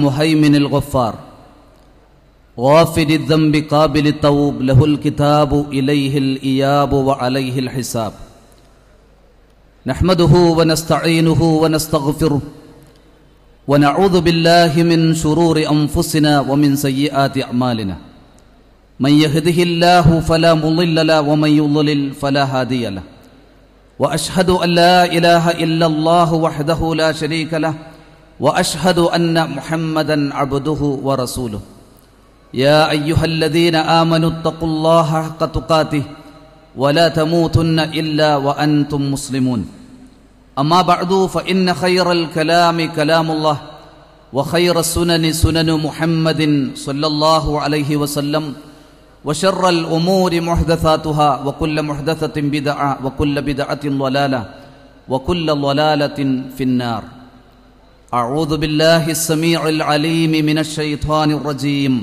مهيمن الغفار غافر الذنب قابل التوب له الكتاب إليه الإياب وعليه الحساب نحمده ونستعينه ونستغفره ونعوذ بالله من شرور أنفسنا ومن سيئات أعمالنا من يهده الله فلا مضل له ومن يضلل فلا هادي له واشهد ان لا اله الا الله وحده لا شريك له واشهد ان محمدا عبده ورسوله يا ايها الذين امنوا اتقوا الله حق تقاته ولا تموتن الا وانتم مسلمون اما بعد فان خير الكلام كلام الله وخير السنن سنن محمد صلى الله عليه وسلم وشر الأمور محدثاتها وكل محدثة بدعة وكل بدعة ضلالة وكل ضلالة في النار أعوذ بالله السميع العليم من الشيطان الرجيم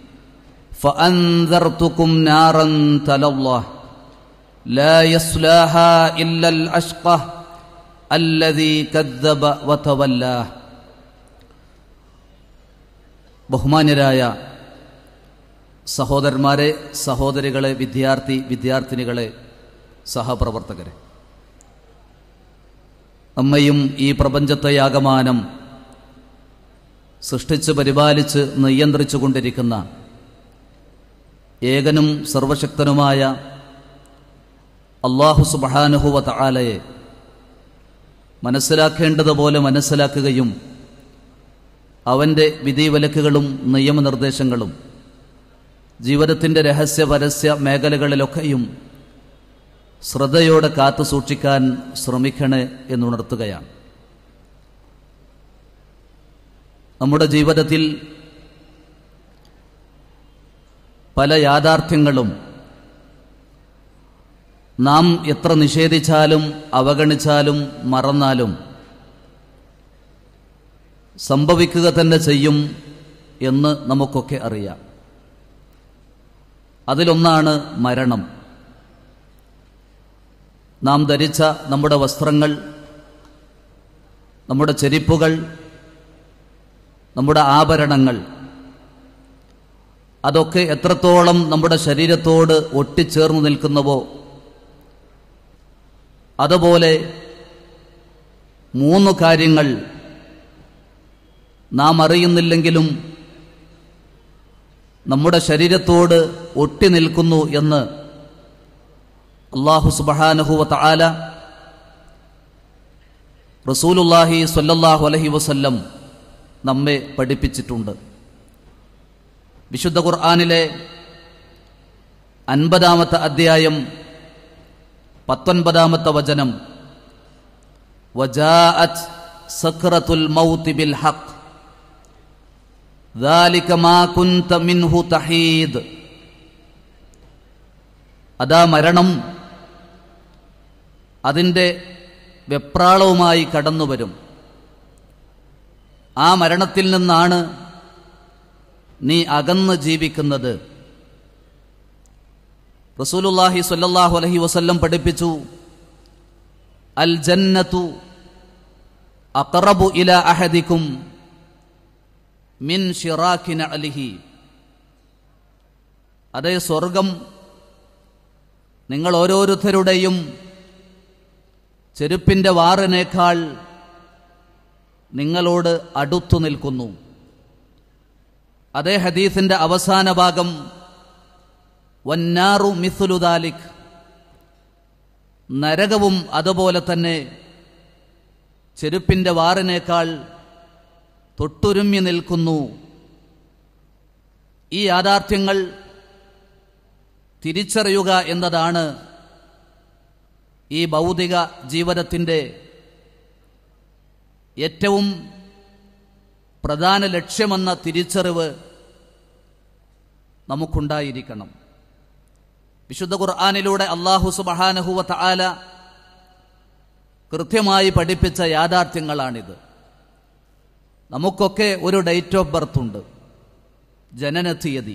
فأنذرتكم نارا تلظى لا يصلاها إلا الأشقى الذي كذب وتولى ബഹുമാന്യരായ സഹോദരന്മാരെ സഹോദരികളെ വിദ്യാർത്ഥി വിദ്യാർത്ഥിനികളെ സഹപ്രവർത്തകരെ നമ്മയും ഈ പ്രപഞ്ചത്തെയാകമാനം സൃഷ്ടിച്ച് പരിപാലിച്ച് നിയന്ത്രിച്ചു കൊണ്ടിരിക്കുന്ന ഏകനും സർവശക്തനുമായ അള്ളാഹു സുബാനുഹുവ താലയെ മനസ്സിലാക്കേണ്ടതുപോലെ മനസ്സിലാക്കുകയും അവൻ്റെ വിധിവിലക്കുകളും നിയമനിർദ്ദേശങ്ങളും ജീവിതത്തിൻ്റെ രഹസ്യ പരസ്യ മേഖലകളിലൊക്കെയും ശ്രദ്ധയോടെ കാത്തു സൂക്ഷിക്കാൻ ശ്രമിക്കണേ എന്നുണർത്തുകയാണ് നമ്മുടെ ജീവിതത്തിൽ പല യാഥാർത്ഥ്യങ്ങളും നാം എത്ര നിഷേധിച്ചാലും അവഗണിച്ചാലും മറന്നാലും സംഭവിക്കുക തന്നെ ചെയ്യും എന്ന് നമുക്കൊക്കെ അറിയാം അതിലൊന്നാണ് മരണം നാം ധരിച്ച നമ്മുടെ വസ്ത്രങ്ങൾ നമ്മുടെ ചെരിപ്പുകൾ നമ്മുടെ ആഭരണങ്ങൾ അതൊക്കെ എത്രത്തോളം നമ്മുടെ ശരീരത്തോട് ഒട്ടിച്ചേർന്ന് നിൽക്കുന്നുവോ അതുപോലെ മൂന്ന് കാര്യങ്ങൾ നാം അറിയുന്നില്ലെങ്കിലും നമ്മുടെ ശരീരത്തോട് ഒട്ടി നിൽക്കുന്നു എന്ന് അള്ളാഹു സുബഹാനഹുവ താല റസൂലുല്ലാഹി സ്വല്ലല്ലാഹു അലഹി വസല്ലം നമ്മെ പഠിപ്പിച്ചിട്ടുണ്ട് വിശുദ്ധ ഖുർആാനിലെ അൻപതാമത്തെ അധ്യായം പത്തൊൻപതാമത്തെ വചനം വജാഅത് സഖറത്തുൽ മൗതി ബിൽ ഹഖ് ذلك ما كنت منه تحيد അതാ മരണം അതിൻ്റെ വെപ്രാളവുമായി കടന്നു വരും ആ മരണത്തിൽ നിന്നാണ് നീ അകന്ന് ജീവിക്കുന്നത് റസൂലുല്ലാഹി സ്വല്ലല്ലാഹു അലൈഹി വസല്ലം പഠിപ്പിച്ചു അൽ ജന്നത്തു അഖറബു ഇല അഹദിക്കും മിൻ ഷിറാഖിന അലിഹി അതേ സ്വർഗം നിങ്ങൾ ഓരോരുത്തരുടെയും ചെരുപ്പിൻ്റെ വാറിനേക്കാൾ നിങ്ങളോട് അടുത്തു നിൽക്കുന്നു അതേ ഹദീസിന്റെ അവസാന ഭാഗം വന്നാറു മിസുലുദാലിക് നരകവും അതുപോലെ തന്നെ ചെരുപ്പിൻ്റെ വാറിനേക്കാൾ തൊട്ടുരുമ്മി നിൽക്കുന്നു ഈ യാഥാർത്ഥ്യങ്ങൾ തിരിച്ചറിയുക എന്നതാണ് ഈ ഭൗതിക ജീവിതത്തിൻ്റെ ഏറ്റവും പ്രധാന ലക്ഷ്യമെന്ന തിരിച്ചറിവ് നമുക്കുണ്ടായിരിക്കണം വിശുദ്ധ ഖുർആാനിലൂടെ അള്ളാഹു സുബഹാനഹുവ തആല കൃത്യമായി പഠിപ്പിച്ച യാഥാർത്ഥ്യങ്ങളാണിത് നമുക്കൊക്കെ ഒരു ഡേറ്റ് ഓഫ് ബർത്ത് ഉണ്ട് ജനനത്തീയതി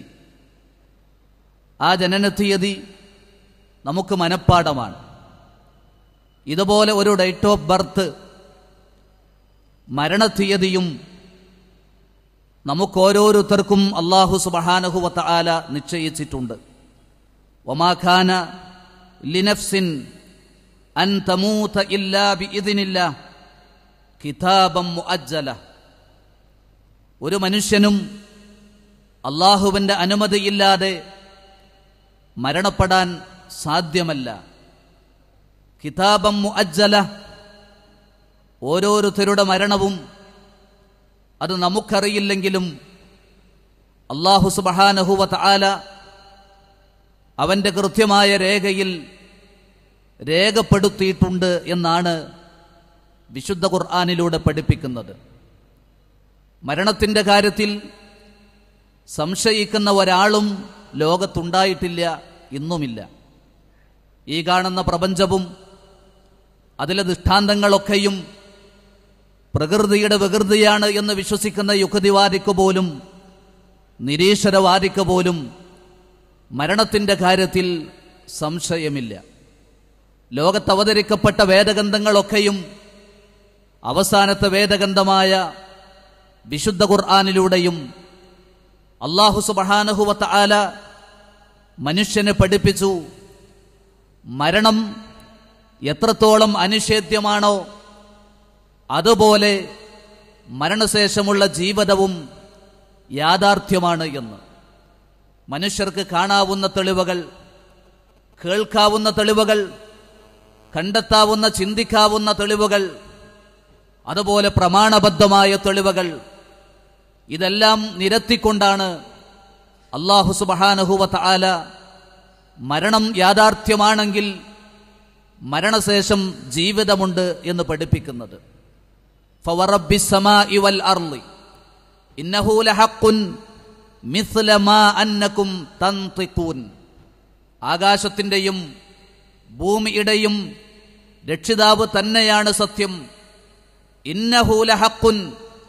ആ ജനനത്തീയതി നമുക്ക് മനഃപ്പാടമാണ് ഇതുപോലെ ഒരു ഡേറ്റ് ഓഫ് ബർത്ത് മരണത്തീയതിയും നമുക്കോരോരുത്തർക്കും അള്ളാഹു സുബഹാനഹുവത്ത ആല നിശ്ചയിച്ചിട്ടുണ്ട് ഒമാഖാന ലിനഫ്സിൻ അൻ തമൂത ഇല്ലാ ബി ഇതിനില്ല കിതാബം മുഅജ്ജല ഒരു മനുഷ്യനും അള്ളാഹുവിൻ്റെ അനുമതിയില്ലാതെ മരണപ്പെടാൻ സാധ്യമല്ല കിതാബം മുഅജ്ജല ഓരോരുത്തരുടെ മരണവും അത് നമുക്കറിയില്ലെങ്കിലും അള്ളാഹു സുബഹാനഹുവ ആല അവൻ്റെ കൃത്യമായ രേഖയിൽ രേഖപ്പെടുത്തിയിട്ടുണ്ട് എന്നാണ് വിശുദ്ധ ഖുർആാനിലൂടെ പഠിപ്പിക്കുന്നത് മരണത്തിൻ്റെ കാര്യത്തിൽ സംശയിക്കുന്ന ഒരാളും ലോകത്തുണ്ടായിട്ടില്ല ഇന്നുമില്ല ഈ കാണുന്ന പ്രപഞ്ചവും അതിലെ ദൃഷ്ടാന്തങ്ങളൊക്കെയും പ്രകൃതിയുടെ വികൃതിയാണ് എന്ന് വിശ്വസിക്കുന്ന യുക്തിവാദിക്ക് പോലും നിരീശ്വരവാദിക്ക് പോലും മരണത്തിൻ്റെ കാര്യത്തിൽ സംശയമില്ല ലോകത്ത് അവതരിക്കപ്പെട്ട വേദഗന്ധങ്ങളൊക്കെയും അവസാനത്തെ വേദഗന്ധമായ വിശുദ്ധ ഖുർആാനിലൂടെയും അള്ളാഹു സുബഹാനഹുവത്ത ആല മനുഷ്യനെ പഠിപ്പിച്ചു മരണം എത്രത്തോളം അനിഷേധ്യമാണോ അതുപോലെ മരണശേഷമുള്ള ജീവിതവും യാഥാർത്ഥ്യമാണ് എന്ന് മനുഷ്യർക്ക് കാണാവുന്ന തെളിവുകൾ കേൾക്കാവുന്ന തെളിവുകൾ കണ്ടെത്താവുന്ന ചിന്തിക്കാവുന്ന തെളിവുകൾ അതുപോലെ പ്രമാണബദ്ധമായ തെളിവുകൾ ഇതെല്ലാം നിരത്തിക്കൊണ്ടാണ് അള്ളാഹു സുബഹാനഹുവത്ത ആല മരണം യാഥാർത്ഥ്യമാണെങ്കിൽ മരണശേഷം ജീവിതമുണ്ട് എന്ന് പഠിപ്പിക്കുന്നത് ഫവറബ്ബി സമാഇ വൽ അർളി ഇന്നഹു ലഹഖുൻ മിസ്ല മാ അന്നകും തൻതിഖൂൻ ആകാശത്തിൻ്റെയും ഭൂമിയുടെയും രക്ഷിതാവ് തന്നെയാണ് സത്യം ഇന്നഹു ലഹഖുൻ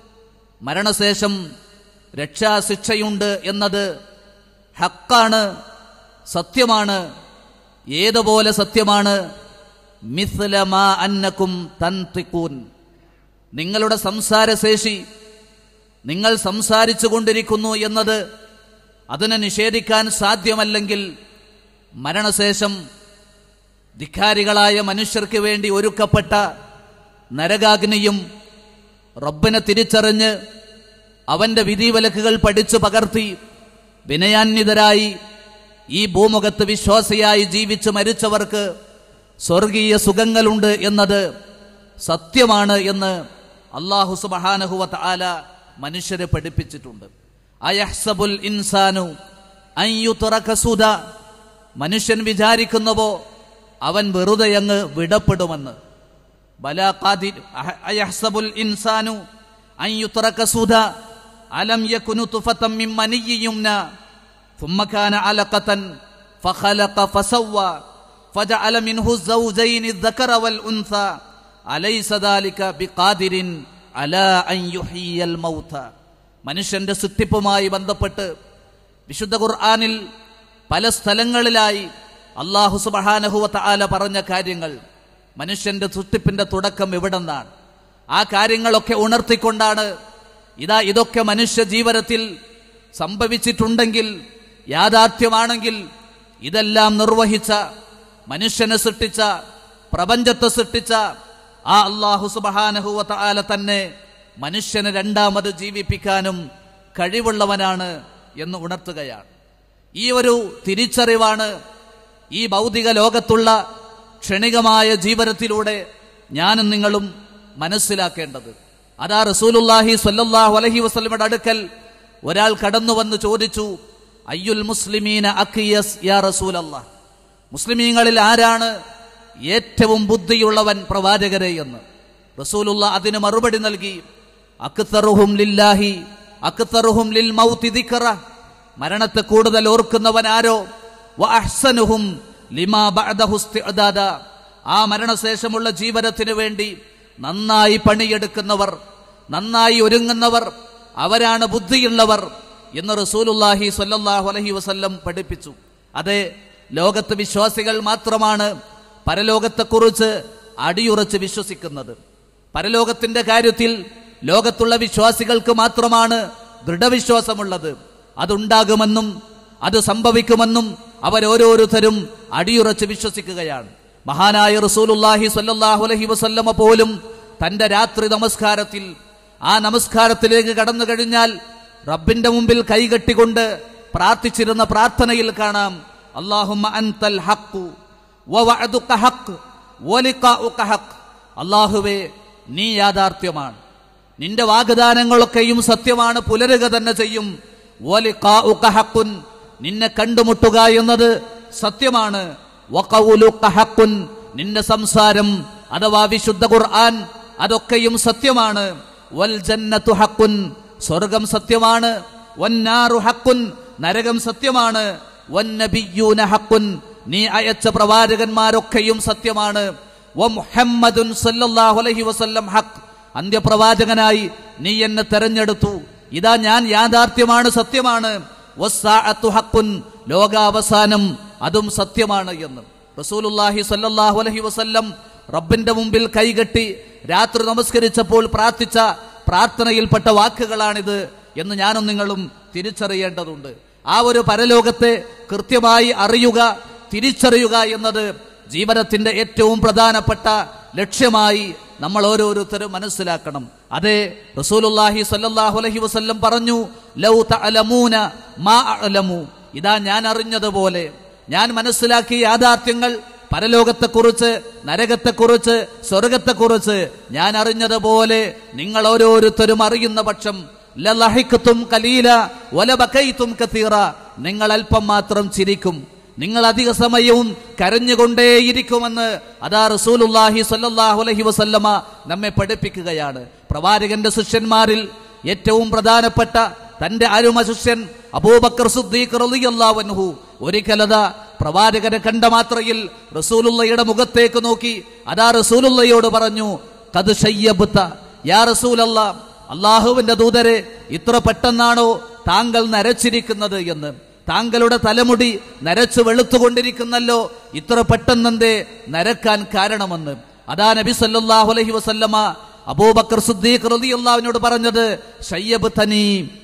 മരണശേഷം രക്ഷാശിക്ഷയുണ്ട് എന്നത് ഹക്കാണ് സത്യമാണ് ഏതുപോലെ സത്യമാണ് മിസ്ല മാ അന്നകും തൻതിഖൂൻ നിങ്ങളുടെ സംസാരശേഷി നിങ്ങൾ സംസാരിച്ചു കൊണ്ടിരിക്കുന്നു എന്നത് അതിനെ നിഷേധിക്കാൻ സാധ്യമല്ലെങ്കിൽ മരണശേഷം ധിക്കാരികളായ മനുഷ്യർക്ക് വേണ്ടി ഒരുക്കപ്പെട്ട നരകാഗ്നിയും റബ്ബിനെ തിരിച്ചറിഞ്ഞ് അവന്റെ വിധിവിലക്കുകൾ പഠിച്ചു പകർത്തി വിനയാന്വിതരായി ഈ ഭൂമുഖത്ത് വിശ്വാസിയായി ജീവിച്ച് മരിച്ചവർക്ക് സ്വർഗീയ സുഖങ്ങളുണ്ട് എന്നത് സത്യമാണ് എന്ന് അള്ളാഹു സുബഹാനഹുവ ആല മനുഷ്യരെ പഠിപ്പിച്ചിട്ടുണ്ട് അയഹ്സബുൽ ഇൻസാനു അയ്യുറക്കസുത മനുഷ്യൻ വിചാരിക്കുന്നുവോ അവൻ വെറുതെ അങ്ങ് വിടപ്പെടുമെന്ന് ബലാ ഖാദിർ അയഹ്സബുൽ ഇൻസാനു അയ്യുറക്കസുത അലം യകുനു തുഫതം മിൻ മനiyyin യുംന ثم كان علقة فخلق فسوى فجعل منه الزوجين الذكر والأنثى أليس ذلك بقادر على أن يحيي الموتى മനുഷ്യന്റെ സൃഷ്ടിപ്പുമായി ബന്ധപ്പെട്ട് വിശുദ്ധ ഖുർആാനിൽ പല സ്ഥലങ്ങളിലായി അള്ളാഹു സുബഹാനഹുവ ആല പറഞ്ഞ കാര്യങ്ങൾ മനുഷ്യന്റെ സൃഷ്ടിപ്പിന്റെ തുടക്കം എവിടെന്നാണ് ആ കാര്യങ്ങളൊക്കെ ഉണർത്തിക്കൊണ്ടാണ് ഇതാ ഇതൊക്കെ മനുഷ്യ ജീവനത്തിൽ സംഭവിച്ചിട്ടുണ്ടെങ്കിൽ യാഥാർത്ഥ്യമാണെങ്കിൽ ഇതെല്ലാം നിർവഹിച്ച മനുഷ്യനെ സൃഷ്ടിച്ച പ്രപഞ്ചത്തെ സൃഷ്ടിച്ച ആ അള്ളാഹു സുബഹാനഹുവ ആല തന്നെ മനുഷ്യനെ രണ്ടാമത് ജീവിപ്പിക്കാനും കഴിവുള്ളവനാണ് എന്ന് ഉണർത്തുകയാണ് ഈ ഒരു തിരിച്ചറിവാണ് ഈ ഭൗതിക ലോകത്തുള്ള ക്ഷണികമായ ജീവനത്തിലൂടെ ഞാനും നിങ്ങളും മനസ്സിലാക്കേണ്ടത് അതാ റസൂലുല്ലാഹി സ്വല്ലല്ലാഹു അലൈഹി വസല്ലമയുടെ അടുക്കൽ ഒരാൾ കടന്നു വന്ന് ചോദിച്ചു അയ്യുൽ മുസ്ലിമീന അക്കിയസ് യാ റസൂലല്ലാ മുസ്ലിമീങ്ങളിൽ ആരാണ് ഏറ്റവും ബുദ്ധിയുള്ളവൻ പ്രവാചകരെ എന്ന് റസൂലുള്ള അതിന് മറുപടി നൽകി അക്തറുഹും ലില്ലാഹി അക്തറുഹും ലിൽ മൗതി ദിക്റ മരണത്തെ കൂടുതൽ ഓർക്കുന്നവൻ ആരോ വ അഹ്സനുഹും ലിമാ ബഅദഹു ഇസ്തിഅദാദ ആ മരണശേഷമുള്ള ജീവിതത്തിനു വേണ്ടി നന്നായി പണിയെടുക്കുന്നവർ നന്നായി ഒരുങ്ങുന്നവർ അവരാണ് ബുദ്ധിയുള്ളവർ എന്ന് റസൂലുല്ലാഹി സ്വല്ലല്ലാഹു അലൈഹി വസല്ലം പഠിപ്പിച്ചു അതെ ലോകത്ത് വിശ്വാസികൾ മാത്രമാണ് പരലോകത്തെക്കുറിച്ച് അടിയുറച്ച് വിശ്വസിക്കുന്നത് പരലോകത്തിന്റെ കാര്യത്തിൽ ലോകത്തുള്ള വിശ്വാസികൾക്ക് മാത്രമാണ് ദൃഢവിശ്വാസമുള്ളത് അതുണ്ടാകുമെന്നും അത് സംഭവിക്കുമെന്നും അവരോരോരുത്തരും അടിയുറച്ച് വിശ്വസിക്കുകയാണ് മഹാനായ റസൂലുല്ലാഹി സ്വല്ലല്ലാഹു അലൈഹി വസല്ലമ പോലും തന്റെ രാത്രി നമസ്കാരത്തിൽ ആ നമസ്കാരത്തിലേക്ക് കടന്നു കഴിഞ്ഞാൽ റബ്ബിന്റെ മുമ്പിൽ കൈകെട്ടിക്കൊണ്ട് പ്രാർത്ഥിച്ചിരുന്ന പ്രാർത്ഥനയിൽ കാണാം അല്ലാഹുമ്മ അൻതൽ ഹഖ് വവഅദുക ഹഖ് വലിഖാഉക ഹഖ് അല്ലാഹുവേ നീ യാഥാർത്ഥ്യമാണ് നിന്റെ വാഗ്ദാനങ്ങളൊക്കെയും സത്യമാണ് പുലരുക തന്നെ ചെയ്യും വലിഖാഉക ഹഖുൻ നിന്നെ കണ്ടുമുട്ടുക എന്നത് സത്യമാണ് വഖൗലുക ഹഖുൻ നിന്റെ സംസാരം അഥവാ വിശുദ്ധ ഖുർആൻ അതൊക്കെയും സത്യമാണ് വൽ ജന്നത്തു ഹഖുൻ സ്വർഗം സത്യമാണ് വന്നാറു ഹഖുൻ നരകം സത്യമാണ് വന്നബിയ്യൂന ഹഖുൻ നീ അയച്ച പ്രവാചകന്മാരൊക്കെയും സത്യമാണ് വമുഹമ്മദുൻ സല്ലല്ലാഹു അലൈഹി വസല്ലം ഹഖ് അന്ത്യപ്രവാചകനായി നീ എന്നെ തെരഞ്ഞെടുത്തു ഇതാ ഞാൻ യാഥാർത്ഥ്യമാണ് സത്യമാണ് വസ്സാഅത്തു ഹഖുൻ ലോകാവസാനം അതും സത്യമാണ് എന്ന് റസൂലുള്ളാഹി സല്ലല്ലാഹു അലൈഹി വസല്ലം റബ്ബിന്റെ മുമ്പിൽ കൈകെട്ടി രാത്രി നമസ്കരിച്ചപ്പോൾ പ്രാർത്ഥിച്ച പ്രാർത്ഥനയിൽപ്പെട്ട വാക്കുകളാണിത് എന്ന് ഞാനും നിങ്ങളും തിരിച്ചറിയേണ്ടതുണ്ട് ആ ഒരു പരലോകത്തെ കൃത്യമായി അറിയുക തിരിച്ചറിയുക എന്നത് ജീവനത്തിന്റെ ഏറ്റവും പ്രധാനപ്പെട്ട ലക്ഷ്യമായി നമ്മൾ ഓരോരുത്തരും മനസ്സിലാക്കണം അതെ റസൂലുള്ളാഹി സ്വല്ലല്ലാഹു അലൈഹി വസല്ലം പറഞ്ഞു ലൗ തഅലമൂന മാ അഅലമു ഇതാ ഞാൻ അറിഞ്ഞതുപോലെ ഞാൻ മനസ്സിലാക്കിയ യാഥാർത്ഥ്യങ്ങൾ പരലോകത്തെക്കുറിച്ച് നരകത്തെക്കുറിച്ച് സ്വർഗത്തെക്കുറിച്ച് ഞാൻ അറിഞ്ഞതുപോലെ നിങ്ങൾ ഓരോരുത്തരും അറിയുന്ന പക്ഷം ലലഹിക്കത്തും കലീല വലബക്കൈത്തും കത്തീറ നിങ്ങൾ അല്പം മാത്രം ചിരിക്കും നിങ്ങൾ അധിക സമയവും കരഞ്ഞുകൊണ്ടേയിരിക്കുമെന്ന് അതാ റസൂലുല്ലാഹി സല്ലല്ലാഹു അലൈഹി വസല്ലമ നമ്മെ പഠിപ്പിക്കുകയാണ് പ്രവാചകന്റെ ശിഷ്യന്മാരിൽ ഏറ്റവും പ്രധാനപ്പെട്ട തന്റെ അരുമ ശിഷ്യൻ അബൂബക്കർ സുദ്ദീഖ് റളിയല്ലാഹു അൻഹു ഒരിക്കലതാ പ്രവാചകനെ കണ്ട മാത്രയിൽ റസൂലുള്ളയുടെ മുഖത്തേക്ക് നോക്കി അതാ റസൂലുള്ളയോട് പറഞ്ഞു കത് ഷയ്യബുത്ത യാ റസൂലല്ല അള്ളാഹുവിന്റെ ദൂതരെ ഇത്ര പെട്ടെന്നാണോ താങ്കൾ നരച്ചിരിക്കുന്നത് എന്ന് താങ്കളുടെ തലമുടി നരച്ചു വെളുത്തുകൊണ്ടിരിക്കുന്നല്ലോ ഇത്ര പെട്ടെന്നെന്തേ നരക്കാൻ കാരണമെന്ന് അതാ നബി സല്ലല്ലാഹു അലൈഹി വസല്ലമ അബൂബക്കർ സുദ്ദീഖ് റളിയല്ലാഹുവിനോട് പറഞ്ഞത് ഷയ്യബ്തനി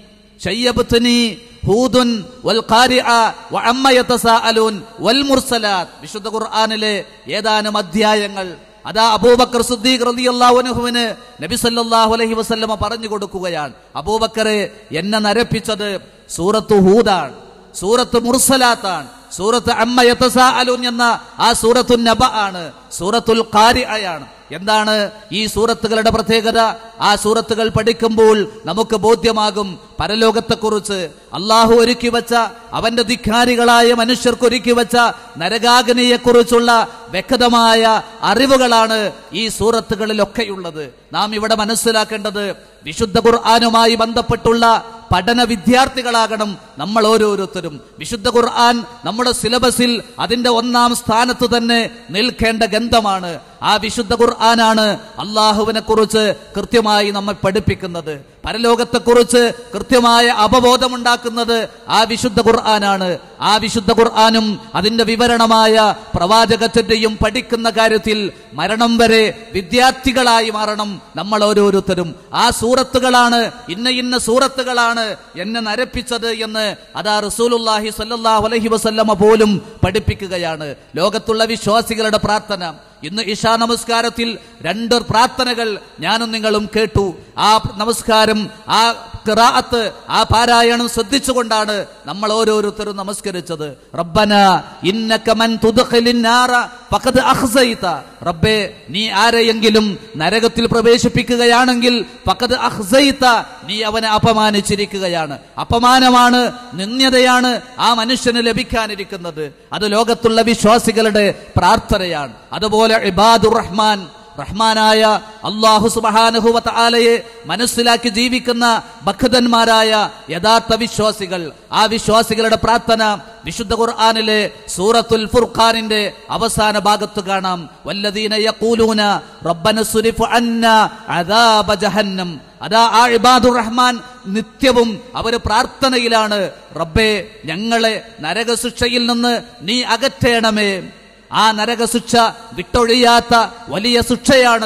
ഷയ്യബ്തനി ഹൂദുൻ വൽ ഖാരിഅ വഅമ്മ യതസാഅലൂൻ വൽ മുർസലാത്ത് വിശുദ്ധ ഖുർആനിലെ ഏതാനും അധ്യായങ്ങൾ അതാ അബൂബക്കർ സുദ്ദീഖ് റളിയല്ലാഹു അൻഹുവിന് നബി സല്ലല്ലാഹു അലൈഹി വസല്ലമ പറഞ്ഞു കൊടുക്കുകയാണ് അബൂബക്കറെ എന്നെ നരപ്പിച്ചത് സൂറത്ത് ഹൂദാണ് സൂറത്ത് മുർസലാത്താണ് സൂറത്ത് അമ്മ യതസാഅലൂൻ എന്ന ആ സൂറത്തു നബ ആണ് സൂറത്തുൽ ഖാരിഅയാണ് എന്താണ് ഈ സൂറത്തുകളുടെ പ്രത്യേകത ആ സൂറത്തുകൾ പഠിക്കുമ്പോൾ നമുക്ക് ബോധ്യമാകും പരലോകത്തെക്കുറിച്ച് അള്ളാഹു ഒരുക്കി വെച്ച അവന്റെ ധിക്കാരികളായ മനുഷ്യർക്ക് ഒരുക്കി വെച്ച നരകാഗ്നിയെക്കുറിച്ചുള്ള വ്യക്തമായ അറിവുകളാണ് ഈ സൂറത്തുകളിലൊക്കെയുള്ളത് നാം ഇവിടെ മനസ്സിലാക്കേണ്ടത് വിശുദ്ധ ഖുർആാനുമായി ബന്ധപ്പെട്ടുള്ള പഠന വിദ്യാർത്ഥികളാകണം നമ്മൾ ഓരോരുത്തരും വിശുദ്ധ ഖുർആൻ നമ്മുടെ സിലബസിൽ അതിന്റെ ഒന്നാം സ്ഥാനത്ത് തന്നെ നിൽക്കേണ്ട ഗന്ധമാണ് ആ വിശുദ്ധ ഖുർആനാണ് അള്ളാഹുവിനെ കുറിച്ച് കൃത്യമായി നമ്മെ പഠിപ്പിക്കുന്നത് പരലോകത്തെക്കുറിച്ച് കൃത്യമായ അവബോധമുണ്ടാക്കുന്നത് ആ വിശുദ്ധ ഖുർആനാണ് ആ വിശുദ്ധ ഖുർആനും അതിന്റെ വിവരണമായ പ്രവാചകത്തിന്റെയും പഠിക്കുന്ന കാര്യത്തിൽ മരണം വരെ വിദ്യാർത്ഥികളായി മാറണം നമ്മൾ ഓരോരുത്തരും ആ സൂറത്തുകളാണ് ഇന്ന ഇന്ന സൂറത്തുകളാണ് എന്നെ നരപ്പിച്ചത് എന്ന് അതാ റസൂലുല്ലാഹി സല്ലല്ലാഹു അലൈഹി വസല്ലമ പോലും പഠിപ്പിക്കുകയാണ് ലോകത്തുള്ള വിശ്വാസികളുടെ പ്രാർത്ഥന ഇന്ന് ഇഷാ നമസ്കാരത്തിൽ രണ്ട് പ്രാർത്ഥനകൾ ഞാനും നിങ്ങളും കേട്ടു ആ നമസ്കാരം ആ ഖിറാഅത്ത് ആ പാരായണം ശ്രദ്ധിച്ചുകൊണ്ടാണ് നമ്മൾ ഓരോരുത്തരും നമസ്കരിച്ചത് റബ്ബന ഇന്നക മൻ തുദ്ഖിലിൻ നാറ ഫഖദ് അഖ്സൈത റബ്ബേ നീ ആരെയെങ്കിലും നരകത്തിൽ പ്രവേശിപ്പിക്കുകയാണെങ്കിൽ ഫഖദ് അഖ്സൈത നീ അവനെ അപമാനിച്ചിരിക്കുകയാണ് അപമാനമാണ് നിന്ദ്യതയാണ് ആ മനുഷ്യന് ലഭിക്കാനിരിക്കുന്നത് അത് ലോകത്തുള്ള വിശ്വാസികളുടെ പ്രാർത്ഥനയാണ് അതുപോലെ ഇബാദുർ റഹ്മാൻ റഹ്മാനായ അള്ളാഹു സുബഹാനുഹുവത്ത ആലയെ മനസ്സിലാക്കി ജീവിക്കുന്ന ഭക്തന്മാരായ യഥാർത്ഥ വിശ്വാസികൾ ആ വിശ്വാസികളുടെ പ്രാർത്ഥന വിശുദ്ധ ഖുർആനിലെ സൂറത്തുൽ ഫുർഖാനിന്റെ അവസാന ഭാഗത്ത് കാണാം വല്ലദീന യഖൂലൂന റബ്ബന സുരിഫ് അന്ന അദാബ ജഹന്നം അതാ ആ ഇബാദുർ റഹ്മാൻ നിത്യവും അവര് പ്രാർത്ഥനയിലാണ് റബ്ബേ ഞങ്ങളെ നരകശിക്ഷയിൽ നിന്ന് നീ അകറ്റേണമേ ആ നരകശിക്ഷ വിട്ടൊഴിയാത്ത വലിയ ശിക്ഷയാണ്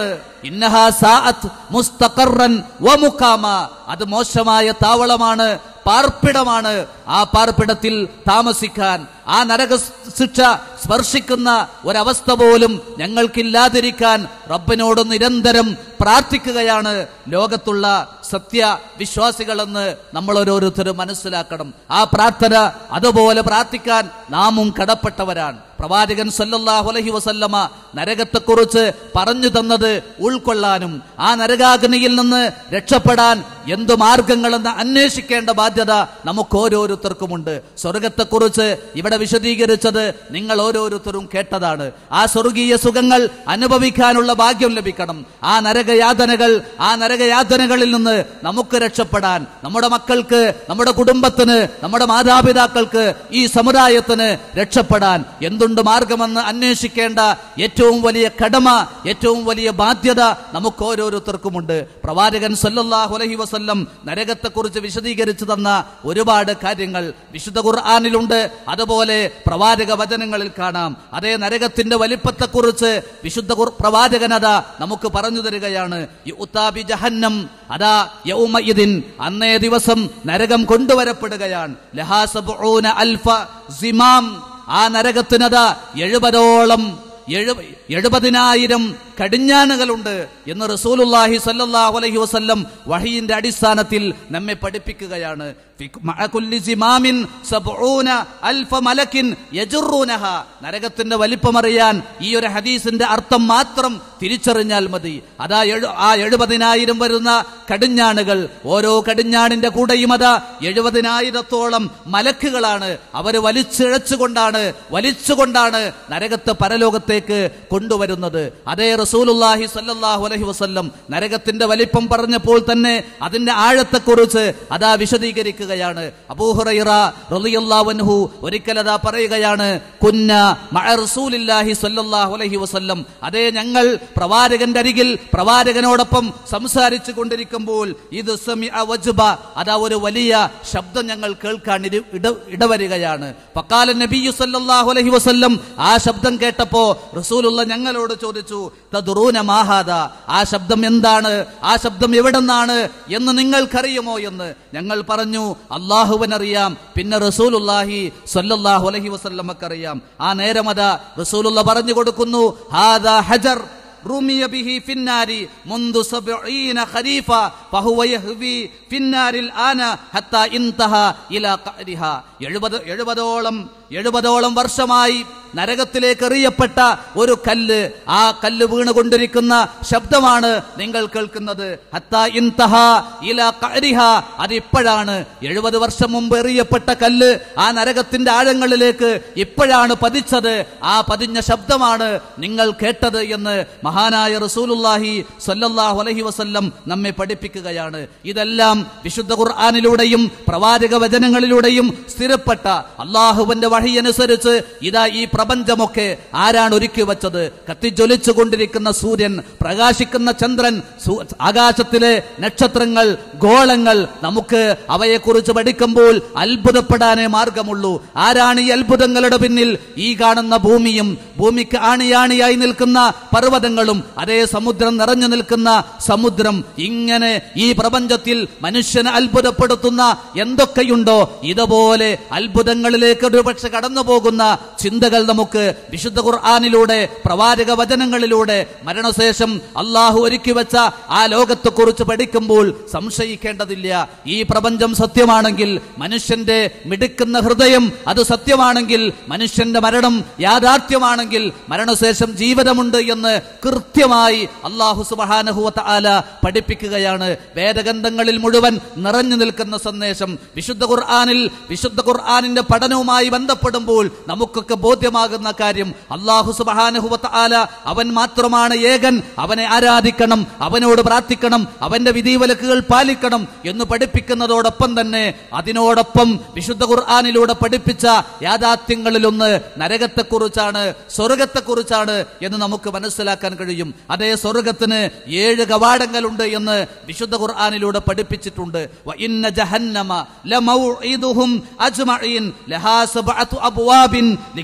ഇന്നഹാ സാഅത്ത് മുസ്തഖറൻ വമുഖാമ അത് മോശമായ താവളമാണ് പാർപ്പിടമാണ് ആ പാർപ്പിടത്തിൽ താമസിക്കാൻ ആ നരക ശിക്ഷ സ്പർശിക്കുന്ന ഒരവസ്ഥ പോലും ഞങ്ങൾക്കില്ലാതിരിക്കാൻ റബ്ബിനോട് നിരന്തരം പ്രാർത്ഥിക്കുകയാണ് ലോകത്തുള്ള സത്യ വിശ്വാസികളെന്ന് നമ്മൾ ഓരോരുത്തരും മനസ്സിലാക്കണം ആ പ്രാർത്ഥന അതുപോലെ പ്രാർത്ഥിക്കാൻ നാമും കടപ്പെട്ടവരാണ് പ്രവാചകൻ സല്ലല്ലാഹു അലൈഹി വസല്ലമ നരകത്തെക്കുറിച്ച് പറഞ്ഞു തന്നത് ഉൾക്കൊള്ളാനും ആ നരകാഗ്നിയിൽ നിന്ന് രക്ഷപ്പെടാൻ എന്തു മാർഗങ്ങളെന്ന് അന്വേഷിക്കേണ്ട ബാധ്യത നമുക്ക് ഓരോരുത്തർക്കുമുണ്ട് സ്വർഗത്തെക്കുറിച്ച് ഇവിടെ വിശദീകരിച്ചത് നിങ്ങൾ ഓരോരുത്തരും കേട്ടതാണ് ആ സ്വർഗീയ സുഖങ്ങൾ അനുഭവിക്കാനുള്ള ഭാഗ്യം ലഭിക്കണം ആ നരകയാതനകൾ ആ നരകയാതനകളിൽ നിന്ന് നമുക്ക് രക്ഷപ്പെടാൻ നമ്മുടെ മക്കൾക്ക് നമ്മുടെ കുടുംബത്തിന് നമ്മുടെ മാതാപിതാക്കൾക്ക് ഈ സമുദായത്തിന് രക്ഷപ്പെടാൻ എന്തുണ്ട് മാർഗമെന്ന് അന്വേഷിക്കേണ്ട ഏറ്റവും വലിയ കടമ ഏറ്റവും വലിയ ബാധ്യത നമുക്ക് ഓരോരുത്തർക്കുമുണ്ട് പ്രവാചകൻ സല്ലല്ലാഹു അലൈഹി വസല്ലം നരകത്തെക്കുറിച്ച് വിശദീകരിച്ചു തന്ന ഒരുപാട് കാര്യങ്ങൾ വിശുദ്ധ ഖുർആാനിലുണ്ട് അതുപോലെ പ്രവാചക വചനങ്ങളിൽ കാണാം അതേ നരകത്തിന്റെ വലിപ്പത്തെക്കുറിച്ച് വിശുദ്ധ ഖുർ- പ്രവാചകൻ അതാ നമുക്ക് പറഞ്ഞു തരികയാണ് യുത്താബി ജഹന്നം അതാ യൗമഇദിൻ അന്നേ ദിവസം നരകം കൊണ്ടുവരപ്പെടുകയാണ് ലഹാ സബ്ഊന അൽഫ സിമാം ആ നരകത്തിനതാ എഴുപതോളം എഴു എഴുപതിനായിരം കടിഞ്ഞാനുകളുണ്ട് എന്ന് റസൂലുല്ലാഹി സല്ലല്ലാഹു അലൈഹി വസല്ലം വഹീന്റെ അടിസ്ഥാനത്തിൽ നമ്മെ പഠിപ്പിക്കുകയാണ് ഫിക് മഅ കുല്ലി സിമാമിൻ സബ്ഊന അൽഫ മലക്കിൻ യജുറൂനഹ നരകത്തിന്റെ വലിപ്പമറിയാൻ ഈ ഒരു ഹദീസിന്റെ അർത്ഥം മാത്രം തിരിച്ചറിഞ്ഞാൽ മതി അതാ എഴു- ആ എഴുപതിനായിരം വരുന്ന കടിഞ്ഞാണുകൾ ഓരോ കടിഞ്ഞാണിന്റെ കൂടെയും അതാ എഴുപതിനായിരത്തോളം മലക്കുകളാണ് അവര് വലിച്ചിഴച്ചുകൊണ്ടാണ് വലിച്ചുകൊണ്ടാണ് നരകത്തെ പരലോകത്തേക്ക് കൊണ്ടുവരുന്നത് അതേ റസൂലുല്ലാഹി സല്ലല്ലാഹു അലൈഹി വസല്ലം നരകത്തിന്റെ വലിപ്പം പറഞ്ഞപ്പോൾ തന്നെ അതിന്റെ ആഴത്തെക്കുറിച്ച് അതാ വിശദീകരിക്കുകയാണ് അബൂഹുറൈറ റളിയല്ലാഹു അൻഹു ഒരിക്കൽ അതാ പറയുകയാണ് കുന്ന മഅ റസൂലില്ലാഹി സല്ലല്ലാഹു അലൈഹി വസല്ലം അതേ ഞങ്ങൾ പ്രവാചകന്റെ അരികിൽ പ്രവാചകനോടൊപ്പം സംസാരിച്ചു കൊണ്ടിരിക്കുമ്പോൾ ഇത് സമിഅ വജ്ബ അതാ ഒരു വലിയ ശബ്ദം ഞങ്ങൾ കേൾക്കാൻ ഇരു- ഇട ഇടവരികയാണ് പക്കാല നബിയു സല്ലല്ലാഹു അലൈഹി വസല്ലം ആ ശബ്ദം കേട്ടപ്പോ റസൂലുള്ള ഞങ്ങളോട് ചോദിച്ചു തദ്റൂന മാഹാദ ആ ശബ്ദം എന്താണ് ആ ശബ്ദം എവിടെന്നാണ് എന്ന് നിങ്ങൾക്കറിയുമോ എന്ന് ഞങ്ങൾ പറഞ്ഞു അള്ളാഹുവിനറിയാം പിന്നെ റസൂലുല്ലാഹി സല്ലല്ലാഹു അലൈഹി വസല്ലമക്കറിയാം ആ നേരമത റസൂലുള്ള പറഞ്ഞു കൊടുക്കുന്നു ഹാദാ ഹജർ رمي به في النار منذ سبعين خريفا فهو يهوي في النار الآن حتى انتهى إلى قعرها എഴുപത് എഴുപതോളം എഴുപതോളം വർഷമായി നരകത്തിലേക്ക് എറിയപ്പെട്ട ഒരു കല്ല് ആ കല്ല് വീണുകൊണ്ടിരിക്കുന്ന ശബ്ദമാണ് നിങ്ങൾ കേൾക്കുന്നത് ഹത്താ ഇൻതഹ ഇലാ ഖഅരിഹ അതിപ്പോഴാണ് എഴുപത് വർഷം മുമ്പ് എറിയപ്പെട്ട കല്ല് ആ നരകത്തിന്റെ ആഴങ്ങളിലേക്ക് ഇപ്പോഴാണ് പതിച്ചത് ആ പതിഞ്ഞ ശബ്ദമാണ് നിങ്ങൾ കേട്ടത് എന്ന് മഹാനായ റസൂലുല്ലാഹി സ്വല്ലല്ലാഹു അലൈഹി വസല്ലം നമ്മെ പഠിപ്പിക്കുകയാണ് ഇതെല്ലാം വിശുദ്ധ ഖുർആാനിലൂടെയും പ്രവാചക വചനങ്ങളിലൂടെയും സ്ഥിരപ്പെട്ട അള്ളാഹുവിന്റെ വഴി അനുസരിച്ച് ഇതാ ഈ പ്രപഞ്ചമൊക്കെ ആരാണ് ഒരുക്കി വച്ചത് കത്തിജ്വലിച്ചു കൊണ്ടിരിക്കുന്ന സൂര്യൻ പ്രകാശിക്കുന്ന ചന്ദ്രൻ സൂ- ആകാശത്തിലെ നക്ഷത്രങ്ങൾ ഗോളങ്ങൾ നമുക്ക് അവയെക്കുറിച്ച് പഠിക്കുമ്പോൾ അത്ഭുതപ്പെടാനേ മാർഗമുള്ളൂ ആരാണ് ഈ അത്ഭുതങ്ങളുടെ പിന്നിൽ ഈ കാണുന്ന ഭൂമിയും ഭൂമിക്ക് ആണിയാണിയായി നിൽക്കുന്ന പർവ്വതങ്ങളും അതേ സമുദ്രം നിറഞ്ഞു നിൽക്കുന്ന സമുദ്രം ഇങ്ങനെ ഈ പ്രപഞ്ചത്തിൽ മനുഷ്യനെ അത്ഭുതപ്പെടുത്തുന്ന എന്തൊക്കെയുണ്ടോ ഇതുപോലെ അത്ഭുതങ്ങളിലേക്ക് ഒരുപക്ഷെ കടന്നു പോകുന്ന ചിന്തകൾ നമുക്ക് വിശുദ്ധ ഖുർആാനിലൂടെ പ്രവാചക വചനങ്ങളിലൂടെ മരണശേഷം അള്ളാഹു ഒരുക്കി വെച്ച ആ ലോകത്തെക്കുറിച്ച് പഠിക്കുമ്പോൾ സംശയിക്കേണ്ടതില്ല ഈ പ്രപഞ്ചം സത്യമാണെങ്കിൽ മനുഷ്യന്റെ മിടുക്കുന്ന ഹൃദയം അത് സത്യമാണെങ്കിൽ മനുഷ്യന്റെ മരണം യാഥാർത്ഥ്യമാണെങ്കിൽ മരണശേഷം ജീവിതമുണ്ട് എന്ന് കൃത്യമായി അള്ളാഹു സുബഹാനഹുവത്ത ആല പഠിപ്പിക്കുകയാണ് വേദഗ്രന്ഥങ്ങളിൽ മുഴുവൻ നിറഞ്ഞു നിൽക്കുന്ന സന്ദേശം വിശുദ്ധ ഖുർആാനിൽ വിശുദ്ധ ഖുർആാനിന്റെ പഠനവുമായി ബന്ധപ്പെടുമ്പോൾ നമുക്കൊക്കെ ബോധ്യമാകുന്ന കാര്യം അള്ളാഹു സുബഹാനഹുവത്ത ആല അവൻ മാത്രമാണ് ഏകൻ അവനെ ആരാധിക്കണം അവനോട് പ്രാർത്ഥിക്കണം അവന്റെ വിധിവിലക്കുകൾ പാലിക്കണം എന്ന് പഠിപ്പിക്കുന്നതോടൊപ്പം തന്നെ അതിനോടൊപ്പം വിശുദ്ധ ഖുർആാനിലൂടെ പഠിപ്പിച്ച യാഥാർത്ഥ്യങ്ങളിലൊന്ന് നരകത്തെക്കുറിച്ചാണ് സ്വർഗത്തെക്കുറിച്ചാണ് എന്ന് നമുക്ക് മനസ്സിലാക്കാൻ കഴിയും അതേ സ്വർഗത്തിന് ഏഴ് കവാടങ്ങളുണ്ട് എന്ന് വിശുദ്ധ ഖുർആാനിലൂടെ പഠിപ്പിച്ചിട്ടുണ്ട് വ ഇന്ന ജഹന്നമ ലമൗഇദുഹും അജ്മഈൻ ലഹാ സബ്അതു അബ്വാബിൻ ലികുല്ലി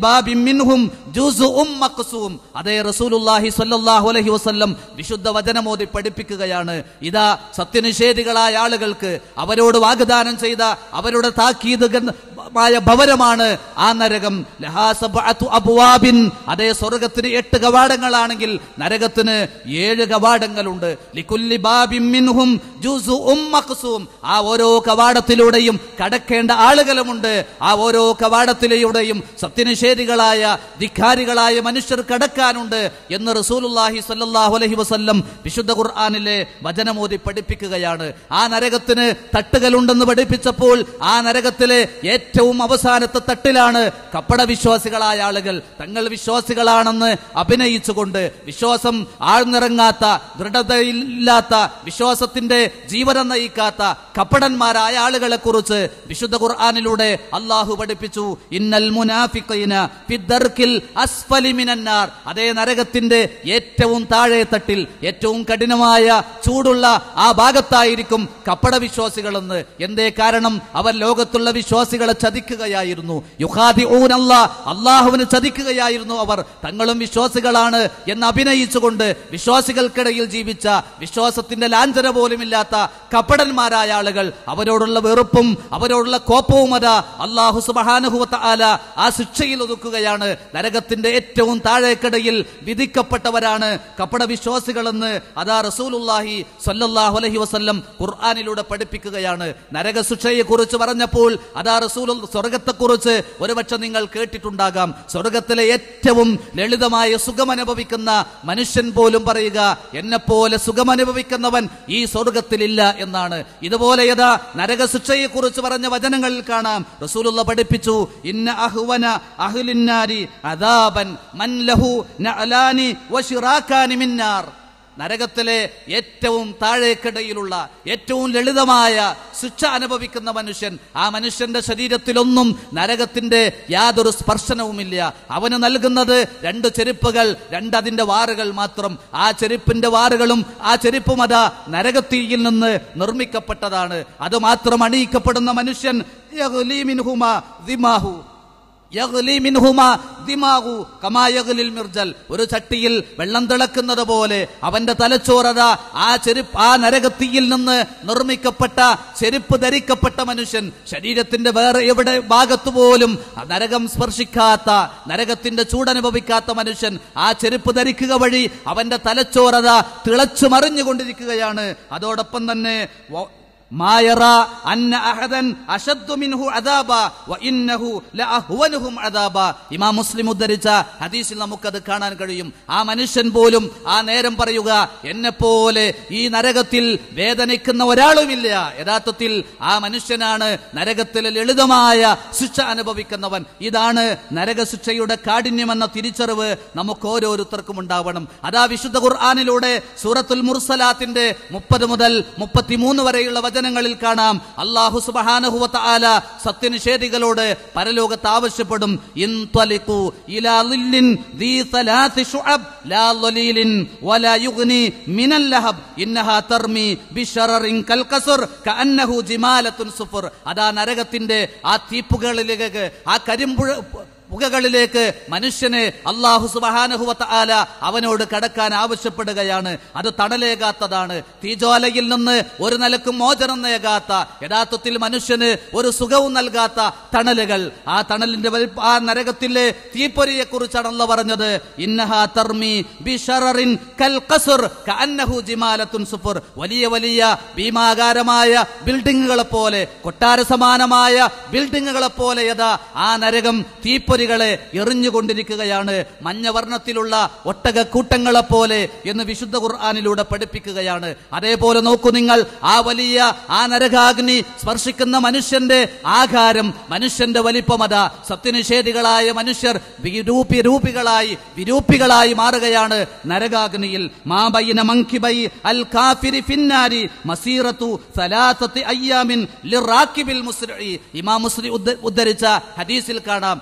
ബാബിൻ മിൻഹും ജുസുഉം മഖ്സൂം അതേ റസൂലുള്ളാഹി സ്വല്ലല്ലാഹു അലൈഹി വസല്ലം വിശുദ്ധ വചനമോദി പഠിപ്പിക്കുകയാണ് ഇതാ സത്യനിഷേധികളായ ആളുകൾക്ക് അവരോട് വാഗ്ദാനം ചെയ്ത അവരുടെ താക്കീത് മായ ഭവനമാണ് ആ നരകം ലഹാ സബ്അത്തു അബ്വാബിൻ അതേ സ്വർഗത്തിന് എട്ട് കവാടങ്ങളാണെങ്കിൽ നരകത്തിന് ഏഴ് കവാടങ്ങളുണ്ട് ലികുല്ലി ബാബിൻ മിൻഹും ജുസുഉം മഖ്സൂം ആ ഓരോ കവാടത്തിലൂടെയും കടക്കേണ്ട ആളുകളുമുണ്ട് ആ ഓരോ കവാടത്തിലൂടെയും സത്യനിഷേധികളായ ധിക്കാരികളായ മനുഷ്യർ കടക്കാനുണ്ട് എന്ന് റസൂലുള്ളാഹി സ്വല്ലല്ലാഹു അലൈഹി വസല്ലം വിശുദ്ധ ഖുർആനിലെ വചനമോദി പഠിപ്പിക്കുകയാണ് ആ നരകത്തിന് തട്ടുകളുണ്ടെന്ന് പഠിപ്പിച്ചപ്പോൾ ആ നരകത്തിലെ ഏറ്റവും അവസാനത്തെ തട്ടിലാണ് കപ്പട വിശ്വാസികളായ ആളുകൾ തങ്ങൾ വിശ്വാസികളാണെന്ന് അഭിനയിച്ചുകൊണ്ട് വിശ്വാസം ആഴ്ന്നിറങ്ങാത്ത ദൃഢതയില്ലാത്ത വിശ്വാസത്തിന്റെ ജീവനം നയിക്കാത്ത കപ്പടന്മാരായ ആളുകളെ കുറിച്ച് വിശുദ്ധ ഖുർആാനിലൂടെ അള്ളാഹു പഠിപ്പിച്ചു ഇന്നൽ മുനാഫിഖീന ഫിദ്ദർക്കിൽ അസ്ഫലി മിനന്നാർ അതേ നരകത്തിന്റെ ഏറ്റവും താഴെ തട്ടിൽ ഏറ്റവും കഠിനമായ ചൂടുള്ള ആ ഭാഗത്തായിരിക്കും കപ്പട വിശ്വാസികളെന്ന് എന്തേ കാരണം അവർ ലോകത്തുള്ള വിശ്വാസികളെ ചതിക്കുകയായിരുന്നു യുഹാദിഊനല്ല അള്ളാഹുവിന് ചതിക്കുകയായിരുന്നു അവർ തങ്ങളും വിശ്വാസികളാണ് എന്ന് അഭിനയിച്ചുകൊണ്ട് വിശ്വാസികൾക്കിടയിൽ ജീവിച്ച വിശ്വാസത്തിന്റെ ലാഞ്ചന പോലുമില്ലാത്ത കപടന്മാരായ ആളുകൾ അവരോടുള്ള വെറുപ്പും അവരോടുള്ള കോപ്പവും അതാ അള്ളാഹു സുബഹാനുഹുവത്ത ആല ആ ശിക്ഷയിൽ ഒതുക്കുകയാണ് നരകത്തിന്റെ ഏറ്റവും താഴേക്കിടയിൽ വിധിക്കപ്പെട്ടവരാണ് കപട വിശ്വാസികളെന്ന് അതാ റസൂലുല്ലാഹി സ്വല്ലല്ലാഹു അലൈഹി വസല്ലം ഖുർആനിലൂടെ പഠിപ്പിക്കുകയാണ് നരകശിക്ഷയെ കുറിച്ച് പറഞ്ഞപ്പോൾ അതാ റസൂൽ സ്വർഗത്തെക്കുറിച്ച് ഒരുപക്ഷെ നിങ്ങൾ കേട്ടിട്ടുണ്ടാകാം സ്വർഗത്തിലെ ഏറ്റവും ലളിതമായ സുഖമനുഭവിക്കുന്ന മനുഷ്യൻ പോലും പറയുക എന്നെ പോലെ സുഖമനുഭവിക്കുന്നവൻ ഈ സ്വർഗത്തിലില്ല എന്നാണ് ഇതുപോലെ യഥാ നരകശിക്ഷയെ കുറിച്ച് പറഞ്ഞ വചനങ്ങളിൽ കാണാം റസൂലുള്ള പഠിപ്പിച്ചു ഇന്ന അഹ്വന അഹ്ലിന്നാരി അദാബൻ മൻ ലഹു നഅലാനി വശിറാക്കാനി മിന്നാർ നരകത്തിലെ ഏറ്റവും താഴേക്കിടയിലുള്ള ഏറ്റവും ലളിതമായ ശിക്ഷ അനുഭവിക്കുന്ന മനുഷ്യൻ ആ മനുഷ്യന്റെ ശരീരത്തിലൊന്നും നരകത്തിന്റെ യാതൊരു സ്പർശനവുമില്ല അവന് നൽകുന്നത് രണ്ട് ചെരുപ്പുകൾ രണ്ടതിന്റെ വാറുകൾ മാത്രം ആ ചെരുപ്പിന്റെ വാറുകളും ആ ചെരുപ്പും അതാ നരകത്തീയിൽ നിന്ന് നിർമ്മിക്കപ്പെട്ടതാണ് അത് മാത്രം അണിയിക്കപ്പെടുന്ന മനുഷ്യൻ യഗ്ലി മിൻഹുമാ ദിമാഹു യഗ്ലി മിൻഹുമാ ദിമാഗു കമാ യഗ്ലിൽ മിർജൽ ഒരു ചട്ടിയിൽ വെള്ളം തിളക്കുന്നത് പോലെ അവന്റെ തലച്ചോറത ആ ചെരുപ്പ് ആ നരകത്തിയിൽ നിന്ന് നിർമ്മിക്കപ്പെട്ട ചെരുപ്പ് ധരിക്കപ്പെട്ട മനുഷ്യൻ ശരീരത്തിന്റെ വേറെ എവിടെ ഭാഗത്തു പോലും ആ നരകം സ്പർശിക്കാത്ത നരകത്തിന്റെ ചൂടനുഭവിക്കാത്ത മനുഷ്യൻ ആ ചെരുപ്പ് ധരിക്കുക വഴി അവന്റെ തലച്ചോറത തിളച്ചു മറിഞ്ഞുകൊണ്ടിരിക്കുകയാണ് അതോടൊപ്പം തന്നെ വ- ما يرى أن أحدا أشد منه عذابا وإنه لأهونهم عذابا ഇമാം മുസ്ലിം ഉദ്ധരിച്ച ഹദീസിൽ നമുക്കത് കാണാൻ കഴിയും ആ മനുഷ്യൻ പോലും ആ നേരം പറയുക എന്നെ പോലെ ഈ നരകത്തിൽ വേദനിക്കുന്ന ഒരാളുമില്ല യഥാർത്ഥത്തിൽ ആ മനുഷ്യനാണ് നരകത്തിലെ ലളിതമായ ശിക്ഷ അനുഭവിക്കുന്നവൻ ഇതാണ് നരകശിക്ഷയുടെ കാഠിന്യമെന്ന തിരിച്ചറിവ് നമുക്ക് ഓരോരുത്തർക്കും ഉണ്ടാവണം അതാ വിശുദ്ധ ഖുർആാനിലൂടെ സൂറത്തുൽ മുർസലാത്തിന്റെ മുപ്പത് മുതൽ മുപ്പത്തിമൂന്ന് വരെയുള്ള വചനങ്ങളിൽ കാണാം അള്ളാഹു സുബഹാനഹുവത്ത ആല സത്യനിഷേധികളോട് പരലോകത്ത് ആവശ്യപ്പെടും ഇൻത്വലിഖു ഇലാ ളില്ലിൻ ദീ സലാത്തി ശുഅബ് ലാ ളലീലിൻ വലാ യുഗ്നി മിനൽ ലഹബ് ഇന്നഹാ തർമി ബിശററിൻ കൽഖസുർ കഅന്നഹു ജിമാലത്തുൻ സുഫർ അതാ നരകത്തിന്റെ ആ തീപ്പുകളിലേക്ക് ആ കരിമ്പുഴ പുകകളിലേക്ക് മനുഷ്യനെ അള്ളാഹു സുബഹാനഹുവത്ത ആല അവനോട് കടക്കാൻ ആവശ്യപ്പെടുകയാണ് അത് തണലേകാത്തതാണ് തീജ്വാലയിൽ നിന്ന് ഒരു നിലക്കും മോചനം നേകാത്ത യഥാർത്ഥത്തിൽ മനുഷ്യന് ഒരു സുഖവും നൽകാത്ത തണലുകൾ ആ തണലിന്റെ വലിപ്പ- ആ നരകത്തിലെ തീപ്പൊരിയെ കുറിച്ചാണ് അള്ള പറഞ്ഞത് ഇന്നഹാ തർമി ബിശററിൻ കൽ ഖസുർ കഅന്നഹു ജിമാലത്തുൻ സുഫർ വലിയ വലിയ ഭീമാകാരമായ ബിൽഡിങ്ങുകളെ പോലെ കൊട്ടാര സമാനമായ ബിൽഡിങ്ങുകളെ പോലെ യഥാ ആ നരകം തീപ്പൊരികളെ എറിഞ്ഞുകൊണ്ടിരിക്കുകയാണ് മഞ്ഞവർണ്ണത്തിലുള്ള ഒട്ടക കൂട്ടങ്ങളെ പോലെ എന്ന് വിശുദ്ധ ഖുർആാനിലൂടെ പഠിപ്പിക്കുകയാണ് അതേപോലെ നോക്കൂ നിങ്ങൾ ആ വലിയ ആ നരകാഗ്നി സ്പർശിക്കുന്ന മനുഷ്യന്റെ ആകാരം മനുഷ്യന്റെ വലിപ്പമത സത്യനിഷേധികളായ മനുഷ്യർ വിരൂപി രൂപികളായി വിരൂപികളായി മാറുകയാണ് നരകാഗ്നിയിൽ മാബൈന മങ്കിബൈ അൽ കാഫിരി ഫിന്നാരി മസീറത്തു സലാസത്തി അയ്യാമിൻ ലിറാക്കിബിൽ മുസ്രി ഇമാം മുസ്ലി ഉദ്ധ- ഉദ്ധരിച്ച ഹദീസിൽ കാണാം ഏറ്റവും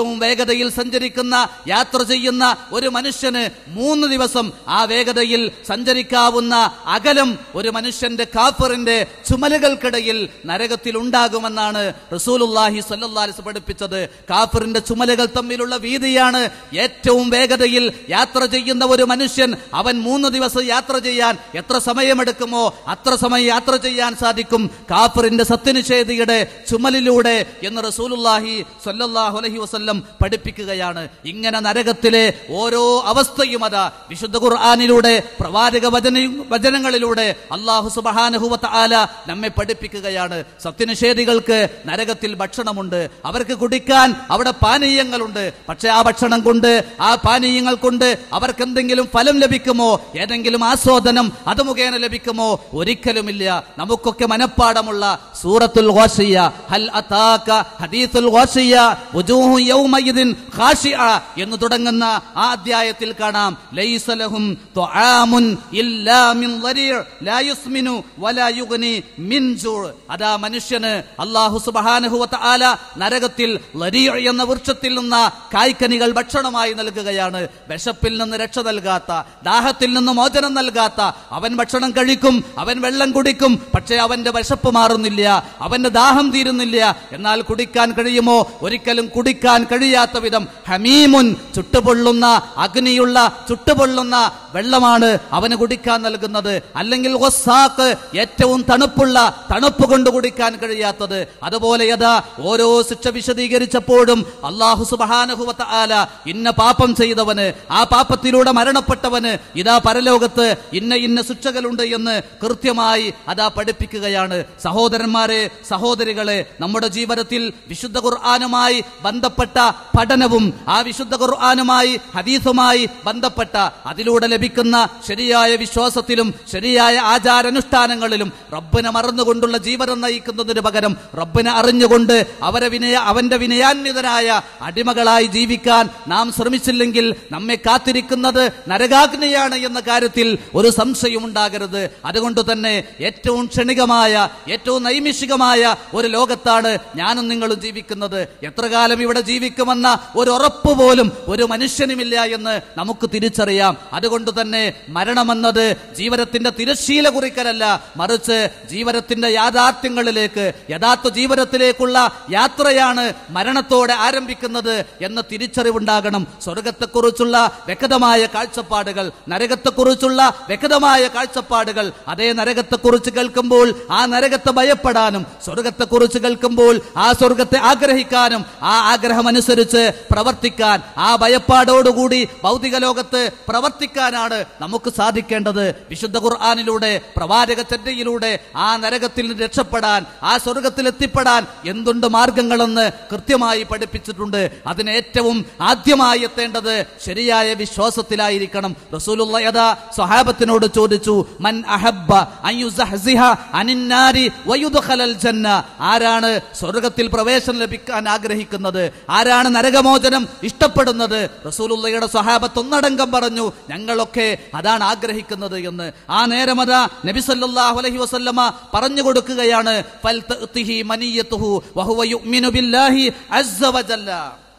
ഏറ്റവും വേഗതയിൽ സഞ്ചരിക്കുന്ന യാത്ര ചെയ്യുന്ന ഒരു മനുഷ്യന് മൂന്ന് ദിവസം ആ വേഗതയിൽ സഞ്ചരിക്കാവുന്ന അകലം ഒരു മനുഷ്യന്റെ കാഫറിന്റെ ചുമലുകൾക്കിടയിൽ നരകത്തിൽ ഉണ്ടാകുമെന്നാണ് റസൂലുല്ലാഹി സ്വല്ലല്ലാഹി പഠിപ്പിച്ചത് കാഫറിന്റെ ചുമലുകൾ തമ്മിലുള്ള വീതിയാണ് ഏറ്റവും വേഗതയിൽ യാത്ര ചെയ്യുന്ന ഒരു മനുഷ്യൻ അവൻ മൂന്ന് ദിവസം യാത്ര ചെയ്യാൻ എത്ര സമയമെടുക്കുമോ അത്ര സമയം യാത്ര ചെയ്യാൻ സാധിക്കും കാഫറിന്റെ സത്യനിഷേധിയുടെ ചുമലിലൂടെ എന്ന് റസൂലുല്ലാഹി സ്വല്ലല്ലാഹു അലൈഹി വസല്ലം പഠിപ്പിക്കുകയാണ് ഇങ്ങനെ നരകത്തിലെ ഓരോ അവസ്ഥയും അതാ വിശുദ്ധ ഖുർആാനിലൂടെ പ്രവാചക വചന വചനങ്ങളിലൂടെ അള്ളാഹു സുബഹാനഹുവത്ത ആല നമ്മെ പഠിപ്പിക്കുകയാണ് സത്യനിഷേധികൾക്ക് നരകത്തിൽ ഭക്ഷണമുണ്ട് അവർക്ക് കുടിക്കാൻ അവിടെ പാനീയങ്ങളുണ്ട് പക്ഷെ ആ ഭക്ഷണം കൊണ്ട് ആ പാനീയങ്ങൾ കൊണ്ട് അവർക്ക് എന്തെങ്കിലും ഫലം ലഭിക്കുമോ ഏതെങ്കിലും ആസ്വാദനം അത് മുഖേന ലഭിക്കുമോ ഒരിക്കലുമില്ല നമുക്കൊക്കെ മനഃപ്പാടമുള്ള സൂറത്തുൽ ഘോഷിയ ഹൽ അതാക ഹദീസുൽ ഘോഷിയ വുജൂഹു യൗമയിദിൻ ഖാശിഅ എന്ന് തുടങ്ങുന്ന ആ അധ്യായത്തിൽ കാണാം ലൈസ ലഹും തുആമുൻ ഇല്ലാ മിൻ ളരീ' ലാ യുസ്മിനു വലാ യുഗ്നി മിൻ ജൂ' അതാ മനുഷ്യന് അല്ലാഹു സുബ്ഹാനഹു വ തആല നരകത്തിൽ ലരീ' എന്ന വൃക്ഷത്തിൽ നിന്ന് കായ്ക്കനികൾ ഭക്ഷണമായി നൽകുകയാണ് വിശപ്പിൽ നിന്ന് രക്ഷ നൽകാത്ത ദാഹത്തിൽ നിന്ന് മോചനം നൽകാത്ത അവൻ ഭക്ഷണം കഴിക്കും അവൻ വെള്ളം കുടിക്കും പക്ഷേ അവന്റെ വിശപ്പ് മാറുന്നില്ല അവന്റെ ദാഹം തീരുന്നില്ല എന്നാൽ കുടിക്കാൻ കഴിയുമോ ഒരിക്കലും കുടിക്കാൻ കഴിയാത്ത വിധം ഹമീമുൻ ചുട്ടുപൊള്ളുന്ന അഗ്നിയുള്ള ചുട്ടുപൊള്ളുന്ന വെള്ളമാണ് അവന് കുടിക്കാൻ നൽകുന്നത് അല്ലെങ്കിൽ ഒസാക്ക് ഏറ്റവും തണുപ്പുള്ള തണുപ്പ് കൊണ്ട് കുടിക്കാൻ കഴിയാത്തത് അതുപോലെ യഥാ ഓരോ ശിക്ഷ വിശദീകരിച്ചപ്പോഴും അള്ളാഹു സുബാനഹുവത്ത ആല ഇന്ന പാപം ചെയ്തവന് ആ പാപത്തിലൂടെ മരണപ്പെട്ടവന് ഇതാ പരലോകത്ത് ഇന്ന ഇന്ന ശിക്ഷകളുണ്ട് എന്ന് കൃത്യമായി അതാ പഠിപ്പിക്കുകയാണ് സഹോദരന്മാരെ സഹോദരികളെ നമ്മുടെ ജീവിതത്തിൽ വിശുദ്ധ ഖുർആാനുമായി ബന്ധപ്പെട്ട പഠനവും ആ വിശുദ്ധ ഖുർആാനുമായി ഹദീസുമായി ബന്ധപ്പെട്ട അതിലൂടെ ലഭിക്കുന്ന ശരിയായ വിശ്വാസത്തിലും ശരിയായ ആചാരാനുഷ്ഠാനങ്ങളിലും റബ്ബിനെ മറന്നുകൊണ്ടുള്ള ജീവിതം നയിക്കുന്നതിന് പകരം റബ്ബിനെ അറിഞ്ഞുകൊണ്ട് അവരെ വിനയ അവന്റെ വിനയാന്വിതനായ അടിമകളായി ജീവിക്കാൻ നാം ശ്രമിച്ചില്ലെങ്കിൽ നമ്മെ കാത്തിരിക്കുന്നത് നരകാഗ്നിയാണ് എന്ന കാര്യത്തിൽ ഒരു സംശയം ഉണ്ടാകരുത് അതുകൊണ്ട് തന്നെ ഏറ്റവും ക്ഷണികമായ ഏറ്റവും നൈമിഷികമായ ഒരു ലോകത്താണ് ഞാനും നിങ്ങളും ജീവിക്കുന്നത് എത്ര കാലം ഇവിടെ ജീവിക്കുമെന്ന ഒരു ഉറപ്പ് പോലും ഒരു മനുഷ്യനുമില്ല എന്ന് നമുക്ക് തിരിച്ചറിയാം അതുകൊണ്ട് തന്നെ മരണമെന്നത് ജീവിതത്തിന്റെ തിരശീല കുറിക്കലല്ല മറിച്ച് ജീവിതത്തിന്റെ യാഥാർത്ഥ്യങ്ങളിലേക്ക് യഥാർത്ഥ ജീവിതത്തിലേക്കുള്ള യാത്രയാണ് മരണത്തോടെ ആരംഭിക്കുന്നത് എന്ന തിരിച്ചറിവുണ്ടാകണം സ്വർഗത്തെക്കുറിച്ചുള്ള വ്യക്തമായ കാഴ്ചപ്പാടുകൾ നരകത്തെക്കുറിച്ചുള്ള വ്യക്തമായ കാഴ്ചപ്പാടുകൾ അതേ നരകത്തെക്കുറിച്ച് കേൾക്കുമ്പോൾ ആ നരകത്തെ ഭയപ്പെടാനും സ്വർഗത്തെക്കുറിച്ച് കേൾക്കുമ്പോൾ ആ സ്വർഗത്തെ ആഗ്രഹിക്കാനും ആ ആഗ്രഹം അനുസരിച്ച് പ്രവർത്തിക്കാൻ ആ ഭയപ്പാടോടുകൂടി ഭൗതിക ലോകത്ത് പ്രവർത്തിക്കാനാണ് നമുക്ക് സാധിക്കേണ്ടത് വിശുദ്ധ ഖുർആാനിലൂടെ പ്രവാചക ചര്യയിലൂടെ ആ നരകത്തിൽ നിന്ന് രക്ഷപ്പെടാൻ ആ സ്വർഗത്തിൽ എത്തിപ്പെടാൻ എന്തുണ്ട് മാർഗങ്ങളെന്ന് കൃത്യമായി പഠിപ്പിച്ചിട്ടുണ്ട് അതിന് ഏറ്റവും ആദ്യമായി എത്തേണ്ടത് ശരിയായ വിശ്വാസത്തിലായിരിക്കണം റസൂലുള്ള യഥാ സ്വഹാബത്തിനോട് ചോദിച്ചു മൻ അഹബ്ബ അൻ യുസഹ്സിഹ അനിന്നാരി വയുദ്ഖലൽ ജന്ന ആരാണ് സ്വർഗത്തിൽ പ്രവേശനം ലഭിക്കാൻ ആഗ്രഹിക്കുന്നത് ആരാണ് നരകമോചനം ഇഷ്ടപ്പെടുന്നത് റസൂലുള്ളയുടെ സ്വഹാബത്ത് ഒന്നടങ്കം പറഞ്ഞു ഞങ്ങളൊക്കെ അതാണ് ആഗ്രഹിക്കുന്നത് എന്ന് ആ നേരം അതാ നബി സല്ലല്ലാഹു അലൈഹി വസല്ലമ പറഞ്ഞു കൊടുക്കുകയാണ് ഫൽതഅ്തിഹി മനിയത്തുഹു വഹുവ യുഅ്മിനു ബില്ലാഹി അസ്സ വജല്ല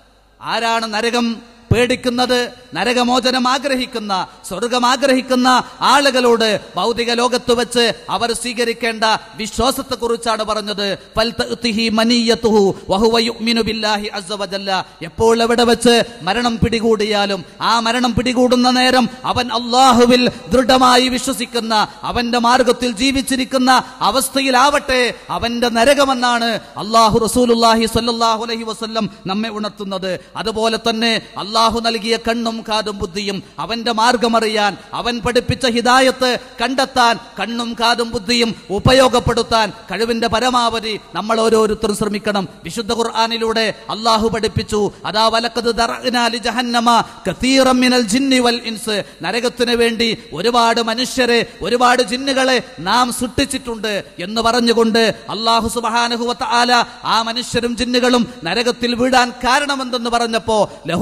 ആരാണ് നരകം പേടിക്കുന്നത് നരകമോചനം ആഗ്രഹിക്കുന്ന സ്വർഗം ആഗ്രഹിക്കുന്ന ആളുകളോട് ഭൗതിക ലോകത്ത് വെച്ച് അവർ സ്വീകരിക്കേണ്ട വിശ്വാസത്തെ കുറിച്ചാണ് പറഞ്ഞത് ഫൽതഅ്തിഹി മനീയത്തുഹു വഹുവ യുഅ്മിനു ബില്ലാഹി അസ്സ വജല്ല എപ്പോൾ എവിടെ വെച്ച് മരണം പിടികൂടിയാലും ആ മരണം പിടികൂടുന്ന നേരം അവൻ അള്ളാഹുവിൽ ദൃഢമായി വിശ്വസിക്കുന്ന അവന്റെ മാർഗത്തിൽ ജീവിച്ചിരിക്കുന്ന അവസ്ഥയിലാവട്ടെ അവന്റെ നരകമെന്നാണ് അള്ളാഹു റസൂലുല്ലാഹി സ്വല്ലല്ലാഹു അലൈഹി വസല്ലം നമ്മെ ഉണർത്തുന്നത് അതുപോലെ തന്നെ അള്ളാഹു നൽകിയ കണ്ണും കാതും ബുദ്ധിയും അവന്റെ മാർഗമറിയാൻ അവൻ പഠിപ്പിച്ച ഹിദായത്ത് കണ്ടെത്താൻ കണ്ണും കാതും ബുദ്ധിയും ഉപയോഗപ്പെടുത്താൻ കഴിവിന്റെ പരമാവധി നമ്മൾ ഓരോരുത്തരും ശ്രമിക്കണം വിശുദ്ധ ഖുർആാനിലൂടെ അള്ളാഹു പഠിപ്പിച്ചു അതാ വലക്കത് ദറഅ്നാ ലി ജഹന്നമ കതീറം മിനൽ ജിന്നി വൽ ഇൻസ് നരകത്തിന് വേണ്ടി ഒരുപാട് മനുഷ്യരെ ഒരുപാട് ജിന്നുകളെ നാം സൃഷ്ടിച്ചിട്ടുണ്ട് എന്ന് പറഞ്ഞുകൊണ്ട് അള്ളാഹു സുബ്ഹാനഹു വ തആല ആ മനുഷ്യരും ജിന്നുകളും നരകത്തിൽ വീഴാൻ കാരണമെന്തെന്ന് പറഞ്ഞപ്പോ ലഹും ഖുലൂ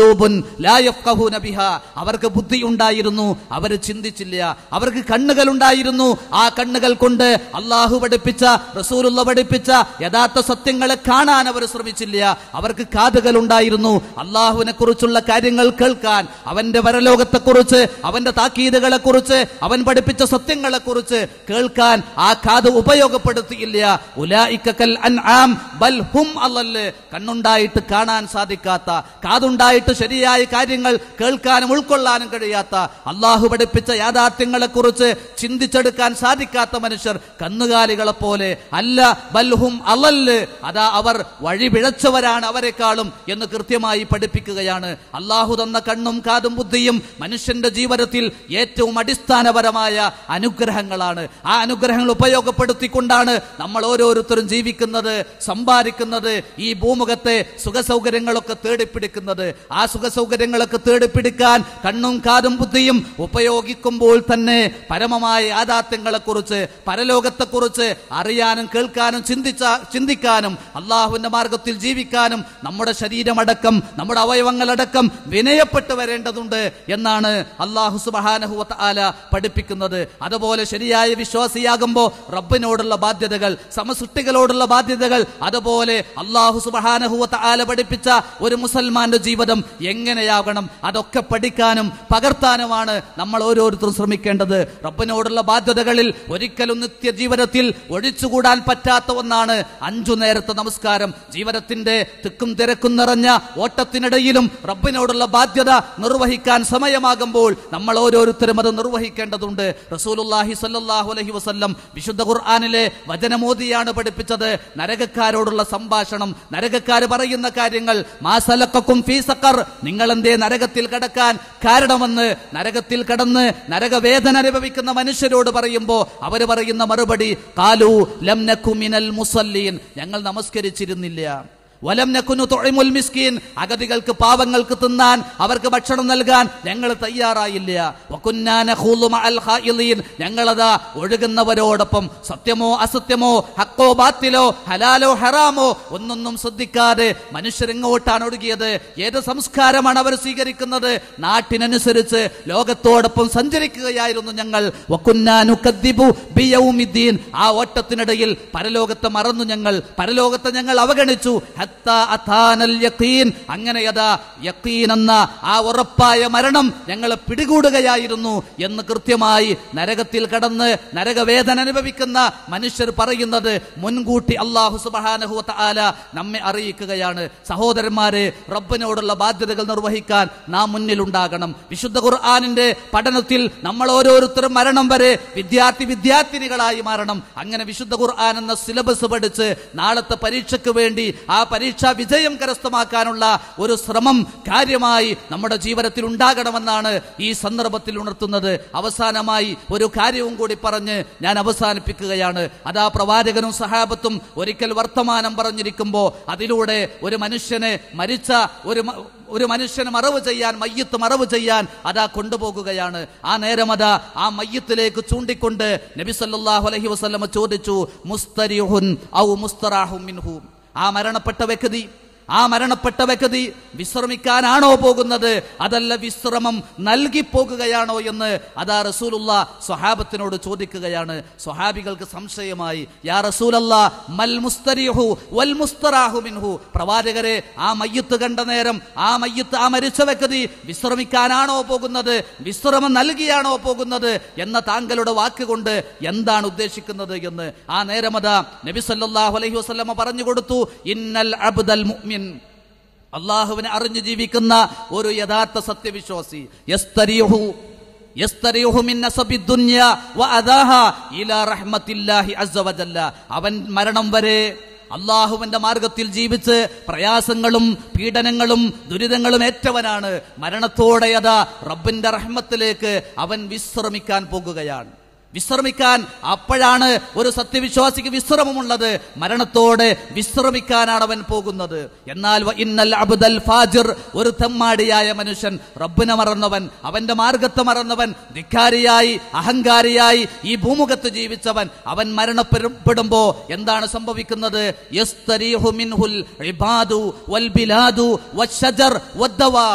ഖുലൂബുൻ ലാ യഫ്ഖഹൂന ബിഹാ അവർക്ക് ബുദ്ധി ഉണ്ടായിരുന്നു അവർ ചിന്തിച്ചില്ല അവർക്ക് കണ്ണുകൾ ഉണ്ടായിരുന്നു ആ കണ്ണുകൾ കൊണ്ട് അള്ളാഹു പഠിപ്പിച്ച റസൂലുള്ള പഠിപ്പിച്ച യഥാർത്ഥ സത്യങ്ങളെ കാണാൻ അവർ ശ്രമിച്ചില്ല അവർക്ക് കാതുകൾ ഉണ്ടായിരുന്നു അള്ളാഹുവിനെ കുറിച്ചുള്ള കാര്യങ്ങൾ കേൾക്കാൻ അവന്റെ പരലോകത്തെ കുറിച്ച് അവന്റെ താക്കീതുകളെ കുറിച്ച് അവൻ പഠിപ്പിച്ച സത്യങ്ങളെ കുറിച്ച് കേൾക്കാൻ ആ കാത് ഉപയോഗപ്പെടുത്തിയില്ല ഉലായിക്കൽ അൻആം ബൽ ഹും അല്ലല് കണ്ണുണ്ടായിട്ട് കാണാൻ സാധിക്കാത്ത കാതുണ്ടായിട്ട് ശരിയായ കാര്യങ്ങൾ കേൾക്കാനും ഉൾക്കൊള്ളാനും കഴിയാത്ത അള്ളാഹു പഠിപ്പിച്ച യാഥാർത്ഥ്യങ്ങളെ കുറിച്ച് ചിന്തിച്ചെടുക്കാൻ സാധിക്കാത്ത മനുഷ്യർ കന്നുകാലികളെ പോലെ അല്ല ബൽഹും അലല്ല് അതാ അവർ വഴി പിഴച്ചവരാണ് അവരെക്കാളും എന്ന് കൃത്യമായി പഠിപ്പിക്കുകയാണ് അള്ളാഹു തന്ന കണ്ണും കാതും ബുദ്ധിയും മനുഷ്യന്റെ ജീവിതത്തിൽ ഏറ്റവും അടിസ്ഥാനപരമായ അനുഗ്രഹങ്ങളാണ് ആ അനുഗ്രഹങ്ങൾ ഉപയോഗപ്പെടുത്തിക്കൊണ്ടാണ് നമ്മൾ ഓരോരുത്തരും ജീവിക്കുന്നത് സമ്പാദിക്കുന്നത് ഈ ഭൂമുഖത്തെ സുഖസൗകര്യങ്ങളൊക്കെ തേടിപ്പിടിക്കുന്നത് ആ സുഖസൗകര്യങ്ങളൊക്കെ തേടിപ്പിടിക്കാൻ കണ്ണും കാതും ബുദ്ധിയും ഉപയോഗിക്കുമ്പോൾ തന്നെ പരമമായ യാഥാർത്ഥ്യങ്ങളെ കുറിച്ച് പരലോകത്തെക്കുറിച്ച് അറിയാനും കേൾക്കാനും ചിന്തിച്ച ചിന്തിക്കാനും അള്ളാഹുവിന്റെ മാർഗത്തിൽ ജീവിക്കാനും നമ്മുടെ ശരീരമടക്കം നമ്മുടെ അവയവങ്ങളടക്കം വിനയപ്പെട്ടു വരേണ്ടതുണ്ട് എന്നാണ് അള്ളാഹു സുബാനഹുവത്ത് ആല പഠിപ്പിക്കുന്നത് അതുപോലെ ശരിയായ വിശ്വാസിയാകുമ്പോൾ റബ്ബിനോടുള്ള ബാധ്യതകൾ സമസൃഷ്ടികളോടുള്ള ബാധ്യതകൾ അതുപോലെ അള്ളാഹു സുബാനഹുവത്ത് ആല പഠിപ്പിച്ച ഒരു മുസൽമാന്റെ ജീവിതം എങ്ങനെയാകണം അതൊക്കെ പഠിക്കാനും പകർത്താനുമാണ് നമ്മൾ ഓരോരുത്തരും ശ്രമിക്കേണ്ടത് റബ്ബിനോടുള്ള ബാധ്യതകളിൽ ഒരിക്കലും നിത്യ ജീവിതത്തിൽ ഒഴിച്ചുകൂടാൻ പറ്റാത്ത ഒന്നാണ് അഞ്ചു നേരത്തെ നമസ്കാരം ജീവിതത്തിന്റെ തിക്കും തിരക്കും നിറഞ്ഞ ഓട്ടത്തിനിടയിലും റബ്ബിനോടുള്ള ബാധ്യത നിർവഹിക്കാൻ സമയമാകുമ്പോൾ നമ്മൾ ഓരോരുത്തരും അത് നിർവഹിക്കേണ്ടതുണ്ട് റസൂലുല്ലാഹി സല്ലല്ലാഹു അലൈഹി വസല്ലം വിശുദ്ധ ഖുർആനിലെ വചനമോദിയാണ് പഠിപ്പിച്ചത് നരകക്കാരോടുള്ള സംഭാഷണം നരകക്കാർ പറയുന്ന കാര്യങ്ങൾ മാസലക്കും ഫീ സഖർ നിങ്ങൾ എന്തേ നരകത്തിൽ കടക്കാൻ കാരണമെന്ന് നരകത്തിൽ കടന്ന് നരകവേദന അനുഭവിക്കുന്ന മനുഷ്യരോട് പറയുമ്പോൾ അവർ പറയുന്ന മറുപടി കാലു ലം നക്കു മിനൽ മുസല്ലീൻ ഞങ്ങൾ നമസ്കരിച്ചിരുന്നില്ല വലം നക്കുനു തൊഴിമുൽ മിസ്കീൻ അഗതികൾക്ക് പാവങ്ങൾക്ക് തിന്നാൻ അവർക്ക് ഭക്ഷണം നൽകാൻ ഞങ്ങൾ തയ്യാറായില്ല വകുന്നാ നഖൂളു മഅൽ ഖായിലീൻ ഞങ്ങളതാ ഒഴുകുന്നവരോടൊപ്പം സത്യമോ അസത്യമോ ഹക്കോ ബാത്തിലോ ഹലാലോ ഹറാമോ ഒന്നൊന്നും ശ്രദ്ധിക്കാതെ മനുഷ്യരെങ്ങോട്ടാണ് ഒഴുകിയത് ഏത് സംസ്കാരമാണ് അവർ സ്വീകരിക്കുന്നത് നാട്ടിനനുസരിച്ച് ലോകത്തോടൊപ്പം സഞ്ചരിക്കുകയായിരുന്നു ഞങ്ങൾ വകുന്നാ നുകദ്ദിബു ബിയൗമിദ്ദീൻ ആ ഓട്ടത്തിനിടയിൽ പരലോകത്തെ മറന്നു ഞങ്ങൾ പരലോകത്തെ ഞങ്ങൾ അവഗണിച്ചു ഹത്താ അഥാനൽ യഖീൻ അങ്ങനെ യഥാ യഖീൻ എന്ന ആ ഉറപ്പായ മരണം ഞങ്ങളെ പിടികൂടുകയായിരുന്നു എന്ന് കൃത്യമായി നരകത്തിൽ കടന്ന് നരകവേദന അനുഭവിക്കുന്ന മനുഷ്യർ പറയുന്നത് മുൻകൂട്ടി അള്ളാഹു സുബാനഹു ആല നമ്മെ അറിയിക്കുകയാണ് സഹോദരന്മാരെ റബ്ബിനോടുള്ള ബാധ്യതകൾ നിർവഹിക്കാൻ നാം മുന്നിലുണ്ടാകണം വിശുദ്ധ ഖുർആാനിന്റെ പഠനത്തിൽ നമ്മൾ ഓരോരുത്തരും മരണം വരെ വിദ്യാർത്ഥി വിദ്യാർത്ഥിനികളായി മാറണം അങ്ങനെ വിശുദ്ധ ഖുർആൻ എന്ന സിലബസ് പഠിച്ച് നാളത്തെ പരീക്ഷയ്ക്ക് വേണ്ടി ആ പരീക്ഷാ വിജയം കരസ്ഥമാക്കാനുള്ള ഒരു ശ്രമം കാര്യമായി നമ്മുടെ ജീവിതത്തിൽ ഉണ്ടാകണമെന്നാണ് ഈ സന്ദർഭത്തിൽ ഉണർത്തുന്നത് അവസാനമായി ഒരു കാര്യവും കൂടി പറഞ്ഞ് ഞാൻ അവസാനിപ്പിക്കുകയാണ് അതാ പ്രവാചകനും സഹാബത്തും ഒരിക്കൽ വർത്തമാനം പറഞ്ഞിരിക്കുമ്പോ അതിലൂടെ ഒരു മനുഷ്യനെ മരിച്ച ഒരു മ- ഒരു മനുഷ്യന് മറവ് ചെയ്യാൻ മയ്യത്ത് മറവ് ചെയ്യാൻ അതാ കൊണ്ടുപോകുകയാണ് ആ നേരം അതാ ആ മയ്യത്തിലേക്ക് ചൂണ്ടിക്കൊണ്ട് നബി സല്ലല്ലാഹു അലൈഹി വസല്ലമ ചോദിച്ചു മുസ്തരിഹുൻ ഔ മുസ്തറാഹും മിൻഹു ആ മരണപ്പെട്ട വ്യക്തി ആ മരണപ്പെട്ട വ്യക്തി വിശ്രമിക്കാനാണോ പോകുന്നത് അതല്ല വിശ്രമം നൽകി പോകുകയാണോ എന്ന് അതാ റസൂലുള്ള സ്വഹാബത്തിനോട് ചോദിക്കുകയാണ് സ്വഹാബികൾക്ക് സംശയമായി യാ റസൂലല്ല മൽ മുസ്തരിഹു വൽ മുസ്തറാഹു മിൻഹു പ്രവാചകരെ ആ മയ്യത്ത് കണ്ട നേരം ആ മയ്യത്ത് ആ മരിച്ച വ്യക്തി വിശ്രമിക്കാനാണോ പോകുന്നത് വിശ്രമം നൽകിയാണോ പോകുന്നത് എന്ന താങ്കളുടെ വാക്കുകൊണ്ട് എന്താണ് ഉദ്ദേശിക്കുന്നത് എന്ന് ആ നേരമത നബി സല്ലല്ലാഹു അലൈഹി വസല്ലമ പറഞ്ഞു കൊടുത്തു ഇന്നൽ അബ്ദൽ മുഅ്മിൻ അള്ളാഹുവിനെ അറിഞ്ഞു ജീവിക്കുന്ന ഒരു യഥാർത്ഥ സത്യവിശ്വാസി യസ്തരിഹു യസ്തരിഹു മിൻ നസബി ദുനിയ വഅദാഹ ഇലാ റഹ്മത്തില്ലാഹി അസ്സ വജല്ല അവൻ മരണം വരെ അള്ളാഹുവിന്റെ മാർഗത്തിൽ ജീവിച്ച് പ്രയാസങ്ങളും പീഡനങ്ങളും ദുരിതങ്ങളും ഏറ്റവനാണ് മരണത്തോടെ അതാ റബ്ബിന്റെ റഹ്മത്തിലേക്ക് അവൻ വിശ്രമിക്കാൻ പോകുകയാണ് വിശ്രമിക്കാൻ അപ്പോഴാണ് ഒരു സത്യവിശ്വാസിക്ക് വിശ്രമമുള്ളത് മരണത്തോടെ വിശ്രമിക്കാനാണ് അവൻ പോകുന്നത് എന്നാൽ വ ഇന്നൽ അബ്ദൽ ഫാജിർ ഒരു തെമ്മാടിയായ മനുഷ്യൻ റബ്ബിനെ മറന്നവൻ അവന്റെ മാർഗത്തെ മറന്നവൻ ധിക്കാരിയായി അഹങ്കാരിയായി ഈ ഭൂമുഖത്ത് ജീവിച്ചവൻ അവൻ മരണപ്പെടുമ്പോ എന്താണ് സംഭവിക്കുന്നത് യസ്തരീഹു മിൻഹുൽ ഇബാദു വൽ ബിലാദു വശജർ വദ്ദവാബ്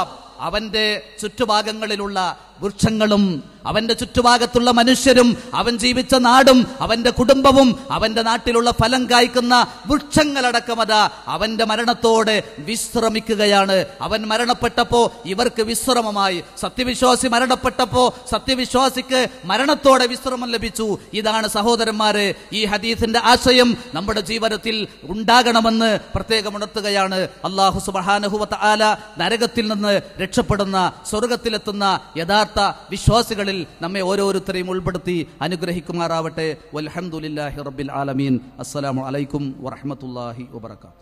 അവന്റെ ചുറ്റുഭാഗങ്ങളിലുള്ള വൃക്ഷങ്ങളും അവന്റെ ചുറ്റുഭാഗത്തുള്ള മനുഷ്യരും അവൻ ജീവിച്ച നാടും അവന്റെ കുടുംബവും അവന്റെ നാട്ടിലുള്ള ഫലം കായ്ക്കുന്ന വൃക്ഷങ്ങളടക്കമത അവന്റെ മരണത്തോടെ വിശ്രമിക്കുകയാണ് അവൻ മരണപ്പെട്ടപ്പോ ഇവർക്ക് വിശ്രമമായി സത്യവിശ്വാസി മരണപ്പെട്ടപ്പോ സത്യവിശ്വാസിക്ക് മരണത്തോടെ വിശ്രമം ലഭിച്ചു ഇതാണ് സഹോദരന്മാരെ ഈ ഹദീസിന്റെ ആശയം നമ്മുടെ ജീവിതത്തിൽ ഉണ്ടാകണമെന്ന് പ്രത്യേകം ഉണർത്തുകയാണ് അള്ളാഹു സുബാനഹുവത്ത ആല നരകത്തിൽ നിന്ന് രക്ഷപ്പെടുന്ന സ്വർഗത്തിലെത്തുന്ന യഥാർത്ഥ വിശ്വാസികളിൽ നമ്മെ ഓരോരുത്തരെയും ഉൾപ്പെടുത്തി അനുഗ്രഹിക്കുമാറാവട്ടെ വൽഹംദുലില്ലാഹി റബ്ബിൽ ആലമീൻ അസ്സലാമു അലൈക്കും വറഹ്മത്തുള്ളാഹി വബറകാതുഹു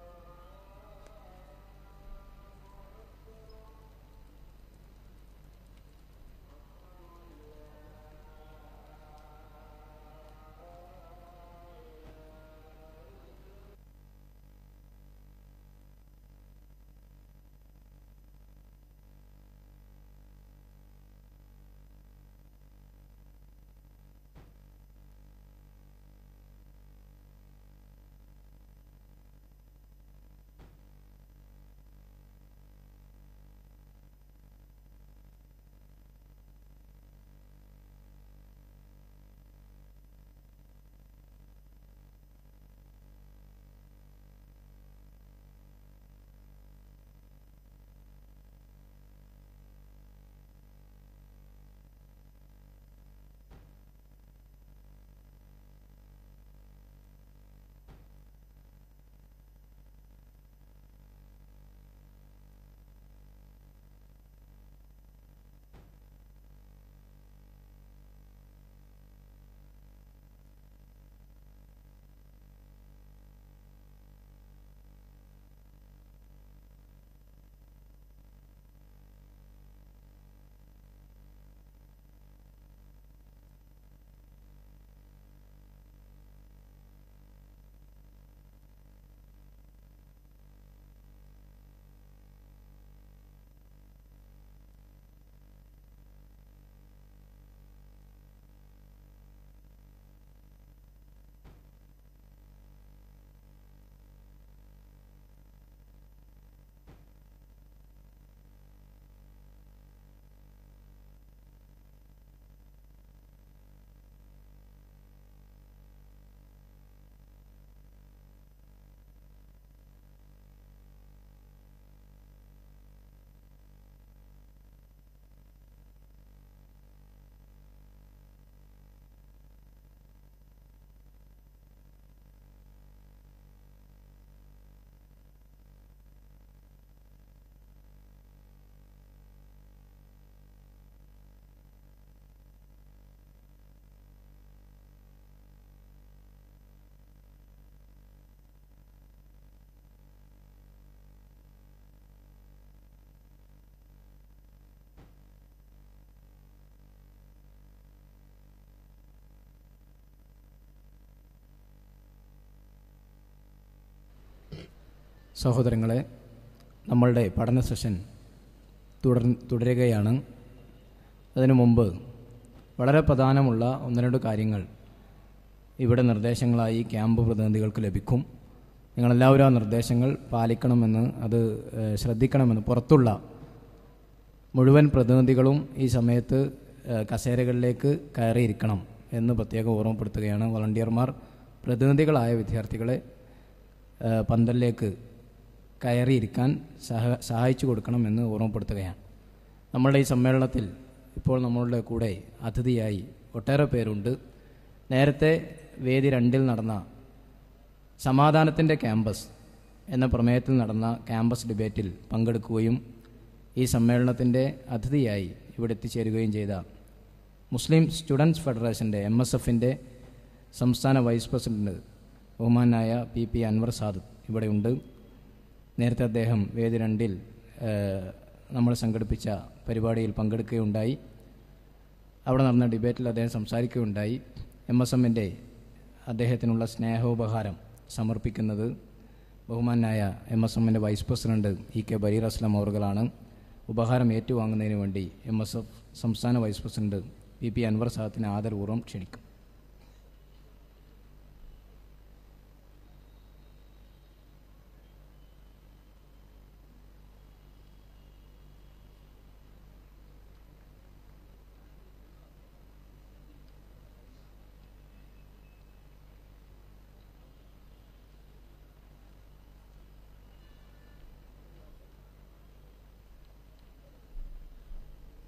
സഹോദരങ്ങളെ നമ്മളുടെ പഠന സെഷൻ തുടർ തുടരുകയാണ് അതിനു മുമ്പ് വളരെ പ്രധാനമുള്ള ഒന്ന് രണ്ട് കാര്യങ്ങൾ ഇവിടെ നിർദ്ദേശങ്ങളായി ക്യാമ്പ് പ്രതിനിധികൾക്ക് ലഭിക്കും നിങ്ങളെല്ലാവരും ആ നിർദ്ദേശങ്ങൾ പാലിക്കണമെന്ന് അത് ഏഹ്, ശ്രദ്ധിക്കണമെന്ന് പുറത്തുള്ള മുഴുവൻ പ്രതിനിധികളും ഈ സമയത്ത് ഏഹ്, കസേരകളിലേക്ക് കയറിയിരിക്കണം എന്ന് പ്രത്യേകം ഓർമ്മപ്പെടുത്തുകയാണ് വളണ്ടിയർമാർ പ്രതിനിധികളായ വിദ്യാർത്ഥികളെ ഏഹ്, പന്തലിലേക്ക് കയറിയിരിക്കാൻ സഹ സഹായിച്ചു കൊടുക്കണമെന്ന് ഓർമ്മപ്പെടുത്തുകയാണ് നമ്മളുടെ ഈ സമ്മേളനത്തിൽ ഇപ്പോൾ നമ്മളുടെ കൂടെ അതിഥിയായി ഒട്ടേറെ പേരുണ്ട് നേരത്തെ വേദി രണ്ടിൽ നടന്ന സമാധാനത്തിൻ്റെ ക്യാമ്പസ് എന്ന പ്രമേയത്തിൽ നടന്ന ക്യാമ്പസ് ഡിബേറ്റിൽ പങ്കെടുക്കുകയും ഈ സമ്മേളനത്തിൻ്റെ അതിഥിയായി ഇവിടെ എത്തിച്ചേരുകയും ചെയ്ത മുസ്ലിം സ്റ്റുഡൻസ് ഫെഡറേഷൻ്റെ എം എസ് എഫിൻ്റെ സംസ്ഥാന വൈസ് പ്രസിഡന്റ് ബഹുമാനായ പി പി അൻവർ സാദ് ഇവിടെയുണ്ട് നേരത്തെ അദ്ദേഹം വേദി രണ്ടിൽ ഏഹ്, നമ്മൾ സംഘടിപ്പിച്ച പരിപാടിയിൽ പങ്കെടുക്കുകയുണ്ടായി അവിടെ നടന്ന ഡിബേറ്റിൽ അദ്ദേഹം സംസാരിക്കുകയുണ്ടായി എം എസ് എമ്മിൻ്റെ അദ്ദേഹത്തിനുള്ള സ്നേഹോപഹാരം സമർപ്പിക്കുന്നത് ബഹുമാനായ എം എസ് എമ്മിൻ്റെ vice president E K Bareer Aslam അവറുകളാണ് ഉപഹാരം ഏറ്റുവാങ്ങുന്നതിന് വേണ്ടി എം എസ് എഫ് സംസ്ഥാന vice president P P Anwar സാദത്തിനെ ആദരപൂർവ്വം ക്ഷണിക്കും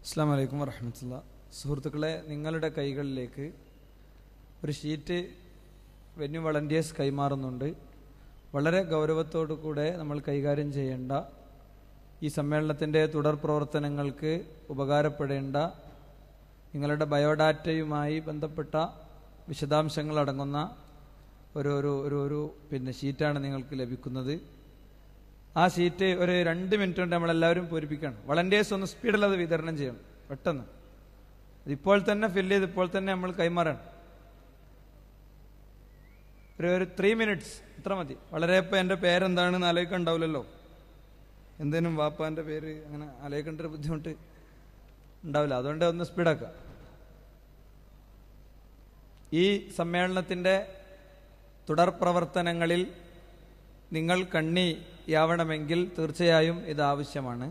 അസ്സാം വലൈക്കും വറഹമത്തുള്ള സുഹൃത്തുക്കളെ നിങ്ങളുടെ കൈകളിലേക്ക് ഒരു ഷീറ്റ് വെന്യൂ വളണ്ടിയേഴ്സ് കൈമാറുന്നുണ്ട് വളരെ ഗൗരവത്തോടു കൂടെ നമ്മൾ കൈകാര്യം ചെയ്യേണ്ട ഈ സമ്മേളനത്തിൻ്റെ തുടർ പ്രവർത്തനങ്ങൾക്ക് ഉപകാരപ്പെടേണ്ട നിങ്ങളുടെ ബയോഡാറ്റയുമായി ബന്ധപ്പെട്ട വിശദാംശങ്ങൾ അടങ്ങുന്ന ഒരു ഒരു ഒരു ഒരു പിന്നെ ഷീറ്റാണ് നിങ്ങൾക്ക് ലഭിക്കുന്നത് ആ ഷീറ്റ് ഒരു രണ്ട് മിനിറ്റ് കൊണ്ട് നമ്മളെല്ലാവരും പൂരിപ്പിക്കണം വളണ്ടിയേഴ്സ് ഒന്ന് സ്പീഡിൽ അത് വിതരണം ചെയ്യണം പെട്ടെന്ന് ഇപ്പോൾ തന്നെ ഫില്ല് ചെയ്ത് ഇപ്പോൾ തന്നെ നമ്മൾ കൈമാറണം ഒരു ഒരു ത്രീ മിനിറ്റ്സ് ഇത്ര മതി വളരെ ഇപ്പം എൻ്റെ പേരെന്താണെന്ന് ആലോചിക്കണ്ടാവില്ലല്ലോ എന്തേനും വാപ്പാൻ്റെ പേര് അങ്ങനെ ആലോചിക്കേണ്ട ഒരു ബുദ്ധിമുട്ട് ഉണ്ടാവില്ല അതുകൊണ്ട് ഒന്ന് സ്പീഡാക്കുക ഈ സമ്മേളനത്തിൻ്റെ തുടർ പ്രവർത്തനങ്ങളിൽ നിങ്ങൾ കണ്ണിയാവണമെങ്കിൽ തീർച്ചയായും ഇത് ആവശ്യമാണ്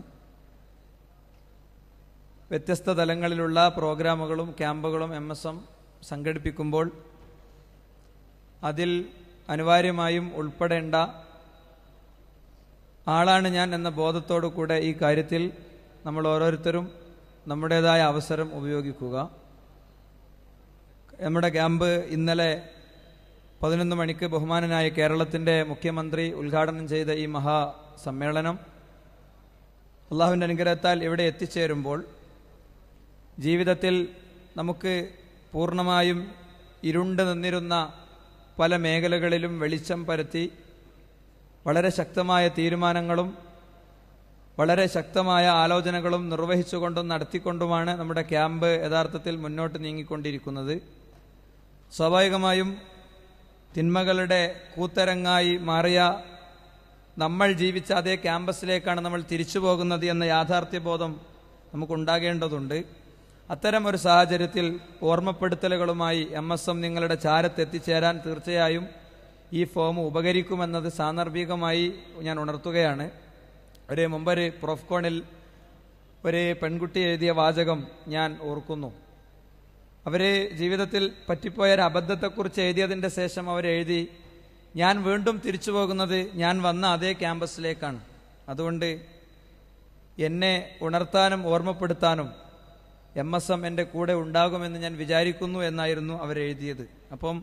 വ്യത്യസ്ത തലങ്ങളിലുള്ള പ്രോഗ്രാമുകളും ക്യാമ്പുകളും എം എസ് എം സംഘടിപ്പിക്കുമ്പോൾ അതിൽ അനിവാര്യമായും ഉൾപ്പെടേണ്ട ആളാണ് ഞാൻ എന്ന ബോധത്തോടു കൂടെ ഈ കാര്യത്തിൽ നമ്മൾ ഓരോരുത്തരും നമ്മുടേതായ അവസരം ഉപയോഗിക്കുക നമ്മുടെ ക്യാമ്പ് ഇന്നലെ പതിനൊന്ന് മണിക്ക് ബഹുമാനനായ കേരളത്തിന്റെ മുഖ്യമന്ത്രി ഉദ്ഘാടനം ചെയ്ത ഈ മഹാ സമ്മേളനം അള്ളാഹുവിൻ്റെ അനുഗ്രഹത്താൽ ഇവിടെ എത്തിച്ചേരുമ്പോൾ ജീവിതത്തിൽ നമുക്ക് പൂർണ്ണമായും ഇരുണ്ട് നിന്നിരുന്ന പല മേഖലകളിലും വെളിച്ചം പരത്തി വളരെ ശക്തമായ തീരുമാനങ്ങളും വളരെ ശക്തമായ ആലോചനകളും നിർവഹിച്ചുകൊണ്ടും നടത്തിക്കൊണ്ടുമാണ് നമ്മുടെ ക്യാമ്പ് യഥാർത്ഥത്തിൽ മുന്നോട്ട് നീങ്ങിക്കൊണ്ടിരിക്കുന്നത് സ്വാഭാവികമായും തിന്മകളുടെ കൂത്തരങ്ങായി മാറിയ നമ്മൾ ജീവിച്ച അതേ ക്യാമ്പസിലേക്കാണ് നമ്മൾ തിരിച്ചു പോകുന്നത് എന്ന യാഥാർത്ഥ്യബോധം നമുക്കുണ്ടാകേണ്ടതുണ്ട് അത്തരം ഒരു സാഹചര്യത്തിൽ ഓർമ്മപ്പെടുത്തലുകളുമായി എം എസ് എം നിങ്ങളുടെ ചാരത്തെത്തിച്ചേരാൻ തീർച്ചയായും ഈ ഫോം ഉപകരിക്കുമെന്നത് സാന്ദർഭികമായി ഞാൻ ഉണർത്തുകയാണ് ഒരു മുമ്പൊരു പ്രൊഫ്കോണിൽ ഒരു പെൺകുട്ടി എഴുതിയ വാചകം ഞാൻ ഓർക്കുന്നു അവര് ജീവിതത്തിൽ പറ്റിപ്പോയ ഒരു അബദ്ധത്തെക്കുറിച്ച് എഴുതിയതിന്റെ ശേഷം അവരെഴുതി ഞാൻ വീണ്ടും തിരിച്ചു പോകുന്നത് ഞാൻ വന്ന അതേ ക്യാമ്പസിലേക്കാണ് അതുകൊണ്ട് എന്നെ ഉണർത്താനും ഓർമ്മപ്പെടുത്താനും എം എസ് എം എൻ്റെ കൂടെ ഉണ്ടാകുമെന്ന് ഞാൻ വിചാരിക്കുന്നു എന്നായിരുന്നു അവരെഴുതിയത് അപ്പം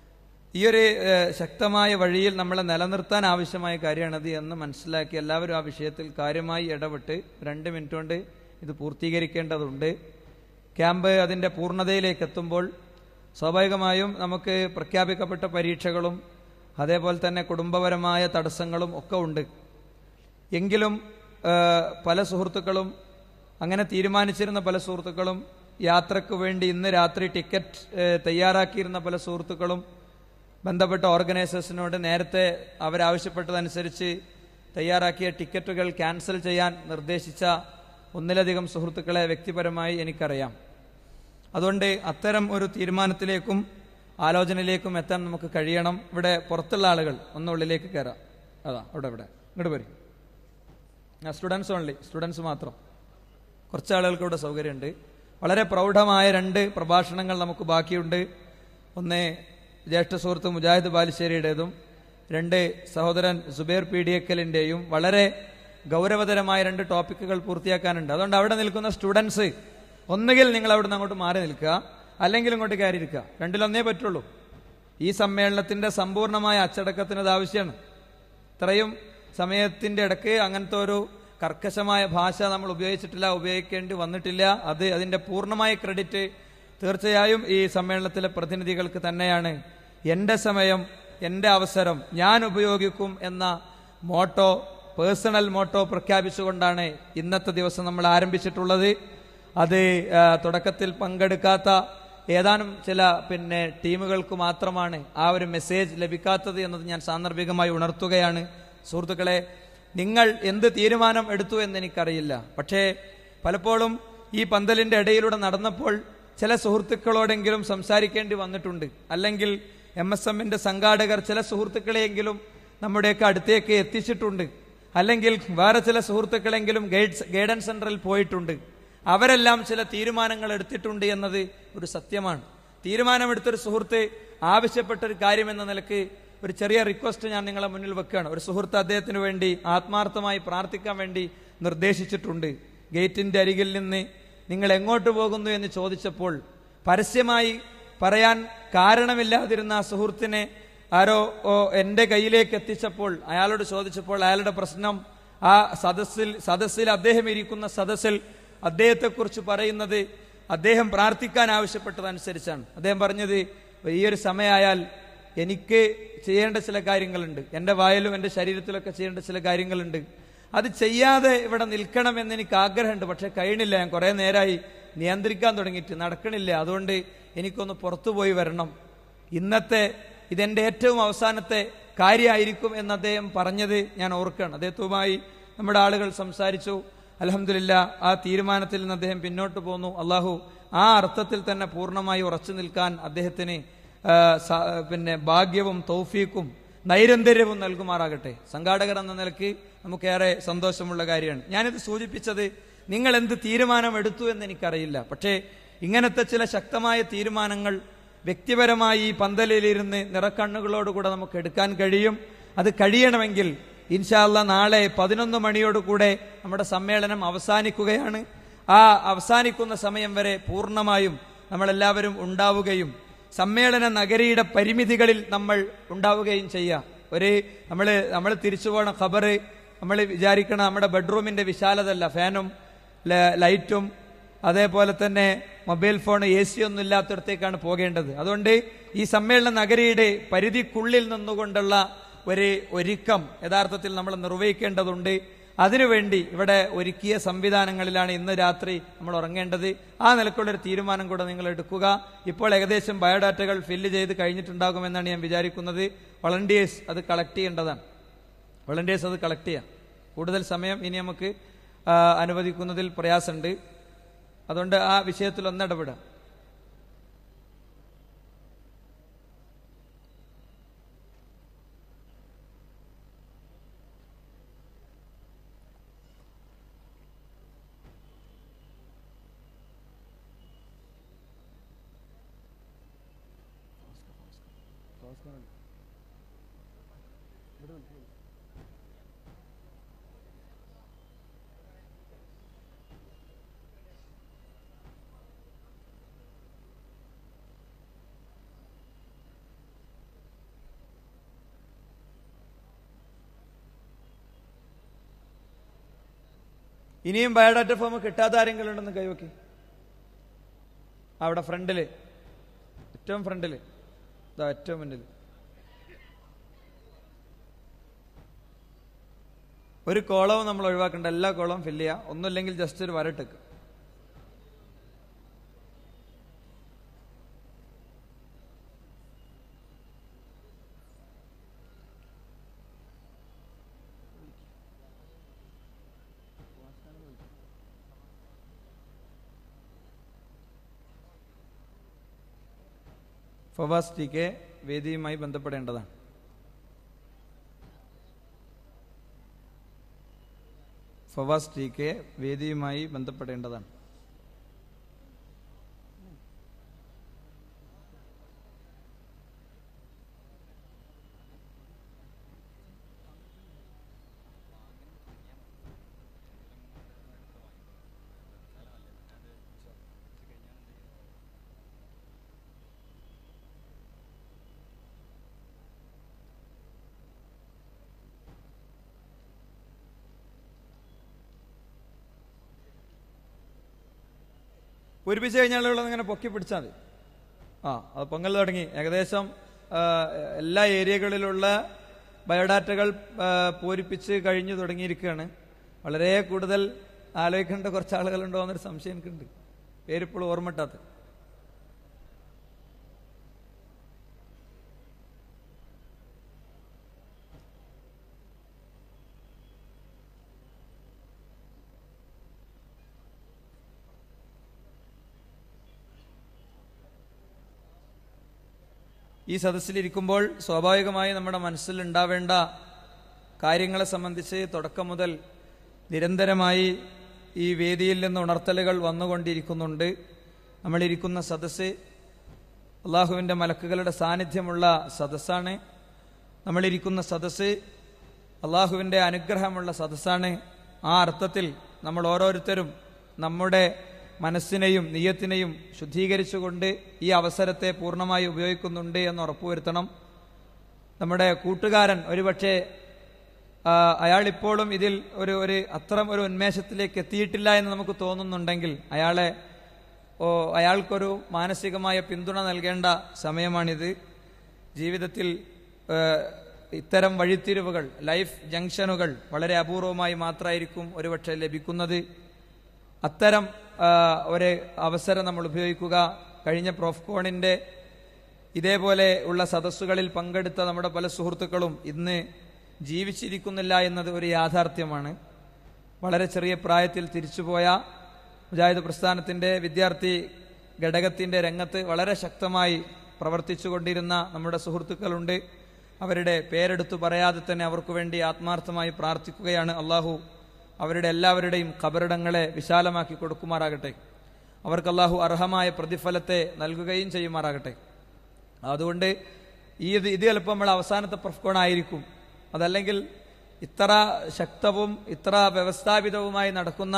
ഈ ഒരു ഏഹ്, ശക്തമായ വഴിയിൽ നമ്മളെ നിലനിർത്താൻ ആവശ്യമായ കാര്യമാണത് എന്ന് മനസ്സിലാക്കി എല്ലാവരും ആ വിഷയത്തിൽ കാര്യമായി ഇടപെട്ട് രണ്ട് മിനിറ്റ് കൊണ്ട് ഇത് പൂർത്തീകരിക്കേണ്ടതുണ്ട് ക്യാമ്പ് അതിൻ്റെ പൂർണ്ണതയിലേക്ക് എത്തുമ്പോൾ സ്വാഭാവികമായും നമുക്ക് പ്രഖ്യാപിക്കപ്പെട്ട പരീക്ഷകളും അതേപോലെ തന്നെ കുടുംബപരമായ തടസ്സങ്ങളും ഒക്കെ ഉണ്ട് എങ്കിലും ആ, പല സുഹൃത്തുക്കളും അങ്ങനെ തീരുമാനിച്ചിരുന്ന പല സുഹൃത്തുക്കളും യാത്രക്ക് വേണ്ടി ഇന്ന് രാത്രി ടിക്കറ്റ് ഏ, തയ്യാറാക്കിയിരുന്ന പല സുഹൃത്തുക്കളും ബന്ധപ്പെട്ട ഓർഗനൈസേഴ്സിനോട് നേരത്തെ അവരാവശ്യപ്പെട്ടതനുസരിച്ച് തയ്യാറാക്കിയ ടിക്കറ്റുകൾ ക്യാൻസൽ ചെയ്യാൻ നിർദ്ദേശിച്ച ഒന്നിലധികം സുഹൃത്തുക്കളെ വ്യക്തിപരമായി എനിക്കറിയാം അതുകൊണ്ട് അത്തരം ഒരു തീരുമാനത്തിലേക്കും ആലോചനയിലേക്കും എത്താൻ നമുക്ക് കഴിയണം ഇവിടെ പുറത്തുള്ള ആളുകൾ ഒന്ന് ഉള്ളിലേക്ക് കയറാം അതാ അവിടെ ഇവിടെ ഇങ്ങോട്ട് വരും സ്റ്റുഡൻസ് ഓൺലി സ്റ്റുഡൻസ് മാത്രം കുറച്ച് ആളുകൾക്ക് ഇവിടെ സൗകര്യമുണ്ട് വളരെ പ്രൗഢമായ രണ്ട് പ്രഭാഷണങ്ങൾ നമുക്ക് ബാക്കിയുണ്ട് ഒന്ന് ജ്യേഷ്ഠ സുഹൃത്ത് മുജാഹിദ് ബാലുശ്ശേരിയുടേതും രണ്ട് സഹോദരൻ സുബൈർ പി ഡി എക്കലിന്റെയും വളരെ ഗൗരവതരമായ രണ്ട് ടോപ്പിക്കുകൾ പൂർത്തിയാക്കാനുണ്ട് അതുകൊണ്ട് അവിടെ നിൽക്കുന്ന സ്റ്റുഡൻസ് ഒന്നുകിൽ നിങ്ങൾ അവിടെ നിന്ന് അങ്ങോട്ട് മാറി നിൽക്കുക അല്ലെങ്കിൽ ഇങ്ങോട്ട് കയറിയിരിക്കുക രണ്ടിലൊന്നേ പറ്റുള്ളൂ ഈ സമ്മേളനത്തിന്റെ സമ്പൂർണ്ണമായ അച്ചടക്കത്തിന് അത് ആവശ്യമാണ് ഇത്രയും സമയത്തിന്റെ ഇടയ്ക്ക് അങ്ങനത്തെ ഒരു കർക്കശമായ ഭാഷ നമ്മൾ ഉപയോഗിച്ചിട്ടില്ല ഉപയോഗിക്കേണ്ടി വന്നിട്ടില്ല അത് അതിന്റെ പൂർണ്ണമായ ക്രെഡിറ്റ് തീർച്ചയായും ഈ സമ്മേളനത്തിലെ പ്രതിനിധികൾക്ക് തന്നെയാണ് എന്റെ സമയം എന്റെ അവസരം ഞാൻ ഉപയോഗിക്കും എന്ന മോട്ടോ പേഴ്സണൽ മോട്ടോ പ്രഖ്യാപിച്ചുകൊണ്ടാണ് ഇന്നത്തെ ദിവസം നമ്മൾ ആരംഭിച്ചിട്ടുള്ളത് അത് ആ, തുടക്കത്തിൽ പങ്കെടുക്കാത്ത ഏതാനും ചില പിന്നെ ടീമുകൾക്ക് മാത്രമാണ് ആ ഒരു മെസ്സേജ് ലഭിക്കാത്തത് എന്നത് ഞാൻ സാന്ദർഭികമായി ഉണർത്തുകയാണ് സുഹൃത്തുക്കളെ നിങ്ങൾ എന്ത് തീരുമാനം എടുത്തു എന്ന് എനിക്കറിയില്ല പക്ഷേ പലപ്പോഴും ഈ പന്തലിന്റെ ഇടയിലൂടെ നടന്നപ്പോൾ ചില സുഹൃത്തുക്കളോടെങ്കിലും സംസാരിക്കേണ്ടി വന്നിട്ടുണ്ട് അല്ലെങ്കിൽ എം എസ് എമ്മിന്റെ സംഘാടകർ ചില സുഹൃത്തുക്കളെയെങ്കിലും നമ്മുടെയൊക്കെ അടുത്തേക്ക് എത്തിച്ചിട്ടുണ്ട് അല്ലെങ്കിൽ വേറെ ചില സുഹൃത്തുക്കളെങ്കിലും ഗൈഡ്സ് ഗൈഡൻസ് സെന്ററിൽ പോയിട്ടുണ്ട് അവരെല്ലാം ചില തീരുമാനങ്ങൾ എടുത്തിട്ടുണ്ട് എന്നത് ഒരു സത്യമാണ് തീരുമാനമെടുത്തൊരു സുഹൃത്ത് ആവശ്യപ്പെട്ട ഒരു കാര്യം എന്ന നിലക്ക് ഒരു ചെറിയ റിക്വസ്റ്റ് ഞാൻ നിങ്ങളെ മുന്നിൽ വെക്കുകയാണ് ഒരു സുഹൃത്ത് അദ്ദേഹത്തിന് വേണ്ടി ആത്മാർത്ഥമായി പ്രാർത്ഥിക്കാൻ വേണ്ടി നിർദ്ദേശിച്ചിട്ടുണ്ട് ഗേറ്റിന്റെ അരികിൽ നിന്ന് നിങ്ങൾ എങ്ങോട്ട് പോകുന്നു എന്ന് ചോദിച്ചപ്പോൾ പരസ്യമായി പറയാൻ കാരണമില്ലാതിരുന്ന ആ സുഹൃത്തിനെ ആരോ ഓ, എന്റെ കയ്യിലേക്ക് എത്തിച്ചപ്പോൾ അയാളോട് ചോദിച്ചപ്പോൾ അയാളുടെ പ്രശ്നം ആ സദസ്സിൽ സദസ്സിൽ അദ്ദേഹം ഇരിക്കുന്ന സദസ്സിൽ അദ്ദേഹത്തെക്കുറിച്ച് പറയുന്നത് അദ്ദേഹം പ്രാർത്ഥിക്കാൻ ആവശ്യപ്പെട്ടതനുസരിച്ചാണ് അദ്ദേഹം പറഞ്ഞത് ഈ ഒരു സമയമായാൽ എനിക്ക് ചെയ്യേണ്ട ചില കാര്യങ്ങളുണ്ട് എൻ്റെ വായിലും എൻ്റെ ശരീരത്തിലൊക്കെ ചെയ്യേണ്ട ചില കാര്യങ്ങളുണ്ട് അത് ചെയ്യാതെ ഇവിടെ നിൽക്കണമെന്ന് എനിക്ക് ആഗ്രഹമുണ്ട് പക്ഷെ കഴിയണില്ല ഞാൻ കുറേ നേരമായി നിയന്ത്രിക്കാൻ തുടങ്ങിയിട്ട് നടക്കണില്ല അതുകൊണ്ട് എനിക്കൊന്ന് പുറത്തുപോയി വരണം ഇന്നത്തെ ഇതെന്റെ ഏറ്റവും അവസാനത്തെ കാര്യമായിരിക്കും എന്ന് അദ്ദേഹം പറഞ്ഞത് ഞാൻ ഓർക്കുകയാണ് അദ്ദേഹത്തുമായി നമ്മുടെ ആളുകൾ സംസാരിച്ചു അലഹമില്ല ആ തീരുമാനത്തിൽ നിന്ന് അദ്ദേഹം പിന്നോട്ട് പോന്നു അള്ളാഹു ആ അർത്ഥത്തിൽ തന്നെ പൂർണ്ണമായി ഉറച്ചു നിൽക്കാൻ അദ്ദേഹത്തിന് ആ, സ- പിന്നെ ഭാഗ്യവും തൗഫീക്കും നൈരന്തര്യവും നൽകുമാറാകട്ടെ സംഘാടകർ എന്ന നിലയ്ക്ക് നമുക്കേറെ സന്തോഷമുള്ള കാര്യമാണ് ഞാനിത് സൂചിപ്പിച്ചത് നിങ്ങൾ എന്ത് തീരുമാനം എടുത്തു എന്ന് എനിക്കറിയില്ല പക്ഷേ ഇങ്ങനത്തെ ചില ശക്തമായ തീരുമാനങ്ങൾ വ്യക്തിപരമായി ഈ പന്തലിലിരുന്ന് നിറക്കണ്ണുകളോടുകൂടെ നമുക്ക് എടുക്കാൻ കഴിയും അത് കഴിയണമെങ്കിൽ ഇൻഷാല്ല നാളെ പതിനൊന്ന് മണിയോടുകൂടെ നമ്മുടെ സമ്മേളനം അവസാനിക്കുകയാണ് ആ അവസാനിക്കുന്ന സമയം വരെ പൂർണ്ണമായും നമ്മളെല്ലാവരും ഉണ്ടാവുകയും സമ്മേളന നഗരിയുടെ പരിമിതികളിൽ നമ്മൾ ഉണ്ടാവുകയും ചെയ്യാം ഒരു നമ്മൾ നമ്മൾ തിരിച്ചു പോണ ഖബറ് നമ്മൾ വിചാരിക്കണ നമ്മുടെ ബെഡ്റൂമിന്റെ വിശാലതല്ല ഫാനും ല- ലൈറ്റും അതേപോലെ തന്നെ മൊബൈൽ ഫോൺ എ സി ഒന്നും ഇല്ലാത്തടത്തേക്കാണ് പോകേണ്ടത് അതുകൊണ്ട് ഈ സമ്മേളന നഗരിയുടെ പരിധിക്കുള്ളിൽ നിന്നുകൊണ്ടുള്ള ഒരു ഒരുക്കം യഥാർത്ഥത്തിൽ നമ്മൾ നിർവഹിക്കേണ്ടതുണ്ട് അതിനുവേണ്ടി ഇവിടെ ഒരുക്കിയ സംവിധാനങ്ങളിലാണ് ഇന്ന് രാത്രി നമ്മൾ ഉറങ്ങേണ്ടത് ആ നിലക്കുള്ളൊരു തീരുമാനം കൂടെ നിങ്ങൾ എടുക്കുക ഇപ്പോൾ ഏകദേശം ബയോഡാറ്റകൾ ഫില്ല് ചെയ്ത് കഴിഞ്ഞിട്ടുണ്ടാകുമെന്നാണ് ഞാൻ വിചാരിക്കുന്നത് വളണ്ടിയേഴ്സ് അത് കളക്ട് ചെയ്യേണ്ടതാണ് വളണ്ടിയേഴ്സ് അത് കളക്ട് ചെയ്യാം കൂടുതൽ സമയം ഇനി നമുക്ക് ആ, അനുവദിക്കുന്നതിൽ പ്രയാസമുണ്ട് അതുകൊണ്ട് ആ വിഷയത്തിൽ ഒന്ന് ഇടപെടാം ഇനിയും ബയോഡാറ്റ ഫോം കിട്ടാത്ത ആരെങ്കിലും ഉണ്ടെന്ന് കൈവക്കി അവിടെ ഫ്രണ്ടില് ഏറ്റവും ഫ്രണ്ടില് ഇതാ ഏറ്റവും മുന്നിൽ ഒരു കോളവും നമ്മൾ ഒഴിവാക്കേണ്ട എല്ലാ കോളവും ഫില്ല് ചെയ്യാം ഒന്നുമില്ലെങ്കിൽ ജസ്റ്റ് ഒരു വരട്ടേക്ക് ഫവാസ് ടി കെ വേദിയുമായി ബന്ധപ്പെടേണ്ടതാണ് ഫവാസ് ടി കെ വേദിയുമായി ബന്ധപ്പെടേണ്ടതാണ് പൂരിപ്പിച്ച് കഴിഞ്ഞാലുള്ള ഇങ്ങനെ പൊക്കി പിടിച്ചാൽ മതി ആ അത് പൊങ്ങൽ തുടങ്ങി ഏകദേശം ആ, എല്ലാ ഏരിയകളിലുള്ള ബയോഡാറ്റകൾ ആ, പൂരിപ്പിച്ച് കഴിഞ്ഞു തുടങ്ങിയിരിക്കുകയാണ് വളരെ കൂടുതൽ ആലോചിക്കേണ്ട കുറച്ച് ആളുകളുണ്ടോ എന്നൊരു സംശയം എനിക്കുണ്ട് പേരിപ്പോൾ ഓർമ്മട്ടാത്ത ഈ സദസ്സിലിരിക്കുമ്പോൾ സ്വാഭാവികമായി നമ്മുടെ മനസ്സിൽ ഉണ്ടാവേണ്ട കാര്യങ്ങളെ സംബന്ധിച്ച് തുടക്കം മുതൽ നിരന്തരമായി ഈ വേദിയിൽ നിന്ന് ഉണർത്തലുകൾ വന്നുകൊണ്ടിരിക്കുന്നുണ്ട് നമ്മളിരിക്കുന്ന സദസ്സ് അള്ളാഹുവിൻ്റെ മലക്കുകളുടെ സാന്നിധ്യമുള്ള സദസ്സാണ് നമ്മളിരിക്കുന്ന സദസ്സ് അള്ളാഹുവിൻ്റെ അനുഗ്രഹമുള്ള സദസ്സാണ് ആ അർത്ഥത്തിൽ നമ്മൾ ഓരോരുത്തരും നമ്മുടെ മനസ്സിനെയും നീയത്തിനെയും ശുദ്ധീകരിച്ചുകൊണ്ട് ഈ അവസരത്തെ പൂർണ്ണമായി ഉപയോഗിക്കുന്നുണ്ട് എന്ന് ഉറപ്പുവരുത്തണം നമ്മുടെ കൂട്ടുകാരൻ ഒരുപക്ഷെ ആ, അയാൾ ഇപ്പോഴും ഇതിൽ ഒരു ഒരു അത്തരം ഒരു ഉന്മേഷത്തിലേക്ക് എത്തിയിട്ടില്ല എന്ന് നമുക്ക് തോന്നുന്നുണ്ടെങ്കിൽ അയാളെ ഓ അയാൾക്കൊരു മാനസികമായ പിന്തുണ നൽകേണ്ട സമയമാണിത് ജീവിതത്തിൽ ആ, ഇത്തരം വഴിത്തിരിവുകൾ ലൈഫ് ജംഗ്ഷനുകൾ വളരെ അപൂർവമായി മാത്രമായിരിക്കും ഒരുപക്ഷെ ലഭിക്കുന്നത് അത്തരം ആ, ഒരു അവസരം നമ്മൾ ഉപയോഗിക്കുക കഴിഞ്ഞ പ്രോഫ്കോണിന്റെ ഇതേപോലെ ഉള്ള സദസ്സുകളിൽ പങ്കെടുത്ത നമ്മുടെ പല സുഹൃത്തുക്കളും ഇന്ന് ജീവിച്ചിരിക്കുന്നില്ല എന്നത് ഒരു യാഥാർത്ഥ്യമാണ് വളരെ ചെറിയ പ്രായത്തിൽ തിരിച്ചുപോയ മുജാഹിദ് പ്രസ്ഥാനത്തിന്റെ വിദ്യാർത്ഥി ഘടകത്തിന്റെ രംഗത്ത് വളരെ ശക്തമായി പ്രവർത്തിച്ചുകൊണ്ടിരുന്ന നമ്മുടെ സുഹൃത്തുക്കളുണ്ട് അവരുടെ പേരെടുത്തു പറയാതെ തന്നെ അവർക്ക് വേണ്ടി ആത്മാർത്ഥമായി പ്രാർത്ഥിക്കുകയാണ് അള്ളാഹു അവരുടെ എല്ലാവരുടെയും ഖബറിടങ്ങളെ വിശാലമാക്കി കൊടുക്കുമാറാകട്ടെ അവർക്ക് അള്ളാഹു അർഹമായ പ്രതിഫലത്തെ നൽകുകയും ചെയ്യുമാറാകട്ടെ അതുകൊണ്ട് ഈ ഇത് ഇത് ചിലപ്പോൾ നമ്മൾ അവസാനത്തെ പ്രഫ്കോൺ ആയിരിക്കും അതല്ലെങ്കിൽ ഇത്ര ശക്തവും ഇത്ര വ്യവസ്ഥാപിതവുമായി നടക്കുന്ന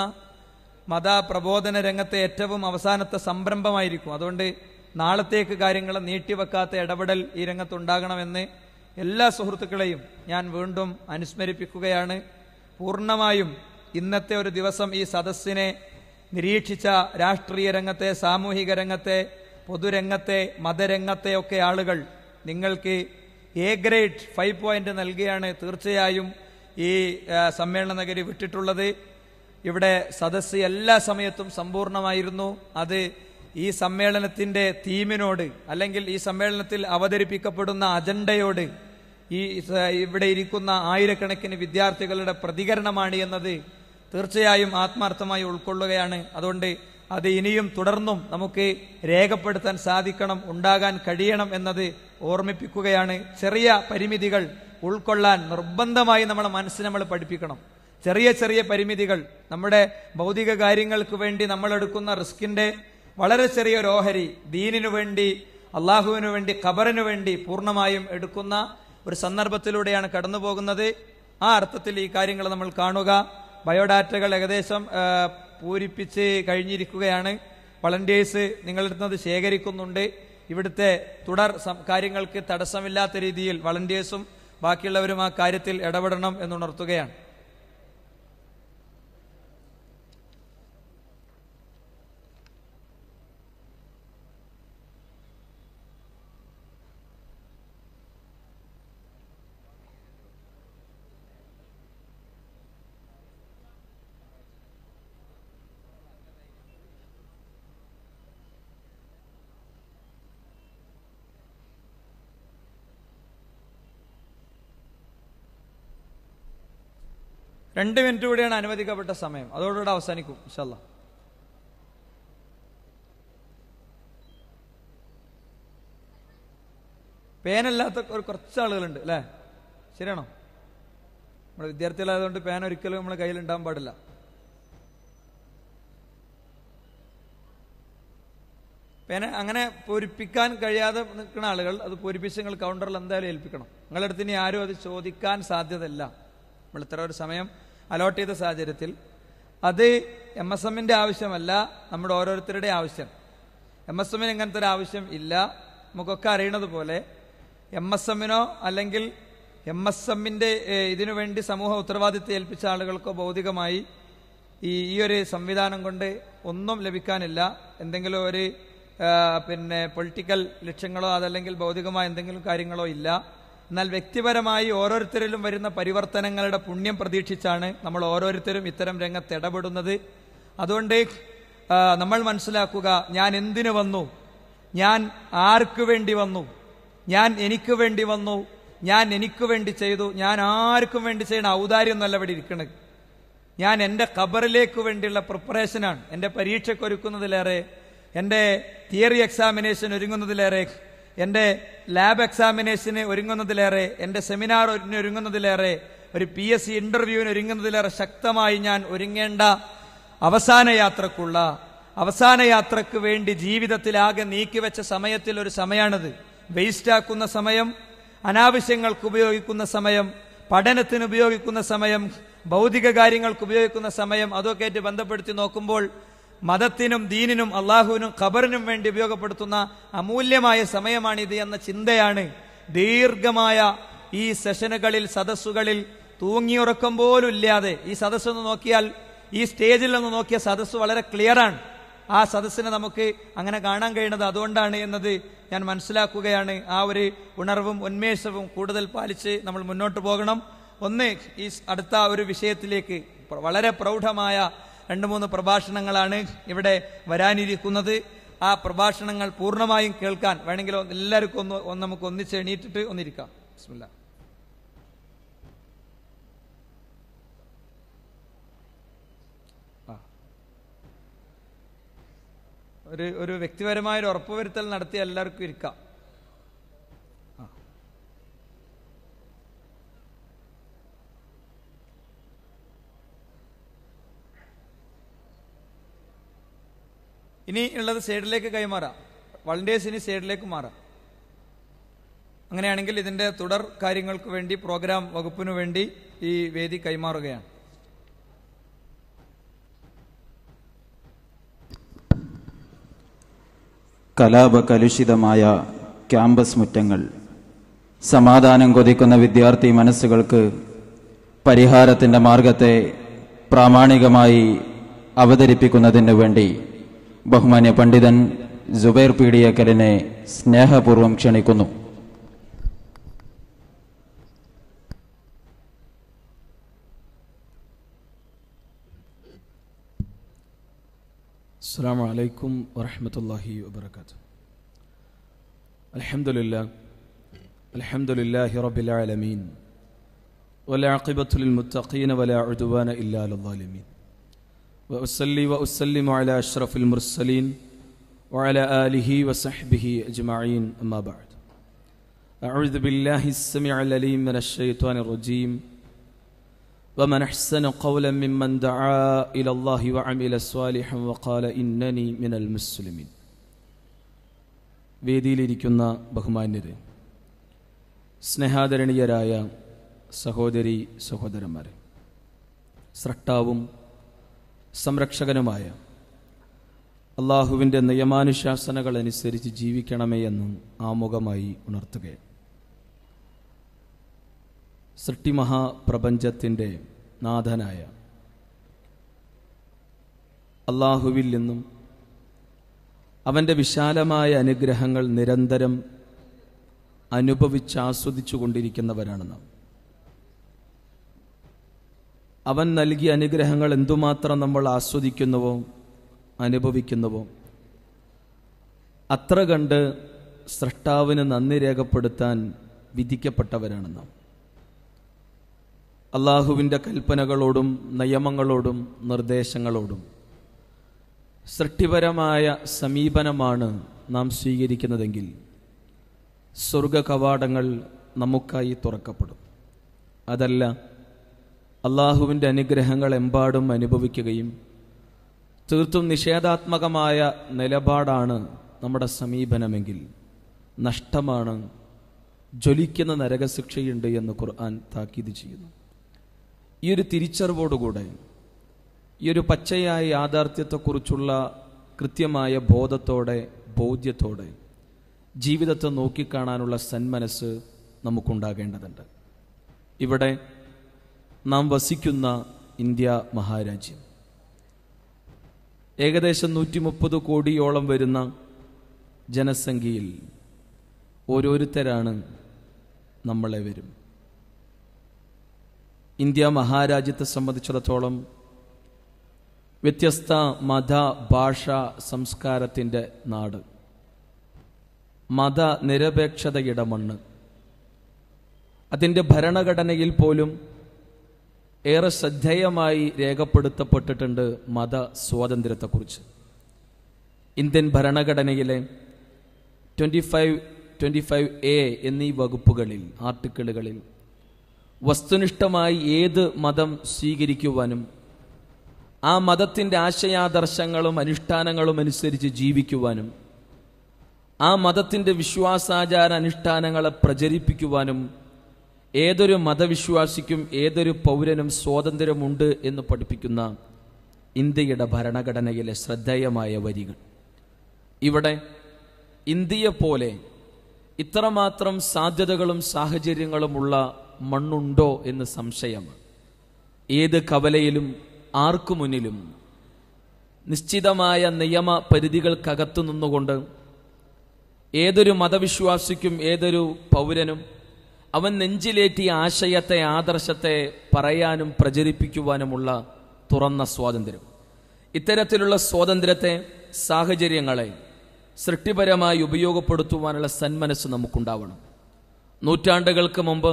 മതപ്രബോധന രംഗത്തെ ഏറ്റവും അവസാനത്തെ സംരംഭമായിരിക്കും അതുകൊണ്ട് നാളത്തേക്ക് കാര്യങ്ങൾ നീട്ടിവെക്കാത്ത ഇടപെടൽ ഈ രംഗത്തുണ്ടാകണമെന്ന് എല്ലാ സുഹൃത്തുക്കളെയും ഞാൻ വീണ്ടും അനുസ്മരിപ്പിക്കുകയാണ് പൂർണ്ണമായും ഇന്നത്തെ ഒരു ദിവസം ഈ സദസ്സിനെ നിരീക്ഷിച്ച രാഷ്ട്രീയ രംഗത്തെ സാമൂഹിക രംഗത്തെ പൊതുരംഗത്തെ മതരംഗത്തെ ഒക്കെ ആളുകൾ നിങ്ങൾക്ക് എ ഗ്രേഡ് ഫൈവ് പോയിന്റ് നൽകിയാണ് തീർച്ചയായും ഈ ആ, സമ്മേളന നഗരി വിട്ടിട്ടുള്ളത് ഇവിടെ സദസ്സ് എല്ലാ സമയത്തും സമ്പൂർണമായിരുന്നു അത് ഈ സമ്മേളനത്തിന്റെ തീമിനോട് അല്ലെങ്കിൽ ഈ സമ്മേളനത്തിൽ അവതരിപ്പിക്കപ്പെടുന്ന അജണ്ടയോട് ഈ സ- ഇവിടെ ഇരിക്കുന്ന ആയിരക്കണക്കിന് വിദ്യാർത്ഥികളുടെ പ്രതികരണമാണ് എന്നത് തീർച്ചയായും ആത്മാർത്ഥമായി ഉൾക്കൊള്ളുകയാണ് അതുകൊണ്ട് അത് ഇനിയും തുടർന്നും നമുക്ക് രേഖപ്പെടുത്താൻ സാധിക്കണം ഉണ്ടാകാൻ കഴിയണം എന്നത് ഓർമ്മിപ്പിക്കുകയാണ് ചെറിയ പരിമിതികൾ ഉൾക്കൊള്ളാൻ നിർബന്ധമായി നമ്മളെ മനസ്സിനെ നമ്മൾ പഠിപ്പിക്കണം ചെറിയ ചെറിയ പരിമിതികൾ നമ്മുടെ ഭൗതിക കാര്യങ്ങൾക്ക് വേണ്ടി നമ്മൾ എടുക്കുന്ന റിസ്കിന്റെ വളരെ ചെറിയൊരു ഓഹരി ദീനിനു വേണ്ടി അള്ളാഹുവിനു വേണ്ടി ഖബറിനു വേണ്ടി പൂർണ്ണമായും എടുക്കുന്ന ഒരു സന്ദർഭത്തിലൂടെയാണ് കടന്നു പോകുന്നത് ആ അർത്ഥത്തിൽ ഈ കാര്യങ്ങൾ നമ്മൾ കാണുക ബയോഡാറ്റകൾ ഏകദേശം ആ, പൂരിപ്പിച്ച് കഴിഞ്ഞിരിക്കുകയാണ് വളണ്ടിയേഴ്സ് നിങ്ങളെടുത്തത് ശേഖരിക്കുന്നുണ്ട് ഇവിടുത്തെ തുടർ സം- കാര്യങ്ങൾക്ക് തടസ്സമില്ലാത്ത രീതിയിൽ വളണ്ടിയേഴ്സും ബാക്കിയുള്ളവരും ആ കാര്യത്തിൽ ഇടപെടണം എന്നുണർത്തുകയാണ് രണ്ട് മിനിറ്റ് കൂടിയാണ് അനുവദിക്കപ്പെട്ട സമയം അതോടുകൂടെ അവസാനിക്കും ഇൻഷല്ല പേനല്ലാത്ത ഒരു കുറച്ച് ആളുകളുണ്ട് അല്ലേ ശരിയാണോ നമ്മുടെ വിദ്യാർത്ഥികളായതുകൊണ്ട് പേന ഒരിക്കലും നമ്മുടെ കയ്യിൽ ഉണ്ടാകാൻ പാടില്ല പേന അങ്ങനെ പൂരിപ്പിക്കാൻ കഴിയാതെ നിൽക്കുന്ന ആളുകൾ അത് പൂരിപ്പിച്ച് നിങ്ങൾ കൗണ്ടറിൽ എന്തായാലും ഏൽപ്പിക്കണം നിങ്ങളുടെ അടുത്ത് ഇനി ആരും അത് ചോദിക്കാൻ സാധ്യതയില്ല നമ്മൾ ഇത്ര ഒരു സമയം അലോട്ട് ചെയ്ത സാഹചര്യത്തിൽ അത് എം എസ് എമ്മിന്റെ ആവശ്യമല്ല നമ്മുടെ ഓരോരുത്തരുടെ ആവശ്യം എം എസ് എമ്മിന് ഇങ്ങനത്തെ ഒരു ആവശ്യം ഇല്ല നമുക്കൊക്കെ അറിയണത് പോലെ എം എസ് എമ്മിനോ അല്ലെങ്കിൽ എം എസ് എമ്മിന്റെ ഇതിനു വേണ്ടി സമൂഹ ഉത്തരവാദിത്വം ഏൽപ്പിച്ച ആളുകൾക്കോ ഭൗതികമായി ഈ ഈ ഒരു സംവിധാനം കൊണ്ട് ഒന്നും ലഭിക്കാനില്ല എന്തെങ്കിലും ഒരു ആ, പിന്നെ പൊളിറ്റിക്കൽ ലക്ഷ്യങ്ങളോ അതല്ലെങ്കിൽ ഭൗതികമായ എന്തെങ്കിലും കാര്യങ്ങളോ ഇല്ല എന്നാൽ വ്യക്തിപരമായി ഓരോരുത്തരിലും വരുന്ന പരിവർത്തനങ്ങളുടെ പുണ്യം പ്രതീക്ഷിച്ചാണ് നമ്മൾ ഓരോരുത്തരും ഇത്തരം രംഗത്ത് ഇടപെടുന്നത് അതുകൊണ്ട് ആ, നമ്മൾ മനസ്സിലാക്കുക ഞാൻ എന്തിനു വന്നു ഞാൻ ആർക്ക് വേണ്ടി വന്നു ഞാൻ എനിക്ക് വേണ്ടി വന്നു ഞാൻ എനിക്ക് വേണ്ടി ചെയ്തു ഞാൻ ആർക്കും വേണ്ടി ചെയ്യുന്ന ഔദാര്യമൊന്നുമല്ല ഇവിടെ ഇരിക്കണത് ഞാൻ എൻ്റെ ഖബറിലേക്ക് വേണ്ടിയുള്ള പ്രിപ്പറേഷനാണ് എൻ്റെ പരീക്ഷയ്ക്ക് ഒരുക്കുന്നതിലേറെ എൻ്റെ തിയറി എക്സാമിനേഷൻ ഒരുങ്ങുന്നതിലേറെ എൻ്റെ ലാബ് എക്സാമിനേഷന് ഒരുങ്ങുന്നതിലേറെ എൻ്റെ സെമിനാറിന് ഒരുങ്ങുന്നതിലേറെ ഒരു പി എസ് സി ഇന്റർവ്യൂവിന് ഒരുങ്ങുന്നതിലേറെ ശക്തമായി ഞാൻ ഒരുങ്ങേണ്ട അവസാന യാത്രക്കുള്ള അവസാന യാത്രക്ക് വേണ്ടി ജീവിതത്തിലാകെ നീക്കിവെച്ച സമയത്തിൽ ഒരു സമയമാണിത് വേസ്റ്റാക്കുന്ന സമയം അനാവശ്യങ്ങൾക്ക് ഉപയോഗിക്കുന്ന സമയം പഠനത്തിന് ഉപയോഗിക്കുന്ന സമയം ഭൗതിക കാര്യങ്ങൾക്ക് ഉപയോഗിക്കുന്ന സമയം അതൊക്കെ ആയിട്ട് ബന്ധപ്പെടുത്തി നോക്കുമ്പോൾ മതത്തിനും ദീനിനും അള്ളാഹുവിനും ഖബറിനും വേണ്ടി ഉപയോഗപ്പെടുത്തുന്ന അമൂല്യമായ സമയമാണിത് എന്ന ചിന്തയാണ് ദീർഘമായ ഈ സെഷനുകളിൽ സദസ്സുകളിൽ തൂങ്ങിയുറക്കം പോലും ഇല്ലാതെ ഈ സദസ്സൊന്ന് നോക്കിയാൽ ഈ സ്റ്റേജിൽ നിന്ന് നോക്കിയ സദസ്സ് വളരെ ക്ലിയറാണ് ആ സദസ്സിനെ നമുക്ക് അങ്ങനെ കാണാൻ കഴിയുന്നത് അതുകൊണ്ടാണ് എന്നത് ഞാൻ മനസ്സിലാക്കുകയാണ് ആ ഒരു ഉണർവും ഉന്മേഷവും കൂടുതൽ പാലിച്ച് നമ്മൾ മുന്നോട്ട് പോകണം ഒന്ന് ഈ അടുത്ത ഒരു വിഷയത്തിലേക്ക് പ്ര- വളരെ പ്രൗഢമായ രണ്ട് മൂന്ന് പ്രഭാഷണങ്ങളാണ് ഇവിടെ വരാനിരിക്കുന്നത് ആ പ്രഭാഷണങ്ങൾ പൂർണ്ണമായും കേൾക്കാൻ വേണമെങ്കിൽ ഒന്ന് എല്ലാവർക്കും ഒന്ന് ഒന്ന് നമുക്ക് ഒന്നിച്ച് എണീറ്റിട്ട് ഒന്നിരിക്കാം ബിസ്മില്ലാ ഒരു ഒരു വ്യക്തിപരമായ ഒരു ഉറപ്പുവരുത്തൽ നടത്തി എല്ലാവർക്കും ഇരിക്കാം ആ. ഇനി ഉള്ളത് സൈഡിലേക്ക് കൈമാറാം വളണ്ടിയേഴ്സ് ഇനി സൈഡിലേക്ക് മാറാം അങ്ങനെയാണെങ്കിൽ ഇതിന്റെ തുടർ കാര്യങ്ങൾക്ക് വേണ്ടി പ്രോഗ്രാം വകുപ്പിനു വേണ്ടി ഈ വേദി കൈമാറുകയാണ് കലാപകലുഷിതമായ ക്യാമ്പസ് മുറ്റങ്ങൾ സമാധാനം കൊതിക്കുന്ന വിദ്യാർത്ഥി മനസ്സുകൾക്ക് പരിഹാരത്തിന്റെ മാർഗത്തെ പ്രാമാണികമായി അവതരിപ്പിക്കുന്നതിനു വേണ്ടി ബഹുമാന്യ പണ്ഡിതൻ ജുബൈർ പീഡിയക്കലിനെ സ്നേഹപൂർവ്വം ക്ഷണിക്കുന്നു السلام عليكم ورحمة الله وبركاته الحمد لله الحمد لله رب العالمين والعاقبة للمتقين ولا عدوان إلا على الظالمين وأصلي وأسلم على أشرف المرسلين وعلى آله وصحبه أجمعين أما بعد أعوذ بالله السميع العليم من الشيطان الرجيم ومن أحسن قولا ممن دعا إلى الله وعمل صالحا وقال إنني من المسلمين വേദിയിലിരിക്കുന്ന ബഹുമാന്യരെ സ്നേഹാദരണീയരായ സഹോദരി സഹോദരന്മാരെ സ്രഷ്ടാവും സംരക്ഷകനുമായ അള്ളാഹുവിൻ്റെ നിയമാനുശാസനകൾ അനുസരിച്ച് ജീവിക്കണമേ എന്നും ആമുഖമായി ഉണർത്തുകയാണ് സൃഷ്ടിമഹാപ്രപഞ്ചത്തിൻ്റെ നാഥനായ അള്ളാഹുവിൽ നിന്നും അവൻ്റെ വിശാലമായ അനുഗ്രഹങ്ങൾ നിരന്തരം അനുഭവിച്ചാസ്വദിച്ചു കൊണ്ടിരിക്കുന്നവരാണ് നാം അവൻ നൽകിയ അനുഗ്രഹങ്ങൾ എന്തുമാത്രം നമ്മൾ ആസ്വദിക്കുന്നുവോ അനുഭവിക്കുന്നുവോ അത്ര കണ്ട് സൃഷ്ടാവിന് നന്ദി രേഖപ്പെടുത്താൻ വിധിക്കപ്പെട്ടവരാണ് നാം അള്ളാഹുവിൻ്റെ കൽപ്പനകളോടും നിയമങ്ങളോടും നിർദ്ദേശങ്ങളോടും സൃഷ്ടിപരമായ സമീപനമാണ് നാം സ്വീകരിക്കുന്നതെങ്കിൽ സ്വർഗ കവാടങ്ങൾ നമുക്കായി തുറക്കപ്പെടും അതല്ല അള്ളാഹുവിൻ്റെ അനുഗ്രഹങ്ങൾ എമ്പാടും അനുഭവിക്കുകയും തീർത്തും നിഷേധാത്മകമായ നിലപാടാണ് നമ്മുടെ സമീപനമെങ്കിൽ നഷ്ടമാണ് ജ്വലിക്കുന്ന നരകശിക്ഷയുണ്ട് എന്ന് ഖുർആൻ താക്കീത് ചെയ്യുന്നു ഈ ഒരു തിരിച്ചറിവോടുകൂടെ ഈ ഒരു പച്ചയായ യാഥാർത്ഥ്യത്തെക്കുറിച്ചുള്ള കൃത്യമായ ബോധത്തോടെ ബോധ്യത്തോടെ ജീവിതത്തെ നോക്കിക്കാണാനുള്ള സന്മനസ് നമുക്കുണ്ടാകേണ്ടതുണ്ട് ഇവിടെ നാം വസിക്കുന്ന ഇന്ത്യ മഹാരാജ്യം ഏകദേശം നൂറ്റി മുപ്പത് കോടിയോളം വരുന്ന ജനസംഖ്യയിൽ ഓരോരുത്തരാണ് നമ്മളെ വരും ഇന്ത്യ മഹാരാജ്യത്തെ സംബന്ധിച്ചിടത്തോളം വ്യത്യസ്ത മത ഭാഷ സംസ്കാരത്തിൻ്റെ നാട് മത നിരപേക്ഷതയുടെ മണ്ണ് അതിൻ്റെ ഭരണഘടനയിൽ പോലും ഏറെ ശ്രദ്ധേയമായി രേഖപ്പെടുത്തപ്പെട്ടിട്ടുണ്ട് മത സ്വാതന്ത്ര്യത്തെക്കുറിച്ച് ഇന്ത്യൻ ഭരണഘടനയിലെ twenty five twenty five A എന്നീ വകുപ്പുകളിൽ ആർട്ടിക്കിളുകളിൽ വസ്തുനിഷ്ഠമായി ഏത് മതം സ്വീകരിക്കുവാനും ആ മതത്തിൻ്റെ ആശയാദർശങ്ങളും അനുഷ്ഠാനങ്ങളും അനുസരിച്ച് ജീവിക്കുവാനും ആ മതത്തിൻ്റെ വിശ്വാസാചാര അനുഷ്ഠാനങ്ങളെ പ്രചരിപ്പിക്കുവാനും ഏതൊരു മതവിശ്വാസിക്കും ഏതൊരു പൗരനും സ്വാതന്ത്ര്യമുണ്ട് എന്ന് പഠിപ്പിക്കുന്ന ഇന്ത്യയുടെ ഭരണഘടനയിലെ ശ്രദ്ധേയമായ വരികൾ ഇവിടെ ഇന്ത്യയെപ്പോലെ ഇത്രമാത്രം സാധ്യതകളും സാഹചര്യങ്ങളുമുള്ള മണ്ണുണ്ടോ എന്ന് സംശയമാണ് ഏത് കവലയിലും ആർക്കു മുന്നിലും നിശ്ചിതമായ നിയമ പരിധികൾക്കകത്തു നിന്നുകൊണ്ട് ഏതൊരു മതവിശ്വാസിക്കും ഏതൊരു പൗരനും അവൻ നെഞ്ചിലേറ്റിയ ആശയത്തെ ആദർശത്തെ പറയാനും പ്രചരിപ്പിക്കുവാനുമുള്ള തുറന്ന സ്വാതന്ത്ര്യം ഇത്തരത്തിലുള്ള സ്വാതന്ത്ര്യത്തെ സാഹചര്യങ്ങളെ സൃഷ്ടിപരമായി ഉപയോഗപ്പെടുത്തുവാനുള്ള സന്മനസ് നമുക്കുണ്ടാവണം നൂറ്റാണ്ടുകൾക്ക് മുമ്പ്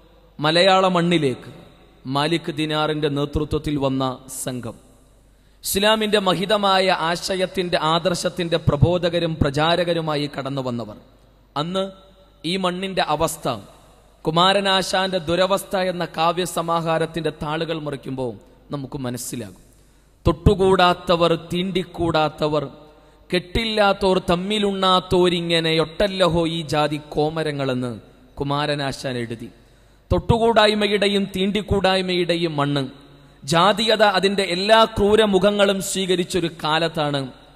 മലയാള മണ്ണിലേക്ക് മാലിക് ദിനാറിന്റെ നേതൃത്വത്തിൽ വന്ന സംഘം ഇസ്ലാമിന്റെ മഹിതമായ ആശയത്തിന്റെ ആദർശത്തിന്റെ പ്രബോധകരും പ്രചാരകരുമായി കടന്നു വന്നവർ അന്ന് ഈ മണ്ണിന്റെ അവസ്ഥ കുമാരനാശാന്റെ ദുരവസ്ഥ എന്ന കാവ്യസമാഹാരത്തിന്റെ താളുകൾ മറിക്കുമ്പോൾ നമുക്ക് മനസ്സിലാകും തൊട്ടുകൂടാത്തവർ തീണ്ടിക്കൂടാത്തവർ കെട്ടില്ലാത്തോർ തമ്മിലുണ്ണാത്തോരിങ്ങനെ ഒട്ടല്ലഹോ ഈ ജാതി കോമരങ്ങളെന്ന് കുമാരനാശാൻ എഴുതി തൊട്ടുകൂടായ്മയുടെയും തീണ്ടിക്കൂടായ്മയുടെയും മണ്ണ് ജാതീയത അതിന്റെ എല്ലാ ക്രൂരമുഖങ്ങളും സ്വീകരിച്ചൊരു കാലത്താണ്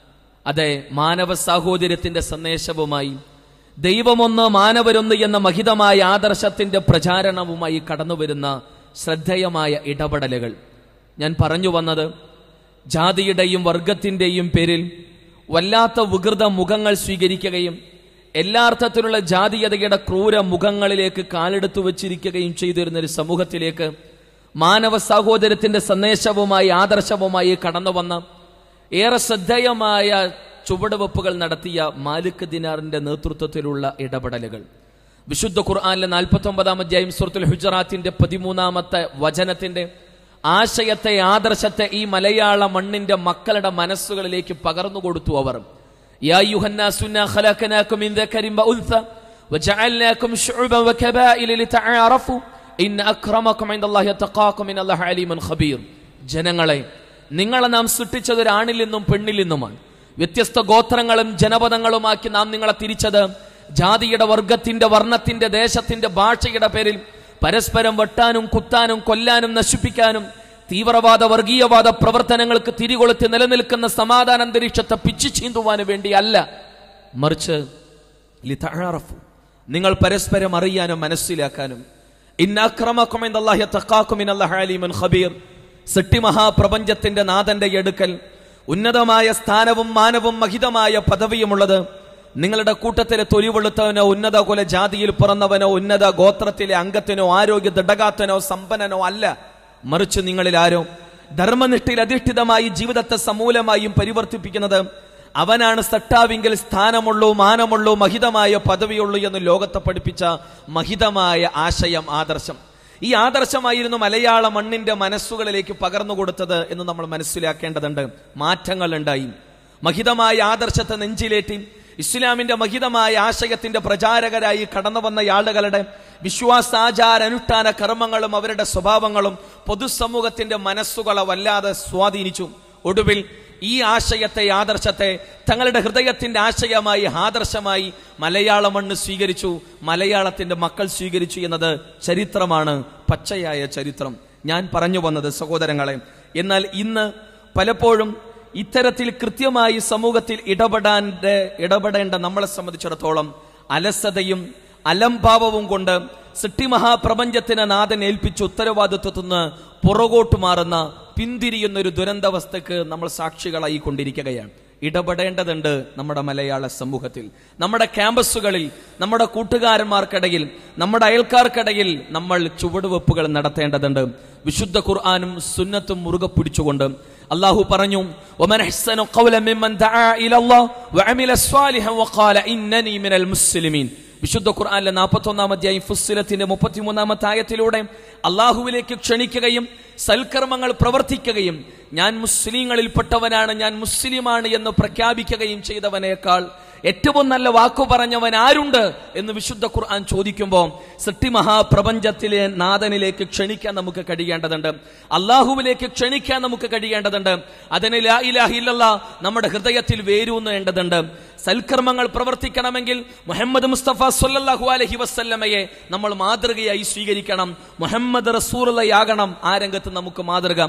അതെ മാനവ സാഹോദര്യത്തിന്റെ സന്ദേശവുമായി ദൈവമൊന്ന് മാനവരൊന്ന് എന്ന മഹിതമായ ആദർശത്തിന്റെ പ്രചാരണവുമായി കടന്നുവരുന്ന ശ്രദ്ധേയമായ ഇടപെടലുകൾ ഞാൻ പറഞ്ഞു വന്നത് ജാതിയുടെയും വർഗത്തിന്റെയും പേരിൽ വല്ലാത്ത വികൃത മുഖങ്ങൾ സ്വീകരിക്കുകയും എല്ലാ അർത്ഥത്തിലുള്ള ജാതീയതയുടെ ക്രൂര മുഖങ്ങളിലേക്ക് കാലെടുത്തു വച്ചിരിക്കുകയും ചെയ്തിരുന്ന ഒരു സമൂഹത്തിലേക്ക് മാനവ സാഹോദര്യത്തിന്റെ സന്ദേശവുമായി ആദർശവുമായി കടന്നു വന്ന ഏറെ ശ്രദ്ധേയമായ ചുവടുവെപ്പുകൾ നടത്തിയ മാലിക് ദിനാറിന്റെ നേതൃത്വത്തിലുള്ള ഇടപെടലുകൾ വിശുദ്ധ ഖുർആാനിലെ നാൽപ്പത്തി ഒമ്പതാം അധ്യായം സുഹൃത്തുൽ ഹുജറാത്തിന്റെ പതിമൂന്നാമത്തെ വചനത്തിന്റെ ആശയത്തെ ആദർശത്തെ ഈ മലയാള മണ്ണിന്റെ മക്കളുടെ മനസ്സുകളിലേക്ക് പകർന്നു കൊടുത്തു അവർ യാ യുഹന്നാസുന്ന ഖലഖനാകും മിൻ ദക്കരിൻ വഉൻസ വജഅൽനാകും ശുഉബൻ വകബായില ലിതആറഫു ഇന്ന അക്രമക്കും ഇൻദല്ലാഹി തഖാക്കും ഇന്നല്ലാഹു അലീമുൻ ഖബീർ ജനങ്ങളെ നിങ്ങളെ നാം സൃഷ്ടിച്ചത് ഒരു ആണിൽ നിന്നും പെണ്ണിൽ നിന്നുമാണ് വ്യത്യസ്ത ഗോത്രങ്ങളും ജനപദങ്ങളുമാക്കി നാം നിങ്ങളെ തിരിച്ചത് ജാതിയുടെ വർഗത്തിന്റെ വർണ്ണത്തിന്റെ ദേശത്തിന്റെ ഭാഷയുടെ പേരിൽ പരസ്പരം വെട്ടാനും കുത്താനും കൊല്ലാനും നശിപ്പിക്കാനും തീവ്രവാദ വർഗീയവാദ പ്രവർത്തനങ്ങൾക്ക് തിരികൊളുത്തി നിലനിൽക്കുന്ന സമാധാന അന്തരീക്ഷത്തെ പിച്ചു ചീന്തുവാനും വേണ്ടിയല്ല മറിച്ച് ലിതഅറഫു നിങ്ങൾ പരസ്പരം അറിയാനും മനസ്സിലാക്കാനും ഇന്നക്രമക്കും ഇന്നല്ലാഹി തഖാക്കും ഇന്നല്ലാഹു അലീമുൻ ഖബീർ സൃഷ്ടി മഹാപ്രപഞ്ചത്തിന്റെ നാഥന്റെ എടുക്കൽ ഉന്നതമായ സ്ഥാനവും മാനവും മഹിതമായ പദവിയുമുള്ളത് നിങ്ങളുടെ കൂട്ടത്തിലെ തൊലിവെളുത്തവനോ ഉന്നത കുല ജാതിയിൽ പിറന്നവനോ ഉന്നത ഗോത്രത്തിലെ അംഗത്തിനോ ആരോഗ്യ ദൃഢഗാത്തനോ സമ്പന്നനോ അല്ല മറിച്ച് നിങ്ങളിൽ ആരോ ധർമ്മനിഷ്ഠയിൽ അധിഷ്ഠിതമായി ജീവിതത്തെ സമൂലമായും പരിവർത്തിപ്പിക്കുന്നത് അവനാണ് സട്ടാവിങ്കിൽ സ്ഥാനമുള്ളൂ മാനമുള്ളൂ മഹിതമായ പദവിയുള്ളൂ എന്ന് ലോകത്തെ പഠിപ്പിച്ച മഹിതമായ ആശയം ആദർശം ഈ ആദർശമായിരുന്നു മലയാള മണ്ണിന്റെ മനസ്സുകളിലേക്ക് പകർന്നു കൊടുത്തത് എന്ന് നമ്മൾ മനസ്സിലാക്കേണ്ടതുണ്ട് മാറ്റങ്ങൾ ഉണ്ടായി മഹിതമായ ആദർശത്തെ നെഞ്ചിലേറ്റി ഇസ്ലാമിന്റെ മഹിതമായ ആശയത്തിന്റെ പ്രചാരകരായി കടന്നു വന്ന ആളുകളുടെ വിശ്വാസാചാര അനുഷ്ഠാന കർമ്മങ്ങളും അവരുടെ സ്വഭാവങ്ങളും പൊതുസമൂഹത്തിന്റെ മനസ്സുകളെ വല്ലാതെ സ്വാധീനിച്ചു ഒടുവിൽ ഈ ആശയത്തെ ആദർശത്തെ തങ്ങളുടെ ഹൃദയത്തിന്റെ ആശയമായി ആദർശമായി മലയാള മണ്ണ് സ്വീകരിച്ചു മലയാളത്തിന്റെ മക്കൾ സ്വീകരിച്ചു എന്നത് ചരിത്രമാണ് പച്ചയായ ചരിത്രം ഞാൻ പറഞ്ഞു വന്നത് സഹോദരങ്ങളെ എന്നാൽ ഇന്ന് പലപ്പോഴും ഇത്തരത്തിൽ കൃത്യമായി സമൂഹത്തിൽ ഇടപെടാൻ്റെ ഇടപെടേണ്ട നമ്മളെ സംബന്ധിച്ചിടത്തോളം അലസതയും അലംഭാവവും കൊണ്ട് സൃഷ്ടിമഹാപ്രപഞ്ചത്തിന് നാഥൻ ഏൽപ്പിച്ച ഉത്തരവാദിത്വത്തിൽ നിന്ന് പുറകോട്ട് മാറുന്ന പിന്തിരിയുന്ന ഒരു ദുരന്തവസ്ഥക്ക് നമ്മൾ സാക്ഷികളായി കൊണ്ടിരിക്കുകയാണ് ഇടപെടേണ്ടതുണ്ട് നമ്മുടെ മലയാള സമൂഹത്തിൽ നമ്മുടെ ക്യാമ്പസുകളിൽ നമ്മുടെ കൂട്ടുകാരന്മാർക്കിടയിൽ നമ്മുടെ അയൽക്കാർക്കിടയിൽ നമ്മൾ ചുവടുവെപ്പുകൾ നടത്തേണ്ടതുണ്ട് വിശുദ്ധ ഖുർആാനും സുന്നത്തും മുറുകെ പിടിച്ചുകൊണ്ട് അള്ളാഹു പറഞ്ഞു ومن أحسن قولا ممن دعا إلى الله وعمل صالحا وقال إنني من المسلمين വിശുദ്ധ ഖുർആനിലെ നാൽപ്പത്തി ഒന്നാം അധ്യായം ഫുസ്സിലത്തിന്റെ മുപ്പത്തിമൂന്നാമത്തെ ആയത്തിലൂടെ അള്ളാഹുവിലേക്ക് ക്ഷണിക്കുകയും സൽക്കർമ്മങ്ങൾ പ്രവർത്തിക്കുകയും ഞാൻ മുസ്ലിങ്ങളിൽപ്പെട്ടവനാണ് ഞാൻ മുസ്ലിമാണ് എന്ന് പ്രഖ്യാപിക്കുകയും ചെയ്തവനേക്കാൾ ഏറ്റവും നല്ല വാക്കു പറഞ്ഞവൻ ആരുണ്ട് എന്ന് വിശുദ്ധ ഖുർആൻ ചോദിക്കുമ്പോൾ സൃഷ്ടി മഹാപ്രപഞ്ചത്തിലെ നാഥനിലേക്ക് ക്ഷണിക്കാൻ നമുക്ക് കഴിയേണ്ടതുണ്ട് അള്ളാഹുവിലേക്ക് ക്ഷണിക്കാൻ നമുക്ക് കഴിയേണ്ടതുണ്ട് അതിന് ലാ ഇലാഹ ഇല്ലല്ലാ നമ്മുടെ ഹൃദയത്തിൽ വേരൂന്നേണ്ടതുണ്ട് സൽക്കർമ്മങ്ങൾ പ്രവർത്തിക്കണമെങ്കിൽ മുഹമ്മദ് മുസ്തഫ സല്ലല്ലാഹു അലൈഹി വസല്ലമയെ നമ്മൾ മാതൃകയായി സ്വീകരിക്കണം മുഹമ്മദ് റസൂലുള്ളയാകണം ആ രംഗത്ത് നമുക്ക് മാതൃക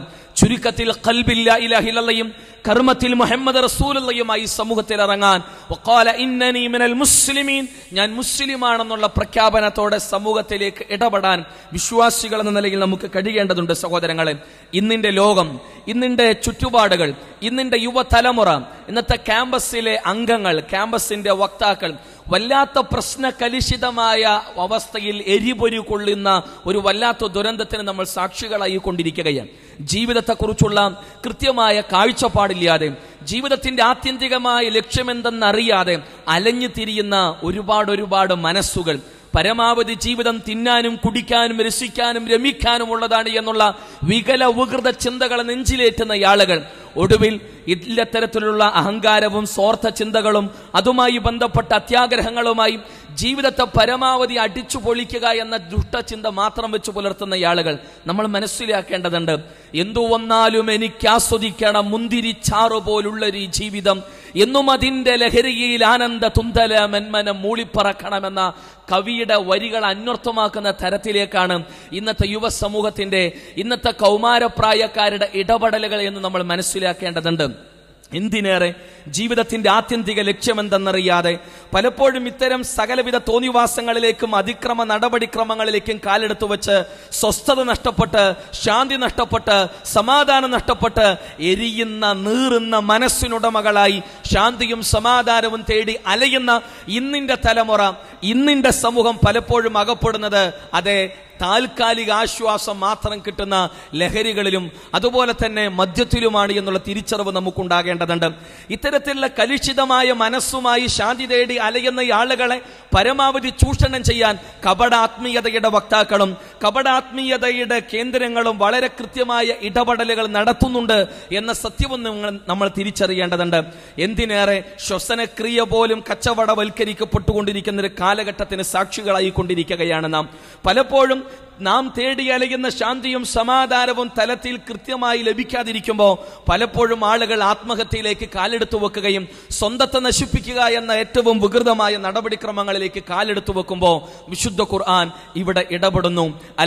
ചുരുക്കത്തിൽ കൽബില്ല ഇലഹിലയും കർമ്മത്തിൽ മുഹമ്മദ് റസൂലുള്ളയുമായി സമൂഹത്തിൽ ഇറങ്ങാൻ വഖാല ഇന്നനി മിനൽ മുസ്ലിമീൻ ഞാൻ മുസ്ലിമാണെന്നുള്ള പ്രഖ്യാപനത്തോടെ സമൂഹത്തിലേക്ക് ഇടപെടാൻ വിശ്വാസികൾ എന്ന നിലയിൽ നമുക്ക് കഴിയേണ്ടതുണ്ട് സഹോദരങ്ങളെ ഇന്നിന്റെ ലോകം ഇന്നിന്റെ ചുറ്റുപാടുകൾ ഇന്നിന്റെ യുവതലമുറ ഇന്നത്തെ ക്യാമ്പസിലെ അംഗങ്ങൾ ക്യാമ്പസിന്റെ വക്താക്കൾ വല്ലാത്ത പ്രശ്ന കലുഷിതമായ അവസ്ഥയിൽ എരിപൊരി കൊള്ളുന്ന ഒരു വല്ലാത്ത ദുരന്തത്തിന് നമ്മൾ സാക്ഷികളായി കൊണ്ടിരിക്കുകയാണ് ജീവിതത്തെക്കുറിച്ചുള്ള കൃത്യമായ കാഴ്ചപ്പാടില്ലാതെ ജീവിതത്തിന്റെ ആത്യന്തികമായ ലക്ഷ്യമെന്തെന്നറിയാതെ അലഞ്ഞു തിരിയുന്ന ഒരുപാട് ഒരുപാട് മനസ്സുകൾ പരമാവധി ജീവിതം തിന്നാനും കുടിക്കാനും രസിക്കാനും രമിക്കാനും ഉള്ളതാണ് എന്നുള്ള വികല വികൃത ചിന്തകൾ നെഞ്ചിലേറ്റുന്ന ആളുകൾ ഒടുവിൽ ഇല്ലത്തരത്തിലുള്ള അഹങ്കാരവും സ്വാർത്ഥ ചിന്തകളും അതുമായി ബന്ധപ്പെട്ട അത്യാഗ്രഹങ്ങളുമായി ജീവിതത്തെ പരമാവധി അടിച്ചു പൊളിക്കുക എന്ന ദുഷ്ടചിന്ത മാത്രം വെച്ച് പുലർത്തുന്ന ആളുകൾ നമ്മൾ മനസ്സിലാക്കേണ്ടതുണ്ട് എന്തു വന്നാലും എനിക്ക് ആസ്വദിക്കണം മുന്തിരിച്ചാറു പോലുള്ളൊരു ഈ ജീവിതം എന്നും അതിന്റെ ലഹരിയിൽ ആനന്ദ തുന്തല മെന്മനം മൂളിപ്പറക്കണമെന്ന കവിയുടെ വരികൾ അന്വർത്ഥമാക്കുന്ന തരത്തിലേക്കാണ് ഇന്നത്തെ യുവ സമൂഹത്തിന്റെ ഇന്നത്തെ കൗമാരപ്രായക്കാരുടെ ഇടപെടലുകൾ എന്ന് നമ്മൾ മനസ്സിലാക്കേണ്ടതുണ്ട് എന്തിനേറെ ജീവിതത്തിന്റെ ആത്യന്തിക ലക്ഷ്യമെന്തെന്നറിയാതെ പലപ്പോഴും ഇത്തരം സകലവിധ തോന്നിവാസങ്ങളിലേക്കും അതിക്രമ നടപടിക്രമങ്ങളിലേക്കും കാലെടുത്തു വെച്ച് സ്വസ്ഥത നഷ്ടപ്പെട്ട് ശാന്തി നഷ്ടപ്പെട്ട് സമാധാനം നഷ്ടപ്പെട്ട് എരിയുന്ന നീറുന്ന മനസ്സിനുടമകളായി ശാന്തിയും സമാധാനവും തേടി അലയുന്ന ഇന്നിന്റെ തലമുറ ഇന്നിന്റെ സമൂഹം പലപ്പോഴും അകപ്പെടുന്നത് അതെ താൽക്കാലിക ആശ്വാസം മാത്രം കിട്ടുന്ന ലഹരികളിലും അതുപോലെ തന്നെ മദ്യത്തിലുമാണ് എന്നുള്ള തിരിച്ചറിവ് നമുക്കുണ്ടാകേണ്ടതുണ്ട് ഇത്തരത്തിലുള്ള കലുഷിതമായ മനസ്സുമായി ശാന്തി തേടി അലയുന്ന ആളുകളെ പരമാവധി ചൂഷണം ചെയ്യാൻ കപടാത്മീയതയുടെ വക്താക്കളും കപടാത്മീയതയുടെ കേന്ദ്രങ്ങളും വളരെ കൃത്യമായ ഇടപെടലുകൾ നടത്തുന്നുണ്ട് എന്ന സത്യവും നിങ്ങൾ നമ്മൾ തിരിച്ചറിയേണ്ടതുണ്ട് എന്തിനേറെ ശ്വസനക്രിയ പോലും കച്ചവടവൽക്കരിക്കപ്പെട്ടുകൊണ്ടിരിക്കുന്ന ഒരു കാലഘട്ടത്തിന് സാക്ഷികളായി കൊണ്ടിരിക്കുകയാണ് നാം പലപ്പോഴും നാം തേടി അലയുന്ന ശാന്തിയും സമാധാനവും തലത്തിൽ കൃത്യമായി ലഭിക്കാതിരിക്കുമ്പോൾ പലപ്പോഴും ആളുകൾ ആത്മഹത്യയിലേക്ക് കാലെടുത്തു വെക്കുകയും സ്വന്തത്തെ നശിപ്പിക്കുക എന്ന ഏറ്റവും വികൃതമായ നടപടിക്രമങ്ങളിലേക്ക് കാലെടുത്തു വെക്കുമ്പോൾ വിശുദ്ധ ഖുർആൻ ഇവിടെ ഇടപെടുന്നു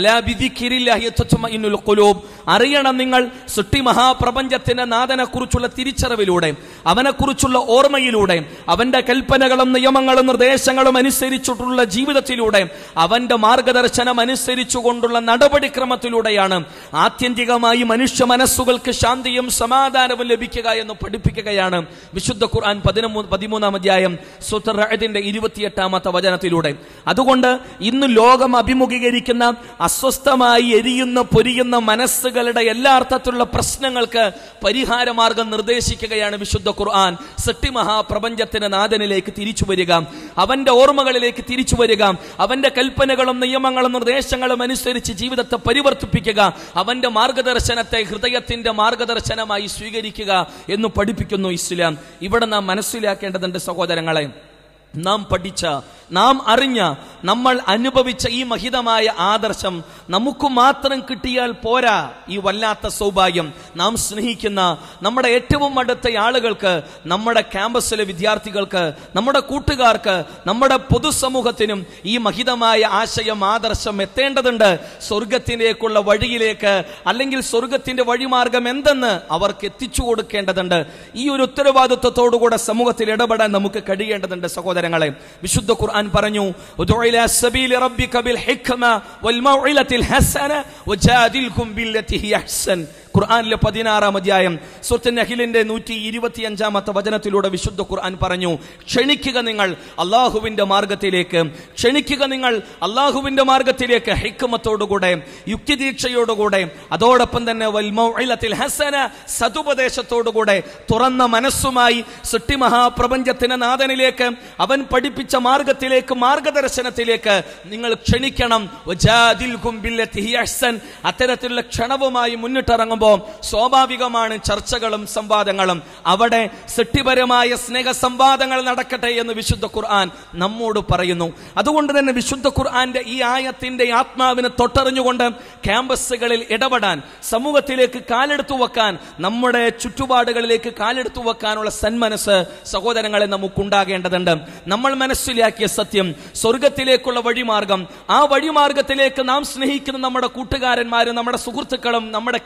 അലാബിദിഖിരില്ലാഹിന്നുൽ ഖുലൂബ് അറിയണം നിങ്ങൾ സൃഷ്ടി മഹാപ്രപഞ്ചത്തിന്റെ നാഥനെ കുറിച്ചുള്ള തിരിച്ചറിവിലൂടെ അവനെക്കുറിച്ചുള്ള ഓർമ്മയിലൂടെ അവന്റെ കൽപ്പനകളും നിയമങ്ങളും നിർദ്ദേശങ്ങളും അനുസരിച്ചിട്ടുള്ള ജീവിതത്തിലൂടെ അവന്റെ മാർഗദർശനം അനുസരിച്ചുകൊണ്ടുള്ള നടപടിക്രമത്തിലൂടെയാണ് ആത്യന്തികമായി മനുഷ്യ മനസ്സുകൾക്ക് ശാന്തിയും സമാധാനവും ലഭിക്കുക എന്ന് പഠിപ്പിക്കുകയാണ് വിശുദ്ധ ഖുർആൻ പതിനമൂ പതിമൂന്നാം അധ്യായം സുത്തറഹദിന്റെ ഇരുപത്തിയെട്ടാമത്തെ വചനത്തിലൂടെ അതുകൊണ്ട് ഇന്ന് ലോകം അഭിമുഖീകരിക്കുന്ന അസ്വസ്ഥമായി എരിയുന്ന പൊരിയുന്ന മനസ്സുകളുടെ എല്ലാ അർത്ഥത്തിലുള്ള പ്രശ്നങ്ങൾക്ക് പരിഹാരമാർഗം നിർദ്ദേശിക്കുകയാണ് വിശുദ്ധ ഖുർആൻ സൃഷ്ടി മഹാപ്രപഞ്ചത്തിന്റെ നാഥനിലേക്ക് തിരിച്ചു വരിക അവന്റെ ഓർമ്മകളിലേക്ക് തിരിച്ചു വരിക അവന്റെ കൽപ്പനകളും നിയമങ്ങളും നിർദ്ദേശങ്ങളും അനുസരിച്ച് ജീവിതത്തെ പരിവർത്തിപ്പിക്കുക അവന്റെ മാർഗദർശനത്തെ ഹൃദയത്തിന്റെ മാർഗദർശനമായി സ്വീകരിക്കുക എന്ന് പഠിപ്പിക്കുന്നു ഇസ്ലാം ഇവിടെ നാം മനസ്സിലാക്കേണ്ടതുണ്ട് സഹോദരങ്ങളെ നാം പഠിച്ച നാം അറിഞ്ഞ നമ്മൾ അനുഭവിച്ച ഈ മഹിതമായ ആദർശം നമുക്ക് മാത്രം കിട്ടിയാൽ പോരാ ഈ വല്ലാത്ത സൗഭാഗ്യം നാം സ്നേഹിക്കുന്ന നമ്മുടെ ഏറ്റവും അടുത്ത ആളുകൾക്ക് നമ്മുടെ ക്യാമ്പസിലെ വിദ്യാർത്ഥികൾക്ക് നമ്മുടെ കൂട്ടുകാർക്ക് നമ്മുടെ പൊതുസമൂഹത്തിനും ഈ മഹിതമായ ആശയം ആദർശം എത്തേണ്ടതുണ്ട് സ്വർഗത്തിലേക്കുള്ള വഴിയിലേക്ക് അല്ലെങ്കിൽ സ്വർഗത്തിന്റെ വഴിമാർഗം എന്തെന്ന് അവർക്ക് എത്തിച്ചു കൊടുക്കേണ്ടതുണ്ട് ഈ ഒരു ഉത്തരവാദിത്വത്തോടുകൂടെ സമൂഹത്തിൽ ഇടപെടാൻ നമുക്ക് കഴിയേണ്ടതുണ്ട് സഹോദരങ്ങളെ വിശുദ്ധ ഖുർആൻ പറഞ്ഞു "ഉദ്ഉ ഇലാ സബീലി റബ്ബിക ബിൽ ഹിക്മ വൽ മൗഇലത്തിൽ ഹസന വജാദിൽഹും ബില്ലതി ഹിയ അഹ്സൻ ഖുർആനിലെ പതിനാറാം അധ്യായം സുഹൃത്ത് നഹിലിന്റെ നൂറ്റി ഇരുപത്തിയഞ്ചാമത്തെ വചനത്തിലൂടെ വിശുദ്ധ ഖുർആൻ പറഞ്ഞു ക്ഷണിക്കുക നിങ്ങൾ അള്ളാഹുവിന്റെ മാർഗത്തിലേക്ക് ക്ഷണിക്കുക നിങ്ങൾ അള്ളാഹുവിന്റെ മാർഗത്തിലേക്ക് ഹിക്കുമത്തോടുകൂടെ യുക്തിദീക്ഷയോടുകൂടെ അതോടൊപ്പം തന്നെ വൽമൗഇലത്തിൽ ഹസന സതുപദേശത്തോടുകൂടെ തുറന്ന മനസ്സുമായി സൃഷ്ടി മഹാപ്രപഞ്ചത്തിന്റെ നാഥനിലേക്ക് അവൻ പഠിപ്പിച്ച മാർഗത്തിലേക്ക് മാർഗദർശനത്തിലേക്ക് നിങ്ങൾ ക്ഷണിക്കണം വജാദിൽഹും ബില്ലതി ഹിയ അഹ്സൻ അത്തരത്തിലുള്ള ക്ഷണവുമായി മുന്നിട്ടിറങ്ങുമ്പോൾ സ്വാഭാവികമാണ് ചർച്ചകളും സംവാദങ്ങളും അവിടെ സൃഷ്ടിപരമായ സ്നേഹ സംവാദങ്ങൾ നടക്കട്ടെ എന്ന് വിശുദ്ധ ഖുർആൻ നമ്മോട് പറയുന്നു അതുകൊണ്ട് തന്നെ വിശുദ്ധ ഖുർആന്റെ ഈ ആയത്തിന്റെ ആത്മാവിനെ തൊട്ടറിഞ്ഞുകൊണ്ട് ക്യാമ്പസുകളിൽ ഇടപെടാൻ സമൂഹത്തിലേക്ക് കാലെടുത്തു വെക്കാൻ നമ്മുടെ ചുറ്റുപാടുകളിലേക്ക് കാലെടുത്തു വെക്കാനുള്ള സന്മനസ് സഹോദരങ്ങളെ നമുക്കുണ്ടാകേണ്ടതുണ്ട് നമ്മൾ മനസ്സിലാക്കിയ സത്യം സ്വർഗത്തിലേക്കുള്ള വഴിമാർഗം ആ വഴിമാർഗത്തിലേക്ക് നാം സ്നേഹിക്കുന്ന നമ്മുടെ കൂട്ടുകാരന്മാരും നമ്മുടെ സുഹൃത്തുക്കളും നമ്മുടെ ക്യാമ്പസിലെ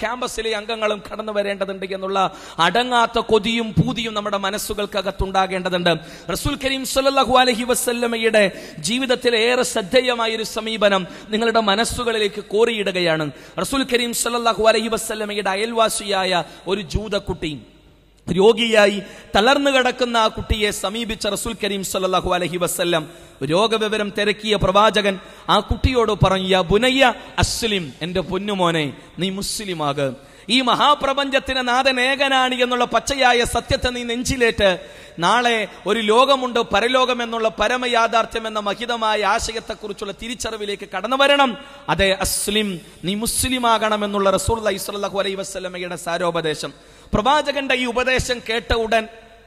കുടുംബത്തിലെ അംഗങ്ങളും കടന്നു വരേണ്ടതുണ്ട് എന്നുള്ള അടങ്ങാത്ത കൊതിയും പൂതിയും നമ്മുടെ മനസ്സുകൾക്കകത്തുണ്ടാകേണ്ടതുണ്ട് റസൂൽ കരീം സല്ലല്ലാഹു അലൈഹി വസല്ലമയുടെ ജീവിതത്തിലെ ഏറെ ശ്രദ്ധേയമായ ഒരു സമീപനം നിങ്ങളുടെ മനസ്സുകളിലേക്ക് കോറിയിടുകയാണ് റസൂൽ കരീം സല്ലല്ലാഹു അലൈഹി വസല്ലമയുടെ അയൽവാസിയായ ഒരു ജൂതക്കുട്ടി രോഗിയായി തളർന്നു കിടക്കുന്ന ആ കുട്ടിയെ സമീപിച്ച റസൂൽ കരീം സല്ലല്ലാഹു അലൈഹി വസല്ലം രോഗവിവരം തിരക്കിയ പ്രവാചകൻ ആ കുട്ടിയോട് പറഞ്ഞു യാ ബുനയ്യ അസ്ലിം എന്റെ പൊന്നുമോനെ നീ മുസ്ലിമാക് ഈ മഹാപ്രപഞ്ചത്തിന് നാഥൻ ഏകനാണ് എന്നുള്ള പച്ചയായ സത്യത്തെ നീ നെഞ്ചിലേറ്റ് നാളെ ഒരു ലോകമുണ്ട് പരലോകം എന്നുള്ള പരമയാഥാർത്ഥ്യം എന്ന മഹിതമായ ആശയത്തെക്കുറിച്ചുള്ള തിരിച്ചറിവിലേക്ക് കടന്നു വരണം അതെ അസ്ലിം നീ മുസ്ലിമാകണം എന്നുള്ള റസൂൽ അലൈഹി അലൈഹി വസ്ലമയുടെ സാരോപദേശം പ്രവാചകന്റെ ഈ ഉപദേശം കേട്ട ഉടൻ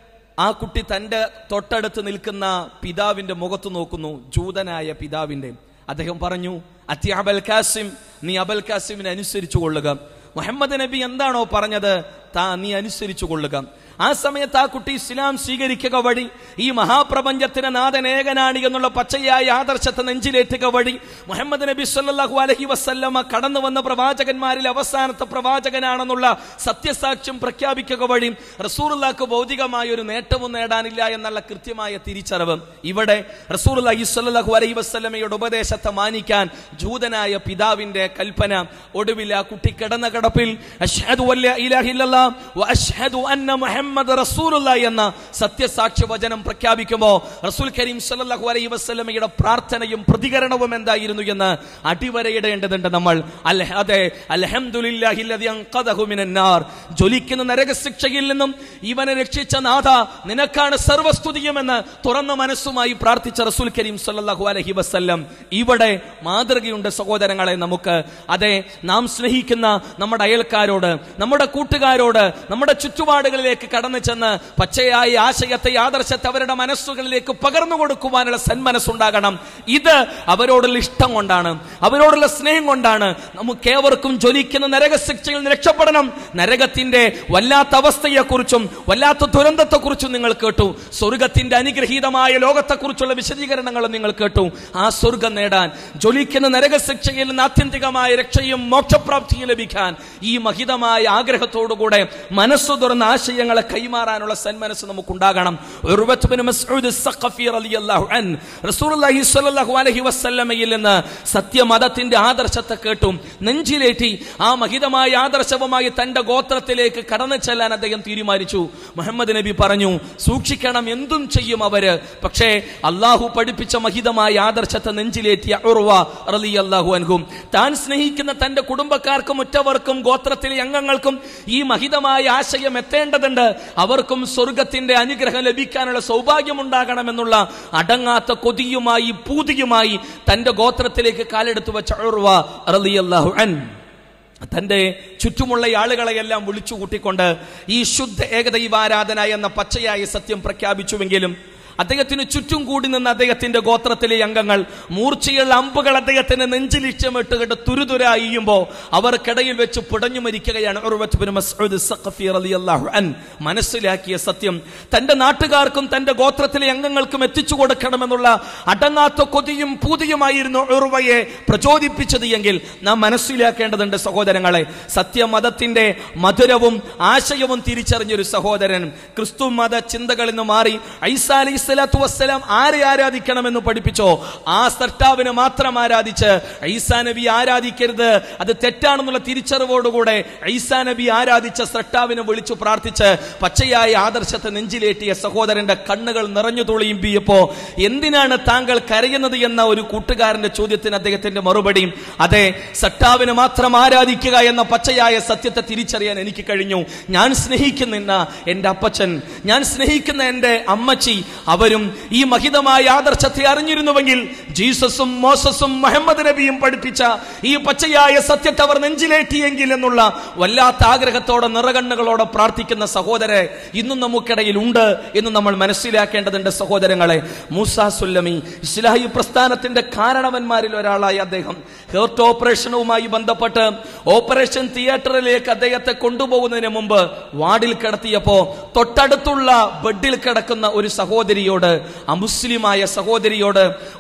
ആ കുട്ടി തന്റെ തൊട്ടടുത്ത് നിൽക്കുന്ന പിതാവിന്റെ മുഖത്ത് നോക്കുന്നു ജൂതനായ പിതാവിന്റെ അദ്ദേഹം പറഞ്ഞു അത്തി അബൽ കാസിം നീ അബൽ കാസിമിനെ അനുസരിച്ചു കൊള്ളുക മുഹമ്മദ് നബി എന്താണോ പറഞ്ഞത് താ നീ അനുസരിച്ചു കൊള്ളുക ആ സമയത്ത് ആ കുട്ടി ഇസ്ലാം സ്വീകരിക്കുക വഴി ഈ മഹാപ്രപഞ്ചത്തിന് നാഥൻ ഏകനാണ് എന്നുള്ള പച്ചയായ ആദർശത്തെ നെഞ്ചിലേറ്റുക വഴി മുഹമ്മദ് നബി സല്ലല്ലാഹു അലൈഹി വസല്ലമ കടന്നു വന്ന പ്രവാചകന്മാരിൽ അവസാനത്തെ പ്രവാചകനാണെന്നുള്ള സത്യസാക്ഷ്യം പ്രഖ്യാപിക്കുക വഴി റസൂറുല്ലാക്ക് ഭൗതികമായ ഒരു നേട്ടവും നേടാനില്ല എന്നുള്ള കൃത്യമായ തിരിച്ചറിവ് ഇവിടെ റസൂറുല്ലാഹി സല്ലല്ലാഹു അലൈഹി വസല്ലമയുടെ ഉപദേശത്തെ മാനിക്കാൻ ജൂതനായ പിതാവിന്റെ കൽപ്പന ഒടുവിൽ ആ കുട്ടി കിടന്ന കിടപ്പിൽ അഷ്ഹദു അല്ലാ ഇലാഹ ഇല്ലല്ലാഹ് വ അഷ്ഹദു അന്ന മുഹമ്മദ് റസൂലുള്ള എന്ന സത്യസാക്ഷ്യ വചനം പ്രഖ്യാപിക്കുമ്പോൾ റസൂൽ കരീം സല്ലല്ലാഹു അലൈഹി വസല്ലമയുടെ പ്രാർത്ഥനയും പ്രതികരണവും എന്തായിരുന്നു എന്ന് അടിവരയിടേണ്ടതുണ്ട് നമ്മൾ അൽ- അതെ അൽഹംദുലില്ലാഹി അല്ലദീ അൻഖദഹു മിനൻ നാർ ജ്വലിക്കുന്ന നരകശിക്ഷയിൽ നിന്നും ഇവനെ രക്ഷിച്ച നാഥ നിനക്കാണ് സർവസ്തുതിയുമെന്ന് തുറന്ന മനസ്സുമായി പ്രാർത്ഥിച്ച റസൂൽ കരീം സല്ലല്ലാഹു അലൈഹി വസല്ലം ഇവിടെ മാതൃകയുണ്ട് സഹോദരങ്ങളെ നമുക്ക് അതെ നാം സ്നേഹിക്കുന്ന നമ്മുടെ അയൽക്കാരോട് നമ്മുടെ കൂട്ടുകാരോട് നമ്മുടെ ചുറ്റുപാടുകളിലേക്ക് കടന്നു ചെന്ന് പച്ചയായ ആശയത്തെ ആദർശത്തെ അവരുടെ മനസ്സുകളിലേക്ക് പകർന്നു കൊടുക്കുവാനുള്ള സന്മനസ്സുണ്ടാകണം ഇത് അവരോടുള്ള ഇഷ്ടം കൊണ്ടാണ് അവരോടുള്ള സ്നേഹം കൊണ്ടാണ് നമുക്ക് ഏവർക്കും ജ്വലിക്കുന്ന നരകശിക്ഷയിൽ നിന്ന് രക്ഷപ്പെടണം നരകത്തിന്റെ വല്ലാത്ത അവസ്ഥയെക്കുറിച്ചും വല്ലാത്ത ദുരന്തത്തെക്കുറിച്ചും നിങ്ങൾ കേട്ടു സ്വർഗത്തിന്റെ അനുഗ്രഹീതമായ ലോകത്തെക്കുറിച്ചുള്ള വിശദീകരണങ്ങളും നിങ്ങൾ കേട്ടു ആ സ്വർഗം നേടാൻ ജ്വലിക്കുന്ന നരകശിക്ഷയിൽ നിന്ന് ആത്യന്തികമായ രക്ഷയും മോക്ഷപ്രാപ്തിയും ലഭിക്കാൻ ഈ മഹിതമായ ആഗ്രഹത്തോടുകൂടെ മനസ്സു തുറന്ന ആശയങ്ങളെ കൈമാറാനുള്ള സന്മനസ് നമുക്കുണ്ടാകണം ഉർവത്ത് ബിൻ മസ്ഊദ് സഖഫി റളിയല്ലാഹു അൻ റസൂലുള്ളാഹി സ്വല്ലല്ലാഹു അലൈഹി വസല്ലമയിൽ നിന്ന് സത്യമതത്തിന്റെ ആദർശത്തെ കേട്ടും നെഞ്ചിലേറ്റി ആ മഹിതമായ ആദർശവുമായി തന്റെ ഗോത്രത്തിലേക്ക് കടന്നു ചെല്ലാൻ അദ്ദേഹം തീരുമാനിച്ചു മുഹമ്മദ് നബി പറഞ്ഞു സൂക്ഷിക്കണം എന്തും ചെയ്യും അവര് പക്ഷേ അള്ളാഹു പഠിപ്പിച്ച മഹിതമായ ആദർശത്തെ നെഞ്ചിലേറ്റിയ ഉർവ റളിയല്ലാഹു അൻഹും താൻ സ്നേഹിക്കുന്ന തന്റെ കുടുംബക്കാർക്കും ഉറ്റവർക്കും ഗോത്രത്തിലെ അംഗങ്ങൾക്കും ഈ മഹിതമായ ആശയം എത്തേണ്ടതുണ്ട് അവർക്കും സ്വർഗത്തിന്റെ അനുഗ്രഹം ലഭിക്കാനുള്ള സൗഭാഗ്യമുണ്ടാകണമെന്നുള്ള അടങ്ങാത്ത കൊതിയുമായി പൂതിയുമായി തന്റെ ഗോത്രത്തിലേക്ക് കാലെടുത്തു വെച്ച ഉർവ റളിയല്ലാഹു അൻ തന്റെ ചുറ്റുമുള്ള ആളുകളെയെല്ലാം വിളിച്ചു കൂട്ടിക്കൊണ്ട് ഈ ശുദ്ധ ഏകദൈവാരാധന എന്ന പച്ചയായ സത്യം പ്രഖ്യാപിച്ചുവെങ്കിലും അദ്ദേഹത്തിന് ചുറ്റും കൂടി നിന്ന അദ്ദേഹത്തിന്റെ ഗോത്രത്തിലെ അംഗങ്ങൾ മൂർച്ചയുള്ള അമ്പുകൾ അദ്ദേഹത്തിന് നെഞ്ചിലിച്ചമിട്ടുകൊണ്ട് തുരുതുരായിയുമ്പോ അവർക്കിടയിൽ വെച്ച് പിടഞ്ഞു മരിക്കുകയാണ് ഉർവത്ത് ബിൻ മസ്ഊദ് സഖഫി റളിയല്ലാഹു അൻ മനസ്സിലാക്കിയ സത്യം തന്റെ നാട്ടുകാർക്കും തന്റെ ഗോത്രത്തിലെ അംഗങ്ങൾക്കും എത്തിച്ചു കൊടുക്കണമെന്നുള്ള അടങ്ങാത്ത കൊതിയും പൂതിയുമായിരുന്നു ഉർവയെ പ്രചോദിപ്പിച്ചത് എങ്കിൽ നാം മനസ്സിലാക്കേണ്ടതുണ്ട് സഹോദരങ്ങളെ സത്യമതത്തിന്റെ മധുരവും ആശയവും തിരിച്ചറിഞ്ഞൊരു സഹോദരൻ ക്രിസ്തു മത ചിന്തകളിൽ നിന്ന് മാറി ഐസ അലൈഹി സ്വലാത്തു വസ്സലാം ആരെ ആരാധിക്കണമെന്ന് പഠിപ്പിച്ചോ ആ സൃഷ്ടാവിനെ മാത്രം ആരാധിച്ച് ഐസാ നബി ആരാധിക്കരുത് അത് തെറ്റാണെന്നുള്ള തിരിച്ചറിവോടുകൂടെ ഐസാ നബി ആരാധിച്ച സൃഷ്ടാവിനെ വിളിച്ചു പ്രാർത്ഥിച്ച് പച്ചയായ ആദർശത്തെ നെഞ്ചിലേറ്റിയ സഹോദരന്റെ കണ്ണുകൾ നിറഞ്ഞു തുളിയുമ്പിയപ്പോ എന്തിനാണ് താങ്കൾ കരയുന്നത് എന്ന ഒരു കൂട്ടുകാരന്റെ ചോദ്യത്തിന് അദ്ദേഹത്തിന്റെ മറുപടി അതെ സട്ടാവിനെ മാത്രം ആരാധിക്കുക എന്ന പച്ചയായ സത്യത്തെ തിരിച്ചറിയാൻ എനിക്ക് കഴിഞ്ഞു ഞാൻ സ്നേഹിക്കുന്ന എന്റെ അപ്പച്ചൻ ഞാൻ സ്നേഹിക്കുന്ന എന്റെ അമ്മച്ചി അവരും ഈ മഹിതമായ ആദർശത്തെ അറിഞ്ഞിരുന്നുവെങ്കിൽ ജീസസും മോസസും മുഹമ്മദ് നബിയും പഠിപ്പിച്ച ഈ പച്ചയായ സത്യത്തെ അവർ നെഞ്ചിലേറ്റിയെങ്കിൽ എന്നുള്ള വല്ലാത്ത ആഗ്രഹത്തോടെ നിറകണ്ണുകളോടെ പ്രാർത്ഥിക്കുന്ന സഹോദരെ ഇന്നും നമുക്കിടയിൽ ഉണ്ട് എന്ന് നമ്മൾ മനസ്സിലാക്കേണ്ടതുണ്ട് സഹോദരങ്ങളെ മൂസ സുല്ലമി ഇസ്ലാഹി പ്രസ്ഥാനത്തിന്റെ കാരണവന്മാരിൽ ഒരാളായ അദ്ദേഹം ഹേർട്ട് ഓപ്പറേഷനുമായി ബന്ധപ്പെട്ട് ഓപ്പറേഷൻ തിയേറ്ററിലേക്ക് അദ്ദേഹത്തെ കൊണ്ടുപോകുന്നതിന് മുമ്പ് വാർഡിൽ കിടത്തിയപ്പോ തൊട്ടടുത്തുള്ള ബെഡിൽ കിടക്കുന്ന ഒരു സഹോദരിയോട് അമുസ്ലിമായ സഹോദരിയോട് ഓപ്പറേഷൻ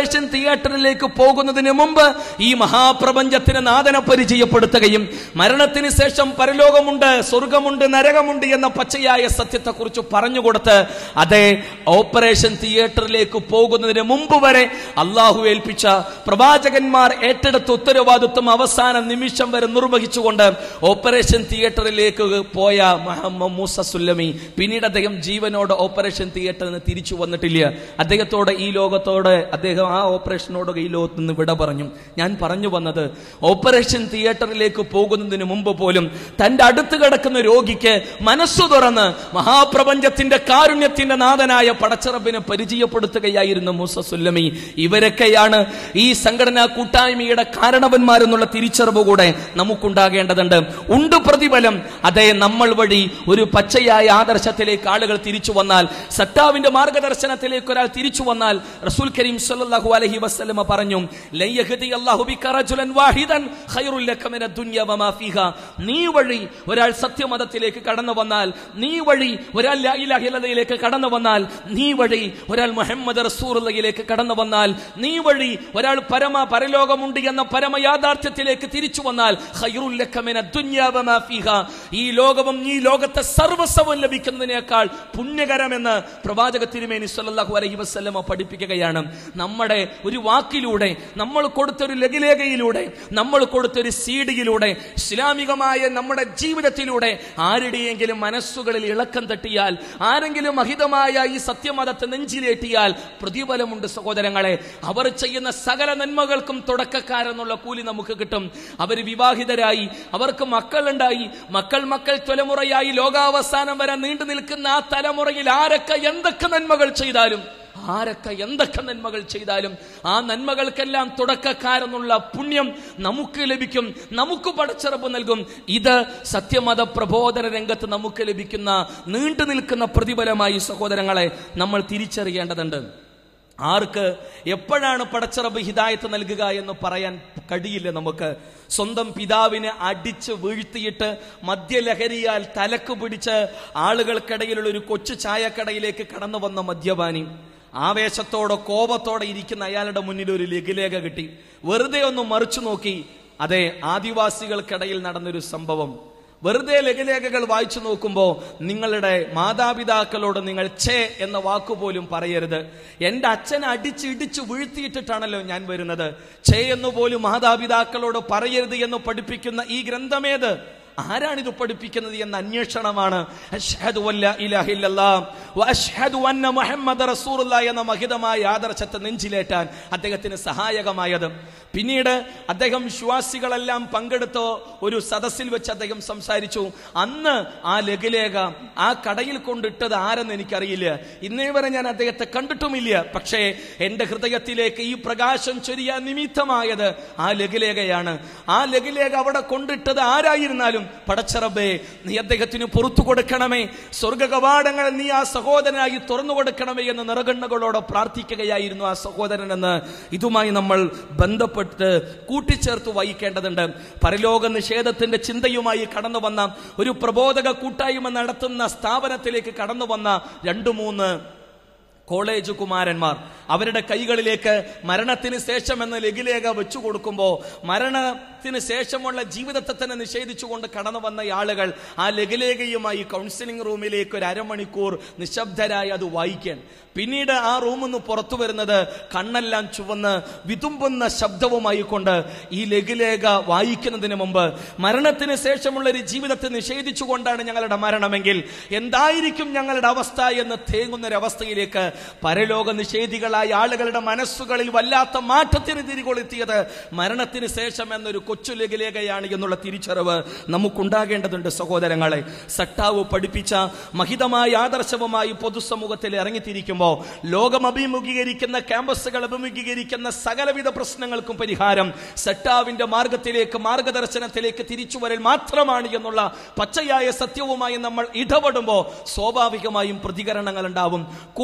ഓപ്പറേഷൻ തിയേറ്ററിലേക്ക് പോകുന്നതിന് മുമ്പ് ഈ മഹാപ്രപഞ്ചത്തിന് നാഥനെ പരിചയപ്പെടുത്തുകയും മരണത്തിന് ശേഷം പരലോകമുണ്ട് സ്വർഗമുണ്ട് നരകമുണ്ട് എന്ന പച്ചയായ സത്യത്തെക്കുറിച്ച് പറഞ്ഞുകൊടുത്ത് അതെ ഓപ്പറേഷൻ തിയേറ്ററിലേക്ക് പോകുന്നതിന് മുമ്പ് വരെ അള്ളാഹു ഏൽപ്പിച്ച പ്രവാചകന്മാർ ഏറ്റെടുത്ത ഉത്തരവാദിത്വം അവസാന നിമിഷം വരെ നിർവഹിച്ചുകൊണ്ട് ഓപ്പറേഷൻ തിയേറ്ററിലേക്ക് പോയ മുഹമ്മദ് മൂസ സുല്ലമി പിന്നീട് അദ്ദേഹം ജീവനോട് ഓപ്പറേഷൻ തിയേറ്ററിൽ നിന്ന് തിരിച്ചു വന്നിട്ടില്ല അദ്ദേഹത്തോട് ഈ ലോകത്തോട് അദ്ദേഹം ആ ഓപ്പറേഷനോട് ഈ ലോകത്ത് നിന്ന് വിട പറഞ്ഞു ഞാൻ പറഞ്ഞു വന്നത് ഓപ്പറേഷൻ തിയേറ്ററിലേക്ക് പോകുന്നതിന് മുമ്പ് പോലും തന്റെ അടുത്ത് കിടക്കുന്ന രോഗിക്ക് മനസ്സു തുറന്ന് മഹാപ്രപഞ്ചത്തിന്റെ കാരുണ്യത്തിന്റെ നാഥനായ പടച്ചറബിനെ പരിചയപ്പെടുത്തുകയായിരുന്നു മൂസ സുല്ലമി ഇവരൊക്കെയാണ് ഈ സംഘടനാ കൂട്ടായ്മയുടെ കാരണവന്മാരെന്നുള്ള തിരിച്ചറിവ് കൂടെ നമുക്കുണ്ടാകേണ്ടതുണ്ട് ഉണ്ട് പ്രതിഫലം അതേ നമ്മൾ വഴി ഒരു പച്ചയായ ആദർശത്തിലേക്ക് ആളുകൾ തിരിച്ചു വന്നാൽ സട്ടാവിന്റെ മാർഗദർശനത്തിലേക്ക് ഒരാൾ തിരിച്ചു വന്നാൽ റസൂൽ കരീം സല്ലല്ലാഹു അലൈഹി വസല്ലമ പറഞ്ഞു ലൻ യഹ്ദി അല്ലാഹു ബിക റജുലൻ വാഹിദൻ ഖൈറുൽ ലക മിന ദുനിയ വമാ ഫീഹാ നീ വഴി ഒരാൾ സത്യമതത്തിലേക്ക് കടന്നു വന്നാൽ നീ വഴി ഒരാൾ ലാ ഇലാഹ ഇല്ലല്ലയിലേക്ക് കടന്നു വന്നാൽ നീ വഴി ഒരാൾ മുഹമ്മദ് റസൂലുള്ളയിലേക്ക് കടന്നു വന്നാൽ നീ വഴി ഒരാൾ പരമ പരലോകമുണ്ട് എന്ന പരമ യാഥാർത്ഥ്യത്തിലേക്ക് തിരിച്ചു വന്നാൽ ഖൈറുൽ ലക മിന ദുനിയ വമാ ഫീഹാ ഈ ലോകവും ഈ ലോകത്തെ സർവസ്വവും ലഭിക്കുന്നതിനേക്കാൾ പുണ്യകരമെന്ന് പ്രവാചക തിരുമേനി സല്ലല്ലാഹു അലൈഹി വസല്ലമ പഠിപ്പിക്കുകയാണ് നമ്മുടെ ഒരു വാക്കിലൂടെ നമ്മൾ കൊടുത്തൊരു ലഘുലേഖയിലൂടെ നമ്മൾ കൊടുത്തൊരു സീഡിയിലൂടെ ഇസ്ലാമികമായ നമ്മുടെ ജീവിതത്തിലൂടെ ആരുടെയെങ്കിലും മനസ്സുകളിൽ ഇളക്കം തട്ടിയാൽ ആരെങ്കിലും അഹിതമായ ഈ സത്യമതത്തെ നെഞ്ചിലേറ്റിയാൽ പ്രതിഫലമുണ്ട് സഹോദരങ്ങളെ അവർ ചെയ്യുന്ന സകല നന്മകൾക്കും തുടക്കക്കാരെന്നുള്ള കൂലി നമുക്ക് കിട്ടും അവർ വിവാഹിതരായി അവർക്ക് മക്കളുണ്ടായി മക്കൾ മക്കൾ തലമുറയായി ലോകാവസാനം വരെ നീണ്ടു നിൽക്കുന്ന ആ തലമുറയിൽ ആരൊക്കെ എന്തൊക്കെ നന്മകൾ ചെയ്താലും ആരൊക്കെ എന്തൊക്കെ നന്മകൾ ചെയ്താലും ആ നന്മകൾക്കെല്ലാം തുടക്കക്കാരെന്നുള്ള പുണ്യം നമുക്ക് ലഭിക്കും നമുക്ക് പടച്ചിറപ്പ് നൽകും ഇത് സത്യമത പ്രബോധന രംഗത്ത് നമുക്ക് ലഭിക്കുന്ന നീണ്ടു നിൽക്കുന്ന പ്രതിഫലമായി സഹോദരങ്ങളെ നമ്മൾ തിരിച്ചറിയേണ്ടതുണ്ട് ആർക്ക് എപ്പോഴാണ് പടച്ചിറപ്പ് ഹിദായത്ത് നൽകുക എന്ന് പറയാൻ കഴിയില്ല നമുക്ക് സ്വന്തം പിതാവിനെ അടിച്ച് വീഴ്ത്തിയിട്ട് മദ്യലഹരിയാൽ തലക്ക് പിടിച്ച് ആളുകൾക്കിടയിലുള്ള ഒരു കൊച്ചു ചായക്കടയിലേക്ക് കടന്നു വന്ന മദ്യപാനി ആവേശത്തോടെ കോപത്തോടെ ഇരിക്കുന്ന അയാളുടെ മുന്നിൽ ഒരു ലഘുലേഖ കിട്ടി വെറുതെ ഒന്ന് മറിച്ചു നോക്കി അതെ ആദിവാസികൾക്കിടയിൽ നടന്നൊരു സംഭവം വെറുതെ ലഘുലേഖകൾ വായിച്ചു നോക്കുമ്പോൾ നിങ്ങളുടെ മാതാപിതാക്കളോട് നിങ്ങൾ ഛേ എന്ന വാക്കുപോലും പറയരുത് എന്റെ അച്ഛനെ അടിച്ച് ഇടിച്ച് വീഴ്ത്തിയിട്ടിട്ടാണല്ലോ ഞാൻ വരുന്നത് ഛേ എന്ന് പോലും മാതാപിതാക്കളോട് പറയരുത് എന്ന് പഠിപ്പിക്കുന്ന ഈ ഗ്രന്ഥമേത് ആരാണിത് പഠിപ്പിക്കുന്നത് എന്ന അന്വേഷണമാണ് അഷ്ഹദു അല്ലാ ഇലാഹ ഇല്ലല്ലാഹ് വ അഷ്ഹദു അന്ന മുഹമ്മദ റസൂലുള്ളാഹി എന്ന മഹിതമായ ആദർശത്തെ നെഞ്ചിലേറ്റാൻ അദ്ദേഹത്തിന് സഹായകമായത് പിന്നീട് അദ്ദേഹം വിശ്വാസികളെല്ലാം പങ്കെടുത്ത ഒരു സദസ്സിൽ വെച്ച് അദ്ദേഹം സംസാരിച്ചു അന്ന് ആ ലഘുലേഖ ആ കടയിൽ കൊണ്ടിട്ടത് ആരെന്ന് എനിക്കറിയില്ല ഇന്നേ വരെ ഞാൻ അദ്ദേഹത്തെ കണ്ടിട്ടുമില്ല പക്ഷേ എന്റെ ഹൃദയത്തിലേക്ക് ഈ പ്രകാശം ചൊരിയാൻ നിമിത്തമായത് ആ ലഘുലേഖയാണ് ആ ലഘുലേഖ അവിടെ കൊണ്ടിട്ടത് ആരായിരുന്നാലും പടച്ചറബേ നീ അദ്ദേഹത്തിന് പുറത്തു കൊടുക്കണമേ സ്വർഗ കവാടങ്ങൾ നീ ആ സഹോദരനായി തുറന്നു കൊടുക്കണമേ എന്ന് നിറകണ്ണുകളോടെ പ്രാർത്ഥിക്കുകയായിരുന്നു ആ സഹോദരൻ എന്ന് ഇതുമായി നമ്മൾ ബന്ധപ്പെട്ട് കൂട്ടിച്ചേർത്ത് വഹിക്കേണ്ടതുണ്ട് പരലോക നിഷേധത്തിന്റെ ചിന്തയുമായി കടന്നു വന്ന ഒരു പ്രബോധക കൂട്ടായ്മ നടത്തുന്ന സ്ഥാപനത്തിലേക്ക് കടന്നു വന്ന രണ്ടു മൂന്ന് കോളേജ് കുമാരന്മാർ അവരുടെ കൈകളിലേക്ക് മരണത്തിന് ശേഷം എന്ന ലഘുലേഖ വെച്ചു കൊടുക്കുമ്പോൾ മരണത്തിന് ശേഷമുള്ള ജീവിതത്തെ തന്നെ നിഷേധിച്ചുകൊണ്ട് കടന്നു വന്ന ആളുകൾ ആ ലഘുലേഖയുമായി കൗൺസിലിംഗ് റൂമിലേക്ക് ഒരു അരമണിക്കൂർ നിശബ്ദരായി അത് വായിക്കാൻ പിന്നീട് ആ റൂമിൽ നിന്ന് പുറത്തു വരുന്നത് കണ്ണെല്ലാം ചുവന്ന് വിതുമ്പുന്ന ശബ്ദവുമായി കൊണ്ട് ഈ ലഘുലേഖ വായിക്കുന്നതിന് മുമ്പ് മരണത്തിന് ശേഷമുള്ള ഒരു ജീവിതത്തെ നിഷേധിച്ചുകൊണ്ടാണ് ഞങ്ങളുടെ മരണമെങ്കിൽ എന്തായിരിക്കും ഞങ്ങളുടെ അവസ്ഥ എന്ന് തേങ്ങുന്ന ഒരവസ്ഥയിലേക്ക് പരലോക നിഷേധികളായ ആളുകളുടെ മനസ്സുകളിൽ വല്ലാത്ത മാറ്റത്തിന് തിരികൊളുത്തിയത് മരണത്തിന് ശേഷം എന്നൊരു കൊച്ചു ലഘുലേഖയാണ് എന്നുള്ള തിരിച്ചറിവ് നമുക്കുണ്ടാകേണ്ടതുണ്ട് സഹോദരങ്ങളെ സട്ടാവ് പഠിപ്പിച്ച മഹിതമായ ആദർശവുമായി പൊതുസമൂഹത്തിൽ ഇറങ്ങിത്തിരിക്കുമ്പോൾ ലോകം അഭിമുഖീകരിക്കുന്ന ക്യാമ്പസുകൾ അഭിമുഖീകരിക്കുന്ന സകലവിധ പ്രശ്നങ്ങൾക്കും പരിഹാരം സട്ടാവിന്റെ മാർഗത്തിലേക്ക് മാർഗദർശനത്തിലേക്ക് തിരിച്ചു വരൽ മാത്രമാണ് എന്നുള്ള പച്ചയായ സത്യവുമായി നമ്മൾ ഇടപെടുമ്പോൾ സ്വാഭാവികമായും പ്രതികരണങ്ങൾ ഉണ്ടാവും കൂവിവിളികൾ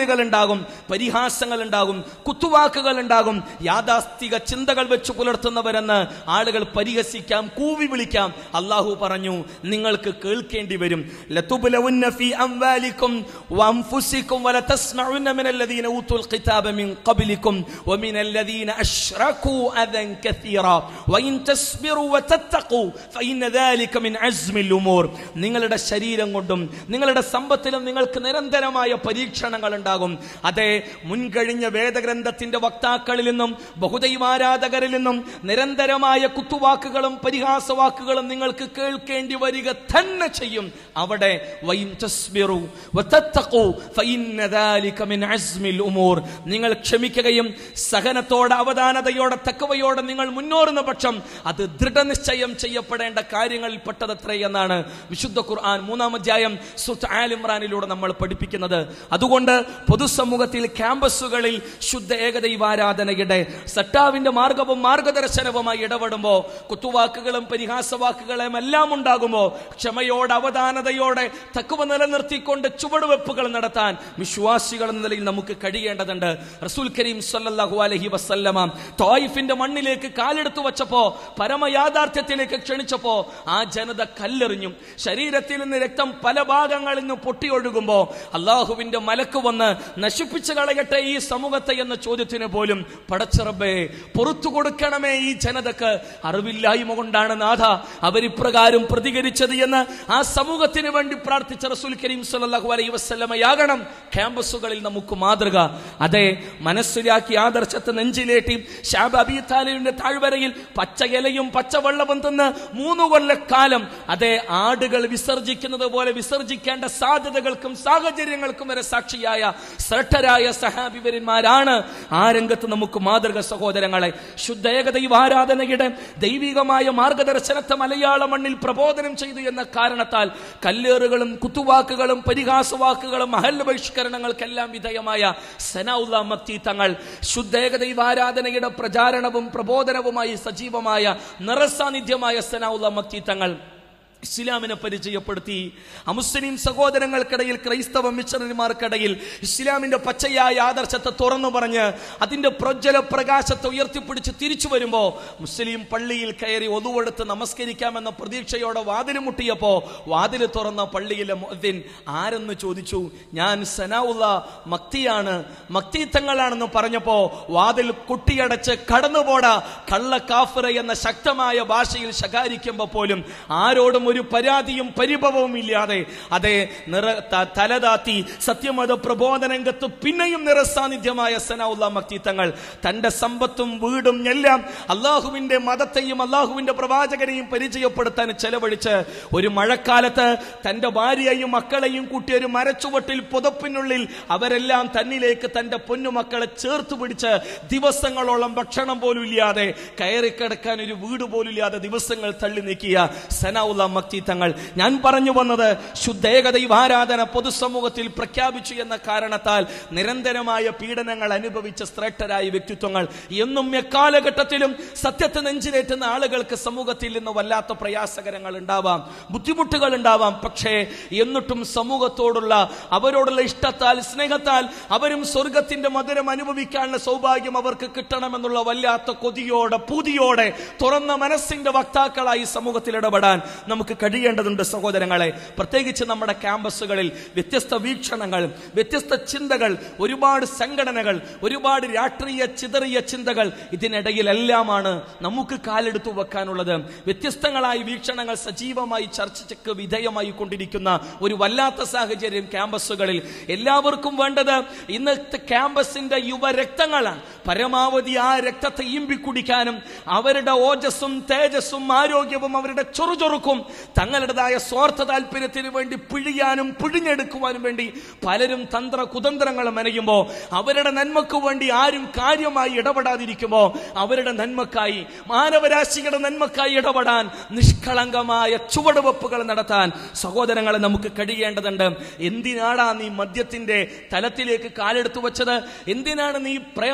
കളികൾ ഉണ്ടാകും പരിഹാസങ്ങൾ ഉണ്ടാകും കുത്തുവാക്കുകൾ ഉണ്ടാകും യാഥാസ്ഥിക ചിന്തകൾ വെച്ച് പുലർത്തുന്നവരെന്ന് ആളുകൾ പരിഹസിക്കാം കൂവി വിളിക്കാം അള്ളാഹു പറഞ്ഞു നിങ്ങൾക്ക് കേൾക്കേണ്ടി വരും ലതുബ്ലവുന്ന ഫീ അംവാലിക്കും വഅൻഫുസിക്കും വലതസ്മഉന്ന മിനല്ലദീന ഊതുൽ ഖിതാബ മിൻ ഖബ്ലിക്കും വമിനല്ലദീന അശ്റകൂ അദൻ കസീറാ വഇൻ തസ്ബിറു വതത്തഖൂ ഫഇന്ന ദാലിക മിൻ അസ്മിൽ ഉമൂർ നിങ്ങളുടെ ശരീരം കൊണ്ടും നിങ്ങളുടെ സമ്പത്തിലും നിങ്ങൾക്ക് നിരന്തരമായ പരീക്ഷണങ്ങൾ ഉണ്ടാകും അതെ മുൻകഴിഞ്ഞ വേദഗ്രന്ഥത്തിന്റെ വക്താക്കളിൽ നിന്നും ബഹുദൈവാരാധകരിൽ നിന്നും നിരന്തരമായ കുത്തുവാക്കുകളും പരിഹാസവാക്കുകളും നിങ്ങൾക്ക് കേൾക്കേണ്ടി വരിക തന്നെ ചെയ്യും അവിടെ വൈൻ തസ്ബിറു വതത്തഖൂ ഫഇന്ന ദാലിക മിൻ അസ്മിൽ ഉമൂർ നിങ്ങൾ ക്ഷമിക്കുകയും സഹനത്തോടെ അവധാനതയോടെ തക്കവയോടെ നിങ്ങൾ മുന്നോറുന്ന പക്ഷം അത് ദൃഢനിശ്ചയം ചെയ്യപ്പെടേണ്ട കാര്യങ്ങളിൽ പെട്ടതത്രേ എന്നാണ് വിശുദ്ധ ഖുർആൻ മൂന്നാം അധ്യായം സുത്ത് ആൽ ഇമ്രാനിലൂടെ നമ്മൾ പഠിപ്പിക്കുന്നത് അതുകൊണ്ട് പൊതുസമൂഹത്തിൽ ക്യാമ്പസുകളിൽ ശുദ്ധ ഏകദൈവാരാധനയുടെ സട്ടാവിന്റെ മാർഗവും മാർഗദർശനവുമായി ഇടപെടുമ്പോൾ കുത്തുവാക്കുകളും പരിഹാസവാക്കുകളും എല്ലാം ഉണ്ടാകുമ്പോൾ ക്ഷമയോടെ അവധാനതയോടെ തക്കുവ നിലനിർത്തിക്കൊണ്ട് ചുവടുവെപ്പുകൾ നടത്താൻ വിശ്വാസികൾ എന്ന നിലയിൽ നമുക്ക് കഴിയേണ്ടതുണ്ട് റസൂൽ കരീം സല്ലല്ലാഹു അലൈഹി വസല്ലമ തോയിഫിന്റെ മണ്ണിലേക്ക് കാലെടുത്തു വച്ചപ്പോ പരമയാഥാർത്ഥ്യത്തിലേക്ക് ക്ഷണിച്ചപ്പോ ആ ജനത കല്ലെറിഞ്ഞു ശരീരത്തിൽ നിന്ന് രക്തം പല ഭാഗങ്ങളിൽ നിന്ന് പൊട്ടിയൊഴുകുമ്പോ അള്ളാഹുവിന്റെ മലക്ക് വന്ന് നശിപ്പിച്ചു കളയട്ടെ ഈ സമൂഹത്തെ എന്ന ചോദ്യത്തിന് പോലും പടച്ചിറബേ പുറത്തു കൊടുക്കണമേ ഈ ജനതക്ക് അറിവില്ലായ്മ കൊണ്ടാണ് നാഥ അവരിപ്രകാരം പ്രതികരിച്ചത് എന്ന് ആ സമൂഹത്തിന് വേണ്ടി പ്രാർത്ഥിച്ച റസൂൽ കരീം സല്ലല്ലാഹു അലൈഹി വസല്ലമയാകണം ക്യാമ്പസുകളിൽ നമുക്ക് മാതൃക അതെ മനസ്സിലാക്കി ആദർശത്തെ നെഞ്ചിലേറ്റി ഷാബ് അബി താലിബിന്റെ താഴ്വരയിൽ പച്ചയിലയും പച്ചവെള്ളവും തിന്ന് മൂന്ന് കൊല്ലക്കാലം അതെ ആടുകൾ വിസർജിക്കുന്നത് പോലെ വിസർജിക്കേണ്ട സാധ്യതകൾക്കും സാഹചര്യങ്ങൾക്കും വരെ സാക്ഷിയായ ശ്രദ്ധരായ സഹാബിവരന്മാരാണ് ആ രംഗത്ത് നമുക്ക് മാതൃക സഹോദരങ്ങളെ ശുദ്ധ ഏകദൈവ ആരാധനയുടെ ദൈവികമായ മാർഗദർശനത്തെ മലയാള മണ്ണിൽ പ്രബോധനം ചെയ്തു എന്ന കാരണത്താൽ കല്ലേറുകളും കുത്തുവാക്കുകളും പരിഹാസവാക്കുകളും അഹൽ ബഹിഷ്കരണങ്ങൾക്കെല്ലാം വിധേയമായ സനൗല്ല മക്തി തങ്ങൾ ശുദ്ധ ഏകദൈവ ആരാധനയുടെ പ്രചാരണവും പ്രബോധനവുമായി സജീവമായ നിറസാന്നിധ്യമായ സനൗല്ല മക്തി തങ്ങൾ ഇസ്ലാമിനെ പരിചയപ്പെടുത്തി അമുസ്ലിം സഹോദരങ്ങൾക്കിടയിൽ ക്രൈസ്തവ മിഷണറിമാർക്കിടയിൽ ഇസ്ലാമിന്റെ പച്ചയായ ആദർശത്തെ തുറന്നു പറഞ്ഞ് അതിന്റെ പ്രജ്വല പ്രകാശത്തെ ഉയർത്തിപ്പിടിച്ച് തിരിച്ചു വരുമ്പോ മുസ്ലിം പള്ളിയിൽ കയറി ഒതുവെടുത്ത് നമസ്കരിക്കാമെന്ന പ്രതീക്ഷയോടെ വാതിൽ മുട്ടിയപ്പോ വാതിൽ തുറന്ന പള്ളിയിലെ മുഅദ്ദിൻ ആരെന്ന് ചോദിച്ചു ഞാൻ സനാഉള്ള മക്തിയാണ് മക്തിത്തങ്ങളാണെന്ന് പറഞ്ഞപ്പോ വാതിൽ കുട്ടിയടച്ച് കടന്നുപോടാ കള്ള കാഫിറ എന്ന ശക്തമായ ഭാഷയിൽ ശകാരിക്കുമ്പോ പോലും ആരോടും ഒരു പരാതിയും പരിഭവവും ഇല്ലാതെ അതെ നിറ ത- തലതാത്തി സത്യമത പ്രബോധനരംഗത്ത് പിന്നെയും നിറസാന്നിധ്യമായ സനാഉല്ല മക്തിത്തങ്ങൾ തന്റെ സമ്പത്തും വീടും എല്ലാം അള്ളാഹുവിന്റെ മതത്തെയും അള്ളാഹുവിന്റെ പ്രവാചകനെയും പരിചയപ്പെടുത്താൻ ചെലവഴിച്ച് ഒരു മഴക്കാലത്ത് തന്റെ ഭാര്യയെയും മക്കളെയും കൂട്ടി ഒരു മരച്ചുവട്ടിൽ പുതപ്പിനുള്ളിൽ അവരെല്ലാം തന്നിലേക്ക് തന്റെ പൊന്നുമക്കളെ ചേർത്ത് പിടിച്ച് ദിവസങ്ങളോളം ഭക്ഷണം പോലും ഇല്ലാതെ കയറി കിടക്കാൻ ഒരു വീട് പോലും ഇല്ലാതെ ദിവസങ്ങൾ തള്ളി നീക്കിയ സനാഉല്ല മക്തി തങ്ങൾ ഞാൻ പറഞ്ഞു വന്നത് ശുദ്ധേകദൈവ ആരാധന പൊതുസമൂഹത്തിൽ പ്രഖ്യാപിച്ചു എന്ന കാരണത്താൽ നിരന്തരമായ പീഡനങ്ങൾ അനുഭവിച്ച ശ്രേഷ്ഠരായ വ്യക്തിത്വങ്ങൾ എന്നും എക്കാലഘട്ടത്തിലും സത്യത്തെ നെഞ്ചിലേറ്റുന്ന ആളുകൾക്ക് സമൂഹത്തിൽ നിന്ന് വല്ലാത്ത പ്രയാസകരങ്ങൾ ഉണ്ടാവാം ബുദ്ധിമുട്ടുകൾ ഉണ്ടാവാം പക്ഷേ എന്നിട്ടും സമൂഹത്തോടുള്ള അവരോടുള്ള ഇഷ്ടത്താൽ സ്നേഹത്താൽ അവരും സ്വർഗത്തിന്റെ മധുരം അനുഭവിക്കാനുള്ള സൗഭാഗ്യം അവർക്ക് കിട്ടണമെന്നുള്ള വല്ലാത്ത കൊതിയോടെ പൂതിയോടെ തുറന്ന മനസ്സിന്റെ വക്താക്കളായി സമൂഹത്തിൽ ഇടപെടാൻ നമുക്ക് കഴിയേണ്ടതുണ്ട് സഹോദരങ്ങളെ പ്രത്യേകിച്ച് നമ്മുടെ ക്യാമ്പസുകളിൽ വ്യത്യസ്ത വീക്ഷണങ്ങൾ വ്യത്യസ്ത ചിന്തകൾ ഒരുപാട് സംഘടനകൾ ഒരുപാട് രാഷ്ട്രീയ ചിതറിയ ചിന്തകൾ ഇതിനിടയിലെല്ലാമാണ് നമുക്ക് കാലെടുത്തു വെക്കാനുള്ളത് വ്യത്യസ്തങ്ങളായ വീക്ഷണങ്ങൾ സജീവമായി ചർച്ചയ്ക്ക് വിധേയമായി കൊണ്ടിരിക്കുന്ന ഒരു വല്ലാത്ത സാഹചര്യം ക്യാമ്പസുകളിൽ എല്ലാവർക്കും വേണ്ടത് ഇന്നത്തെ ക്യാമ്പസിന്റെ യുവരക്തങ്ങളാണ് പരമാവധി ആ രക്തത്തെ ഇമ്പി കുടിക്കാനും അവരുടെ ഓജസ്സും തേജസ്സും ആരോഗ്യവും അവരുടെ ചൊറുചൊറുക്കും തങ്ങളുടേതായ സ്വാർത്ഥ താല്പര്യത്തിന് വേണ്ടി പിഴിയാനും പിഴിഞ്ഞെടുക്കുവാനും വേണ്ടി പലരും തന്ത്ര കുതന്ത്രങ്ങൾ മെനയുമ്പോ അവരുടെ നന്മക്ക് വേണ്ടി ആരും കാര്യമായി ഇടപെടാതിരിക്കുമ്പോ അവരുടെ നന്മക്കായി മാനവരാശികളുടെ നന്മക്കായി ഇടപെടാൻ നിഷ്കളങ്കമായ ചുവടുവെപ്പുകൾ നടത്താൻ സഹോദരങ്ങളെ നമുക്ക് കഴിയേണ്ടതുണ്ട് എന്തിനാടാ നീ മദ്യത്തിന്റെ തലത്തിലേക്ക് കാലെടുത്തു വെച്ചത് എന്തിനാണ് നീ പ്രേമലഹരി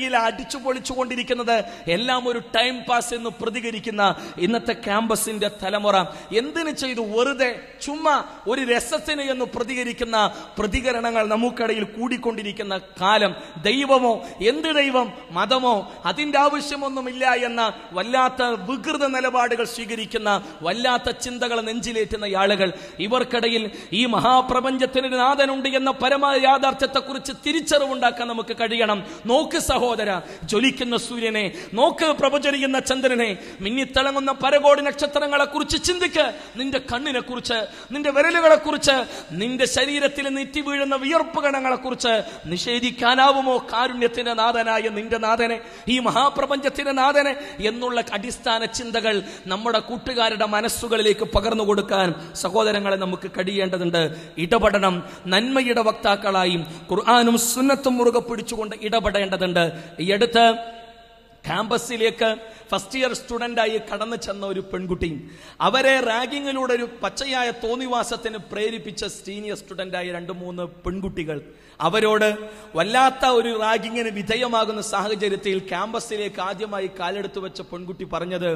ലഹരിയിൽ അടിച്ചു പൊളിച്ചുകൊണ്ടിരിക്കുന്നത് എല്ലാം ഒരു ടൈം പാസ് എന്ന് പ്രതികരിക്കുന്ന ഇന്നത്തെ ക്യാമ്പസിന്റെ തലമുറ എന്തിനു ചെയ്തു വെറുതെ ചുമ്മാ ഒരു രസത്തിന് എന്ന് പ്രതികരിക്കുന്ന പ്രതികരണങ്ങൾ നമുക്കിടയിൽ കൂടിക്കൊണ്ടിരിക്കുന്ന കാലം ദൈവമോ എന്ത് ദൈവം മതമോ അതിന്റെ ആവശ്യമൊന്നുമില്ല എന്ന വല്ലാത്ത വികൃത നിലപാടുകൾ സ്വീകരിക്കുന്ന വല്ലാത്ത ചിന്തകൾ നെഞ്ചിലേറ്റുന്ന ആളുകൾ ഇവർക്കിടയിൽ ഈ മഹാപ്രപഞ്ചത്തിന് ഒരു നാഥനുണ്ട് എന്ന പരമായ യാഥാർത്ഥ്യത്തെക്കുറിച്ച് തിരിച്ചറിവുണ്ടാക്കാൻ നമുക്ക് കഴിയണം നോക്ക് സഹോദര ജ്വലിക്കുന്ന സൂര്യനെ നോക്ക് പ്രഭചരിക്കുന്ന ചന്ദ്രനെ മിന്നിത്തിളങ്ങുന്ന പരകോടി നക്ഷത്രങ്ങളെ കുറിച്ച് ചിന്തിക്ക് നിന്റെ കണ്ണിനെ കുറിച്ച് നിന്റെ വിരലുകളെ കുറിച്ച് നിന്റെ ശരീരത്തിൽ നെറ്റി വീഴുന്ന വിയർപ്പ് ഗണങ്ങളെ കുറിച്ച് നിഷേധിക്കാനാവുമോ കാരുണ്യത്തിന്റെ നാഥനായ നിന്റെ നാഥനെ ഈ മഹാപ്രപഞ്ചത്തിന്റെ നാഥനെ എന്നുള്ള അടിസ്ഥാന ചിന്തകൾ നമ്മുടെ കൂട്ടുകാരുടെ മനസ്സുകളിലേക്ക് പകർന്നു കൊടുക്കാൻ സഹോദരങ്ങളെ നമുക്ക് കഴിയേണ്ടതുണ്ട് ഇടപെടണം നന്മയുടെ വക്താക്കളായും ഖുർആാനും സുന്നത്തും മുറുകെ പിടിച്ചുകൊണ്ട് ഇടപെടേണ്ടതുണ്ട് ഈ അടുത്ത് ക്യാമ്പസിലേക്ക് ഫസ്റ്റ് ഇയർ സ്റ്റുഡൻ്റായി കടന്നു ചെന്ന ഒരു പെൺകുട്ടിയും അവരെ റാഗിങ്ങിലൂടെ ഒരു പച്ചയായ തോന്നിവാസത്തിന് പ്രേരിപ്പിച്ച സീനിയർ സ്റ്റുഡൻ്റായ രണ്ട് മൂന്ന് പെൺകുട്ടികൾ അവരോട് വല്ലാത്ത ഒരു റാഗിങ്ങിന് വിധേയമാകുന്ന സാഹചര്യത്തിൽ ക്യാമ്പസിലേക്ക് ആദ്യമായി കാലെടുത്ത് വെച്ച പെൺകുട്ടി പറഞ്ഞത്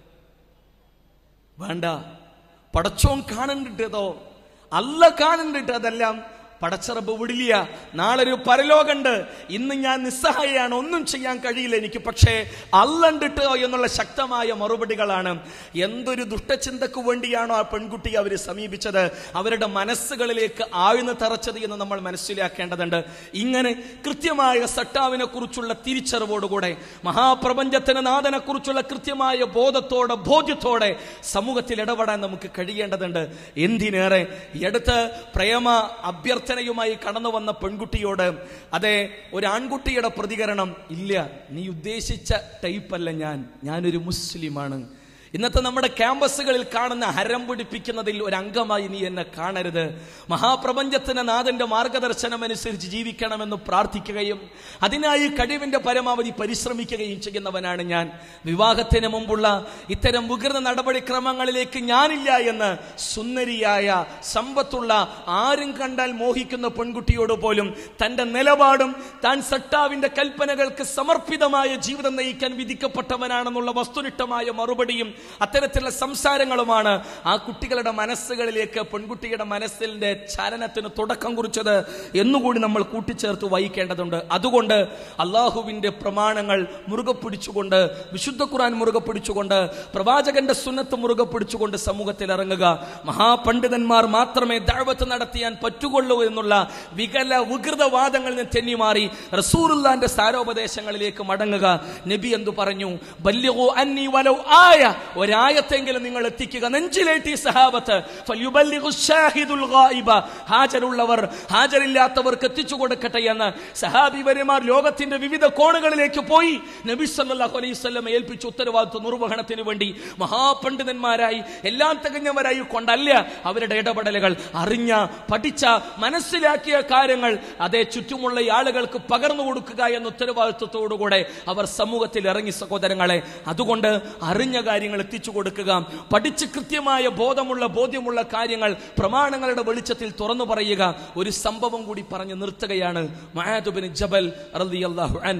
വേണ്ട പടച്ചോൻ കാണണ്ടിട്ടതോ അല്ല കാണണ്ടിട്ട് അതെല്ലാം പടച്ചറബ് വിടില്ല നാളെ ഒരു പരലോകണ്ട് ഇന്ന് ഞാൻ നിസ്സഹായാണ് ഒന്നും ചെയ്യാൻ കഴിയില്ല എനിക്ക് പക്ഷേ അല്ലണ്ടിട്ടോ എന്നുള്ള ശക്തമായ മറുപടികളാണ് എന്തൊരു ദുഷ്ടചിന്തക്ക് വേണ്ടിയാണോ ആ പെൺകുട്ടി അവർ സമീപിച്ചത് അവരുടെ മനസ്സുകളിലേക്ക് ആഴ്ന്നു തറച്ചത് എന്ന് നമ്മൾ മനസ്സിലാക്കേണ്ടതുണ്ട് ഇങ്ങനെ കൃത്യമായ സട്ടാവിനെ കുറിച്ചുള്ള തിരിച്ചറിവോടുകൂടെ മഹാപ്രപഞ്ചത്തിന് നാഥനെ കുറിച്ചുള്ള കൃത്യമായ ബോധത്തോടെ ബോധ്യത്തോടെ സമൂഹത്തിൽ ഇടപെടാൻ നമുക്ക് കഴിയേണ്ടതുണ്ട് എന്തിനേറെ ഈ അടുത്ത് പ്രേമ അഭ്യർത്ഥനയുമായി കടന്നു വന്ന പെൺകുട്ടിയോട് അതെ ഒരു ആൺകുട്ടിയുടെ പ്രതികരണം ഇല്ല നീ ഉദ്ദേശിച്ച ടൈപ്പല്ല ഞാൻ ഞാനൊരു മുസ്ലിമാണ് ഇന്നത്തെ നമ്മുടെ ക്യാമ്പസുകളിൽ കാണുന്ന ഹരം പിടിപ്പിക്കുന്നതിൽ ഒരു അംഗമായി നീ എന്നെ കാണരുത് മഹാപ്രപഞ്ചത്തിന് നാഥന്റെ മാർഗദർശനം അനുസരിച്ച് ജീവിക്കണമെന്ന് പ്രാർത്ഥിക്കുകയും അതിനായി കഴിവിന്റെ പരമാവധി പരിശ്രമിക്കുകയും ചെയ്യുന്നവനാണ് ഞാൻ വിവാഹത്തിന് മുമ്പുള്ള ഇത്തരം വികൃത നടപടിക്രമങ്ങളിലേക്ക് ഞാനില്ല എന്ന് സുന്ദരിയായ സമ്പത്തുള്ള ആരും കണ്ടാൽ മോഹിക്കുന്ന പെൺകുട്ടിയോട് പോലും തന്റെ നിലപാടും താൻ സട്ടാവിന്റെ കൽപ്പനകൾക്ക് സമർപ്പിതമായ ജീവിതം നയിക്കാൻ വിധിക്കപ്പെട്ടവനാണെന്നുള്ള വസ്തുനിഷ്ഠമായ മറുപടിയും അത്തരത്തിലുള്ള സംസാരങ്ങളുമാണ് ആ കുട്ടികളുടെ മനസ്സുകളിലേക്ക് പെൺകുട്ടിയുടെ മനസ്സിന്റെ ചലനത്തിന് തുടക്കം കുറിച്ചത് എന്നുകൂടി നമ്മൾ കൂട്ടിച്ചേർത്ത് വഹിക്കേണ്ടതുണ്ട് അതുകൊണ്ട് അള്ളാഹുവിന്റെ പ്രമാണങ്ങൾ മുറുകെ പിടിച്ചുകൊണ്ട് വിശുദ്ധ ഖുർആൻ മുറുകെ പിടിച്ചുകൊണ്ട് പ്രവാചകന്റെ സുന്നത്ത് മുറുകെ പിടിച്ചുകൊണ്ട് സമൂഹത്തിൽ ഇറങ്ങുക മഹാപണ്ഡിതന്മാർ മാത്രമേ ദഅവത്ത് നടത്തിയാൻ പറ്റുകൊള്ളൂ എന്നുള്ള വികല വികൃതവാദങ്ങളിൽ നിന്ന് തെന്നിമാറി റസൂറുല്ലാന്റെ സാരോപദേശങ്ങളിലേക്ക് മടങ്ങുക നബി എന്തു പറഞ്ഞു ബല്യഗു അന്നി വലൗ ആയ ഒരായത്തെങ്കിലും നിങ്ങൾ എത്തിക്കുക നെഞ്ചിലേറ്റി സഹാബത്ത് ഫല്യുബല്ലിഗു ഷാഹിദുൽ ഗായിബ ഹാജരുള്ളവർ ഹാജരില്ലാത്തവർക്ക് എത്തിച്ചു കൊടുക്കട്ടെ എന്ന് സഹാബിവര്യമാർ ലോകത്തിന്റെ വിവിധ കോണുകളിലേക്ക് പോയി നബി സല്ലല്ലാഹു അലൈഹി വസല്ലം ഏൽപ്പിച്ച ഉത്തരവാദിത്വ നിർവഹണത്തിന് വേണ്ടി മഹാപണ്ഡിതന്മാരായി എല്ലാം തികഞ്ഞവരായി കൊണ്ടല്ല അവരുടെ ഇടപെടലുകൾ അറിഞ്ഞ പഠിച്ച മനസ്സിലാക്കിയ കാര്യങ്ങൾ അതേ ചുറ്റുമുള്ള ആളുകൾക്ക് പകർന്നു കൊടുക്കുക എന്ന ഉത്തരവാദിത്വത്തോടുകൂടെ അവർ സമൂഹത്തിൽ ഇറങ്ങി സഹോദരങ്ങളെ അതുകൊണ്ട് അറിഞ്ഞ കാര്യങ്ങൾ എത്തിച്ചു കൊടുക്കുക പഠിച്ച് കൃത്യമായ ബോധമുള്ള ബോധ്യമുള്ള കാര്യങ്ങൾ പ്രമാണങ്ങളുടെ വെളിച്ചത്തിൽ തുറന്നു പറയുക ഒരു സംഭവം കൂടി പറഞ്ഞു നിർത്തുകയാണ് മഹാദുബിൻ ജബൽ റളിയല്ലാഹു അൻ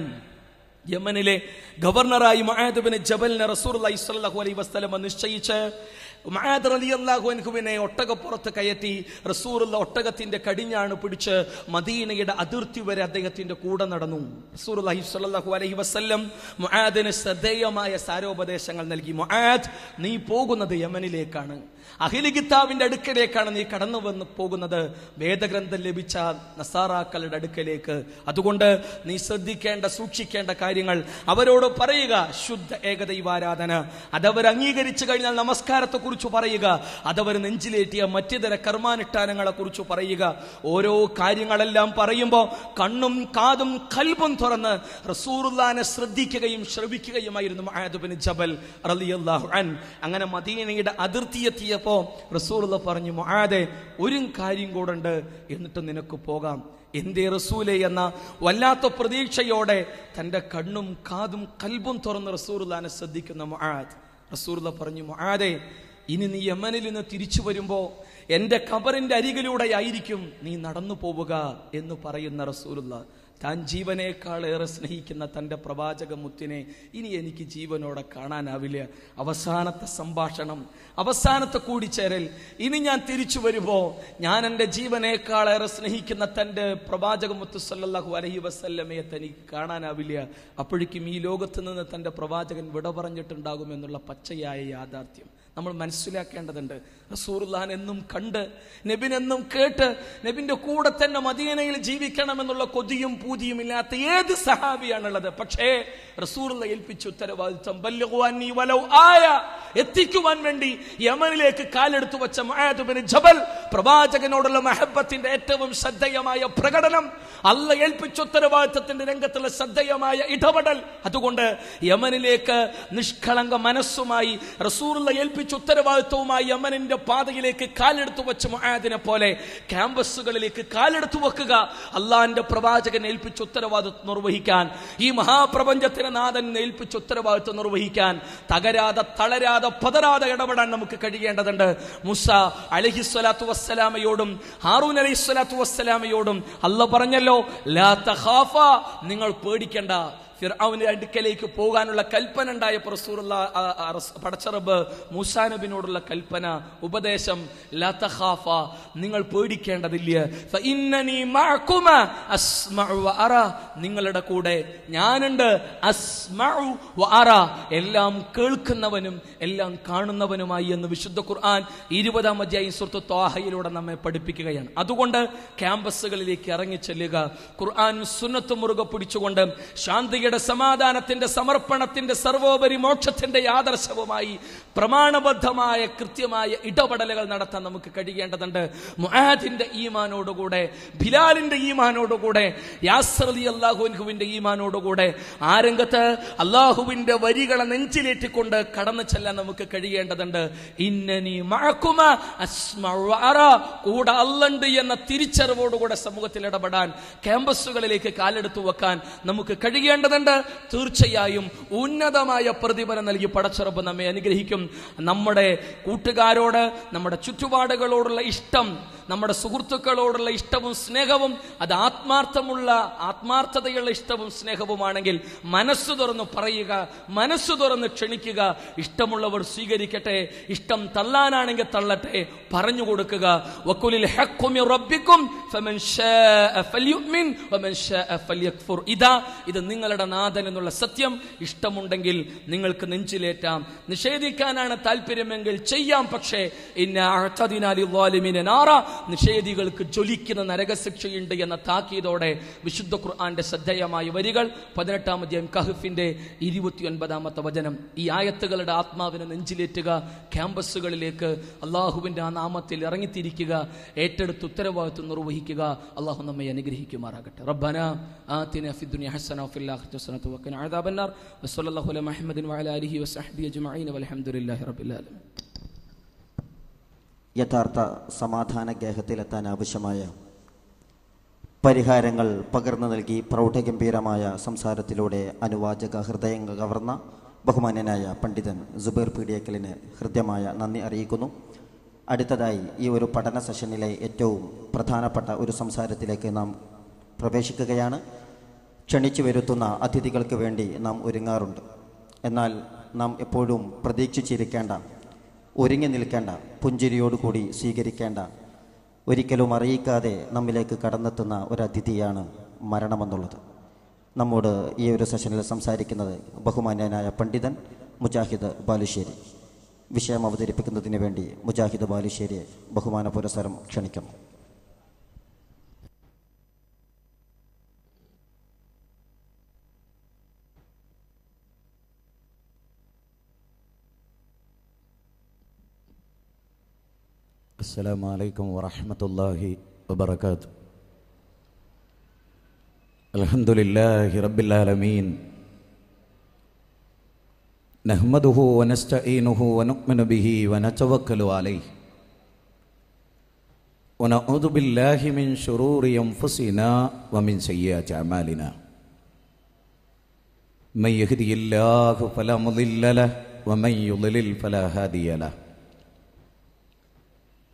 യമനിലെ ഗവർണറായി മഹാദുബിന് ജബലിനെ റസൂർ അലൈഹി അലൈഹി വസ്ലമ നിശ്ചയിച്ച് മഹാദ് റളിയല്ലാഹു അൻഹുവിനെ ഒട്ടകപ്പുറത്ത് കയറ്റി റസൂറുള്ള ഒട്ടകത്തിന്റെ കടിഞ്ഞാണ് പിടിച്ച് മദീനയുടെ അതിർത്തി വരെ അദ്ദേഹത്തിന്റെ കൂടെ നടന്നു റസൂർ സ്വല്ലല്ലാഹു അലൈഹി വസല്ലം മുആദിന് ശ്രദ്ധേയമായ സാരോപദേശങ്ങൾ നൽകി മുആദ് നീ പോകുന്നത് യമനിലേക്കാണ് അഹിലി കിതാബിന്റെ അടുക്കലേക്കാണ് നീ കടന്നു വന്ന് പോകുന്നത് വേദഗ്രന്ഥം ലഭിച്ച നസാറാക്കളുടെ അടുക്കലേക്ക് അതുകൊണ്ട് നീ ശ്രദ്ധിക്കേണ്ട സൂക്ഷിക്കേണ്ട കാര്യങ്ങൾ അവരോട് പറയുക ശുദ്ധ ഏകദൈവാരാധന അതവർ അംഗീകരിച്ചു കഴിഞ്ഞാൽ നമസ്കാരത്തെ കുറിച്ച് പറയുക അതവർ നെഞ്ചിലേറ്റിയ മറ്റിതര കർമാനുഷ്ഠാനങ്ങളെ കുറിച്ച് പറയുക ഓരോ കാര്യങ്ങളെല്ലാം പറയുമ്പോൾ കണ്ണും കാതും കൽബും തുറന്ന് റസൂറുല്ലാനെ ശ്രദ്ധിക്കുകയും ശ്രവിക്കുകയുമായിരുന്നു മഹാദുബിന് ജബൽ റളിയല്ലാഹു അൻ അങ്ങനെ മദീനയുടെ അതിർത്തിയെത്തിയപ്പോ റസൂറുള്ള പറഞ്ഞു മഹാദെ ഒരു കാര്യം കൂടെ ഉണ്ട് എന്നിട്ട് നിനക്ക് പോകാം എന്തേ റസൂലെ എന്ന വല്ലാത്ത പ്രതീക്ഷയോടെ തന്റെ കണ്ണും കാതും കൽബും തുറന്ന് റസൂറുല്ലാനെ ശ്രദ്ധിക്കുന്ന മൊഹാദ് റസൂറുള്ള പറഞ്ഞു മൊഹാദെ ഇനി നീ യമനിൽ നിന്ന് തിരിച്ചു വരുമ്പോ എന്റെ കബറിന്റെ അരികിലൂടെ ആയിരിക്കും നീ നടന്നു പോവുക എന്ന് പറയുന്ന റസൂലുള്ള താൻ ജീവനേക്കാളേറെ സ്നേഹിക്കുന്ന തൻ്റെ പ്രവാചക മുത്തിനെ ഇനി എനിക്ക് ജീവനോടെ കാണാനാവില്ല അവസാനത്തെ സംഭാഷണം അവസാനത്തെ കൂടിച്ചേരൽ ഇനി ഞാൻ തിരിച്ചു വരുമ്പോൾ ഞാൻ എൻ്റെ ജീവനേക്കാളേറെ സ്നേഹിക്കുന്ന തൻ്റെ പ്രവാചക മുത്തു സല്ലല്ലാഹു അലൈഹി വസല്ലമയെ തനിക്ക് കാണാനാവില്ല അപ്പോഴേക്കും ഈ ലോകത്ത് നിന്ന് തൻ്റെ പ്രവാചകൻ വിട പറഞ്ഞിട്ടുണ്ടാകുമെന്നുള്ള പച്ചയായ യാഥാർത്ഥ്യം നമ്മൾ മനസ്സിലാക്കേണ്ടതുണ്ട് റസൂറുല്ലാൻ എന്നും കണ്ട് നബിനെന്നും കേട്ട് നബിന്റെ കൂടെ തന്നെ മദീനയിൽ ജീവിക്കണമെന്നുള്ള കൊതിയും പൂതിയും ഇല്ലാത്ത ഏത് സഹാബിയാണുള്ളത് പക്ഷേ റസൂറുള്ള ഏൽപ്പിച്ച ഉത്തരവാദിത്വം ബല്ലുവാനി വലൗ ആയ എത്തിക്കുവാൻ വേണ്ടി യമനിലേക്ക് കാലെടുത്തു വെച്ച മഹാദുബിന് ജബൽ പ്രവാചകനോടുള്ള മഹബത്തിന്റെ ഏറ്റവും ശ്രദ്ധേയമായ പ്രകടനം അല്ല ഏൽപ്പിച്ച ഉത്തരവാദിത്വത്തിന്റെ രംഗത്തുള്ള ശ്രദ്ധേയമായ ഇടപെടൽ അതുകൊണ്ട് യമനിലേക്ക് നിഷ്കളങ്ക മനസ്സുമായി റസൂറുള്ള ഏൽപ്പിച്ച ഉത്തരവാദിത്വവുമായി യമനിന്റെ പാതയിലേക്ക് കാലെടുത്തു വെച്ച മുആദിനെ പോലെ ക്യാമ്പസുകളിലേക്ക് കാലെടുത്തു വെക്കുക അള്ളാന്റെ പ്രവാചകൻ ഏൽപ്പിച്ച ഉത്തരവാദിത്വം നിർവഹിക്കാൻ ഈ മഹാപ്രപഞ്ചത്തിന് നാഥൻ ഏൽപ്പിച്ച ഉത്തരവാദിത്വം നിർവഹിക്കാൻ തകരാതെ തളരാതെ പതരാതെ ഇടപെടാൻ നമുക്ക് കഴിയേണ്ടതുണ്ട് മുസ അലഹിസ്വലാത്തു വസ്സലാമയോടും ഹാറൂൻ അലഹിസ്വലാത്തു വസ്സലാമയോടും അല്ല പറഞ്ഞല്ലോ ലാ തഖാഫ നിങ്ങൾ പേടിക്കണ്ട ഫിർഔന്റെ അടുക്കലേക്ക് പോകാനുള്ള കൽപ്പന ഉണ്ടായപ്പോൾ റസൂറുള്ള പടച്ചറബ് മൂസാ നബിനോടുള്ള കൽപ്പന ഉപദേശം ലാ തഖാഫ നിങ്ങൾ പേടിക്കേണ്ടതില്ല ഫഇന്നനി മഅകുമ അസ്മഉ വഅറ നിങ്ങളുടെ കൂടെ ഞാനുണ്ട് അസ്മഉ വഅറ എല്ലാം കേൾക്കുന്നവനും എല്ലാം കാണുന്നവനുമായി എന്ന് വിശുദ്ധ ഖുർആൻ ഇരുപതാം അധ്യായം സുഹൃത്തു ത്വാഹയിലൂടെ നമ്മെ പഠിപ്പിക്കുകയാണ് അതുകൊണ്ട് ക്യാമ്പസുകളിലേക്ക് ഇറങ്ങി ചെല്ലുക ഖുർആാനും സുന്നത്തും മുറുകെ പിടിച്ചുകൊണ്ട് ശാന്തിയുടെ സമാധാനത്തിന്റെ സമർപ്പണത്തിന്റെ സർവോപരി മോക്ഷത്തിന്റെ ആദർശവുമായി പ്രമാണബദ്ധമായ കൃത്യമായ ഇടപെടലുകൾ നടത്താൻ നമുക്ക് കഴിയേണ്ടതുണ്ട് മുആദിന്റെ ഈമാനോടുകൂടെ ബിലാലിന്റെ ഈമാനോടുകൂടെ യാസ്രലി അള്ളാഹുവിന്റെ ഈമാനോടുകൂടെ ആ രംഗത്ത് അള്ളാഹുവിന്റെ വരികളെ നെഞ്ചിലേറ്റിക്കൊണ്ട് കടന്നു ചെല്ലാൻ നമുക്ക് കഴിയേണ്ടതുണ്ട് ഇന്നനി മഴക്കുമ കൂടെ അല്ലണ്ട് എന്ന തിരിച്ചറിവോടുകൂടെ സമൂഹത്തിൽ ഇടപെടാൻ ക്യാമ്പസുകളിലേക്ക് കാലെടുത്തു വെക്കാൻ നമുക്ക് കഴിയേണ്ടതുണ്ട് തീർച്ചയായും ഉന്നതമായ പ്രതിഫലം നൽകി പടച്ചുറപ്പ് നമ്മെ അനുഗ്രഹിക്കും നമ്മുടെ കൂട്ടുകാരോട് നമ്മുടെ ചുറ്റുപാടുകളോടുള്ള ഇഷ്ടം നമ്മുടെ സുഹൃത്തുക്കളോടുള്ള ഇഷ്ടവും സ്നേഹവും അത് ആത്മാർത്ഥമുള്ള ആത്മാർത്ഥതയുള്ള ഇഷ്ടവും സ്നേഹവുമാണെങ്കിൽ മനസ്സു തുറന്ന് പറയുക മനസ്സു തുറന്ന് ക്ഷണിക്കുക ഇഷ്ടമുള്ളവർ സ്വീകരിക്കട്ടെ ഇഷ്ടം തള്ളാനാണെങ്കിൽ തള്ളട്ടെ പറഞ്ഞു കൊടുക്കുക വക്കുലിൽ ഹഖ്ഖുമി റബ്ബിക്കും ഫമൻ ശാഅ ഫൽയുമിൻ വമൻ ശാഅ ഫൽയക്ഫുർ ഇതാ ഇത് നിങ്ങളുടെ നാഥൻ എന്നുള്ള സത്യം ഇഷ്ടമുണ്ടെങ്കിൽ നിങ്ങൾക്ക് നെഞ്ചിലേറ്റാം നിഷേധിക്കാനാണ് താല്പര്യമെങ്കിൽ ചെയ്യാം പക്ഷേ ഇന്ന അഅ്തദിനാ ലിദ്ദാലിമീന നാറ നിഷേധികൾക്ക് ജ്വലിക്കുന്ന നരകശിക്ഷയുണ്ട് എന്ന താക്കീതോടെ വിശുദ്ധ ഖുർആന്റെ ശ്രദ്ധേയമായ വരികൾ പതിനെട്ടാം അധ്യായം കഹഫിന്റെ ഇരുപത്തിയൊൻപതാമത്തെ വചനം ഈ ആയത്തുകളുടെ ആത്മാവിനെ നെഞ്ചിലേറ്റുക ക്യാമ്പസുകളിലേക്ക് അള്ളാഹുവിന്റെ ആ നാമത്തിൽ ഇറങ്ങിത്തിരിക്കുക ഏറ്റെടുത്ത് ഉത്തരവാദിത്വം നിർവഹിക്കുക അള്ളാഹു നമ്മെ അനുഗ്രഹിക്കുമാറാകട്ടെ റബ്ബന ആതിന ഫി ദുനിയ ഹസന വഫിൽ ആഖിറതി ഹസനത വഖിന അദാബന്നാർ വസല്ലല്ലാഹു അലാ മുഹമ്മദിൻ വഅലാ ആലിഹി വസഹ്ബിഹി അജ്മഈൻ വൽഹംദുലില്ലാഹി റബ്ബിൽ ആലമീൻ യഥാർത്ഥ സമാധാന ഗേഹത്തിലെത്താൻ ആവശ്യമായ പരിഹാരങ്ങൾ പകർന്നു നൽകി പ്രൗഢഗംഭീരമായ സംസാരത്തിലൂടെ അനുവാചക ഹൃദയം കവർന്ന ബഹുമാന്യനായ പണ്ഡിതൻ ജുബൈർ പീഡിയക്കലിന് ഹൃദ്യമായ നന്ദി അറിയിക്കുന്നു അടുത്തതായി ഈ ഒരു പഠന സെഷനിലെ ഏറ്റവും പ്രധാനപ്പെട്ട ഒരു സംസാരത്തിലേക്ക് നാം പ്രവേശിക്കുകയാണ് ക്ഷണിച്ചു വരുത്തുന്ന അതിഥികൾക്ക് വേണ്ടി നാം ഒരുങ്ങാറുണ്ട് എന്നാൽ നാം എപ്പോഴും പ്രതീക്ഷിച്ചിരിക്കേണ്ട ഒരുങ്ങി നിൽക്കേണ്ട പുഞ്ചിരിയോടുകൂടി സ്വീകരിക്കേണ്ട ഒരിക്കലും അറിയിക്കാതെ നമ്മിലേക്ക് കടന്നെത്തുന്ന ഒരു അതിഥിയാണ് മരണമെന്നുള്ളത് നമ്മോട് ഈ ഒരു സെഷനിൽ സംസാരിക്കുന്നത് ബഹുമാന്യനായ പണ്ഡിതൻ മുജാഹിദ് ബാലുശ്ശേരി വിഷയം അവതരിപ്പിക്കുന്നതിന് വേണ്ടി മുജാഹിദ് ബാലുശ്ശേരിയെ ബഹുമാന പുരസ്സരം ക്ഷണിക്കുന്നു السلام عليكم ورحمة الله وبركاته الحمد لله رب العالمين نحمده ونستعينه ونؤمن به ونتوكل عليه ونعوذ بالله من شرور أنفسنا ومن سيئات أعمالنا من يهدي الله فلا مضل له ومن يضلل فلا هادي له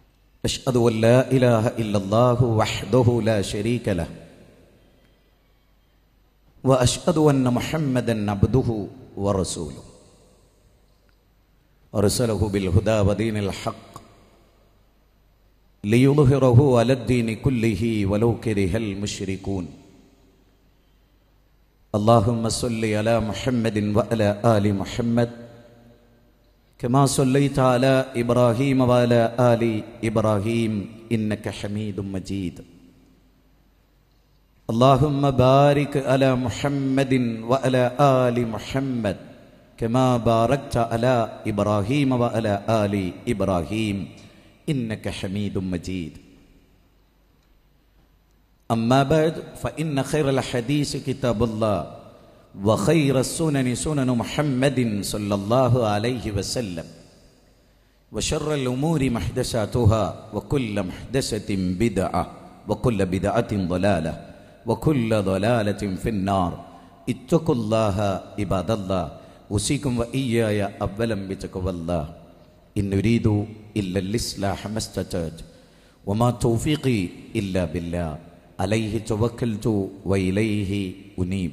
أشهد أن لا إله إلا الله وحده لا شريك له واشهد ان محمدا عبده ورسوله ارسله بالهدى ودين الحق ليظهره على الدين كله ولو كره المشركون اللهم صل على محمد وعلى ال محمد كما صليت على ابراهيم وعلى ال ابراهيم انك حميد مجيد اللهم بارك على محمد وعلى ال محمد كما باركت على ابراهيم وعلى ال ابراهيم انك حميد مجيد اما بعد فان خير الحديث كتاب الله وخير السنن سنن محمد صلى الله عليه وسلم وشر الامور محدثاتها وكل محدثه بدعه وكل بدعه ضلاله وكل ضلالة في النار اتقوا الله عباد الله أوصيكم وإياي أولا بتقوى الله إن نريد إلا الإصلاح ما استطعت وما توفيقي إلا بالله عليه توكلت وإليه أنيب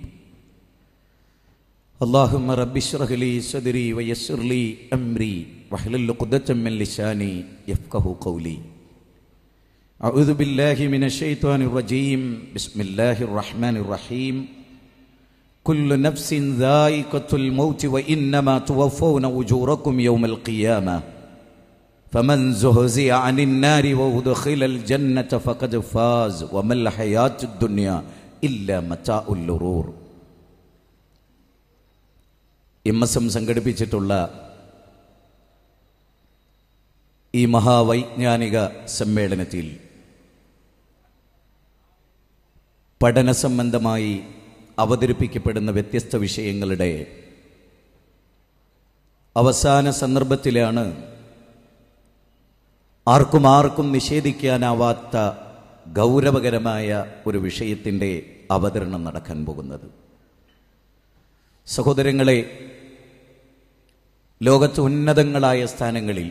اللهم رب اشرح لي صدري ويسر لي أمري واحلل عقدة من لساني يفقه قولي أعوذ بالله من الشيطان الرجيم بسم الله الرحمن الرحيم كل نفس ذائقة الموت وإنما توفون أجوركم يوم القيامة فمن زهزي عن النار وأدخل الجنة فقد فاز وما الحياة الدنيا إلا متاع الغرور എം എസ് എം സംഘടിപ്പിച്ചിട്ടുള്ള ഈ മഹാവൈജ്ഞാനിക സമ്മേളനത്തിൽ പഠന സംബന്ധമായി അവതരിപ്പിക്കപ്പെടുന്ന വ്യത്യസ്ത വിഷയങ്ങളുടെ അവസാന സന്ദർഭത്തിലാണ് ആർക്കും ആർക്കും നിഷേധിക്കാനാവാത്ത ഗൗരവകരമായ ഒരു വിഷയത്തിൻ്റെ അവതരണം നടക്കാൻ പോകുന്നത് സഹോദരങ്ങളെ ലോകത്ത് ഉന്നതങ്ങളായ സ്ഥാനങ്ങളിൽ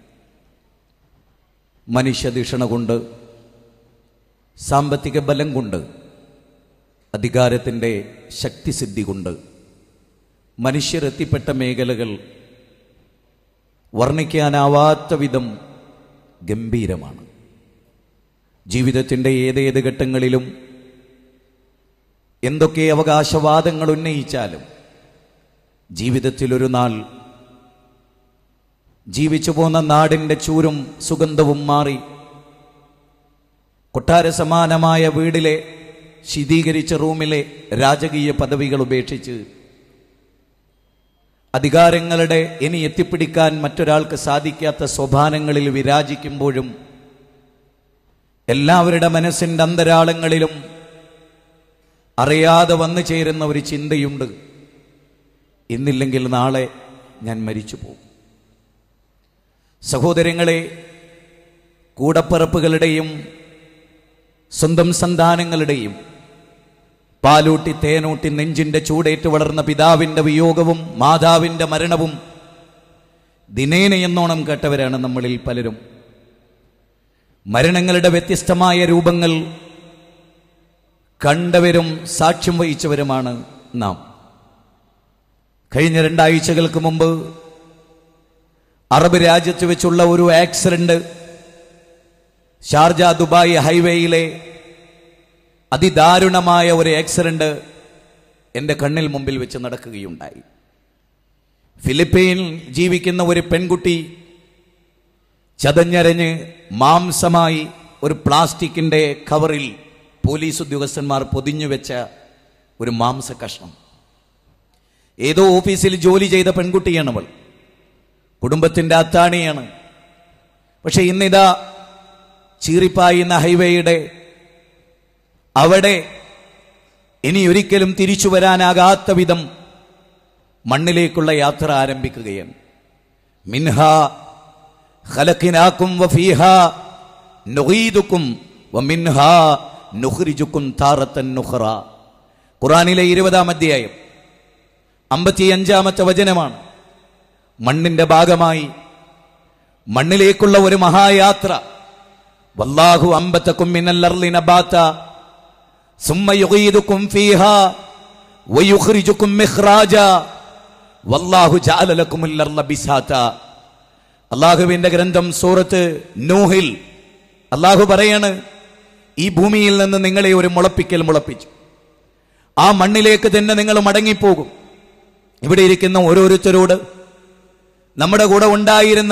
മനുഷ്യധിഷണ കൊണ്ട് സാമ്പത്തിക ബലം കൊണ്ട് അധികാരത്തിൻ്റെ ശക്തിസിദ്ധി കൊണ്ട് മനുഷ്യരെത്തിപ്പെട്ട മേഖലകൾ വർണ്ണിക്കാനാവാത്ത വിധം ഗംഭീരമാണ് ജീവിതത്തിൻ്റെ ഏതേത് ഘട്ടങ്ങളിലും എന്തൊക്കെ അവകാശവാദങ്ങൾ ഉന്നയിച്ചാലും ജീവിതത്തിൽ ഒരു നാൾ ജീവിച്ചു പോന്ന നാടിൻ്റെ ചൂരും സുഗന്ധവും മാറി കൊട്ടാര സമാനമായ വീടിലെ ശീതീകരിച്ച റൂമിലെ രാജകീയ പദവികൾ ഉപേക്ഷിച്ച് അധികാരങ്ങളുടെ ഇനി എത്തിപ്പിടിക്കാൻ മറ്റൊരാൾക്ക് സാധിക്കാത്ത സ്വഭാനങ്ങളിൽ വിരാജിക്കുമ്പോഴും എല്ലാവരുടെ മനസ്സിൻ്റെ അന്തരാളങ്ങളിലും അറിയാതെ വന്നു ചേരുന്ന ഒരു ചിന്തയുണ്ട് ഇന്നില്ലെങ്കിൽ നാളെ ഞാൻ മരിച്ചു പോകും സഹോദരങ്ങളെ കൂടപ്പിറപ്പുകളുടെയും സ്വന്തം സന്താനങ്ങളുടെയും പാലൂട്ടി തേനൂട്ടി നെഞ്ചിന്റെ ചൂടേറ്റ് വളർന്ന പിതാവിന്റെ വിയോഗവും മാതാവിന്റെ മരണവും ദിനേന എന്നോണം കേട്ടവരാണ് നമ്മളിൽ പലരും മരണങ്ങളുടെ വ്യത്യസ്തമായ രൂപങ്ങൾ കണ്ടവരും സാക്ഷ്യം വഹിച്ചവരുമാണ് നാം കഴിഞ്ഞ രണ്ടാഴ്ചകൾക്ക് മുമ്പ് അറബ് രാജ്യത്ത് വെച്ചുള്ള ഒരു ആക്സിഡന്റ് ഷാർജ ദുബായ് ഹൈവേയിലെ അതിദാരുണമായ ഒരു ആക്സിഡന്റ് എൻ്റെ കണ്ണിൽ മുമ്പിൽ വെച്ച് നടക്കുകയുണ്ടായി ഫിലിപ്പീനിൽ ജീവിക്കുന്ന ഒരു പെൺകുട്ടി ചതഞ്ഞരഞ്ഞ് മാംസമായി ഒരു പ്ലാസ്റ്റിക്കിന്റെ കവറിൽ പോലീസ് ഉദ്യോഗസ്ഥന്മാർ പൊതിഞ്ഞു വെച്ച ഒരു മാംസ കഷ്ണം ഏതോ ഓഫീസിൽ ജോലി ചെയ്ത പെൺകുട്ടിയാണ് അവൾ കുടുംബത്തിന്റെ അത്താണിയാണ് പക്ഷെ ഇന്നിതാ ചീറിപ്പായുന്ന ഹൈവേയുടെ അവിടെ ഇനി ഒരിക്കലും തിരിച്ചു വരാനാകാത്ത വിധം മണ്ണിലേക്കുള്ള യാത്ര ആരംഭിക്കുകയാണ് മിൻഹ ഖലഖിനാക്കും വഫീഹ നുഗീദുക്കും വമിൻഹ നുഖ്രിജുക്കും താറത്തൻ നുഖറ ഖുറാനിലെ ഇരുപതാം അധ്യായം അമ്പത്തിയഞ്ചാമത്തെ വചനമാണ് മണ്ണിന്റെ ഭാഗമായി മണ്ണിലേക്കുള്ള ഒരു മഹായാത്ര വല്ലാഹു അമ്പത്തക്കും മിനൽ അർളി നബാത്ത സുമ്മ യുഗീദുക്കും ഫീഹ വയുഖ്രിജുക്കും മിഖ്റാജ വല്ലാഹു ജഅല ലക്കുമുൽ അർള ബിസാത അള്ളാഹുവിന്റെ ഗ്രന്ഥം സൂറത്ത് നൂഹിൽ അള്ളാഹു പറയാണ് ഈ ഭൂമിയിൽ നിന്ന് നിങ്ങളെ ഒരു മുളപ്പിക്കൽ മുളപ്പിച്ചു ആ മണ്ണിലേക്ക് തന്നെ നിങ്ങൾ മടങ്ങിപ്പോകും ഇവിടെ ഇരിക്കുന്ന ഓരോരുത്തരോട് നമ്മുടെ കൂടെ ഉണ്ടായിരുന്ന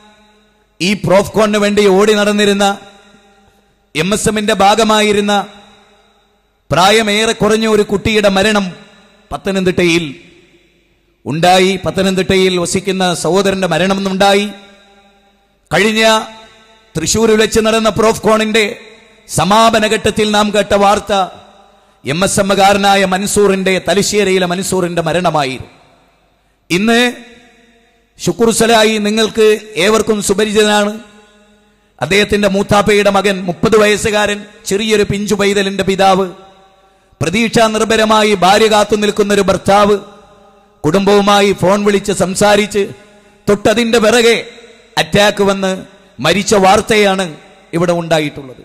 ഈ പ്രോഫ്കോണിന് വേണ്ടി ഓടി നടന്നിരുന്ന എം എസ് എമ്മിന്റെ ഭാഗമായിരുന്ന പ്രായമേറെ കുറഞ്ഞ ഒരു കുട്ടിയുടെ മരണം പത്തനംതിട്ടയിൽ ഉണ്ടായി പത്തനംതിട്ടയിൽ വസിക്കുന്ന സഹോദരന്റെ മരണം ഉണ്ടായി കഴിഞ്ഞ തൃശൂരിൽ വെച്ച് നടന്ന പ്രോഫ്കോണിന്റെ സമാപന ഘട്ടത്തിൽ നാം കേട്ട വാർത്ത എം എസ് എമ്മുകാരനായ മൻസൂറിന്റെ തലശ്ശേരിയിലെ മൻസൂറിന്റെ മരണമായിരുന്നു ഇന്ന് ശുക്രുസലായി നിങ്ങൾക്ക് ഏവർക്കും സുപരിചിതനാണ് അദ്ദേഹത്തിന്റെ മൂത്താപ്പയുടെ മകൻ മുപ്പത് വയസ്സുകാരൻ ചെറിയൊരു പിഞ്ചു പൈതലിന്റെ പിതാവ് പ്രതീക്ഷാ നിർഭരമായി ഭാര്യ കാത്തു നിൽക്കുന്ന ഒരു ഭർത്താവ് കുടുംബവുമായി ഫോൺ വിളിച്ച് സംസാരിച്ച് തൊട്ടതിന്റെ പിറകെ അറ്റാക്ക് വന്ന് മരിച്ച വാർത്തയാണ് ഇവിടെ ഉണ്ടായിട്ടുള്ളത്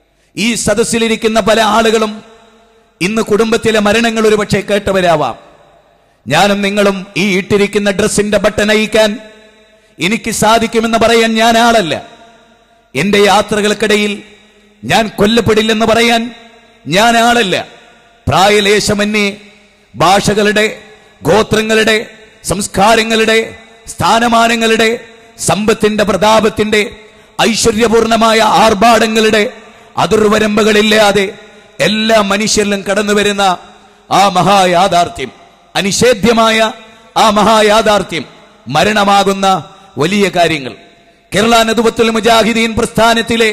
ഈ സദസ്സിലിരിക്കുന്ന പല ആളുകളും ഇന്ന് കുടുംബത്തിലെ മരണങ്ങൾ ഒരുപക്ഷെ കേട്ടവരാവാം ഞാനും നിങ്ങളും ഈ ഇട്ടിരിക്കുന്ന ഡ്രസ്സിന്റെ ബട്ടൺ അയക്കാൻ എനിക്ക് സാധിക്കുമെന്ന് പറയാൻ ഞാൻ ആളല്ല എന്റെ യാത്രകൾക്കിടയിൽ ഞാൻ കൊല്ലപ്പെടില്ലെന്ന് പറയാൻ ഞാൻ ആളല്ല പ്രായലേശമന്യേ ഭാഷകളുടെ ഗോത്രങ്ങളുടെ സംസ്കാരങ്ങളുടെ സ്ഥാനമാനങ്ങളുടെ സമ്പത്തിന്റെ പ്രതാപത്തിന്റെ ഐശ്വര്യപൂർണമായ ആർഭാടങ്ങളുടെ അതിർവരമ്പുകളില്ലാതെ എല്ലാ മനുഷ്യരിലും കടന്നു വരുന്ന ആ മഹായാഥാർത്ഥ്യം അനിഷേധ്യമായ ആ മഹായാഥാർത്ഥ്യം മരണമാകുന്ന വലിയ കാര്യങ്ങൾ കേരള നദുവത്തുൽ മുജാഹിദീൻ പ്രസ്ഥാനത്തിലെ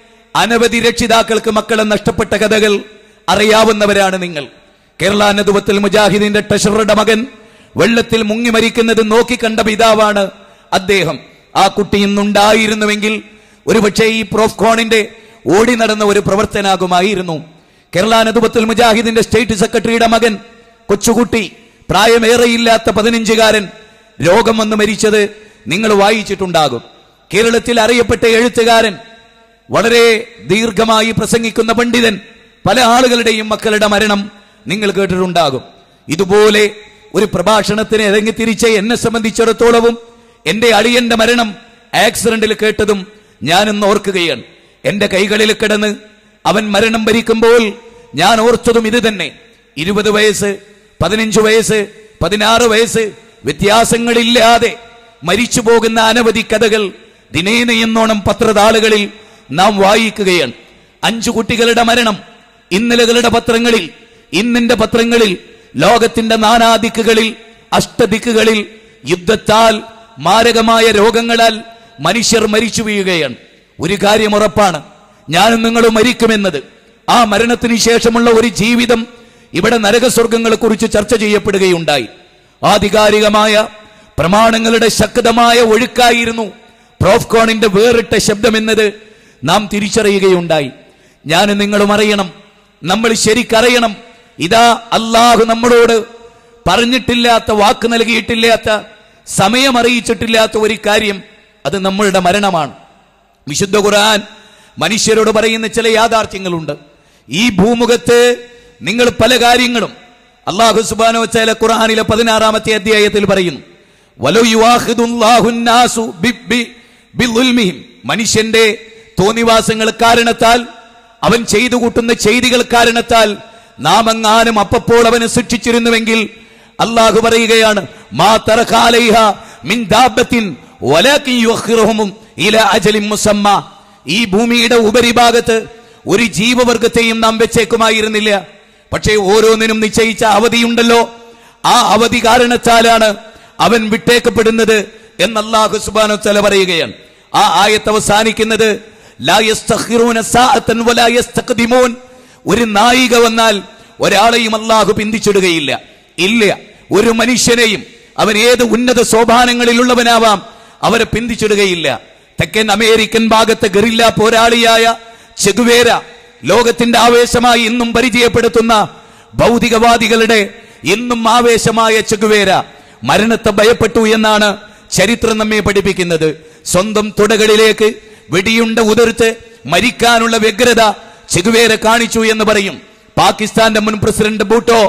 അനവധി രക്ഷിതാക്കൾക്ക് മക്കളെ നഷ്ടപ്പെട്ട കഥകൾ അറിയാവുന്നവരാണ് നിങ്ങൾ കേരള നദുവത്തുൽ മുജാഹിദീന്റെ ട്രഷററുടെ മകൻ വെള്ളത്തിൽ മുങ്ങി മരിക്കുന്നത് നോക്കിക്കണ്ട പിതാവാണ് അദ്ദേഹം ആ കുട്ടി ഇന്നുണ്ടായിരുന്നുവെങ്കിൽ ഒരുപക്ഷെ ഈ പ്രോഫ്കോണിന്റെ ഓടി നടന്ന ഒരു പ്രവർത്തനാകുമായിരുന്നു കേരള നദുവത്തുൽ മുജാഹിദിന്റെ സ്റ്റേറ്റ് സെക്രട്ടറിയുടെ മകൻ കൊച്ചുകുട്ടി പ്രായമേറെയില്ലാത്ത പതിനഞ്ചുകാരൻ രോഗം വന്ന് മരിച്ചത് നിങ്ങൾ വായിച്ചിട്ടുണ്ടാകും കേരളത്തിൽ അറിയപ്പെട്ട എഴുത്തുകാരൻ വളരെ ദീർഘമായി പ്രസംഗിക്കുന്ന പണ്ഡിതൻ പല ആളുകളുടെയും മക്കളുടെ മരണം നിങ്ങൾ കേട്ടിട്ടുണ്ടാകും ഇതുപോലെ ഒരു പ്രഭാഷണത്തിന് ഇറങ്ങി തിരിച്ച എന്നെ സംബന്ധിച്ചിടത്തോളവും എന്റെ അളിയന്റെ മരണം ആക്സിഡന്റിൽ കേട്ടതും ഞാനിന്ന് ഓർക്കുകയാണ് എന്റെ കൈകളിൽ കിടന്ന് അവൻ മരണം ഭരിക്കുമ്പോൾ ഞാൻ ഓർത്തതും ഇത് തന്നെ ഇരുപത് വയസ്സ് പതിനഞ്ച് വയസ്സ് പതിനാറ് വയസ്സ് വ്യത്യാസങ്ങളില്ലാതെ മരിച്ചു പോകുന്ന അനവധി കഥകൾ ദിനേന എന്നോണം പത്രതാളുകളിൽ നാം വായിക്കുകയാണ് അഞ്ചു കുട്ടികളുടെ മരണം ഇന്നലകളുടെ പത്രങ്ങളിൽ ഇന്നിന്റെ പത്രങ്ങളിൽ ലോകത്തിന്റെ നാനാദിക്കുകളിൽ അഷ്ടദിക്കുകളിൽ യുദ്ധത്താൽ മാരകമായ രോഗങ്ങളാൽ മനുഷ്യർ മരിച്ചു വീഴുകയാണ് ഒരു കാര്യം ഉറപ്പാണ് ഞാനും നിങ്ങളും മരിക്കുമെന്നത് ആ മരണത്തിന് ശേഷമുള്ള ഒരു ജീവിതം ഇവിടെ നരകസ്വർഗങ്ങളെ കുറിച്ച് ചർച്ച ചെയ്യപ്പെടുകയുണ്ടായി ആധികാരികമായ പ്രമാണങ്ങളുടെ ശക്തമായ ഒഴുക്കായിരുന്നു പ്രോഫ്കോണിന്റെ വേറിട്ട ശബ്ദമെന്നത് നാം തിരിച്ചറിയുകയുണ്ടായി ഞാൻ നിങ്ങളും അറിയണം നമ്മൾ ശരിക്കറിയണം ഇതാ അള്ളാഹു നമ്മളോട് പറഞ്ഞിട്ടില്ലാത്ത വാക്ക് നൽകിയിട്ടില്ലാത്ത സമയം അറിയിച്ചിട്ടില്ലാത്ത ഒരു കാര്യം അത് നമ്മളുടെ മരണമാണ് വിശുദ്ധ ഖുർആൻ മനുഷ്യരോട് പറയുന്ന ചില യാഥാർത്ഥ്യങ്ങളുണ്ട് ഈ ഭൂമുഖത്ത് നിങ്ങൾ പല കാര്യങ്ങളും അള്ളാഹു സുബാനോ ചില ഖുർആനിലെ പതിനാറാമത്തെ അധ്യായത്തിൽ പറയുന്നു വലോ യുവാഹിദുല്ലാഹു നാസു ബി- ബി- ബിളുൽമിഹിം. മനുഷ്യന്റെ തോന്നിവാസങ്ങൾ കാരണത്താൽ അവൻ ചെയ്തു കൂട്ടുന്ന ചെയ്തികൾ കാരണത്താൽ നാം എങ്ങാനും അപ്പപ്പോൾ അവനെ ശിക്ഷിച്ചിരുന്നുവെങ്കിൽ അള്ളാഹു പറയുകയാണ് മാ തറഖാലൈഹ മിൻ ദാബത്തിൻ വലാകിൻ യുഅഖിറുഹും ഇല അജലിൻ മുസമ്മ ഈ ഭൂമിയുടെ ഉപരിഭാഗത്ത് ഒരു ജീവവർഗത്തെയും നാം വെച്ചേക്കുമായിരുന്നില്ല പക്ഷേ ഓരോന്നിനും നിശ്ചയിച്ച അവധിയുണ്ടല്ലോ ആ അവധി കാരണത്താലാണ് അവൻ വിട്ടേക്കപ്പെടുന്നത് എന്ന് അല്ലാഹു സുബ്ഹാനഹു വതആല പറയുകയാണ് ആ ആയത്ത് അവസാനിക്കുന്നത് ലാ യസ്തഖിറൂന സാഅത്തൻ വലാ യസ്തഖ്ദിമൂൻ ഒരു നായിക വന്നാൽ ഒരാളെയും അല്ലാഹു പിന്തിച്ചിടുകയില്ല ഇല്ല ഒരു മനുഷ്യനെയും അവൻ ഏത് ഉന്നത സോപാനങ്ങളിലുള്ളവനാവാം അവരെ പിന്തിച്ചിടുകയില്ല തെക്കൻ അമേരിക്കൻ ഭാഗത്തെ ഗറില്ല പോരാളിയായ ചെഗുവേര ലോകത്തിന്റെ ആവേശമായി ഇന്നും പരിചയപ്പെടുത്തുന്ന ഭൗതികവാദികളുടെ ഇന്നും ആവേശമായ ചെഗുവേര മരണത്തെ ഭയപ്പെട്ടു എന്നാണ് ചരിത്രം നമ്മെ പഠിപ്പിക്കുന്നത് സ്വന്തം തുടകളിലേക്ക് വെടിയുണ്ട ഉതിർത്ത് മരിക്കാനുള്ള വ്യഗ്രത ചെഗുവേര കാണിച്ചു എന്ന് പറയും പാകിസ്ഥാന്റെ മുൻ പ്രസിഡന്റ് ബൂട്ടോ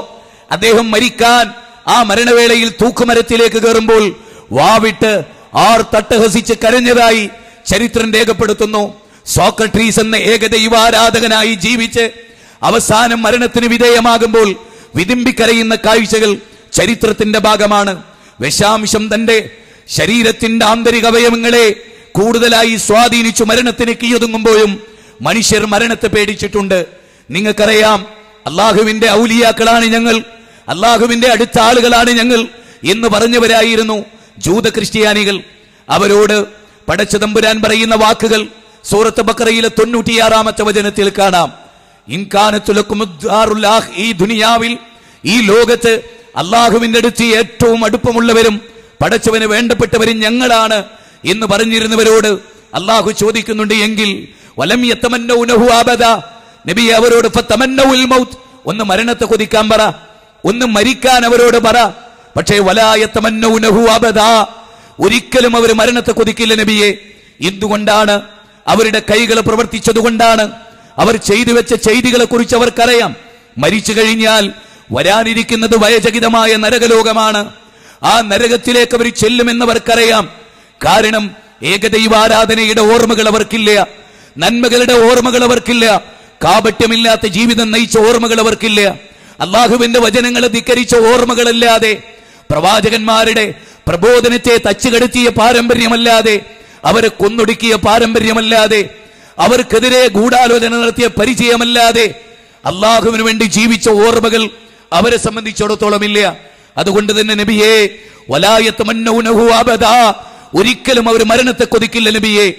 അദ്ദേഹം മരിക്കാൻ ആ മരണവേളയിൽ തൂക്കുമരത്തിലേക്ക് കയറുമ്പോൾ വാവിട്ട് ആർ തട്ടഹസിച്ച് കരഞ്ഞതായി ചരിത്രം രേഖപ്പെടുത്തുന്നു സോക്രട്ടീസ് എന്ന ഏകദൈവാരാധകനായി ജീവിച്ച് അവസാനം മരണത്തിന് വിധേയമാകുമ്പോൾ വിതിമ്പിക്കരയുന്ന കാഴ്ചകൾ ചരിത്രത്തിന്റെ ഭാഗമാണ് വിഷാംശം തന്റെ ശരീരത്തിന്റെ ആന്തരിക അവയവങ്ങളെ കൂടുതലായി സ്വാധീനിച്ചു മരണത്തിന് കീയൊതുങ്ങുമ്പോഴും മനുഷ്യർ മരണത്തെ പേടിച്ചിട്ടുണ്ട് നിങ്ങൾക്കറിയാം അള്ളാഹുവിന്റെ ഔലിയാക്കളാണ് ഞങ്ങൾ അള്ളാഹുവിന്റെ അടുത്ത ആളുകളാണ് ഞങ്ങൾ എന്ന് പറഞ്ഞവരായിരുന്നു ജൂത ക്രിസ്ത്യാനികൾ അവരോട് പടച്ചതമ്പുരാൻ പറയുന്ന വാക്കുകൾ സൂറത്ത് ബക്കറയിലെ തൊണ്ണൂറ്റിയാറാമത്തെ വചനത്തിൽ കാണാം ഇൻകാനത്തുലക്കുമുദ്ദാറുല്ലാഹ് ഈ ദുനിയാവിൽ ഈ ലോകത്ത് അള്ളാഹുവിന്റെ അടുത്ത് ഏറ്റവും അടുപ്പമുള്ളവരും പടച്ചവന് വേണ്ടപ്പെട്ടവരും ഞങ്ങളാണ് എന്ന് പറഞ്ഞിരുന്നവരോട് അള്ളാഹു ചോദിക്കുന്നുണ്ട് എങ്കിൽ വലം യത്തമന്നൗനഹു ആബദ നബി അവരോട് ഫതമന്നൗൽ മൗത്ത് ഒന്ന് മരണത്തെ കൊതിക്കാൻ പറ ഒന്ന് മരിക്കാൻ അവരോട് പറ പക്ഷേ വലായത്തമന്നൗനഹു ആബദ ഒരിക്കലും അവർ മരണത്തെ കൊതിക്കില്ല നബിയെ എന്തുകൊണ്ടാണ് അവരുടെ കൈകൾ പ്രവർത്തിച്ചതുകൊണ്ടാണ് അവർ ചെയ്തു വെച്ച ചെയ്തികളെ കുറിച്ച് അവർക്കറിയാം മരിച്ചു കഴിഞ്ഞാൽ വരാനിരിക്കുന്നത് വയചകിതമായ നരകലോകമാണ് ആ നരകത്തിലേക്ക് അവർ ചെല്ലുമെന്നവർക്കറിയാം കാരണം ഏകദൈവാരാധനയുടെ ഓർമ്മകൾ അവർക്കില്ല നന്മകളുടെ ഓർമ്മകൾ അവർക്കില്ല കാപട്യമില്ലാത്ത ജീവിതം നയിച്ച ഓർമ്മകൾ അവർക്കില്ല അള്ളാഹുവിന്റെ വചനങ്ങളെ ധിക്കരിച്ച ഓർമ്മകളല്ലാതെ പ്രവാചകന്മാരുടെ പ്രബോധനത്തെ തച്ചുകടത്തിയ പാരമ്പര്യമല്ലാതെ അവരെ കൊന്നൊടുക്കിയ പാരമ്പര്യമല്ലാതെ അവർക്കെതിരെ ഗൂഢാലോചന നടത്തിയ പരിചയമല്ലാതെ അള്ളാഹുവിന് വേണ്ടി ജീവിച്ച ഓർമ്മകൾ അവരെ സംബന്ധിച്ചിടത്തോളം ഇല്ല അതുകൊണ്ട് തന്നെ നബിയെ വലായത്ത് മന്നൗനഹു അബദാ ഒരിക്കലും അവർ മരണത്തെ കൊതിക്കില്ല നബിയെ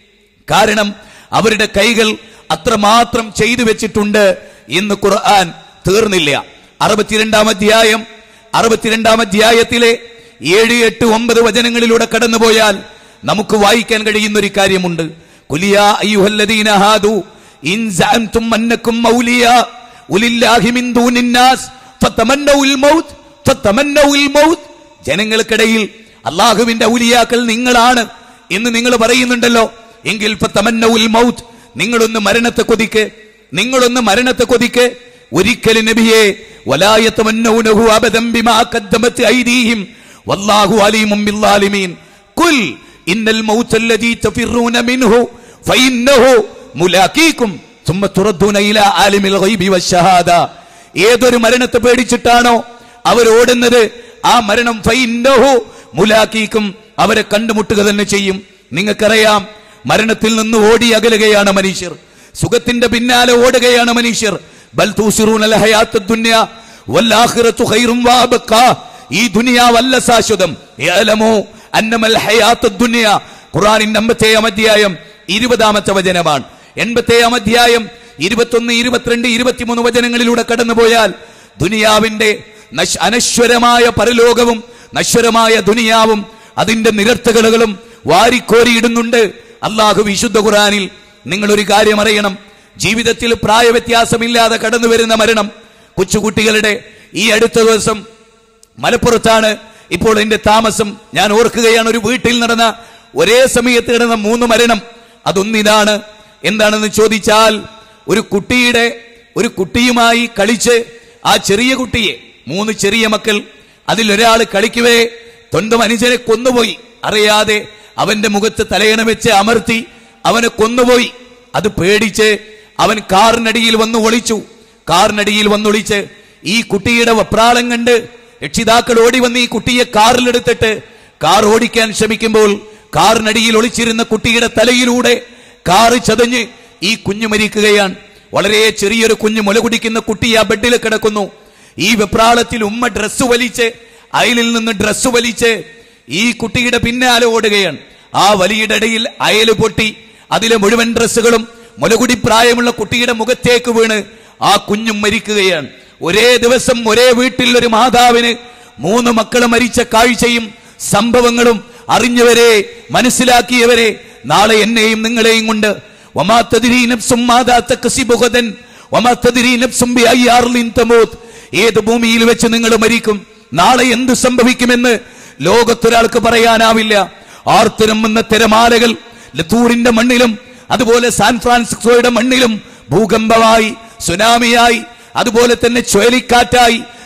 കാരണം അവരുടെ കൈകൾ അത്രമാത്രം ചെയ്തു വെച്ചിട്ടുണ്ട് എന്ന് ഖുർആൻ തീർന്നില്ല അറുപത്തിരണ്ടാം അധ്യായം അറുപത്തിരണ്ടാം അധ്യായത്തിലെ ഏഴ് എട്ട് ഒമ്പത് വചനങ്ങളിലൂടെ കടന്നുപോയാൽ നമുക്ക് വായിക്കാൻ കഴിയുന്ന ഒരു കാര്യമുണ്ട് കുലിയാ അയ്യുഹല്ലദീന ഹാദു ഇൻ സഅംതും അന്നക്കും മൗലിയാ ഉലില്ലാഹി മിൻ ദൂനിന്നാസ് ഫതമന്നൗൽ മൗത്ത് ഫതമന്നൗൽ മൗത്ത് ജനങ്ങൾക്കിടയിൽ അള്ളാഹുവിന്റെ ഔലിയാക്കൾ നിങ്ങളാണ് എന്ന് നിങ്ങൾ പറയുന്നുണ്ടല്ലോ എങ്കിൽ ഫതമന്നൗൽ മൗത്ത് നിങ്ങളൊന്ന് മരണത്തെ കൊതിക്ക് നിങ്ങളൊന്ന് മരണത്തെ കൊതിക്ക് ഒരിക്കലും നബിയെ വലായത്തമന്നൗനഹു അബദം ബിമാ ഖദ്ദമത് ഐദീഹിം വല്ലാഹു അലീമും ബില്ലാലിമീൻ കുൽ ഇന്നൽ മൗത്തല്ലദീ തഫിറൂന മിൻഹു ഫഇന്നഹു മുലാഖീകും ثم تردون الى عالم الغيب والشهاده ഏതൊരു മരണത്തെ പേടിച്ചിട്ടാണോ അവർ ഓടുന്നത് ആ മരണം ഫൈന്നഹു മുലാഖീക്കും അവരെ കണ്ടുമുട്ടുക തന്നെ ചെയ്യും നിങ്ങൾക്കറിയാം മരണത്തിൽ നിന്ന് ഓടി അകലുകയാണ് മനുഷ്യർ സുഖത്തിന്റെ പിന്നാലെ ഓടുകയാണ് മനുഷ്യർ ബൽ തൂസിറൂനൽ ഹയാത്തദ് ദുനിയ വല്ലാഖിറത്തു ഖൈറും വഅബ്ഖാ ഈ ദുനിയാവല്ല ശാശ്വതം യഅലമു അന്നമൽ ഹയാത്തദ് ദുനിയ ഖുർആനിന്റെ അമ്പത്തേഴാം അധ്യായം ഇരുപതാമത്തെ വചനമാണ് എൺപത്തേഴാം അധ്യായം ഇരുപത്തൊന്ന് ഇരുപത്തിരണ്ട് ഇരുപത്തിമൂന്ന് വചനങ്ങളിലൂടെ കടന്നുപോയാൽ ദുനിയാവിന്റെ നശ്- അനശ്വരമായ പരലോകവും നശ്വരമായ ദുനിയാവും അതിന്റെ നിരർത്ഥകളുകളും വാരിക്കോരിയിടുന്നുണ്ട് അള്ളാഹു വിശുദ്ധ ഖുറാനിൽ നിങ്ങൾ ഒരു കാര്യം അറിയണം ജീവിതത്തിൽ പ്രായവ്യത്യാസമില്ലാതെ കടന്നു വരുന്ന മരണം കൊച്ചുകുട്ടികളുടെ ഈ അടുത്ത ദിവസം മലപ്പുറത്താണ് ഇപ്പോൾ എന്റെ താമസം ഞാൻ ഓർക്കുകയാണ് ഒരു വീട്ടിൽ നടന്ന ഒരേ സമയത്ത് നടന്ന മൂന്ന് മരണം അതൊന്നിതാണ് എന്താണെന്ന് ചോദിച്ചാൽ ഒരു കുട്ടിയുടെ ഒരു കുട്ടിയുമായി കളിച്ച് ആ ചെറിയ കുട്ടിയെ മൂന്ന് ചെറിയ മക്കൾ അതിലൊരാൾ കളിക്കുവേ തൊണ്ടും അനുജനെ കൊന്നുപോയി അറിയാതെ അവന്റെ മുഖത്ത് തലയണ വെച്ച് അമർത്തി അവനെ കൊന്നുപോയി അത് പേടിച്ച് അവൻ കാറിനടിയിൽ വന്ന് ഒളിച്ചു കാറിനടിയിൽ വന്നൊളിച്ച് ഈ കുട്ടിയുടെ വപ്രാളം കണ്ട് രക്ഷിതാക്കൾ ഓടി വന്ന് ഈ കുട്ടിയെ കാറിലെടുത്തിട്ട് കാർ ഓടിക്കാൻ ശ്രമിക്കുമ്പോൾ കാറിനടിയിൽ ഒളിച്ചിരുന്ന കുട്ടിയുടെ തലയിലൂടെ കാറ് ചതഞ്ഞ് ഈ കുഞ്ഞു മരിക്കുകയാണ് വളരെ ചെറിയൊരു കുഞ്ഞു മുല കുടിക്കുന്ന കുട്ടി ആ ബെഡിൽ കിടക്കുന്നു ഈ വെപ്രാളത്തിൽ ഉമ്മ ഡ്രസ്സ് വലിച്ച് അയലിൽ നിന്ന് ഡ്രസ്സ് വലിച്ച് ഈ കുട്ടിയുടെ പിന്നാലെ ഓടുകയാണ് ആ വലിയുടെ ഇടയിൽ അയല് പൊട്ടി അതിലെ മുഴുവൻ ഡ്രസ്സുകളും മുലകുടി പ്രായമുള്ള കുട്ടിയുടെ മുഖത്തേക്ക് വീണ് ആ കുഞ്ഞും മരിക്കുകയാണ് ഒരേ ദിവസം ഒരേ വീട്ടിൽ ഒരു മാതാവിന് മൂന്ന് മക്കൾ മരിച്ച കാഴ്ചയും സംഭവങ്ങളും അറിഞ്ഞവരെ മനസ്സിലാക്കിയവരെ നാളെ എന്നെയും നിങ്ങളെയും കൊണ്ട് വമാ തദ്രീ നഫ്സും മാതാ തക്സിബു ഗദൻ വമാ തദ്രീ നഫ്സും ബിഅയ്യി അർളിൻ തമൂത്ത് ഏത് ഭൂമിയിൽ വെച്ച് നിങ്ങൾ മരിക്കും നാളെ എന്ത് സംഭവിക്കുമെന്ന് ലോകത്തൊരാൾക്ക് പറയാനാവില്ല ആർത്തിരമ്പുന്ന തിരമാലകൾ ലത്തൂറിന്റെ മണ്ണിലും അതുപോലെ സാൻ ഫ്രാൻസിസ്കോയുടെ മണ്ണിലും ഭൂകമ്പമായി സുനാമിയായി അതുപോലെ തന്നെ ചുഴലിക്കാറ്റായി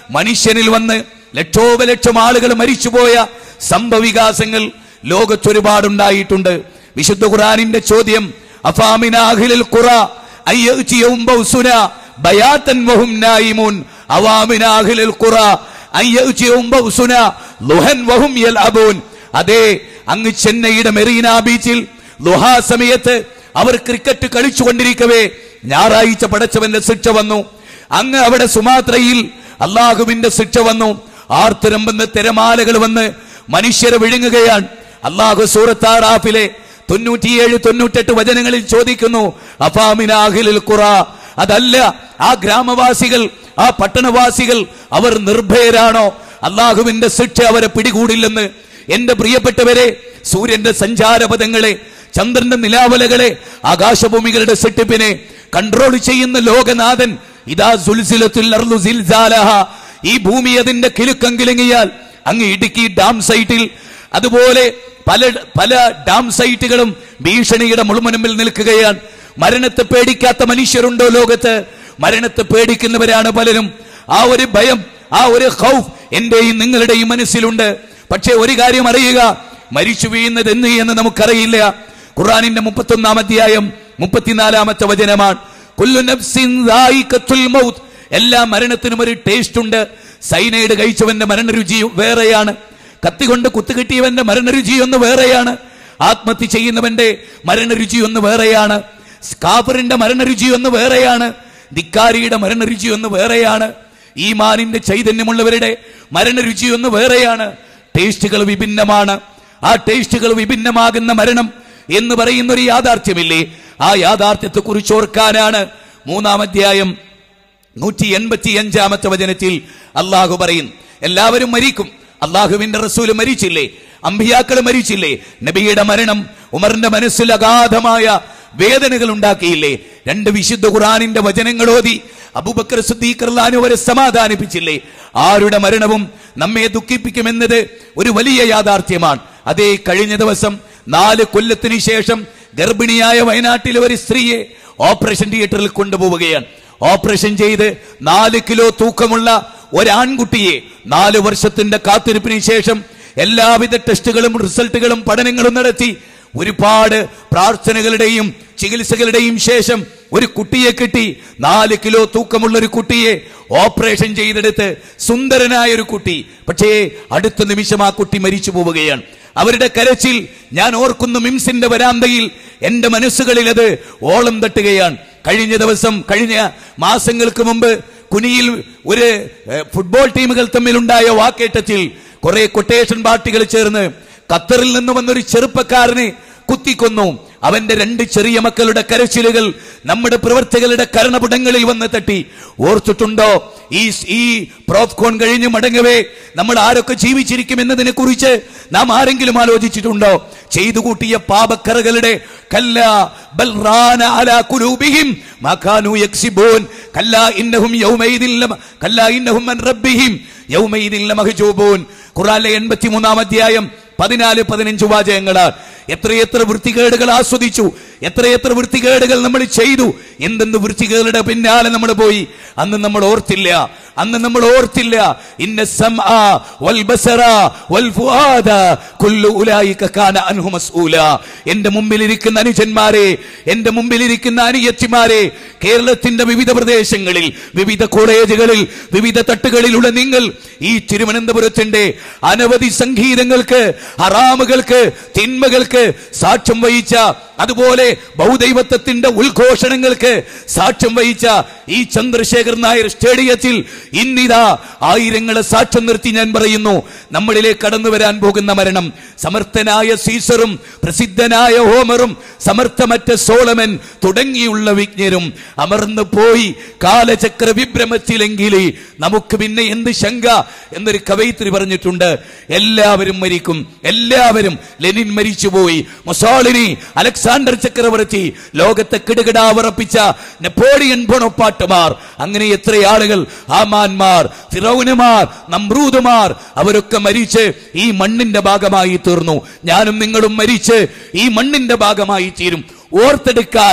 മനുഷ്യനിൽ വന്ന് ലക്ഷോപലക്ഷം ആളുകൾ മരിച്ചുപോയ സംഭവികാസങ്ങൾ ലോകത്തൊരുപാടുണ്ടായിട്ടുണ്ട് വിശുദ്ധ ഖുറാനിന്റെ ചോദ്യം അഫാമിനാഹിലിൽ ഖുറ അയ്യൗചിയവും ബൗസുന ബയാത്തൻ വഹും നായിമൂൻ അവാമിനാഹിലിൽ ഖുറ അയ്യൗചിയവും ബൗസുന ലുഹൻ വഹും യൽഅബൂൻ അതെ അങ്ങ് ചെന്നൈയുടെ മെറീന ബീച്ചിൽ ലുഹാ സമയത്ത് അവർ ക്രിക്കറ്റ് കളിച്ചുകൊണ്ടിരിക്കവേ ഞായറാഴ്ച പടച്ചവന്റെ ശിക്ഷ വന്നു അങ്ങ് അവിടെ സുമാത്രയിൽ അള്ളാഹുവിന്റെ ശിക്ഷ വന്നു ആർത്തിരമ്പുന്ന തിരമാലകൾ വന്ന് മനുഷ്യരെ വിഴുങ്ങുകയാണ് അള്ളാഹു സൂറത്താറാഫിലെ തൊണ്ണൂറ്റിയേഴ് തൊണ്ണൂറ്റെട്ട് വചനങ്ങളിൽ ചോദിക്കുന്നു അഫാമിനാഹിലിൽ ഖുറ അതല്ല ആ ഗ്രാമവാസികൾ ആ പട്ടണവാസികൾ അവർ നിർഭയരാണോ അള്ളാഹുവിന്റെ ശിക്ഷ അവരെ പിടികൂടില്ലെന്ന് എന്റെ പ്രിയപ്പെട്ടവരെ സൂര്യന്റെ സഞ്ചാരപഥങ്ങളെ ചന്ദ്രന്റെ നിലാവലകളെ ആകാശഭൂമികളുടെ സെട്ടിപ്പിനെ കൺട്രോൾ ചെയ്യുന്ന ലോകനാഥൻ ഇതാ സുൽസിലത്തുൽ അർളു സിൽസാലഹ ഈ ഭൂമി അതിന്റെ കിലുക്കം കിലുങ്ങിയാൽ അങ്ങ് ഇടുക്കി ഡാം സൈറ്റിൽ അതുപോലെ പല പല ഡാം സൈറ്റുകളും ഭീഷണിയുടെ മുൾമുനമ്പിൽ നിൽക്കുകയാണ് മരണത്തെ പേടിക്കാത്ത മനുഷ്യരുണ്ടോ ലോകത്ത് മരണത്തെ പേടിക്കുന്നവരാണ് പലരും ആ ഒരു ഭയം ആ ഒരു ഹൗഫ് എന്റെയും നിങ്ങളുടെയും മനസ്സിലുണ്ട് പക്ഷേ ഒരു കാര്യം അറിയുക മരിച്ചു വീഴുന്നത് എന്ന് എന്ന് നമുക്കറിയില്ല ഖുറാനിന്റെ മുപ്പത്തൊന്നാം അധ്യായം മുപ്പത്തിനാലാമത്തെ വചനമാണ് കുല്ലു നഫ്സിൻ ദായിഖത്തുൽ മൗത്ത് എല്ലാ മരണത്തിനും ഒരു ടേസ്റ്റ് ഉണ്ട് സൈനൈഡ് കഴിച്ചവന്റെ മരണരുചി വേറെയാണ് കത്തികൊണ്ട് കുത്തുകിട്ടിയവന്റെ മരണരുചി ഒന്ന് വേറെയാണ് ആത്മഹത്യ ചെയ്യുന്നവന്റെ മരണരുചി ഒന്ന് വേറെയാണ് സ്കാഫറിന്റെ മരണരുചി ഒന്ന് വേറെയാണ് ധിക്കാരിയുടെ മരണരുചി ഒന്ന് വേറെയാണ് ഈ മാനിന്റെ ചൈതന്യമുള്ളവരുടെ മരണരുചി ഒന്ന് വേറെയാണ് ടേസ്റ്റുകൾ വിഭിന്നമാണ് ആ ടേസ്റ്റുകൾ വിഭിന്നമാകുന്ന മരണം എന്ന് പറയുന്ന ഒരു യാഥാർത്ഥ്യമില്ലേ ആ യാഥാർത്ഥ്യത്തെ കുറിച്ച് ഓർക്കാനാണ് മൂന്നാം അധ്യായം നൂറ്റി എൺപത്തി അഞ്ചാമത്തെ വചനത്തിൽ അള്ളാഹു പറയും എല്ലാവരും മരിക്കും അള്ളാഹുവിന്റെ റസൂല് മരിച്ചില്ലേ അമ്പിയാക്കൾ മരിച്ചില്ലേ നബിയുടെ മരണം ഉമറിന്റെ മനസ്സിൽ അഗാധമായ വേദനകൾ ഉണ്ടാക്കിയില്ലേ രണ്ട് വിശുദ്ധ ഖുറാനിന്റെ വചനങ്ങൾ ഓതി അബൂബക്കർ സുദ്ദീഖർലാനു വരെ സമാധാനിപ്പിച്ചില്ലേ ആരുടെ മരണവും നമ്മെ ദുഃഖിപ്പിക്കുമെന്നത് ഒരു വലിയ യാഥാർത്ഥ്യമാണ് അതേ കഴിഞ്ഞ ദിവസം നാല് കൊല്ലത്തിന് ശേഷം ഗർഭിണിയായ വയനാട്ടിലെ ഒരു സ്ത്രീയെ ഓപ്പറേഷൻ തിയേറ്ററിൽ കൊണ്ടുപോവുകയാണ് ഓപ്പറേഷൻ ചെയ്ത് നാല് കിലോ തൂക്കമുള്ള ഒരാൺകുട്ടിയെ നാല് വർഷത്തിന്റെ കാത്തിരിപ്പിന് ശേഷം എല്ലാവിധ ടെസ്റ്റുകളും റിസൾട്ടുകളും പഠനങ്ങളും നടത്തി ഒരുപാട് പ്രാർത്ഥനകളുടെയും ചികിത്സകളുടെയും ശേഷം ഒരു കുട്ടിയെ കിട്ടി നാല് കിലോ തൂക്കമുള്ള ഒരു കുട്ടിയെ ഓപ്പറേഷൻ ചെയ്തെടുത്ത് സുന്ദരനായ ഒരു കുട്ടി പക്ഷേ അടുത്ത നിമിഷം ആ കുട്ടി മരിച്ചു പോവുകയാണ് അവരുടെ കരച്ചിൽ ഞാൻ ഓർക്കുന്നു മിംസിന്റെ വരാന്തയിൽ എന്റെ മനസ്സുകളിൽ അത് ഓളം തട്ടുകയാണ് കഴിഞ്ഞ ദിവസം കഴിഞ്ഞ മാസങ്ങൾക്ക് മുമ്പ് കുനിയിൽ ഒരു ഏഹ്, ഫുട്ബോൾ ടീമുകൾ തമ്മിലുണ്ടായ വാക്കേറ്റത്തിൽ കുറെ കൊട്ടേഷൻ പാർട്ടികൾ ചേർന്ന് ഖത്തറിൽ നിന്ന് വന്നൊരു ചെറുപ്പക്കാരനെ കുത്തിക്കൊന്നു അവന്റെ രണ്ട് ചെറിയ മക്കളുടെ കരച്ചിലുകൾ നമ്മുടെ പ്രവർത്തകരുടെ കരണപുടങ്ങളിൽ വന്ന് തട്ടി ഓർത്തിട്ടുണ്ടോ ഈ ഈ പ്രോഫ്കോൺ കഴിഞ്ഞ് മടങ്ങവേ നമ്മൾ ആരൊക്കെ ജീവിച്ചിരിക്കും എന്നതിനെ കുറിച്ച് നാം ആരെങ്കിലും ആലോചിച്ചിട്ടുണ്ടോ ചെയ്തു കൂട്ടിയ പാപക്കറകളുടെ കല്ല ബൽ റാന അലാ കുലൂബിഹിം മാ കാനൂ യക്സിബൂൻ കല്ല ഇന്നഹും യൗമൈദിൻ ലമ- കല്ല ഇന്നഹും അൻ റബ്ബിഹിം യൗമൈദിൻ ലമഹ്ജൂബൂൻ ഖുർആനിലെ 83 അധ്യായം പതിനാല് പതിനഞ്ച് വാചകങ്ങളാണ് എത്രയെത്ര വൃത്തികേടുകൾ ആസ്വദിച്ചു എത്രയെത്ര വൃത്തികേടുകൾ നമ്മൾ ചെയ്തു എന്തെന്ത് വൃത്തികേടുകളുടെ പിന്നാലെ നമ്മൾ പോയി അന്ന് നമ്മൾ ഓർത്തില്ല അന്ന് നമ്മൾ ഓർത്തില്ല ഇന്ന സംഅ വൽ ബസറ വൽ ഫുആദ കുല്ലു ഉലൈക കാന അൻഹു മസ്ഊല എന്റെ മുമ്പിലിരിക്കുന്ന അനുജന്മാരെ എന്റെ മുമ്പിലിരിക്കുന്ന അനുയത്തിമാരെ കേരളത്തിന്റെ വിവിധ പ്രദേശങ്ങളിൽ വിവിധ കോളേജുകളിൽ വിവിധ തട്ടുകളിലുള്ള നിങ്ങൾ ഈ തിരുവനന്തപുരത്തിന്റെ അനവധി സംഗീതങ്ങൾക്ക് ഹറാമുകൾക്ക് തിന്മകൾക്ക് സാക്ഷ്യം വഹിച്ച അതുപോലെ ബഹുദൈവത്വത്തിന്റെ ഉദ്ഘോഷണങ്ങൾക്ക് സാക്ഷ്യം വഹിച്ച ഈ ചന്ദ്രശേഖർ നായർ സ്റ്റേഡിയത്തിൽ ഇന്നിതാ ആയിരങ്ങളെ സാക്ഷ്യം നിർത്തി ഞാൻ പറയുന്നു നമ്മളിലേക്ക് കടന്നു വരാൻ പോകുന്ന മരണം സമർത്ഥനായ സീസറും പ്രസിദ്ധനായ ഹോമറും സമർത്ഥമറ്റ സോളമൻ തുടങ്ങിയുള്ള വിജ്ഞരും അമർന്നു പോയി കാലചക്ര വിഭ്രമത്തിലെങ്കിൽ നമുക്ക് പിന്നെ എന്ത് ശങ്ക എന്നൊരു കവയിത്രി പറഞ്ഞിട്ടുണ്ട് എല്ലാവരും മരിക്കും എല്ലാവരും ലെനിൻ മരിച്ചുപോയി മൊസോളിനി അലക്സാണ്ടർ ചക്രവർത്തി ലോകത്തെ കിടുകിടാവറപ്പിച്ച നെപ്പോളിയൻ ബോണപ്പാട്ടുമാർ അങ്ങനെ എത്ര ആളുകൾ ആമാന്മാർ ഫിറൌനുമാർ നമ്രൂദുമാർ അവരൊക്കെ മരിച്ച് ഈ മണ്ണിന്റെ ഭാഗമായി തീർന്നു ഞാനും നിങ്ങളും മരിച്ച് ഈ മണ്ണിന്റെ ഭാഗമായി തീരും ഓർത്തെടുക്കാൻ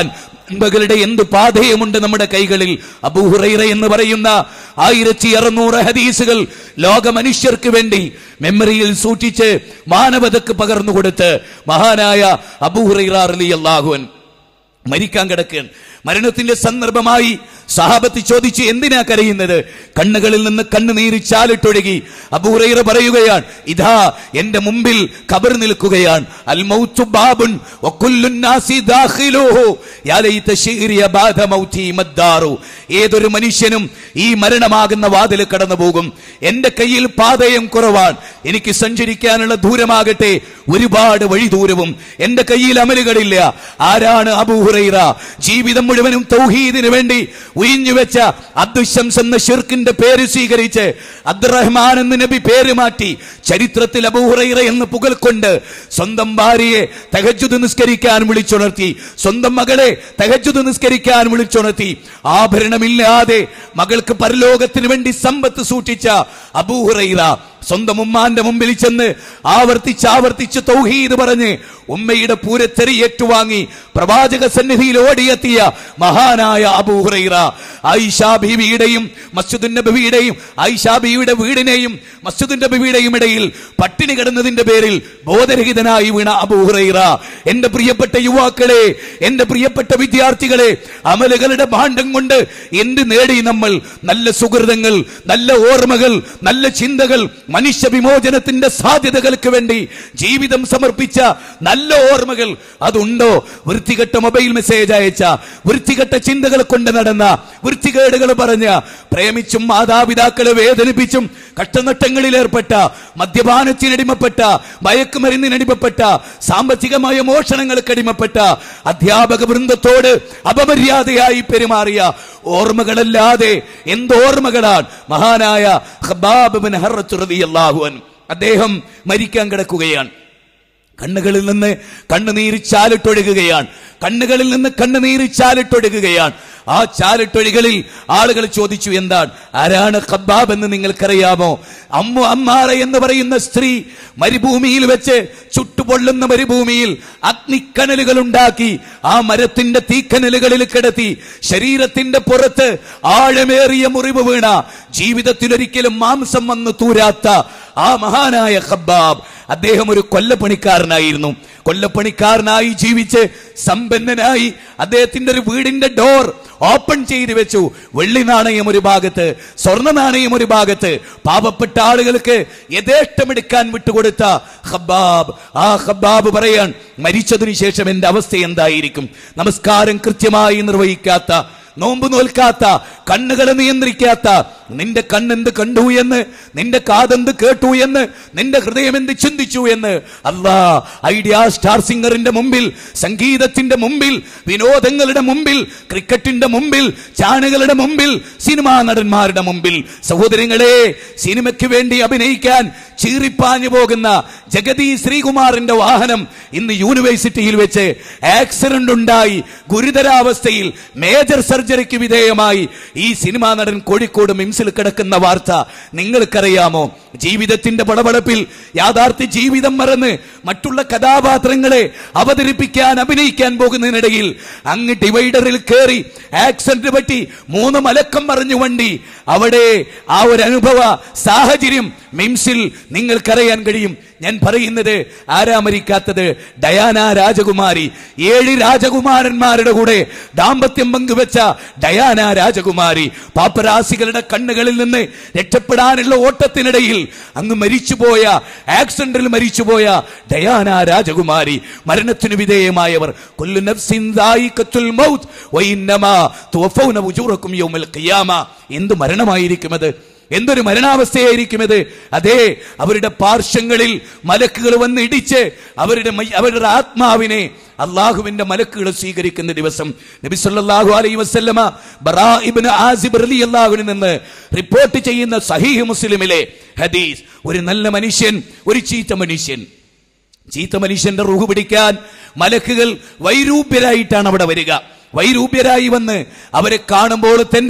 നന്മകളുടെ എന്ത് പാതയുമുണ്ട് നമ്മുടെ കൈകളിൽ അബൂഹുറൈറ എന്ന് പറയുന്ന ആയിരത്തി അറുന്നൂറ് ഹദീസുകൾ ലോക മനുഷ്യർക്ക് വേണ്ടി മെമ്മറിയിൽ സൂക്ഷിച്ച് മാനവതക്ക് പകർന്നു കൊടുത്ത് മഹാനായ അബൂഹുറൈറ റളിയല്ലാഹുവൻ മരിക്കാൻ കിടക്കുകയാണ് മരണത്തിന്റെ സന്ദർഭമായി സഹാബത്ത് ചോദിച്ചു എന്തിനാ കരയുന്നത് കണ്ണുകളിൽ നിന്ന് കണ്ണുനീര് ചാലിട്ടൊഴുകി അബൂറൈറ പറയുകയാണ് ഇതാ എന്റെ മുമ്പിൽ കബർ നിൽക്കുകയാണ് അൽ മൗത്തു ബാബുൻ വകുല്ലുൻ നാസി ദാഖിലുഹു യാ ലൈത ശിഗ്രിയ ബാദ മൗതി മദ്ദാറു ഏതൊരു മനുഷ്യനും ഈ മരണമാകുന്ന വാതിൽ കടന്നു പോകും എന്റെ കയ്യിൽ പാതയും കുറവാണ് എനിക്ക് സഞ്ചരിക്കാനുള്ള ദൂരമാകട്ടെ ഒരുപാട് വഴി ദൂരവും എന്റെ കയ്യിൽ അമലുകളില്ല ആരാണ് അബൂഹുറൈറ ജീവിതം മുഴുവനും തൗഹീദിന് വേണ്ടി ഉയിഞ്ഞുവെച്ച അബ്ദുഷംസ് എന്ന ഷിർക്കിന്റെ പേര് സ്വീകരിച്ച് അബ്ദുറഹ്മാൻ എന്ന് നബി പേര് മാറ്റി ചരിത്രത്തിൽ അബൂഹുറൈറ എന്ന് പുകൾക്കൊണ്ട് സ്വന്തം ഭാര്യയെ തഹജുദ് നിസ്കരിക്കാൻ വിളിച്ചുണർത്തി സ്വന്തം മകളെ തഹജുദ് നിസ്കരിക്കാൻ വിളിച്ചുണർത്തി ആഭരണമില്ലാതെ മകൾക്ക് പരലോകത്തിന് വേണ്ടി സമ്പത്ത് സൂക്ഷിച്ച അബൂഹുറൈറ സ്വന്തം ഉമ്മാന്റെ മുമ്പിൽ ചെന്ന് ആവർത്തിച്ച് ആവർത്തിച്ച് തൗഹീദ് പറഞ്ഞ് ഉമ്മയുടെ പൂരത്തെറി ഏറ്റുവാങ്ങി പ്രവാചക സന്നിധിയിൽ ഓടിയെത്തിയ മഹാനായ അബൂഹുറൈറ ഐഷാ ബീവിയുടെയും മസ്ജിദുൻ നബിയുടെയും ഐഷാ ബീവിയുടെ വീടിനെയും മസ്ജിദുൻ നബിയുടെയും ഇടയിൽ പട്ടിണി കിടന്നതിന്റെ പേരിൽ ബോധരഹിതനായി വീണ അബൂഹുറൈറ എന്റെ പ്രിയപ്പെട്ട യുവാക്കളെ എന്റെ പ്രിയപ്പെട്ട വിദ്യാർത്ഥികളെ അമലുകളുടെ ഭാണ്ഡം കൊണ്ട് എന്ത് നേടി നമ്മൾ നല്ല സുഹൃതങ്ങൾ നല്ല ഓർമ്മകൾ നല്ല ചിന്തകൾ മനുഷ്യ വിമോചനത്തിന്റെ സാധ്യതകൾക്ക് വേണ്ടി ജീവിതം സമർപ്പിച്ച നല്ല ഓർമ്മകൾ അതുണ്ടോ വൃത്തികെട്ട മൊബൈൽ മെസ്സേജ് അയച്ച വൃത്തികെട്ട ചിന്തകൾ കൊണ്ട് നടന്ന വൃത്തികേടുകൾ പറഞ്ഞ പ്രേമിച്ചും മാതാപിതാക്കളെ വേദനിപ്പിച്ചും കഷ്ടനഷ്ടങ്ങളിൽ ഏർപ്പെട്ട മദ്യപാനത്തിനടിമപ്പെട്ട മയക്കുമരുന്നിനടിമപ്പെട്ട സാമ്പത്തികമായ മോഷണങ്ങൾക്ക് അടിമപ്പെട്ട അധ്യാപക വൃന്ദത്തോട് അപമര്യാദയായി പെരുമാറിയ ഓർമ്മകളല്ലാതെ എന്തോർമ്മകളാണ് മഹാനായ ഖബ്ബാബ് ബിൻ ഹർറത്ത് റളിയല്ലാഹു അൻഹു അദ്ദേഹം മരിക്കാൻ കിടക്കുകയാണ് കണ്ണുകളിൽ നിന്ന് കണ്ണുനീര് ചാലിട്ടൊഴുകുകയാണ് കണ്ണുകളിൽ നിന്ന് കണ്ണുനീര് ചാലിട്ടൊഴുകുകയാണ് ആ ചാലിട്ടൊഴികളിൽ ആളുകൾ ചോദിച്ചു എന്താണ് ആരാണ് ഖബ്ബാബ് എന്ന് നിങ്ങൾക്കറിയാമോ അമ്മു അമ്മാറ എന്ന് പറയുന്ന സ്ത്രീ മരുഭൂമിയിൽ വെച്ച് ചുട്ടുപൊള്ളുന്ന മരുഭൂമിയിൽ അഗ്നിക്കനലുകൾ ഉണ്ടാക്കി ആ മരത്തിന്റെ തീക്കനലുകളിൽ കിടത്തി ശരീരത്തിന്റെ പുറത്ത് ആഴമേറിയ മുറിവ് വീണ ജീവിതത്തിൽ ഒരിക്കലും മാംസം വന്ന് തൂരാത്ത ആ മഹാനായ ഖബ്ബാബ് അദ്ദേഹം ഒരു കൊല്ലപ്പണിക്കാരനായിരുന്നു കൊല്ലപ്പണിക്കാരനായി ജീവിച്ച് സമ്പന്നനായി അദ്ദേഹത്തിന്റെ ഒരു വീടിന്റെ ഡോർ ഓപ്പൺ ചെയ്ത് വെച്ചു വെള്ളി നാണയം ഒരു ഭാഗത്ത് സ്വർണ്ണ നാണയം ഒരു ഭാഗത്ത് പാവപ്പെട്ട ആളുകൾക്ക് യഥേഷ്ടമെടുക്കാൻ വിട്ടുകൊടുത്ത ഹബ്ബാബ് ആ ഹബ്ബാബ് പറയാൻ മരിച്ചതിനു ശേഷം എന്റെ അവസ്ഥ എന്തായിരിക്കും നമസ്കാരം കൃത്യമായി നിർവഹിക്കാത്ത നോമ്പ് നോൽക്കാത്ത കണ്ണുകളെ നിയന്ത്രിക്കാത്ത നിന്റെ കണ്ണെന്ത് കണ്ടു എന്ന് നിന്റെ കാതെന്ത് കേട്ടു എന്ന് നിന്റെ ഹൃദയം എന്ത് ചിന്തിച്ചു എന്ന് അല്ലാ ഐഡിയ സ്റ്റാർ സിംഗറിന്റെ മുമ്പിൽ സംഗീതത്തിന്റെ മുമ്പിൽ വിനോദങ്ങളുടെ മുമ്പിൽ ക്രിക്കറ്റിന്റെ മുമ്പിൽ ചാനകളുടെ മുമ്പിൽ സിനിമാ നടന്മാരുടെ മുമ്പിൽ സഹോദരങ്ങളെ സിനിമയ്ക്ക് വേണ്ടി അഭിനയിക്കാൻ ചീറിപ്പാഞ്ഞു പോകുന്ന ജഗതി ശ്രീകുമാറിന്റെ വാഹനം ഇന്ന് യൂണിവേഴ്സിറ്റിയിൽ വെച്ച് ആക്സിഡന്റ് ഉണ്ടായി ഗുരുതരാവസ്ഥയിൽ മേജർ സർജറിക്ക് വിധേയമായി ഈ സിനിമാ നടൻ കോഴിക്കോട് മിംസിൽ കിടക്കുന്ന വാർത്ത നിങ്ങൾക്കറിയാമോ ജീവിതത്തിന്റെ പടപടപ്പിൽ യാഥാർത്ഥ്യ ജീവിതം മറന്ന് മറ്റുള്ള കഥാപാത്രങ്ങളെ അവതരിപ്പിക്കാൻ അഭിനയിക്കാൻ പോകുന്നതിനിടയിൽ അങ്ങ് ഡിവൈഡറിൽ കയറി ആക്സിഡന്റ് പറ്റി മൂന്ന് മലക്കം മറിഞ്ഞു വണ്ടി അവിടെ ആ ഒരു അനുഭവ സാഹചര്യം മിംസിൽ നിങ്ങൾക്കറിയാൻ കഴിയും ഞാൻ പറയുന്നത് ആരാ മരിക്കാത്തത് ഡയാന രാജകുമാരി ഏഴ് രാജകുമാരന്മാരുടെ കൂടെ ദാമ്പത്യം പങ്കുവെച്ച ഡയാന രാജകുമാരി പാപ്പരാസികളുടെ കണ്ണുകളിൽ നിന്ന് രക്ഷപ്പെടാനുള്ള ഓട്ടത്തിനിടയിൽ അങ്ങ് മരിച്ചുപോയ ആക്സിഡന്റിൽ മരിച്ചുപോയ ഡയാന രാജകുമാരി മരണത്തിന് വിധേയമായവർ കൊല്ലു നഫ്സിൻ ദായിഖത്തുൽ മൗത്ത് വഇന്നമാ തുവഫൗന ഉജൂറക്കും യൗമൽ ഖിയാമ എന്ത് മരണമായിരിക്കും അത് എന്തൊരു മരണാവസ്ഥയായിരിക്കും ഇത് അതെ അവരുടെ പാർശ്വങ്ങളിൽ മലക്കുകൾ വന്ന് ഇടിച്ച് അവരുടെ മൈ- അവരുടെ ആത്മാവിനെ അള്ളാഹുവിന്റെ മലക്കുകൾ സ്വീകരിക്കുന്ന ദിവസം നബി സല്ലല്ലാഹു അലൈഹി വസല്ലമ ബറാ ഇബ്നു ആസിബ് റളിയല്ലാഹുവിൽ നിന്ന് റിപ്പോർട്ട് ചെയ്യുന്ന സഹീഹ് മുസ്ലിമിലെ ഹദീസ് ഒരു നല്ല മനുഷ്യൻ ഒരു ചീത്ത മനുഷ്യൻ ചീത്ത മനുഷ്യന്റെ റൂഹ് പിടിക്കാൻ മലക്കുകൾ വൈരൂപ്യരായിട്ടാണ് അവിടെ വരിക വൈരൂപ്യരായി വന്ന് അവരെ കാണുമ്പോൾ തന്നെ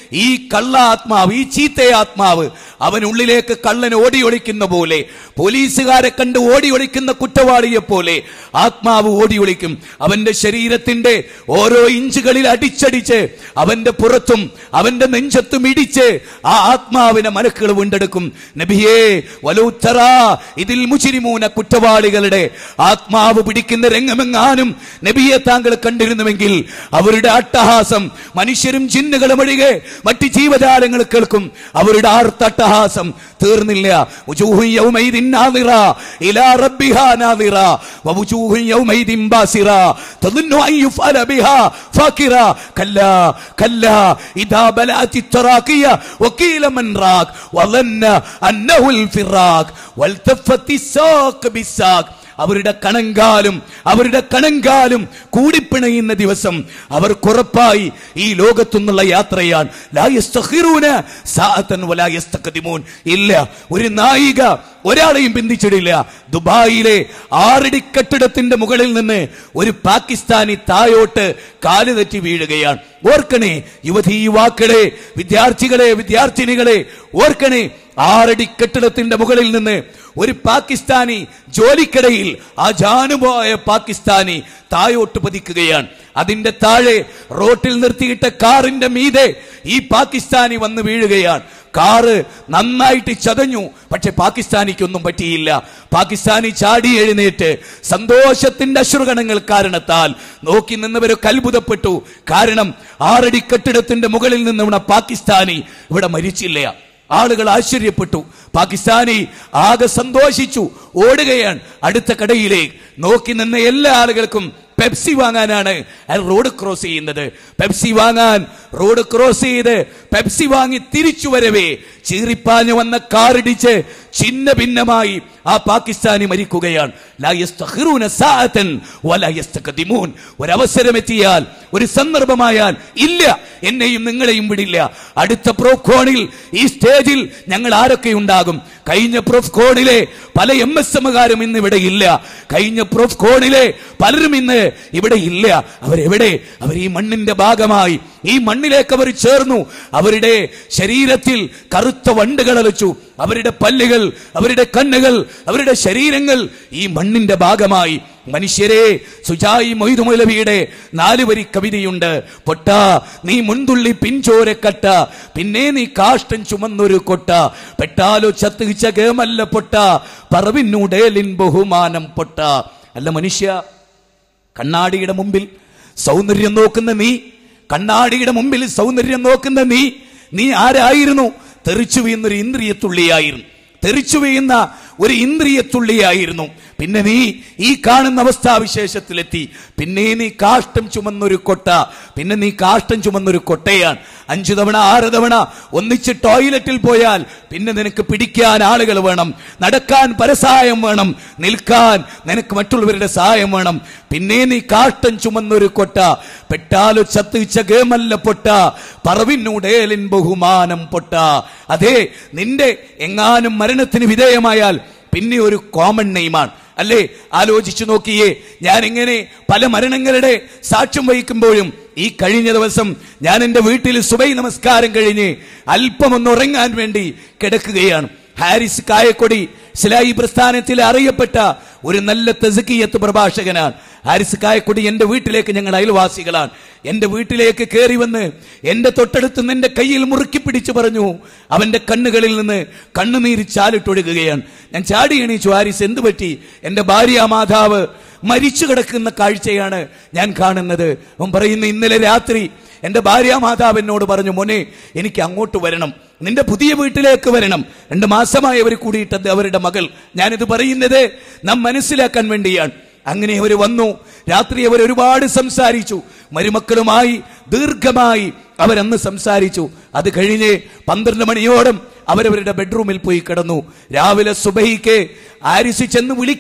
ഈ കള്ള ആത്മാവ് ഈ ചീത്ത ആത്മാവ് അവനുള്ളിലേക്ക് കള്ളൻ ഓടി ഒളിക്കുന്ന പോലെ പോലീസുകാരെ കണ്ട് ഓടി ഒളിക്കുന്ന കുറ്റവാളിയെ പോലെ ആത്മാവ് ഓടി ഒളിക്കും അവന്റെ ശരീരത്തിന്റെ ഓരോ ഇഞ്ചുകളിൽ അടിച്ചടിച്ച് അവന്റെ പുറത്തും അവന്റെ നെഞ്ചത്തും ഇടിച്ച് ആ ആത്മാവിനെ മലക്കുകൾ വീണ്ടെടുക്കും നബിയേ വലൂത്തറ ഇതിൽ മുച്ചിരിമൂന കുറ്റവാളികളുടെ ആത്മാവ് പിടിക്കുന്ന രംഗമെങ്ങാനും നബിയെ താങ്കൾ കണ്ടിരുന്നുവെങ്കിൽ അവരുടെ അട്ടഹാസം മനുഷ്യരും ജിന്നുകളും ഒഴികെ മറ്റ് ജീവജാലങ്ങൾ കേൾക്കും അവരുടെ ആർത്തട്ടഹാസം തീർന്നില്ല وجوه يومئذ ناظرة إلى ربها ناظرة ووجوه يومئذ باسرة تظن أن يفعل بها فاكرة كلا كلا إذا بلعت التراقية وقيل من راك وظن أنه الفراق والتفت الساق بالساق അവരുടെ കണങ്കാലും അവരുടെ കണങ്കാലും കൂടിപ്പിണയുന്ന ദിവസം അവർ കുറപ്പായി ഈ ലോകത്തുനിന്നുള്ള യാത്രയാണ് ലാ യസ്തഖിറൂന സാഅത്തൻ വലാ യസ്തഖദിമൂൻ ഇല്ല ഒരു നായിക ഒരാളെയും ബന്ധിച്ചിടില്ല ദുബായിലെ ആറടി കെട്ടിടത്തിന്റെ മുകളിൽ നിന്ന് ഒരു പാകിസ്ഥാനി തായോട്ട് കാല് തെറ്റി വീഴുകയാണ് ഓർക്കണേ യുവതി യുവാക്കളെ വിദ്യാർത്ഥികളെ വിദ്യാർത്ഥിനികളെ ഓർക്കണേ ആറടി കെട്ടിടത്തിന്റെ മുകളിൽ നിന്ന് ഒരു പാകിസ്ഥാനി ജോലിക്കിടയിൽ ആ ജാനുപോയ പാകിസ്ഥാനി തായോട്ട് പതിക്കുകയാണ് അതിന്റെ താഴെ റോട്ടിൽ നിർത്തിയിട്ട കാറിന്റെ മീതെ ഈ പാകിസ്ഥാനി വന്ന് വീഴുകയാണ് കാറ് നന്നായിട്ട് ചതഞ്ഞു പക്ഷെ പാകിസ്ഥാനിക്കൊന്നും പറ്റിയില്ല പാകിസ്ഥാനി ചാടി എഴുന്നേറ്റ് സന്തോഷത്തിന്റെ അശ്രുഗണങ്ങൾ കാരണത്താൽ നോക്കി നിന്നവരൊക്കെ അത്ഭുതപ്പെട്ടു കാരണം ആറടി കെട്ടിടത്തിന്റെ മുകളിൽ നിന്ന് വീണ പാകിസ്ഥാനി ഇവിടെ മരിച്ചില്ല ആളുകൾ ആശ്ചര്യപ്പെട്ടു പാകിസ്ഥാനി ആകെ സന്തോഷിച്ചു ഓടുകയാണ് അടുത്ത കടയിലേക്ക് നോക്കി നിന്ന എല്ലാ ആളുകൾക്കും പെപ്സി വാങ്ങാനാണ് അയാൾ റോഡ് ക്രോസ് ചെയ്യുന്നത് പെപ്സി വാങ്ങാൻ റോഡ് ക്രോസ് ചെയ്ത് പെപ്സി വാങ്ങി തിരിച്ചു വരവേ ചീറിപ്പാഞ്ഞു വന്ന കാറിടിച്ച് ചിന്ന ഭിന്നമായി ആ പാകിസ്ഥാനി മരിക്കുകയാണ് ലാ യസ്തഖിറൂന സാഅതൻ വലാ യസ്തഖദിമൂൻ ഒരവസരം എത്തിയാൽ ഒരു സന്ദർഭമായാൽ ഇല്ല എന്നെയും നിങ്ങളെയും വിടില്ല അടുത്ത പ്രോഫ്കോണിൽ ഈ സ്റ്റേജിൽ ഞങ്ങൾ ആരൊക്കെ ഉണ്ടാകും കഴിഞ്ഞ പ്രോഫ്കോണിലെ പല എം എസ് എമ്മുകാരും ഇന്ന് ഇവിടെ ഇല്ല കഴിഞ്ഞ പ്രോഫ്കോണിലെ പലരും ഇന്ന് ഇവിടെ ഇല്ല അവരെവിടെ അവർ ഈ മണ്ണിന്റെ ഭാഗമായി ഈ മണ്ണിലേക്ക് അവർ ചേർന്നു അവരുടെ ശരീരത്തിൽ കറുത്ത വണ്ടുകൾ അലച്ചു അവരുടെ പല്ലുകൾ അവരുടെ കണ്ണുകൾ അവരുടെ ശരീരങ്ങൾ ഈ മണ്ണിന്റെ ഭാഗമായി മനുഷ്യരെ സുജായി മൊയ്തു മൗലവിയുടെ നാല് വരി കവിതയുണ്ട് പൊട്ട നീ മുൻതുള്ളി പിൻചോരക്കട്ട പിന്നെ നീ കാഷ്ടം ചുമന്നൊരു കൊട്ട പെട്ടാലോ ചത്തുകിച്ച കേമല്ല പൊട്ട പറവിനൂടേലിൻ ബഹുമാനം പൊട്ട അല്ല മനുഷ്യ കണ്ണാടിയുടെ മുമ്പിൽ സൗന്ദര്യം നോക്കുന്ന നീ കണ്ണാടിയുടെ മുമ്പിൽ സൗന്ദര്യം നോക്കുന്ന നീ നീ ആരായിരുന്നു തെറിച്ചു വീഴുന്ന ഒരു ഇന്ദ്രിയത്തുള്ളിയായിരുന്നു തെറിച്ചു വീഴുന്ന ഒരു ഇന്ദ്രിയത്തുള്ളിയായിരുന്നു പിന്നെ നീ ഈ കാണുന്ന അവസ്ഥാവിശേഷത്തിലെത്തി പിന്നെ നീ കാഷ്ടം ചുമന്നൊരു കൊട്ട പിന്നെ നീ കാഷ്ടം ചുമന്നൊരു കൊട്ടയാണ് അഞ്ചു തവണ ആറ് തവണ ഒന്നിച്ച് ടോയ്ലറ്റിൽ പോയാൽ പിന്നെ നിനക്ക് പിടിക്കാൻ ആളുകൾ വേണം നടക്കാൻ പരസഹായം വേണം നിൽക്കാൻ നിനക്ക് മറ്റുള്ളവരുടെ സഹായം വേണം പിന്നെ നീ കാഷ്ടം ചുമന്നൊരു കൊട്ട പെട്ടാലോ ചത്തുവിച്ച ഗേമല്ല പൊട്ട പറവിനൂടേലിൻ ബഹുമാനം പൊട്ട അതെ നിന്റെ എങ്ങാനും മരണത്തിന് വിധേയമായാൽ പിന്നെ ഒരു കോമൺ നെയ്മാണ് അല്ലേ ആലോചിച്ചു നോക്കിയേ ഞാൻ ഇങ്ങനെ പല മരണങ്ങളുടെ സാക്ഷ്യം വഹിക്കുമ്പോഴും ഈ കഴിഞ്ഞ ദിവസം ഞാൻ എൻ്റെ വീട്ടിൽ സുബൈ നമസ്കാരം കഴിഞ്ഞ് അല്പം ഒന്ന് ഉറങ്ങാൻ വേണ്ടി കിടക്കുകയാണ് ഹാരിസ് കായക്കൊടി സിലായി പ്രസ്ഥാനത്തിൽ അറിയപ്പെട്ട ഒരു നല്ല തെസക്കിയത്ത് പ്രഭാഷകനാണ് ഹാരിസ് കായക്കൊടി എന്റെ വീട്ടിലേക്ക് ഞങ്ങൾ അയൽവാസികളാണ് എന്റെ വീട്ടിലേക്ക് കയറി വന്ന് എന്റെ തൊട്ടടുത്ത് നിന്റെ കയ്യിൽ മുറുക്കി പിടിച്ചു പറഞ്ഞു അവന്റെ കണ്ണുകളിൽ നിന്ന് കണ്ണുനീര് ചാലിട്ടൊഴുകുകയാണ് ഞാൻ ചാടി എണീച്ചു ഹാരിസ് എന്ത് പറ്റി എന്റെ ഭാര്യ മാതാവ് മരിച്ചു കിടക്കുന്ന കാഴ്ചയാണ് ഞാൻ കാണുന്നത് അവൻ പറയുന്നു ഇന്നലെ രാത്രി എന്റെ ഭാര്യ മാതാവ് എന്നോട് പറഞ്ഞു മോനെ എനിക്ക് അങ്ങോട്ട് വരണം നിന്റെ പുതിയ വീട്ടിലേക്ക് വരണം രണ്ട് മാസമായി അവർ കൂടിയിട്ടത് അവരുടെ മകൾ ഞാനിത് പറയുന്നത് നാം മനസ്സിലാക്കാൻ വേണ്ടിയാണ് അങ്ങനെ അവർ വന്നു രാത്രി അവർ ഒരുപാട് സംസാരിച്ചു മരുമക്കളുമായി ദീർഘമായി അവരന്ന് സംസാരിച്ചു അത് കഴിഞ്ഞ് പന്ത്രണ്ട് മണിയോളം അവരവരുടെ ബെഡ്റൂമിൽ പോയി കിടന്നു രാവിലെ സുബഹിക്ക് ആരിസ് ചെന്ന് വിളിക്കുകയാണ്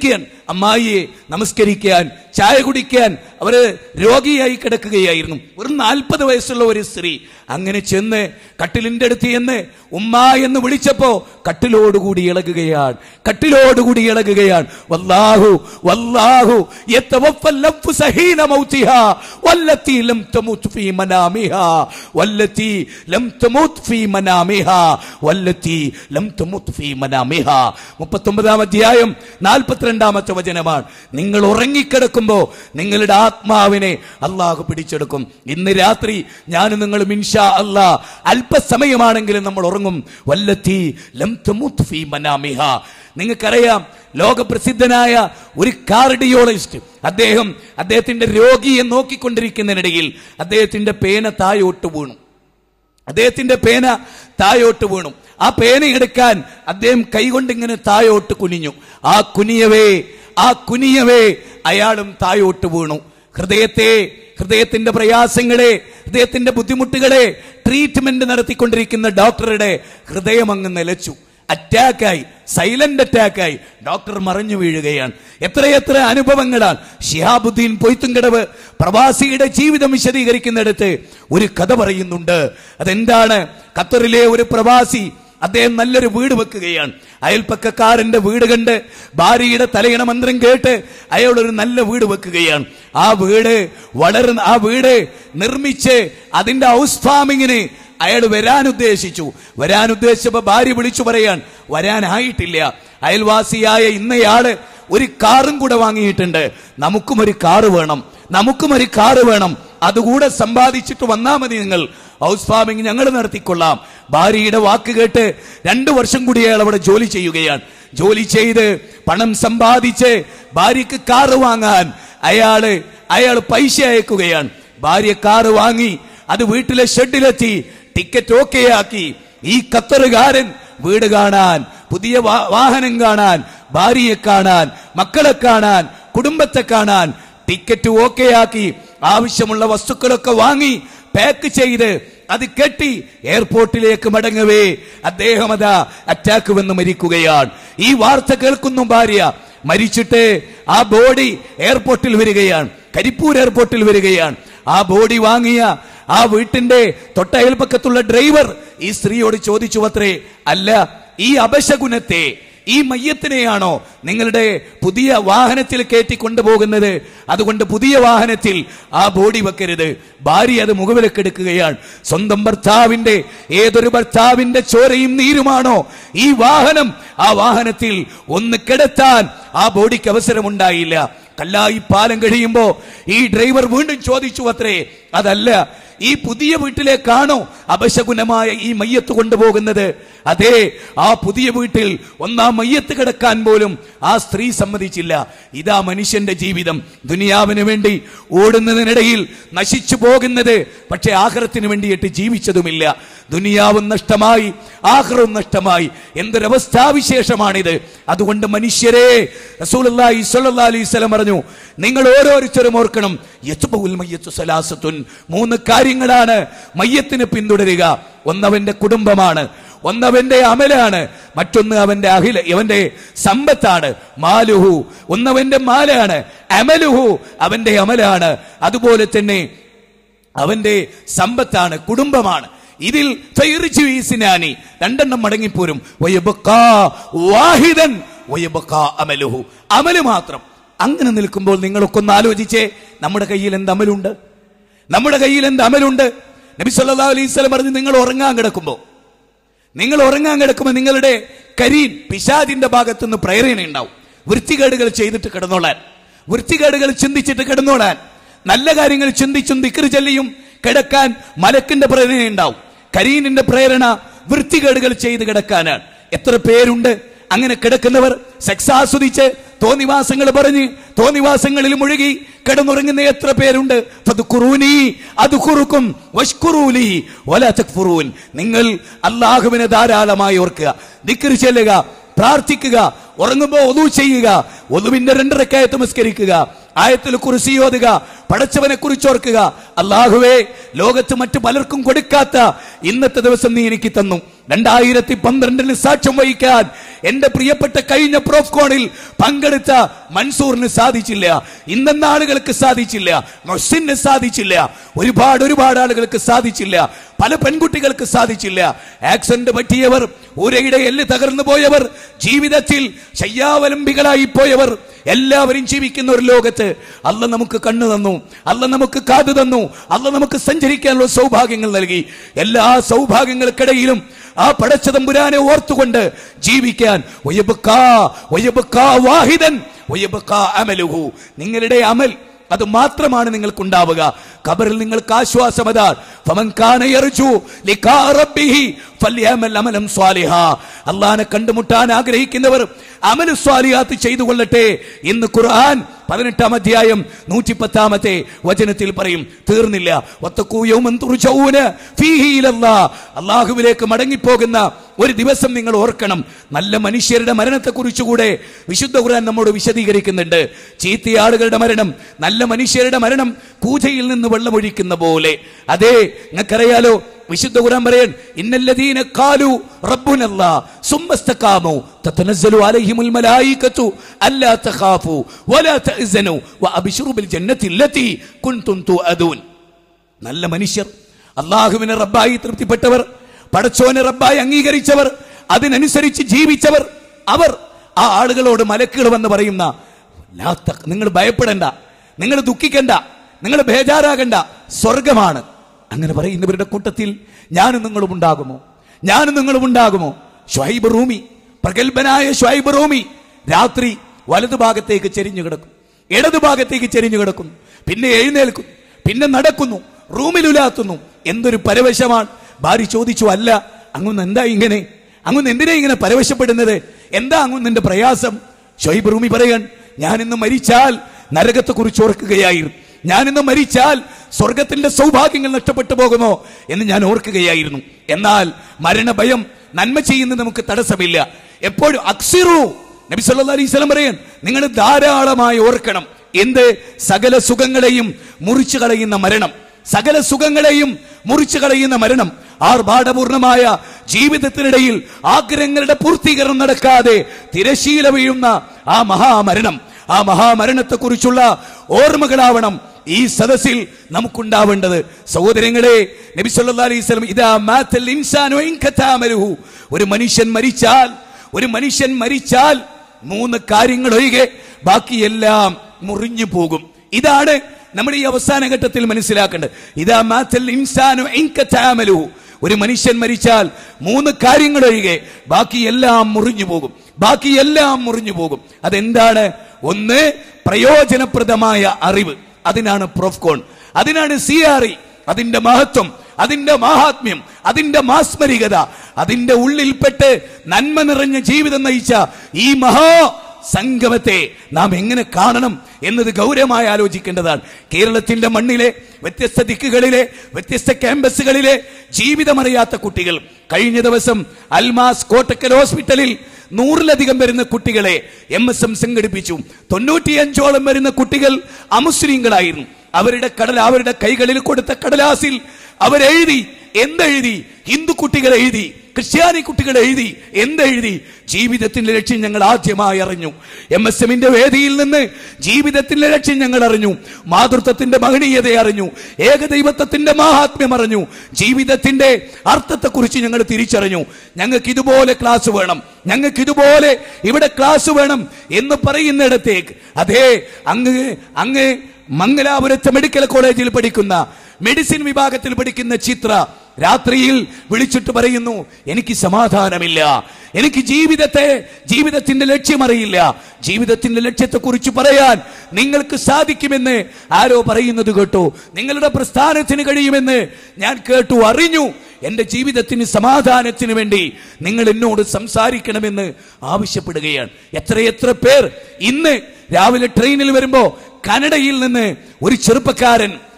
അമ്മായിയെ നമസ്കരിക്കാൻ ചായ കുടിക്കാൻ അവര് രോഗിയായി കിടക്കുകയായിരുന്നു ഒരു നാൽപ്പത് വയസ്സുള്ള ഒരു സ്ത്രീ അങ്ങനെ ചെന്ന് കട്ടിലിന്റെ അടുത്ത് ചെന്ന് ഉമ്മ എന്ന് വിളിച്ചപ്പോ കട്ടിലോടുകൂടി ഇളകുകയാണ് കട്ടിലോടുകൂടി ഇളകുകയാണ് വല്ലാഹു വല്ലാഹു യതവഫൽ നഫ്സ ഹീന മൗതിഹാ വല്ലത്തി ലം തമുത് ഫീ മനാമിഹാ വല്ലത്തി ലം തമുത് ഫീ മനാമിഹാ വല്ലത്തി ലം തമുത് ഫീ മനാമിഹാ 39 അധ്യായം 42ാമത്തെ വചനമാണ് നിങ്ങൾ ഉറങ്ങിക്കിടക്കുമ്പോ നിങ്ങളുടെ ആത്മാവിനെ അള്ളാഹു പിടിച്ചെടുക്കും ഇന്ന് രാത്രി ഞാനും നിങ്ങളും ഇൻഷാ അല്ലാ അല്പസമയമാണെങ്കിലും നമ്മൾ ഉറങ്ങും വല്ലത്തി ലം തമുത് ഫീ മനാമിഹാ നിങ്ങൾക്കറിയാം ലോകപ്രസിദ്ധനായ ഒരു കാർഡിയോളജിസ്റ്റ് അദ്ദേഹം അദ്ദേഹത്തിന്റെ രോഗിയെ നോക്കിക്കൊണ്ടിരിക്കുന്നതിനിടയിൽ അദ്ദേഹത്തിന്റെ പേന തായോട്ട് വീണു അദ്ദേഹത്തിന്റെ പേന തായോട്ട് വീണു ആ പേന എടുക്കാൻ അദ്ദേഹം കൈകൊണ്ട് ഇങ്ങനെ തായോട്ട് കുനിഞ്ഞു ആ കുനിയവേ ആ കുനിയവേ അയാളും തായോട്ട് വീണു ഹൃദയത്തെ ഹൃദയത്തിന്റെ പ്രയാസങ്ങളെ ഹൃദയത്തിന്റെ ബുദ്ധിമുട്ടുകളെ ട്രീറ്റ്മെന്റ് നടത്തിക്കൊണ്ടിരിക്കുന്ന ഡോക്ടറുടെ ഹൃദയം അങ്ങ് നിലച്ചു അറ്റാക്കായി സൈലന്റ് അറ്റാക്കായി ഡോക്ടർ മറഞ്ഞു വീഴുകയാണ് എത്രയെത്ര അനുഭവങ്ങളാണ് ഷിഹാബുദ്ദീൻ പൊയ്ത്തുംകടവ് പ്രവാസിയുടെ ജീവിതം വിശദീകരിക്കുന്നിടത്ത് ഒരു കഥ പറയുന്നുണ്ട് അതെന്താണ് ഖത്തറിലെ ഒരു പ്രവാസി അദ്ദേഹം നല്ലൊരു വീട് വെക്കുകയാണ് അയൽപ്പക്കക്കാരന്റെ വീട് കണ്ട് ഭാര്യയുടെ തലയിണ മന്ത്രം കേട്ട് അയാൾ ഒരു നല്ല വീട് വെക്കുകയാണ് ആ വീട് വളർന്ന് ആ വീട് നിർമ്മിച്ച് അതിന്റെ ഹൗസ് ഫാമിങ്ങിന് അയാൾ വരാൻ ഉദ്ദേശിച്ചു വരാൻ ഉദ്ദേശിച്ചപ്പോ ഭാര്യ വിളിച്ചു പറയാൻ വരാനായിട്ടില്ല അയൽവാസിയായ ഇന്നയാള് ഒരു കാറും കൂടെ വാങ്ങിയിട്ടുണ്ട് നമുക്കും ഒരു കാറ് വേണം നമുക്കും ഒരു കാറ് വേണം അതുകൂടെ സമ്പാദിച്ചിട്ട് വന്നാ മതി നിങ്ങൾ ഹൗസ് ഫാമിംഗ് ഞങ്ങൾ നടത്തിക്കൊള്ളാം ഭാര്യയുടെ വാക്ക് കേട്ട് രണ്ടു വർഷം കൂടി അയാൾ അവിടെ ജോലി ചെയ്യുകയാണ് ജോലി ചെയ്ത് പണം സമ്പാദിച്ച് ഭാര്യക്ക് കാറ് വാങ്ങാൻ അയാള് അയാൾ പൈസ അയക്കുകയാണ് ഭാര്യ കാറ് വാങ്ങി അത് വീട്ടിലെ ഷെഡിലെത്തി ടിക്കറ്റ് ഓക്കെ ആക്കി ഈ ഖത്തറുകാരൻ വീട് കാണാൻ പുതിയ വാ- വാഹനം കാണാൻ ഭാര്യയെ കാണാൻ മക്കളെ കാണാൻ കുടുംബത്തെ കാണാൻ ടിക്കറ്റ് ഓക്കെ ആക്കി ആവശ്യമുള്ള വസ്തുക്കളൊക്കെ വാങ്ങി പാക്ക് ചെയ്ത് അത് കെട്ടി എയർപോർട്ടിലേക്ക് മടങ്ങവേ അദ്ദേഹം അതാ അറ്റാക്ക് വന്ന് മരിക്കുകയാണ് ഈ വാർത്ത കേൾക്കുന്നു ഭാര്യ മരിച്ചിട്ട് ആ ബോഡി എയർപോർട്ടിൽ വരികയാണ് കരിപ്പൂർ എയർപോർട്ടിൽ വരികയാണ് ആ ബോഡി വാങ്ങിയ ആ വീട്ടിന്റെ തൊട്ടയൽപ്പക്കത്തുള്ള ഡ്രൈവർ ഈ സ്ത്രീയോട് ചോദിച്ചു അത്രേ അല്ല ഈ അപശകുനത്തെ ഈ മയ്യത്തിനെയാണോ നിങ്ങളുടെ പുതിയ വാഹനത്തിൽ കയറ്റി കൊണ്ടുപോകുന്നത് അതുകൊണ്ട് പുതിയ വാഹനത്തിൽ ആ ബോഡി വെക്കരുത് ഭാര്യ അത് മുഖവിലക്കെടുക്കുകയാണ് സ്വന്തം ഭർത്താവിന്റെ ഏതൊരു ഭർത്താവിന്റെ ചോരയും നീരുമാണോ ഈ വാഹനം ആ വാഹനത്തിൽ ഒന്ന് കിടത്താൻ ആ ബോഡിക്ക് അവസരമുണ്ടായില്ല കല്ലായി പാലം കഴിയുമ്പോ ഈ ഡ്രൈവർ വീണ്ടും ചോദിച്ചു അത്രേ അതല്ല ഈ പുതിയ വീട്ടിലേക്കാണോ അപശകുനമായ ഈ മയ്യത്ത് കൊണ്ടുപോകുന്നത് അതെ ആ പുതിയ വീട്ടിൽ ഒന്നാം മയ്യത്ത് കിടക്കാൻ പോലും ആ സ്ത്രീ സമ്മതിച്ചില്ല ഇതാ മനുഷ്യന്റെ ജീവിതം ദുനിയാവിന് വേണ്ടി ഓടുന്നതിനിടയിൽ നശിച്ചു പോകുന്നത് പക്ഷെ ആഹ്റത്തിന് വേണ്ടിയിട്ട് ജീവിച്ചതുമില്ല ദുനിയാവും നഷ്ടമായി ആഹ്റവും നഷ്ടമായി എന്തൊരവസ്ഥാവിശേഷമാണിത് അതുകൊണ്ട് മനുഷ്യരെ റസൂലുള്ളാഹി സ്വല്ലല്ലാഹി അലൈഹി വസല്ലം പറഞ്ഞു നിങ്ങൾ ഓരോരുത്തരും ഓർക്കണം യത്ബഉൽ മയ്യത്തു സലാസത്തുൻ മൂന്ന് കാര്യങ്ങളാണ് മയ്യത്തിന് പിന്തുടരുക ഒന്നവന്റെ കുടുംബമാണ് ഒന്നവന്റെ അമലാണ് മറ്റൊന്ന് അവന്റെ അഹില അവന്റെ സമ്പത്താണ് മാലുഹു ഒന്നവന്റെ മാലാണ് അമലുഹു അവന്റെ അമലാണ് അതുപോലെ തന്നെ അവന്റെ സമ്പത്താണ് കുടുംബമാണ് ഇതിൽ ഫൈറിജു ഈസിനാനി രണ്ടെണ്ണം മടങ്ങിപ്പോരും വയബക്കാ വാഹിദൻ വയബക്കാ അമലുഹു അമല് മാത്രം അങ്ങനെ നിൽക്കുമ്പോൾ നിങ്ങളൊക്കെ ഒന്ന് ആലോചിച്ചേ നമ്മുടെ കയ്യിൽ എന്ത് അമലുണ്ട് നമ്മുടെ കയ്യിൽ എന്ത് അമലുണ്ട് നബി സല്ലല്ലാഹു അലൈഹി വസല്ലം പറഞ്ഞു നിങ്ങൾ ഉറങ്ങാൻ കിടക്കുമ്പോൾ നിങ്ങൾ ഉറങ്ങാൻ കിടക്കുമ്പോൾ നിങ്ങളുടെ കരീൻ പിശാദിന്റെ ഭാഗത്തുനിന്ന് പ്രേരണ ഉണ്ടാവും വൃത്തികേടുകൾ ചെയ്തിട്ട് കിടന്നോളാൻ വൃത്തികേടുകൾ ചിന്തിച്ചിട്ട് കിടന്നോളാൻ നല്ല കാര്യങ്ങൾ ചിന്തിച്ചും ദിക്റ് ചൊല്ലിയും കിടക്കാൻ മലക്കിന്റെ പ്രേരണ ഉണ്ടാവും കരീനിന്റെ പ്രേരണ വൃത്തികേടുകൾ ചെയ്ത് കിടക്കാനാണ് എത്ര പേരുണ്ട് അങ്ങനെ കിടക്കുന്നവർ സെക്സ് ആസ്വദിച്ച് തോന്നിവാസങ്ങൾ പറഞ്ഞ് തോന്നിവാസങ്ങളിൽ മുഴുകി കിടന്നുറങ്ങുന്ന എത്ര പേരുണ്ട് ഫദ്കുറൂനി അദ്കുറുക്കും വഷ്കുറൂലി വലാ തക്ഫുറൂൻ നിങ്ങൾ അല്ലാഹുവിനെ ധാരാളമായി ഓർക്കുക ദിക്ർ ചെല്ലുക പ്രാർത്ഥിക്കുക ഉറങ്ങുമ്പോൾ ഒതു ചെയ്യുക ഒതുവിന്റെ രണ്ടരക്കായത്ത് നമസ്കരിക്കുക ആയത്തിൽ കുറിസി ഓതുക പടച്ചവനെ കുറിച്ച് ഓർക്കുക അള്ളാഹുവേ ലോകത്ത് മറ്റു പലർക്കും കൊടുക്കാത്ത ഇന്നത്തെ ദിവസം നീ എനിക്ക് തന്നു രണ്ടായിരത്തി പന്ത്രണ്ടിന് സാക്ഷ്യം വഹിക്കാൻ എന്റെ പ്രിയപ്പെട്ട കഴിഞ്ഞ പ്രോഫ്കോണിൽ പങ്കെടുത്ത മൻസൂറിന് സാധിച്ചില്ല ഇന്നെന്ന ആളുകൾക്ക് സാധിച്ചില്ല മൊസിന് സാധിച്ചില്ല ഒരുപാട് ഒരുപാട് ആളുകൾക്ക് സാധിച്ചില്ല പല പെൺകുട്ടികൾക്ക് സാധിച്ചില്ല ആക്സിഡന്റ് പറ്റിയവർ ഊരയുടെ എല്ല് തകർന്നു പോയവർ ജീവിതത്തിൽ ശയ്യാവലംബികളായി പോയവർ എല്ലാവരും ജീവിക്കുന്ന ഒരു ലോകത്ത് അല്ല നമുക്ക് കണ്ണു തന്നു അല്ല നമുക്ക് കാതു തന്നു അല്ല നമുക്ക് സഞ്ചരിക്കാനുള്ള സൗഭാഗ്യങ്ങൾ നൽകി എല്ലാ സൗഭാഗ്യങ്ങൾക്കിടയിലും ആ പടച്ച തമ്പുരാനെ ഓർത്തുകൊണ്ട് ജീവിക്കാൻ ഒയബക്കാ, ഒയബക്കാ വാഹിദൻ, ഒയബക്കാ അമലുഹു. നിങ്ങളുടെ അമൽ അത് മാത്രമാണ് നിങ്ങൾക്കുണ്ടാവുക ഖബറിൽ നിങ്ങൾക്ക് ആശ്വാസമതാ ഫമൻ കാന യർജു ലിഖാ റബ്ബിഹി ഫല്യഅമൽ അമലം സ്വാലിഹാ അല്ലാഹനെ കണ്ടുമുട്ടാൻ ആഗ്രഹിക്കുന്നവർ അമൽ സ്വാലിഹാത്ത് ചെയ്തു കൊള്ളട്ടെ ഇന്ന് ഖുർആൻ പതിനെട്ടാം അധ്യായം നൂറ്റി പത്താമത്തെ വചനത്തിൽ പറയും തീർന്നില്ല വത്തക്കൂ യൗമൻ തുർജഊന ഫീഹി ഇലല്ലാ. അള്ളാഹുവിലേക്ക് മടങ്ങിപ്പോകുന്ന ഒരു ദിവസം നിങ്ങൾ ഓർക്കണം നല്ല മനുഷ്യരുടെ മരണത്തെ കുറിച്ചുകൂടെ വിശുദ്ധ ഖുർആൻ നമ്മോട് വിശദീകരിക്കുന്നുണ്ട് ചീത്തയാളുകളുടെ മരണം നല്ല മനുഷ്യരുടെ മരണം പൂജയിൽ നിന്ന് വെള്ളമൊഴിക്കുന്ന പോലെ അതെ നിങ്ങൾക്കറിയാലോ വിശുദ്ധ ഖുർആൻ പറയാൻ ഇന്നല്ലദീന ഖാലു റബ്ബുനല്ലാ സുമ്മസ്തഖാമു തതനസ്സലു അലൈഹിമുൽ മലായികതു അല്ലാ തഖാഫു വലാ തഹ്സനു വഅബ്ശിറു ബിൽ ജന്നത്തി അല്ലതി കുൻതും തുഅദൂൻ നല്ല മനുഷ്യർ അള്ളാഹുവിനെ റബ്ബായി തൃപ്തിപ്പെട്ടവർ പടച്ചോനെ റബ്ബായി അംഗീകരിച്ചവർ അതിനനുസരിച്ച് ജീവിച്ചവർ അവർ ആ ആളുകളോട് മലക്കുകൾ വന്ന് പറയുന്ന "ലാ തഖ്- നിങ്ങൾ ഭയപ്പെടണ്ട നിങ്ങൾ ദുഃഖിക്കണ്ട നിങ്ങൾ ബേജാറാകണ്ട സ്വർഗമാണ് അങ്ങനെ പറയുന്നവരുടെ കൂട്ടത്തിൽ ഞാനും നിങ്ങളും ഉണ്ടാകുമോ ഞാനും നിങ്ങളും ഉണ്ടാകുമോ ഷുഹൈബ് റൂമി പ്രഗത്ഭനായ ഷുഹൈബ് റൂമി രാത്രി വലതുഭാഗത്തേക്ക് ചെരിഞ്ഞു കിടക്കും ഇടതുഭാഗത്തേക്ക് ചെരിഞ്ഞു കിടക്കുന്നു പിന്നെ എഴുന്നേൽക്കുന്നു പിന്നെ നടക്കുന്നു റൂമിലുലാത്തുന്നു എന്തൊരു പരവശമാണ് ഭാര്യ ചോദിച്ചു അല്ല അങ്ങൊന്ന് എന്താ ഇങ്ങനെ അങ്ങൊന്ന് എന്തിനാ ഇങ്ങനെ പരവശപ്പെടുന്നത് എന്താ അങ്ങൊന്നിന്റെ പ്രയാസം ഷൊയ്ബ് റൂമി പറയാൻ ഞാൻ ഇന്ന് മരിച്ചാൽ നരകത്തെ കുറിച്ച് ഓർക്കുകയായിരുന്നു ഞാൻ ഇന്ന് മരിച്ചാൽ സ്വർഗത്തിന്റെ സൗഭാഗ്യങ്ങൾ നഷ്ടപ്പെട്ടു പോകുമോ എന്ന് ഞാൻ ഓർക്കുകയായിരുന്നു എന്നാൽ മരണഭയം നന്മ ചെയ്യുന്നത് നമുക്ക് തടസ്സമില്ല എപ്പോഴും അക്സിറു നബി സല്ലല്ലാഹു അലൈഹി വസല്ലം പറയാൻ നിങ്ങൾ ധാരാളമായി ഓർക്കണം എന്ത് സകല സുഖങ്ങളെയും മുറിച്ചു കളയുന്ന മരണം സകല സുഖങ്ങളെയും മുറിച്ചു കളയുന്ന മരണം ആർഭാടപൂർണമായ ജീവിതത്തിനിടയിൽ ആഗ്രഹങ്ങളുടെ പൂർത്തീകരണം നടക്കാതെ തിരശീല വീഴുന്ന ആ മഹാമരണം ആ മഹാമരണത്തെ കുറിച്ചുള്ള ഓർമ്മകളാവണം ഈ സദസ്സിൽ നമുക്കുണ്ടാവേണ്ടത് സഹോദരങ്ങളെ നബി സല്ലല്ലാഹു അലൈഹി വസല്ലം ഇദാ മാത്തൽ ഇൻസാനു ഇൻ കതാമലുഹു ഒരു മനുഷ്യൻ മരിച്ചാൽ ഒരു മനുഷ്യൻ മരിച്ചാൽ മൂന്ന് കാര്യങ്ങൾ ഒഴികെ ബാക്കിയെല്ലാം മുറിഞ്ഞു പോകും ഇതാണ് നമ്മൾ ഈ അവസാന ഘട്ടത്തിൽ മനസ്സിലാക്കേണ്ടത് ഇതാ മാത്തൽ ഇൻസാനു ഇൻ കതാമലുഹു ഒരു മനുഷ്യൻ മരിച്ചാൽ മൂന്ന് കാര്യങ്ങൾ ഒഴികെ ബാക്കിയെല്ലാം മുറിഞ്ഞു പോകും ബാക്കിയെല്ലാം മുറിഞ്ഞു പോകും അതെന്താണ് ഒന്ന് പ്രയോജനപ്രദമായ അറിവ് അതിനാണ് പ്രോഫ്കോൺ അതിനാണ് സി ആർ ഇ അതിന്റെ മഹത്വം അതിന്റെ മാഹാത്മ്യം അതിന്റെ മാസ്മരികത അതിന്റെ ഉള്ളിൽപ്പെട്ട് നന്മ നിറഞ്ഞ ജീവിതം നയിച്ച ഈ മഹാ സംഗമത്തെ നാം എങ്ങനെ കാണണം എന്നത് ഗൗരവമായി ആലോചിക്കേണ്ടതാണ് കേരളത്തിന്റെ മണ്ണിലെ വ്യത്യസ്ത ദിക്കുകളിലെ വ്യത്യസ്ത ക്യാമ്പസുകളിലെ ജീവിതമറിയാത്ത കുട്ടികൾ കഴിഞ്ഞ ദിവസം അൽമാസ് കോട്ടക്കൽ ഹോസ്പിറ്റലിൽ നൂറിലധികം വരുന്ന കുട്ടികളെ എം എസ് എം സംഘടിപ്പിച്ചു തൊണ്ണൂറ്റിയഞ്ചോളം വരുന്ന കുട്ടികൾ അമുസ്ലിങ്ങളായിരുന്നു അവരുടെ കടൽ അവരുടെ കൈകളിൽ കൊടുത്ത കടലാസിൽ അവരെഴുതി എന്തെഴുതി ഹിന്ദു കുട്ടികൾ എഴുതി ക്രിസ്ത്യാനി കുട്ടികൾ എഴുതി എന്തെഴുതി ജീവിതത്തിന്റെ ലക്ഷ്യം ഞങ്ങൾ ആദ്യമായി അറിഞ്ഞു എം എസ് എമ്മിന്റെ വേദിയിൽ നിന്ന് ജീവിതത്തിന്റെ ലക്ഷ്യം ഞങ്ങൾ അറിഞ്ഞു മാതൃത്വത്തിന്റെ മഹനീയത അറിഞ്ഞു ഏകദൈവത്വത്തിന്റെ മാഹാത്മ്യം അറിഞ്ഞു ജീവിതത്തിന്റെ അർത്ഥത്തെക്കുറിച്ച് ഞങ്ങൾ തിരിച്ചറിഞ്ഞു ഞങ്ങൾക്ക് ഇതുപോലെ ക്ലാസ് വേണം ഞങ്ങൾക്ക് ഇതുപോലെ ഇവിടെ ക്ലാസ് വേണം എന്ന് പറയുന്നിടത്തേക്ക് അതേ അങ്ങ് അങ്ങ് മംഗലാപുരത്തെ മെഡിക്കൽ കോളേജിൽ പഠിക്കുന്ന മെഡിസിൻ വിഭാഗത്തിൽ പഠിക്കുന്ന ചിത്ര രാത്രിയിൽ വിളിച്ചിട്ട് പറയുന്നു എനിക്ക് സമാധാനമില്ല എനിക്ക് ജീവിതത്തെ ജീവിതത്തിന്റെ ലക്ഷ്യമറിയില്ല ജീവിതത്തിന്റെ ലക്ഷ്യത്തെക്കുറിച്ച് പറയാൻ നിങ്ങൾക്ക് സാധിക്കുമെന്ന് ആരോ പറയുന്നത് കേട്ടു നിങ്ങളുടെ പ്രസ്ഥാനത്തിന് കഴിയുമെന്ന് ഞാൻ കേട്ടു അറിഞ്ഞു എന്റെ ജീവിതത്തിന് സമാധാനത്തിന് വേണ്ടി നിങ്ങൾ എന്നോട് സംസാരിക്കണമെന്ന് ആവശ്യപ്പെടുകയാണ് എത്രയെത്ര പേർ ഇന്ന് രാവിലെ ട്രെയിനിൽ വരുമ്പോ കനഡയിൽ നിന്ന് ഒരു ചെറുപ്പക്കാരൻ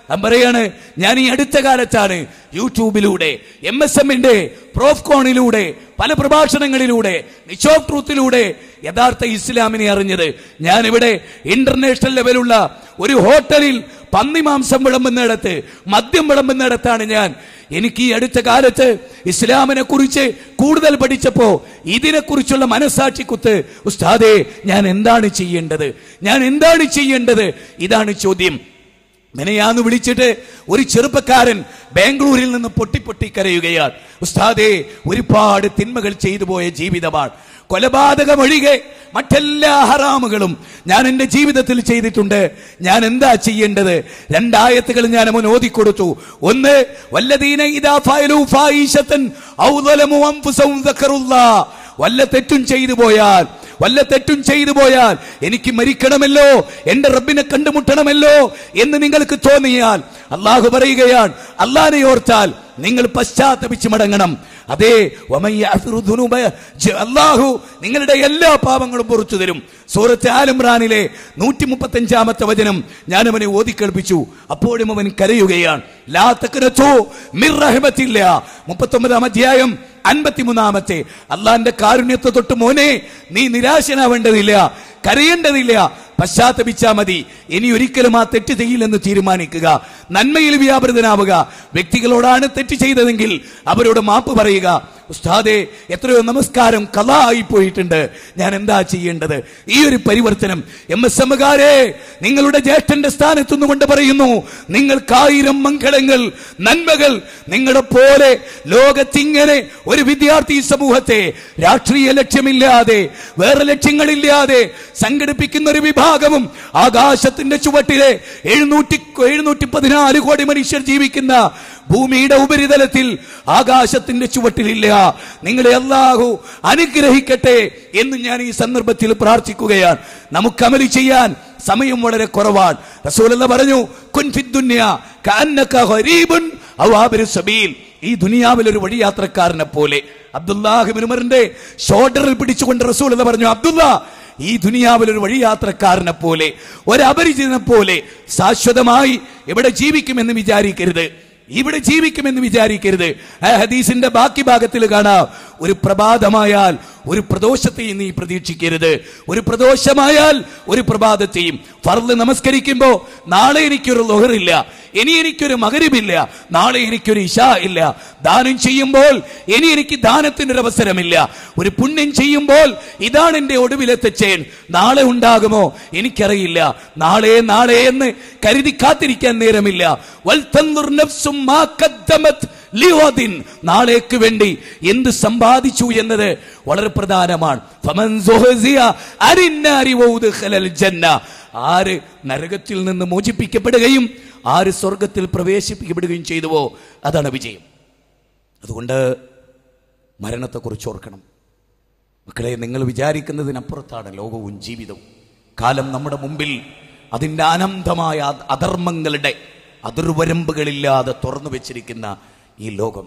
ഞാൻ പറയാണ് ഞാൻ ഈ അടുത്ത കാലത്താണ് യൂട്യൂബിലൂടെ എം എസ് എമ്മിന്റെ പ്രോഫ്കോണിലൂടെ പല പ്രഭാഷണങ്ങളിലൂടെ നിച്ച് ഓഫ് ട്രൂത്തിലൂടെ യഥാർത്ഥ ഇസ്ലാമിനെ അറിഞ്ഞത് ഞാൻ ഇവിടെ ഇന്റർനാഷണൽ ലെവലുള്ള ഒരു ഹോട്ടലിൽ പന്നിമാംസം വിളമ്പുന്നിടത്ത് മദ്യം വിളമ്പുന്നിടത്താണ് ഞാൻ എനിക്ക് ഈ അടുത്ത കാലത്ത് ഇസ്ലാമിനെ കുറിച്ച് കൂടുതൽ പഠിച്ചപ്പോ ഇതിനെക്കുറിച്ചുള്ള മനസാക്ഷി കുത്ത് ഉസ്താദേ ഞാൻ എന്താണ് ചെയ്യേണ്ടത് ഞാൻ എന്താണ് ചെയ്യേണ്ടത് ഇതാണ് ചോദ്യം മെനയാന്ന് വിളിച്ചിട്ട് ഒരു ചെറുപ്പക്കാരൻ ബാംഗ്ലൂരിൽ നിന്ന് പൊട്ടി പൊട്ടി കരയുകയാണ് ഉസ്താദേ ഒരുപാട് തിന്മകൾ ചെയ്തു പോയ ജീവിതമാണ് കൊലപാതകം ഒഴികെ മറ്റെല്ലാ ഹറാമുകളും ഞാൻ എന്റെ ജീവിതത്തിൽ ചെയ്തിട്ടുണ്ട് ഞാൻ എന്താ ചെയ്യേണ്ടത് രണ്ടായത്തുകൾ ഞാൻ അവൻ ഓതിക്കൊടുത്തു ഒന്ന് വല്ലദീന ഇദാ ഫഅലു ഫായിശതൻ ഔ ളലമു അൻഫുസഹും ദക്കറുല്ലാഹ് വല്ല തെറ്റും ചെയ്തു പോയാൽ വല്ല തെറ്റും ചെയ്തു പോയാൽ എനിക്ക് മരിക്കണമല്ലോ എന്റെ റബ്ബിനെ കണ്ടുമുട്ടണമല്ലോ എന്ന് നിങ്ങൾക്ക് തോന്നിയാൽ അള്ളാഹു പറയുകയാണ് അള്ളാഹിനെ ഓർത്താൽ നിങ്ങൾ പശ്ചാത്തപിച്ച് മടങ്ങണം അതെ വമൻ യഅ്ഫിറു ദുനൂബ ജ- അള്ളാഹു നിങ്ങളുടെ എല്ലാ പാപങ്ങളും പുറത്തു തരും സൂറത്ത് ആലംറാനിലെ നൂറ്റി മുപ്പത്തഞ്ചാമത്തെ വചനം ഞാൻ അവനെ ഓതിക്കേൾപ്പിച്ചു അപ്പോഴും അവൻ കരയുകയാണ് ലാ തക്നതു മിർ റഹ്മത്തില്ല മുപ്പത്തൊമ്പതാം അധ്യായം അൻപത്തിമൂന്നാമത്തെ അള്ളാന്റെ കാരുണ്യത്തെ തൊട്ട് മോനെ നീ നിരാശനാവേണ്ടതില്ല കരയേണ്ടതില്ല പശ്ചാത്തപിച്ചാ മതി ഇനി ഒരിക്കലും ആ തെറ്റ് ചെയ്യില്ലെന്ന് തീരുമാനിക്കുക നന്മയിൽ വ്യാപൃതനാവുക വ്യക്തികളോടാണ് തെറ്റ് ചെയ്തതെങ്കിൽ അവരോട് മാപ്പ് പറയുക ഉസ്താദെ എത്രയോ നമസ്കാരം കലാ ആയി പോയിട്ടുണ്ട് ഞാൻ എന്താ ചെയ്യേണ്ടത് ഈ ഒരു പരിവർത്തനം എം എസ് എമ്മുകാരെ നിങ്ങളുടെ ജ്യേഷ്ഠന്റെ സ്ഥാനത്തുനിന്നുകൊണ്ട് പറയുന്നു നിങ്ങൾക്കായിരം മംഗളങ്ങൾ നന്മകൾ നിങ്ങളെ പോലെ ലോകത്തിങ്ങനെ ഒരു വിദ്യാർത്ഥി സമൂഹത്തെ രാഷ്ട്രീയ ലക്ഷ്യമില്ലാതെ വേറെ ലക്ഷ്യങ്ങളില്ലാതെ സംഘടിപ്പിക്കുന്ന ഒരു വിഭാഗവും ആകാശത്തിന്റെ ചുവട്ടിലെ എഴുന്നൂറ്റി എഴുന്നൂറ്റി പതിനാല് കോടി മനുഷ്യർ ജീവിക്കുന്ന ഭൂമിയുടെ ഉപരിതലത്തിൽ ആകാശത്തിന്റെ ചുവട്ടിലില്ല നിങ്ങളെ അല്ലാഹു അനുഗ്രഹിക്കട്ടെ എന്ന് ഞാൻ ഈ സന്ദർഭത്തിൽ പ്രാർത്ഥിക്കുകയാണ് നമുക്ക് അമലി ചെയ്യാൻ സമയം വളരെ കുറവാണ് റസൂലല്ല പറഞ്ഞു കുൻ ഫിദ് ദുനിയ കഅന്നക ഗരീബുൻ ഔ ആബിറു സബീൽ ഈ ദുനിയാവിൽ ഒരു വഴിയാത്രക്കാരനെ പോലെ അബ്ദുല്ലാഹിബിൻ ഉമറിന്റെ ഷോൾഡറിൽ പിടിച്ചുകൊണ്ട് റസൂൽ എന്ന് പറഞ്ഞു അബ്ദുല്ല ഈ ദുനിയാവിൽ ഒരു വഴിയാത്രക്കാരനെ പോലെ ഒരു അപരിചിതനെ പോലെ ശാശ്വതമായി ഇവിടെ ജീവിക്കുമെന്ന് വിചാരിക്കരുത് ഇവിടെ ജീവിക്കുമെന്ന് വിചാരിക്കരുത് ആ ഹദീസിന്റെ ബാക്കി ഭാഗത്തിൽ കാണാം ഒരു പ്രഭാതമായാൽ ഒരു പ്രദോഷത്തെയും നീ പ്രതീക്ഷിക്കരുത് ഒരു പ്രദോഷമായാൽ ഒരു പ്രഭാതത്തെയും ഫർദ് നമസ്കരിക്കുമ്പോ നാളെ എനിക്കൊരു ലൊഹറില്ല ഇനി എനിക്കൊരു മകരിമില്ല നാളെ എനിക്കൊരു ഇഷ ഇല്ല ദാനം ചെയ്യുമ്പോൾ ഇനി എനിക്ക് ദാനത്തിന് ഒരു അവസരമില്ല ഒരു പുണ്യം ചെയ്യുമ്പോൾ ഇതാണ് എന്റെ ഒടുവിലത്തെ ചേൻ നാളെ ഉണ്ടാകുമോ എനിക്കറിയില്ല നാളെ നാളെ എന്ന് കരുതി കാത്തിരിക്കാൻ നേരമില്ല വൽതൻദുർ നഫ്സും മാ ഖദ്ദമത് ലിഗദിൻ. നാളേക്ക് വേണ്ടി എന്ത് സമ്പാദിച്ചു എന്നത് വളരെ പ്രധാനമാണ് ഫമൻ സുഹ്സിയ അരിന്നാരി വൗദ്ഖലൽ ജന്ന ആര് നരകത്തിൽ നിന്ന് മോചിപ്പിക്കപ്പെടുകയും ആര് സ്വർഗത്തിൽ പ്രവേശിപ്പിക്കപ്പെടുകയും ചെയ്തുവോ അതാണ് വിജയം അതുകൊണ്ട് മരണത്തെക്കുറിച്ച് ഓർക്കണം മക്കളെ നിങ്ങൾ വിചാരിക്കുന്നതിനപ്പുറത്താണ് ലോകവും ജീവിതവും കാലം നമ്മുടെ മുമ്പിൽ അതിൻ്റെ അനന്തമായ അ- അധർമ്മങ്ങളുടെ അതിർവരമ്പുകളില്ലാതെ തുറന്നു വെച്ചിരിക്കുന്ന ഈ ലോകം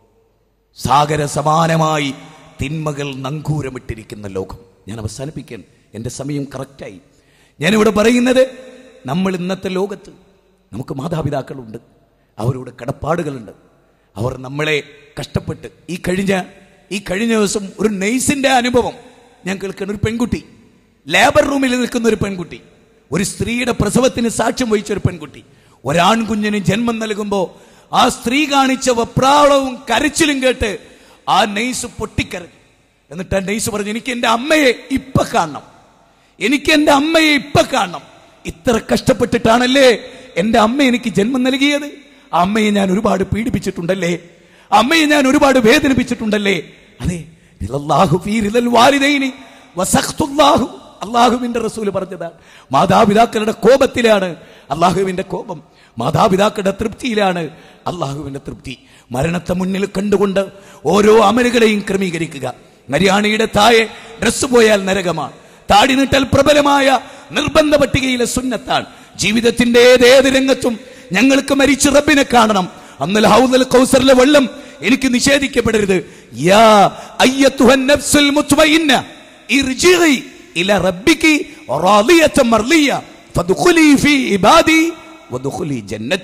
സാഗര സമാനമായി തിന്മകൾ നങ്കൂരമിട്ടിരിക്കുന്ന ലോകം ഞാൻ അവസാനിപ്പിക്കാൻ എൻ്റെ സമയം കറക്റ്റായി ഞാനിവിടെ പറയുന്നത് നമ്മൾ ഇന്നത്തെ ലോകത്ത് നമുക്ക് മാതാപിതാക്കളുണ്ട് അവരോട് കടപ്പാടുകളുണ്ട് അവർ നമ്മളെ കഷ്ടപ്പെട്ട് ഈ കഴിഞ്ഞ ഈ കഴിഞ്ഞ ദിവസം ഒരു നെയ്സിന്റെ അനുഭവം ഞാൻ കേൾക്കുന്ന ഒരു പെൺകുട്ടി ലേബർ റൂമിൽ നിൽക്കുന്ന ഒരു പെൺകുട്ടി ഒരു സ്ത്രീയുടെ പ്രസവത്തിന് സാക്ഷ്യം വഹിച്ച ഒരു പെൺകുട്ടി ഒരാൺകുഞ്ഞിന് ജന്മം നൽകുമ്പോൾ ആ സ്ത്രീ കാണിച്ച വെപ്രാളവും കരച്ചിലും കേട്ട് ആ നെയ്സ് പൊട്ടിക്കരഞ്ഞു എന്നിട്ട് ആ നെയ്സ് പറഞ്ഞു എനിക്ക് എന്റെ അമ്മയെ ഇപ്പൊ കാണണം എനിക്ക് എന്റെ അമ്മയെ ഇപ്പൊ കാണണം ഇത്ര കഷ്ടപ്പെട്ടിട്ടാണല്ലേ എന്റെ അമ്മ എനിക്ക് ജന്മം നൽകിയത് ആ അമ്മയെ ഞാൻ ഒരുപാട് പീഡിപ്പിച്ചിട്ടുണ്ടല്ലേ ആ അമ്മയെ ഞാൻ ഒരുപാട് വേദനിപ്പിച്ചിട്ടുണ്ടല്ലേ അതെ റിളല്ലാഹു ഫീ റിളൽ വാലിദൈനി വസഖ്തുല്ലാഹു അള്ളാഹുവിന്റെ റസൂല് പറഞ്ഞതാണ് മാതാപിതാക്കളുടെ കോപത്തിലാണ് അള്ളാഹുവിന്റെ കോപം മാതാപിതാക്കളുടെ തൃപ്തിയിലാണ് അള്ളാഹുവിന്റെ തൃപ്തി മരണത്തെ മുന്നിൽ കണ്ടുകൊണ്ട് ഓരോ അമലുകളെയും ക്രമീകരിക്കുക മരിയാണിയുടെ തായെ ഡ്രസ് പോയാൽ നരകമാണ് താടി നീട്ടൽ പ്രബലമായ നിർബന്ധ പട്ടികയിലെ സുന്നത്താണ് ജീവിതത്തിന്റെ ഏതേത് രംഗത്തും ഞങ്ങൾക്ക് മരിച്ച റബ്ബിനെ കാണണം അന്നൽ ഹൗദൽ കൗസറിലെ വെള്ളം എനിക്ക് നിഷേധിക്കപ്പെടരുത് യാ അയ്യത്തുഹൻ നഫ്സുൽ മുത്മയിന്ന ഇർജിഇ ഇല റബ്ബികി റാദിയത മർലിയ ഫദ്ഖുലി ഫീ ഇബാദി വദ്ഖുലി ജന്നതി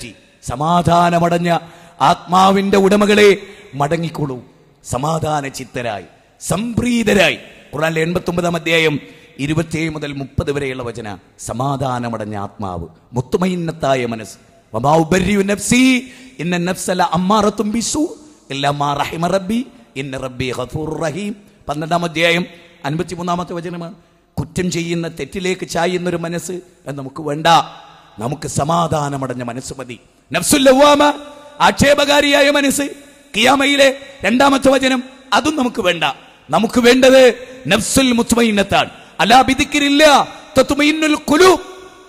സമാധാനമടഞ്ഞ ആത്മാവിന്റെ ഉടമകളെ മടങ്ങിക്കൊള്ളൂ സമാധാന ചിത്തരായി സംപ്രീതരായി ഖുറാനിലെ എൺപത്തി ഒമ്പതാം അധ്യായം ഇരുപത്തിയേഴ് മുതൽ മുപ്പത് വരെയുള്ള വചന സമാധാനമടഞ്ഞ ആത്മാവ് മുത്തുമൈന്നത്തായ മനസ്സ് വമാ ഉബരിയു നഫ്സി ഇന്ന നഫ്സല അമ്മാറത്തും ബിസു ഇല്ലാ മാ റഹിമ റബ്ബി ഇന്ന റബ്ബി ഗഫൂറുർ റഹീം പന്ത്രണ്ടാം അധ്യായം അൻപത്തിമൂന്നാമത്തെ വചനമാണ് കുറ്റം ചെയ്യുന്ന തെറ്റിലേക്ക് ചായുന്ന ഒരു മനസ്സ് അത് നമുക്ക് വേണ്ട നമുക്ക് സമാധാനമടഞ്ഞ മനസ്സ് മതി നഫ്സുല്ലവാമ ആക്ഷേപകാരിയായ മനസ്സ് കിയാമയിലെ രണ്ടാമത്തെ വചനം അതും നമുക്ക് വേണ്ട നമുക്ക് വേണ്ടത് നഫ്സുൽ മുത്മയിന്നത്താണ് അലാ ബിദിക്കിരില്ല തത്മയിന്നുൽ ഖുലൂബ്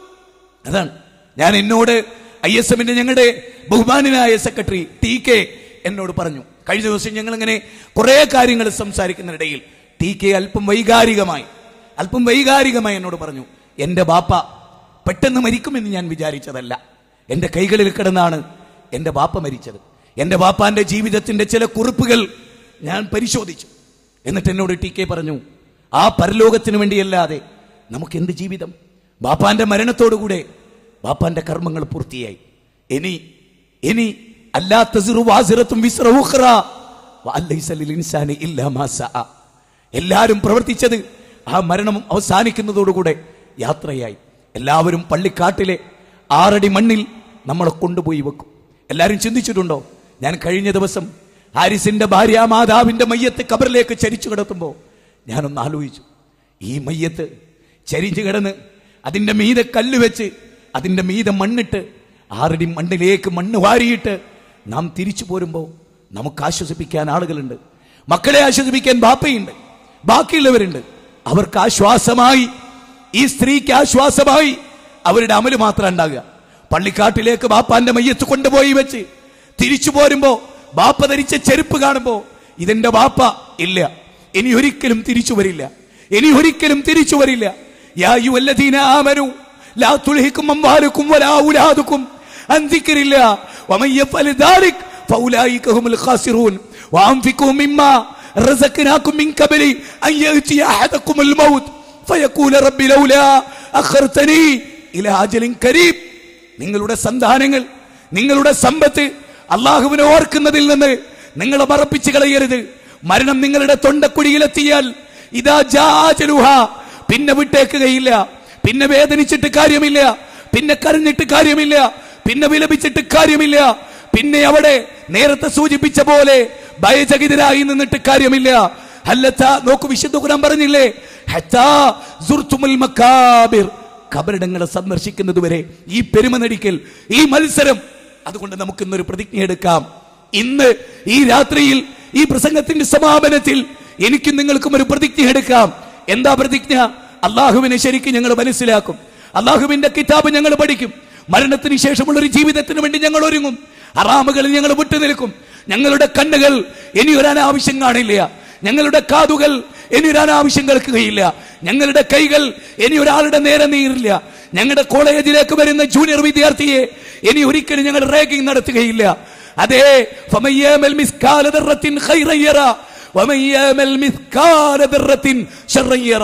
അതാണ് ഞാൻ എന്നോട് ഐ എസ് എമ്മിന്റെ ഞങ്ങളുടെ ബഹുമാനായ സെക്രട്ടറി ടി കെ എന്നോട് പറഞ്ഞു കഴിഞ്ഞ ദിവസം ഞങ്ങൾ ഇങ്ങനെ കുറെ കാര്യങ്ങൾ സംസാരിക്കുന്നിടയിൽ ടി കെ അല്പം വൈകാരികമായി അല്പം വൈകാരികമായി എന്നോട് പറഞ്ഞു എന്റെ ബാപ്പ പെട്ടെന്ന് മരിക്കുമെന്ന് ഞാൻ വിചാരിച്ചതല്ല എന്റെ കൈകളിൽ കിടന്നാണ് എന്റെ ബാപ്പ മരിച്ചത് എന്റെ ബാപ്പാന്റെ ജീവിതത്തിന്റെ ചില കുറിപ്പുകൾ ഞാൻ പരിശോധിച്ചു എന്നിട്ട് എന്നോട് ടി കെ പറഞ്ഞു ആ പരലോകത്തിന് വേണ്ടിയല്ലാതെ നമുക്ക് എന്ത് ജീവിതം ബാപ്പാന്റെ മരണത്തോടുകൂടെ ബാപ്പാന്റെ കർമ്മങ്ങൾ പൂർത്തിയായി ഇനി ഇനി അല്ലാത്ത വാസിറത്തും വിസ്ര ഉഖ്റ വഅല്ലൈസ ലിൽ ഇൻസാനി ഇല്ലാ മാ സഅ. എല്ലാവരും പ്രവർത്തിച്ചത് ആ മരണം അവസാനിക്കുന്നതോടുകൂടെ യാത്രയായി എല്ലാവരും പള്ളിക്കാട്ടിലെ ആറടി മണ്ണിൽ നമ്മളെ കൊണ്ടുപോയി വെക്കും എല്ലാവരും ചിന്തിച്ചിട്ടുണ്ടോ ഞാൻ കഴിഞ്ഞ ദിവസം ഹാരിസിന്റെ ഭാര്യ മാതാവിന്റെ മയ്യത്ത് കബറിലേക്ക് ചരിച്ചു കിടത്തുമ്പോൾ ഞാനൊന്ന് ആലോചിച്ചു ഈ മയ്യത്ത് ചരിഞ്ഞു കിടന്ന് അതിന്റെ മീതെ കല്ല് വെച്ച് അതിന്റെ മീതെ മണ്ണിട്ട് ആറടി മണ്ണിലേക്ക് മണ്ണ് വാരിയിട്ട് നാം തിരിച്ചു പോരുമ്പോൾ നമുക്ക് ആശ്വസിപ്പിക്കാൻ ആളുകളുണ്ട് മക്കളെ ആശ്വസിപ്പിക്കാൻ ബാപ്പയുണ്ട് ബാക്കിയുള്ളവരുണ്ട് അവർക്ക് ആശ്വാസമായി ഈ സ്ത്രീക്ക് ആശ്വാസമായി അവരുടെ അമല് മാത്രം ഉണ്ടാകുക പള്ളിക്കാട്ടിലേക്ക് ബാപ്പാന്റെ മയ്യത്ത് കൊണ്ടുപോയി വെച്ച് തിരിച്ചു പോരുമ്പോ ബാപ്പ ധരിച്ച ചെരുപ്പ് കാണുമ്പോ ഇതെന്റെ ബാപ്പ ഇല്ല ഇനി ഒരിക്കലും തിരിച്ചു വരില്ല ഇനി ഒരിക്കലും തിരിച്ചു വരില്ല യാ അയ്യുഹല്ലദീന ആമനു ലാ തുൽഹിക്കും അംവാലുക്കും വലാ ഔലാദുക്കും അൻ ദിക്രില്ല വമൻ യഫ്അൽ ദാലിക് ഫൗലൈക ഹുമുൽ ഖാസിറൂൻ വഅൻഫിഖൂ മിമ്മാ رزقناكم من قبل أن يأتي أحدكم الموت فيقول ربي لولا أخرتني إلى أجل قريب നിങ്ങളുടെ സന്താനങ്ങൾ നിങ്ങളുടെ സമ്പത്ത് അള്ളാഹുവിനെ ഓർക്കുന്നതിൽ നിന്ന് നിങ്ങളെ മറപ്പിച്ചു കളയരുത് മരണം നിങ്ങളുടെ തൊണ്ടക്കുഴിയിലെത്തിയാൽ ഇതാ ജാജലുഹ പിന്നെ വിട്ടേക്കുകയില്ല പിന്നെ വേദനിച്ചിട്ട് കാര്യമില്ല പിന്നെ കരഞ്ഞിട്ട് കാര്യമില്ല പിന്നെ വിലപിച്ചിട്ട് കാര്യമില്ല പിന്നെ അവിടെ നേരത്തെ സൂചിപ്പിച്ച പോലെ ഭയചകിതരായി നിന്നിട്ട് കാര്യമില്ല ഹല്ലത്ത നോക്കു വിശുദ്ധ ഖുർആൻ പറഞ്ഞില്ലേ ഹത്താ സുർത്തുമുൽ മക്കാബിർ കബറിടങ്ങളെ സന്ദർശിക്കുന്നത് വരെ ഈ പെരുമ നടിക്കൽ ഈ മത്സരം അതുകൊണ്ട് നമുക്ക് ഇന്നൊരു പ്രതിജ്ഞ എടുക്കാം ഇന്ന് ഈ രാത്രിയിൽ ഈ പ്രസംഗത്തിന്റെ സമാപനത്തിൽ എനിക്കും നിങ്ങൾക്കും ഒരു പ്രതിജ്ഞ എടുക്കാം എന്താ പ്രതിജ്ഞ അള്ളാഹുവിനെ ശരിക്കും ഞങ്ങൾ മനസ്സിലാക്കും അള്ളാഹുവിന്റെ കിതാബ് ഞങ്ങൾ പഠിക്കും മരണത്തിന് ശേഷമുള്ള ഒരു ജീവിതത്തിന് വേണ്ടി ഞങ്ങൾ ഒരുങ്ങും അറാമുകളിൽ ഞങ്ങൾ വിട്ടുനിൽക്കും ഞങ്ങളുടെ കണ്ണുകൾ ഇനി ഒരു അനാവശ്യം കാണില്ല ഞങ്ങളുടെ കാതുകൾ ഇനി ഒരു അനാവശ്യം കേൾക്കുകയില്ല ഞങ്ങളുടെ കൈകൾ ഇനി ഒരാളുടെ നേരെ നീറില്ല ഞങ്ങളുടെ കോളേജിലേക്ക് വരുന്ന ജൂനിയർ വിദ്യാർത്ഥിയെ ഇനി ഒരിക്കലും ഞങ്ങൾ റാഗിംഗ് നടത്തുകയില്ല അതെ ഫമയ്യാമൽ മിസ്കാല ദർറത്തിൻ ഖൈറൻ യറ വമയ്യാമൽ മിസ്കാല ദർറത്തിൻ ശർറൻ യറ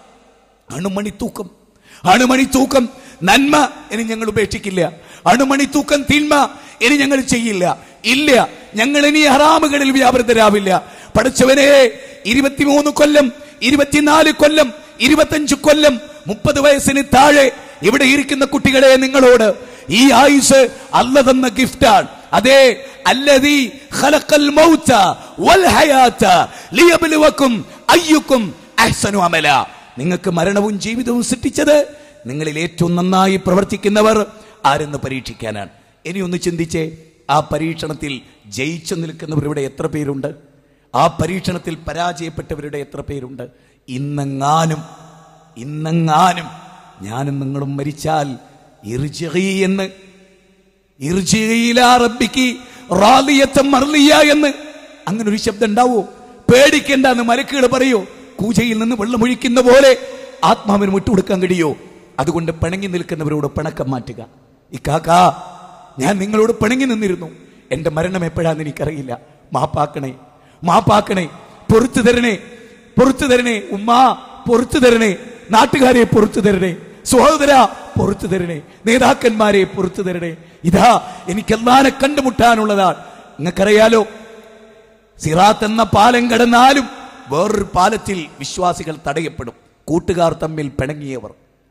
അണുമണി തൂക്കം അണുമണി തൂക്കം നന്മ ഇനി ഞങ്ങൾ ഉപേക്ഷിക്കില്ല അണുമണി തൂക്കം തിന്മ ഇനി ഞങ്ങൾ ചെയ്യില്ല ഇല്ല ഞങ്ങൾ ഇനി ഹറാമുകളിൽ വ്യാപൃതരാവില്ല പഠിച്ചവനെ ഇരുപത്തിമൂന്ന് കൊല്ലം ഇരുപത്തിനാല് കൊല്ലം ഇരുപത്തഞ്ച് കൊല്ലം മുപ്പത് വയസ്സിന് താഴെ ഇവിടെ ഇരിക്കുന്ന കുട്ടികളെ നിങ്ങളോട് ഈ ആയുസ് അല്ല തന്ന ഗിഫ്റ്റാണ് അതെ അല്ലതീ ഖലഖൽ മൗത വൽ ഹയാത ലിയബ്ലുവക്കും അയ്യുക്കും അഹ്സനു അമല നിങ്ങൾക്ക് മരണവും ജീവിതവും സൃഷ്ടിച്ചത് നിങ്ങളിൽ ഏറ്റവും നന്നായി പ്രവർത്തിക്കുന്നവർ ആരെന്ന് പരീക്ഷിക്കാനാണ് ഇനി ഒന്ന് ചിന്തിച്ചേ ആ പരീക്ഷണത്തിൽ ജയിച്ചു നിൽക്കുന്നവർ ഇവിടെ എത്ര പേരുണ്ട് ആ പരീക്ഷണത്തിൽ പരാജയപ്പെട്ടവരുടെ എത്ര പേരുണ്ട് ഇന്നെങ്ങാനും ഇന്നെങ്ങാനും ഞാനും നിങ്ങളും മരിച്ചാൽ ഇർജിഇ എന്ന് ഇർജിഇ ഇലാ റബ്ബിക്ക് റാദിയത്തൻ മർലിയ എന്ന് അങ്ങനെ ഒരു ശബ്ദം ഉണ്ടാവോ പേടിക്കണ്ട എന്ന് മലക്കുകൾ പറയോ കൂജയിൽ നിന്ന് വെള്ളമൊഴിക്കുന്ന പോലെ ആത്മാവിന് വിട്ടുകൊടുക്കാൻ കഴിയോ അതുകൊണ്ട് പിണങ്ങി നിൽക്കുന്നവരോട് പിണക്കം മാറ്റുക ഇക്കാക്കാ ഞാൻ നിങ്ങളോട് പിണങ്ങി നിന്നിരുന്നു എന്റെ മരണം എപ്പോഴാന്ന് എനിക്കറിയില്ല മാപ്പാക്കണേ മാപ്പാക്കണേ പൊറത്തു തരണേ പൊറത്തു തരണേ ഉമ്മാ പൊറത്തു തരണേ നാട്ടുകാരെ പൊറത്തു തരണേ സഹോദര പുറത്തു തരണേ നേതാക്കന്മാരെ പുറത്തു തരണേ ഇതാ എനിക്ക് അള്ളാനെ കണ്ടുമുട്ടാനുള്ളതാണ് നിങ്ങൾക്കറിയാലോ സിറാത്ത് എന്ന പാലം കടന്നാലും വേറൊരു പാലത്തിൽ വിശ്വാസികൾ തടയപ്പെടും കൂട്ടുകാർ തമ്മിൽ പിണങ്ങിയവർ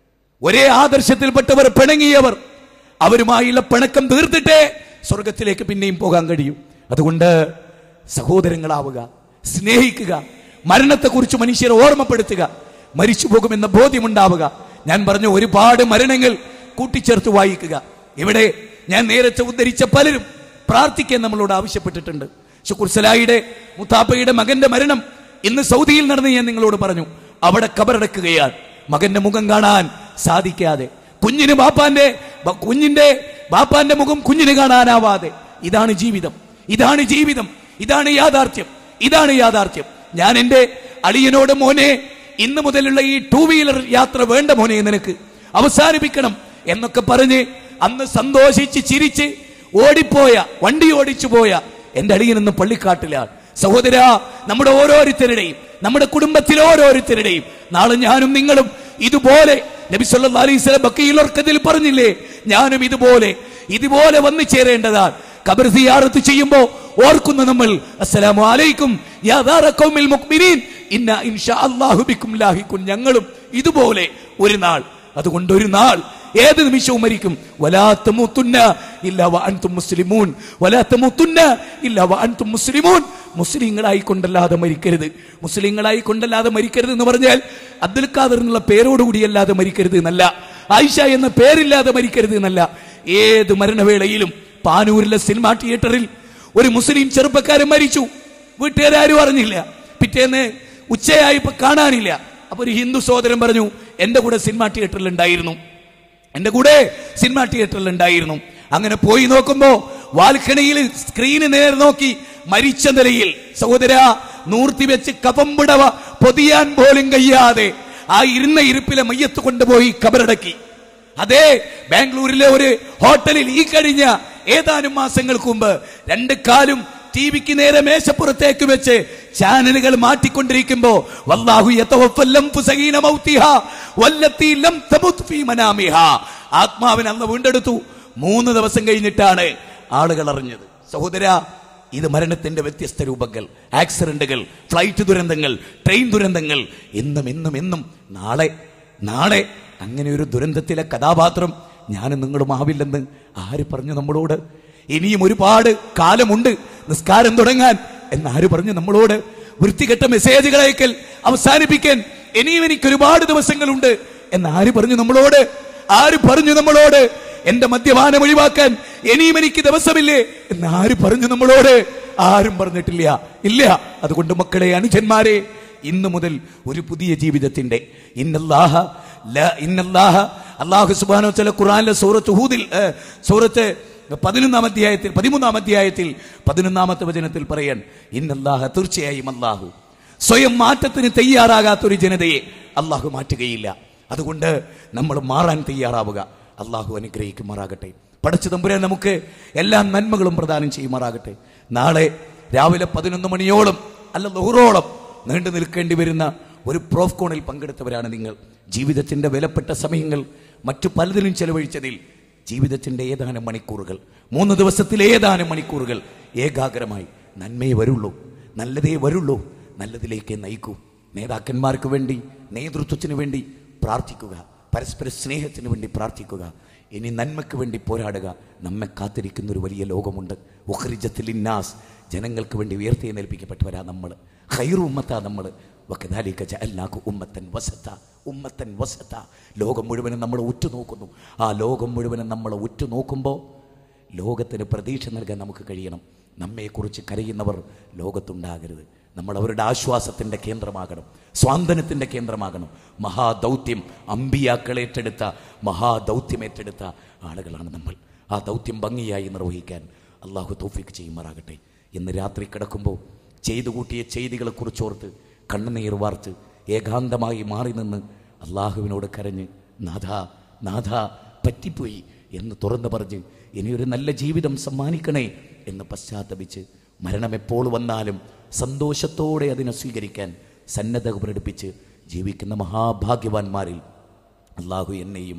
ഒരേ ആദർശത്തിൽപ്പെട്ടവർ പിണങ്ങിയവർ അവരുമായുള്ള പിണക്കം തീർത്തിട്ടേ സ്വർഗത്തിലേക്ക് പിന്നെയും പോകാൻ കഴിയൂ അതുകൊണ്ട് സഹോദരങ്ങളാവുക സ്നേഹിക്കുക മരണത്തെക്കുറിച്ച് മനുഷ്യരെ ഓർമ്മപ്പെടുത്തുക മരിച്ചു പോകുമെന്ന ബോധ്യമുണ്ടാവുക ഞാൻ പറഞ്ഞ ഒരുപാട് മരണങ്ങൾ കൂട്ടിച്ചേർത്ത് വായിക്കുക ഇവിടെ ഞാൻ നേരത്തെ ഉദ്ധരിച്ച പലരും പ്രാർത്ഥിക്കാൻ നമ്മളോട് ആവശ്യപ്പെട്ടിട്ടുണ്ട് ഷുക്കൂർ സലായിയുടെ മുത്താപ്പയുടെ മകന്റെ മരണം ഇന്ന് സൗദിയിൽ നടന്ന് ഞാൻ നിങ്ങളോട് പറഞ്ഞു അവിടെ കബറടക്കുകയാണ് മകന്റെ മുഖം കാണാൻ സാധിക്കാതെ കുഞ്ഞിന് ബാപ്പാന്റെ ബ- കുഞ്ഞിന്റെ ബാപ്പാന്റെ മുഖം കുഞ്ഞിന് കാണാനാവാതെ ഇതാണ് ജീവിതം ഇതാണ് ജീവിതം ഇതാണ് യാഥാർത്ഥ്യം ഇതാണ് യാഥാർത്ഥ്യം ഞാൻ എന്റെ അളിയനോട് മോനെ ഇന്ന് മുതലുള്ള ഈ ടൂ വീലർ യാത്ര വേണ്ട മോനെ നിനക്ക് അവസാനിപ്പിക്കണം എന്നൊക്കെ പറഞ്ഞ് അന്ന് സന്തോഷിച്ച് ചിരിച്ച് ഓടിപ്പോയ വണ്ടി ഓടിച്ചു പോയ എന്റെ അളിയൻ ഇന്ന് പള്ളിക്കാട്ടിലാണ് സഹോദര നമ്മുടെ ഓരോരുത്തരുടെയും നമ്മുടെ കുടുംബത്തിലെ ഓരോരുത്തരുടെയും നാളെ ഞാനും നിങ്ങളും ഇതുപോലെ നബി സല്ലല്ലാഹു അലൈഹി വസല്ലം ബക്കീൽ ഉർക്കത്തിൽ പറഞ്ഞില്ലേ ഞാനും ഇതുപോലെ ഇതുപോലെ വന്നു ചേരേണ്ടതാണ് ഖബർ സിയാറത്ത് ചെയ്യുമ്പോ ഓർക്കുന്ന നമ്മൾ അസ്സലാമു അലൈക്കും യാ ദാറ ഖൗമിൽ മുഅ്മിനീൻ ഇന്ന ഇൻഷാ അല്ലാഹു ബിക്കും ലാഹിഖുൻ ഞങ്ങളും ഇതുപോലെ ഒരു നാൾ അതുകൊണ്ട് ഒരു നാൾ ഏത് നിമിഷവും മരിക്കും വലാ തമൂത്തുന്ന ഇല്ലാ വഅൻതും മുസ്ലിമൂൻ വലാ തമൂത്തുന്ന ഇല്ലാ വഅൻതും മുസ്ലിമൂൻ മുസ്ലിങ്ങളായി കൊണ്ടല്ലാതെ മരിക്കരുത് മുസ്ലിങ്ങളായി കൊണ്ടല്ലാതെ മരിക്കരുത് എന്ന് പറഞ്ഞാൽ അബ്ദുൽ ഖാദർ എന്നുള്ള പേരോടുകൂടി അല്ലാതെ മരിക്കരുത് എന്നല്ല ആയിഷ എന്ന പേരില്ലാതെ മരിക്കരുത് എന്നല്ല ഏത് മരണവേളയിലും പാനൂരിലെ സിനിമാ തിയേറ്ററിൽ ഒരു മുസ്ലിം ചെറുപ്പക്കാരൻ മരിച്ചു വീട്ടുകാരും അറിഞ്ഞില്ല പിറ്റേന്ന് ഉച്ചയായപ്പോ കാണാനില്ല അപ്പൊ ഒരു ഹിന്ദു സഹോദരൻ പറഞ്ഞു എന്റെ കൂടെ സിനിമാ തിയേറ്ററിൽ ഉണ്ടായിരുന്നു എന്റെ കൂടെ സിനിമാ തിയേറ്ററിൽ ഉണ്ടായിരുന്നു അങ്ങനെ പോയി നോക്കുമ്പോ വാൽക്കണിയിൽ സ്ക്രീന് നേരെ നോക്കി മരിച്ച നിലയിൽ സഹോദര നൂർത്തി വെച്ച് കപംപിടവ പൊതിയാൻ പോലും കഴിയാതെ ആ ഇരുന്ന ഇരിപ്പിലെ മയ്യത്ത് കൊണ്ടുപോയി കബറടക്കി അതെ ബാംഗ്ലൂരിലെ ഒരു ഹോട്ടലിൽ ഈ കഴിഞ്ഞ ഏതാനും മാസങ്ങൾക്ക് മുമ്പ് രണ്ട് കാലും ടി വിക്ക് നേരെ മേശപ്പുറത്തേക്ക് വെച്ച് ചാനലുകൾ മാറ്റിക്കൊണ്ടിരിക്കുമ്പോ വല്ലാഹു യതവഫൽ അൻഫുസഹീന മൗതിഹാ വല്ലത്തി ലം തമുത് ഫീ മനാമിഹാ ആത്മാവിനെ അന്ന് വീണ്ടെടുത്തു മൂന്ന് ദിവസം കഴിഞ്ഞിട്ടാണ് ആളുകൾ അറിഞ്ഞത് സഹോദര ഇത് മരണത്തിന്റെ വ്യത്യസ്ത രൂപങ്ങൾ ആക്സിഡന്റുകൾ ഫ്ലൈറ്റ് ദുരന്തങ്ങൾ ട്രെയിൻ ദുരന്തങ്ങൾ എന്നും എന്നും എന്നും നാളെ നാളെ അങ്ങനെ ഒരു ദുരന്തത്തിലെ കഥാപാത്രം ഞാനും നിങ്ങളും ആവില്ലെന്ന് ആര് പറഞ്ഞു നമ്മളോട് ഇനിയും ഒരുപാട് കാലമുണ്ട് നിസ്കാരം തുടങ്ങാൻ എന്ന് ആര് പറഞ്ഞു നമ്മളോട് വൃത്തികെട്ട മെസ്സേജുകൾ അയക്കൽ അവസാനിപ്പിക്കാൻ ഇനിയും എനിക്ക് ഒരുപാട് ദിവസങ്ങളുണ്ട് എന്ന് ആര് പറഞ്ഞു നമ്മളോട് ആര് പറഞ്ഞു നമ്മളോട് എന്റെ മദ്യപാനം ഒഴിവാക്കാൻ ഇനിയും എനിക്ക് ദിവസമില്ലേ എന്ന് ആര് പറഞ്ഞു നമ്മളോട് ആരും പറഞ്ഞിട്ടില്ല ഇല്ല അതുകൊണ്ട് മക്കളെ അനുജന്മാരെ ഇന്നു മുതൽ ഒരു പുതിയ ജീവിതത്തിന്റെ ഇന്നല്ലാഹ ല- ഇന്നല്ലാഹ അല്ലാഹു സുബ്ഹാനഹു വ തആല ഖുർആനിലെ സൂറത്ത് ഹൂദിൽ ഏ, സൂറത്ത് പതിനൊന്നാം അധ്യായത്തിൽ പതിമൂന്നാം അധ്യായത്തിൽ പതിനൊന്നാമത്തെ വചനത്തിൽ പറയാൻ ഇന്നല്ലാഹ തീർച്ചയായും അല്ലാഹു സ്വയം മാറ്റത്തിന് തയ്യാറാകാത്ത ഒരു ജനതയെ അള്ളാഹു മാറ്റുകയില്ല അതുകൊണ്ട് നമ്മൾ മാറാൻ തയ്യാറാവുക അള്ളാഹു അനുഗ്രഹിക്കുമാറാകട്ടെ പടച്ചു തമ്പുരാൻ നമുക്ക് എല്ലാ നന്മകളും പ്രദാനം ചെയ്യുമാറാകട്ടെ നാളെ രാവിലെ പതിനൊന്ന് മണിയോളം അല്ല ലുഹറോളം നീണ്ടു നിൽക്കേണ്ടി വരുന്ന ഒരു പ്രോഫ്കോണിൽ പങ്കെടുത്തവരാണ് നിങ്ങൾ ജീവിതത്തിന്റെ വിലപ്പെട്ട സമയങ്ങൾ മറ്റു പലതിനും ചെലവഴിച്ചതിൽ ജീവിതത്തിന്റെ ഏതാനും മണിക്കൂറുകൾ മൂന്ന് ദിവസത്തിലെ ഏതാനും മണിക്കൂറുകൾ ഏകാഗ്രമായി നന്മയെ വരുള്ളൂ നല്ലതേ വരുള്ളൂ നല്ലതിലേക്ക് നയിക്കൂ നേതാക്കന്മാർക്ക് വേണ്ടി നേതൃത്വത്തിന് വേണ്ടി പ്രാർത്ഥിക്കുക പരസ്പര സ്നേഹത്തിന് വേണ്ടി പ്രാർത്ഥിക്കുക ഇനി നന്മയ്ക്ക് വേണ്ടി പോരാടുക നമ്മെ കാത്തിരിക്കുന്ന ഒരു വലിയ ലോകമുണ്ട് ഉഖ്രിജത്തിൽ ഇന്നാസ് ജനങ്ങൾക്ക് വേണ്ടി ഉയർത്തിയെന്നേൽപ്പിക്കപ്പെട്ടവരാ നമ്മൾ ഖൈറു ഉമ്മത്താ നമ്മൾ വക്കദാലിക ജഅൽനാകു ഉമ്മത്തൻ വസത്ത ഉമ്മത്തൻ വസത്ത ലോകം മുഴുവനും നമ്മൾ ഉറ്റുനോക്കുന്നു ആ ലോകം മുഴുവനും നമ്മൾ ഉറ്റുനോക്കുമ്പോൾ ലോകത്തിന് പ്രതീക്ഷ നൽകാൻ നമുക്ക് കഴിയണം നമ്മെക്കുറിച്ച് കരയുന്നവർ ലോകത്തുണ്ടാകരുത് നമ്മൾ അവരുടെ ആശ്വാസത്തിൻ്റെ കേന്ദ്രമാകണം സ്വാന്തനത്തിൻ്റെ കേന്ദ്രമാകണം മഹാദൗത്യം അമ്പിയാക്കൾ ഏറ്റെടുത്ത മഹാദൗത്യം ഏറ്റെടുത്ത ആളുകളാണ് നമ്മൾ ആ ദൗത്യം ഭംഗിയായി നിർവഹിക്കാൻ അള്ളാഹു തൗഫീക്ക് ചെയ്യുമാറാകട്ടെ ഇന്ന് രാത്രി കിടക്കുമ്പോൾ ചെയ്തു കൂട്ടിയ ചെയ്തികളെക്കുറിച്ചോർത്ത് കണ്ണുനീർ വാർത്ത് ഏകാന്തമായി മാറി നിന്ന് അള്ളാഹുവിനോട് കരഞ്ഞ് നാഥ നാഥ പറ്റിപ്പോയി എന്ന് തുറന്നു പറഞ്ഞ് ഇനിയൊരു നല്ല ജീവിതം സമ്മാനിക്കണേ എന്ന് പശ്ചാത്തപിച്ച് മരണം എപ്പോൾ വന്നാലും സന്തോഷത്തോടെ അതിനെ സ്വീകരിക്കാൻ സന്നദ്ധ പ്രകടിപ്പിച്ച് ജീവിക്കുന്ന മഹാഭാഗ്യവാന്മാരിൽ അള്ളാഹു എന്നെയും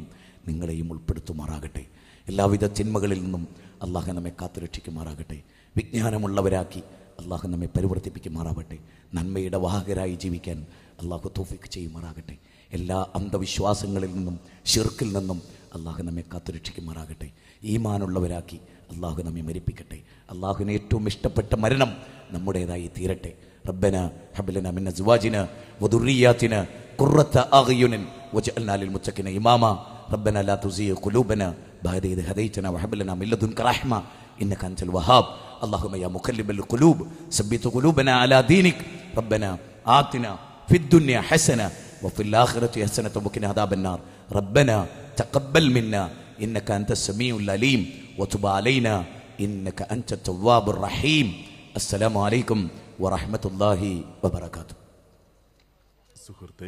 നിങ്ങളെയും ഉൾപ്പെടുത്തുമാറാകട്ടെ എല്ലാവിധ തിന്മകളിൽ നിന്നും അള്ളാഹു നമ്മെ കാത്തുരക്ഷിക്കുമാറാകട്ടെ വിജ്ഞാനമുള്ളവരാക്കി അള്ളാഹു നമ്മെ പരിവർത്തിപ്പിക്കുമാറാവട്ടെ നന്മയുടെ വാഹകരായി ജീവിക്കാൻ അള്ളാഹു തോഫിക്ക് ചെയ്യുമാറാകട്ടെ എല്ലാ അന്ധവിശ്വാസങ്ങളിൽ നിന്നും ഷിർക്കിൽ നിന്നും അള്ളാഹു നമ്മെ കാത്തുരക്ഷിക്കുമാറാകട്ടെ ഈമാനുള്ളവരാക്കി അള്ളാഹു നമ്മെ മരിപ്പിക്കട്ടെ അള്ളാഹുവിന് ഏറ്റവും ഇഷ്ടപ്പെട്ട മരണം നമ്മുടേതായി തീരട്ടെ റബ്ബന ഹബ്ലന മിൻ അസ്വാജിന വദുർരിയാതിന ഖുർറത അഗ്യുനിൻ വജഅൽനാ ലിൽമുത്തഖിന ഇമാമ ربنا لا تزيغ قلوبنا بعد إذ هديتنا وهب لنا من لدنك رحمة إنك أنت الوهاب اللهم يا مقلب القلوب ثبت قلوبنا على دينك ربنا آتنا في الدنيا حسنة وفي الآخرة حسنة وقنا عذاب النار ربنا تقبل منا إنك أنت السميع العليم وتب علينا إنك أنت التواب الرحيم السلام عليكم ورحمة الله وبركاته സുഹൃത്തെ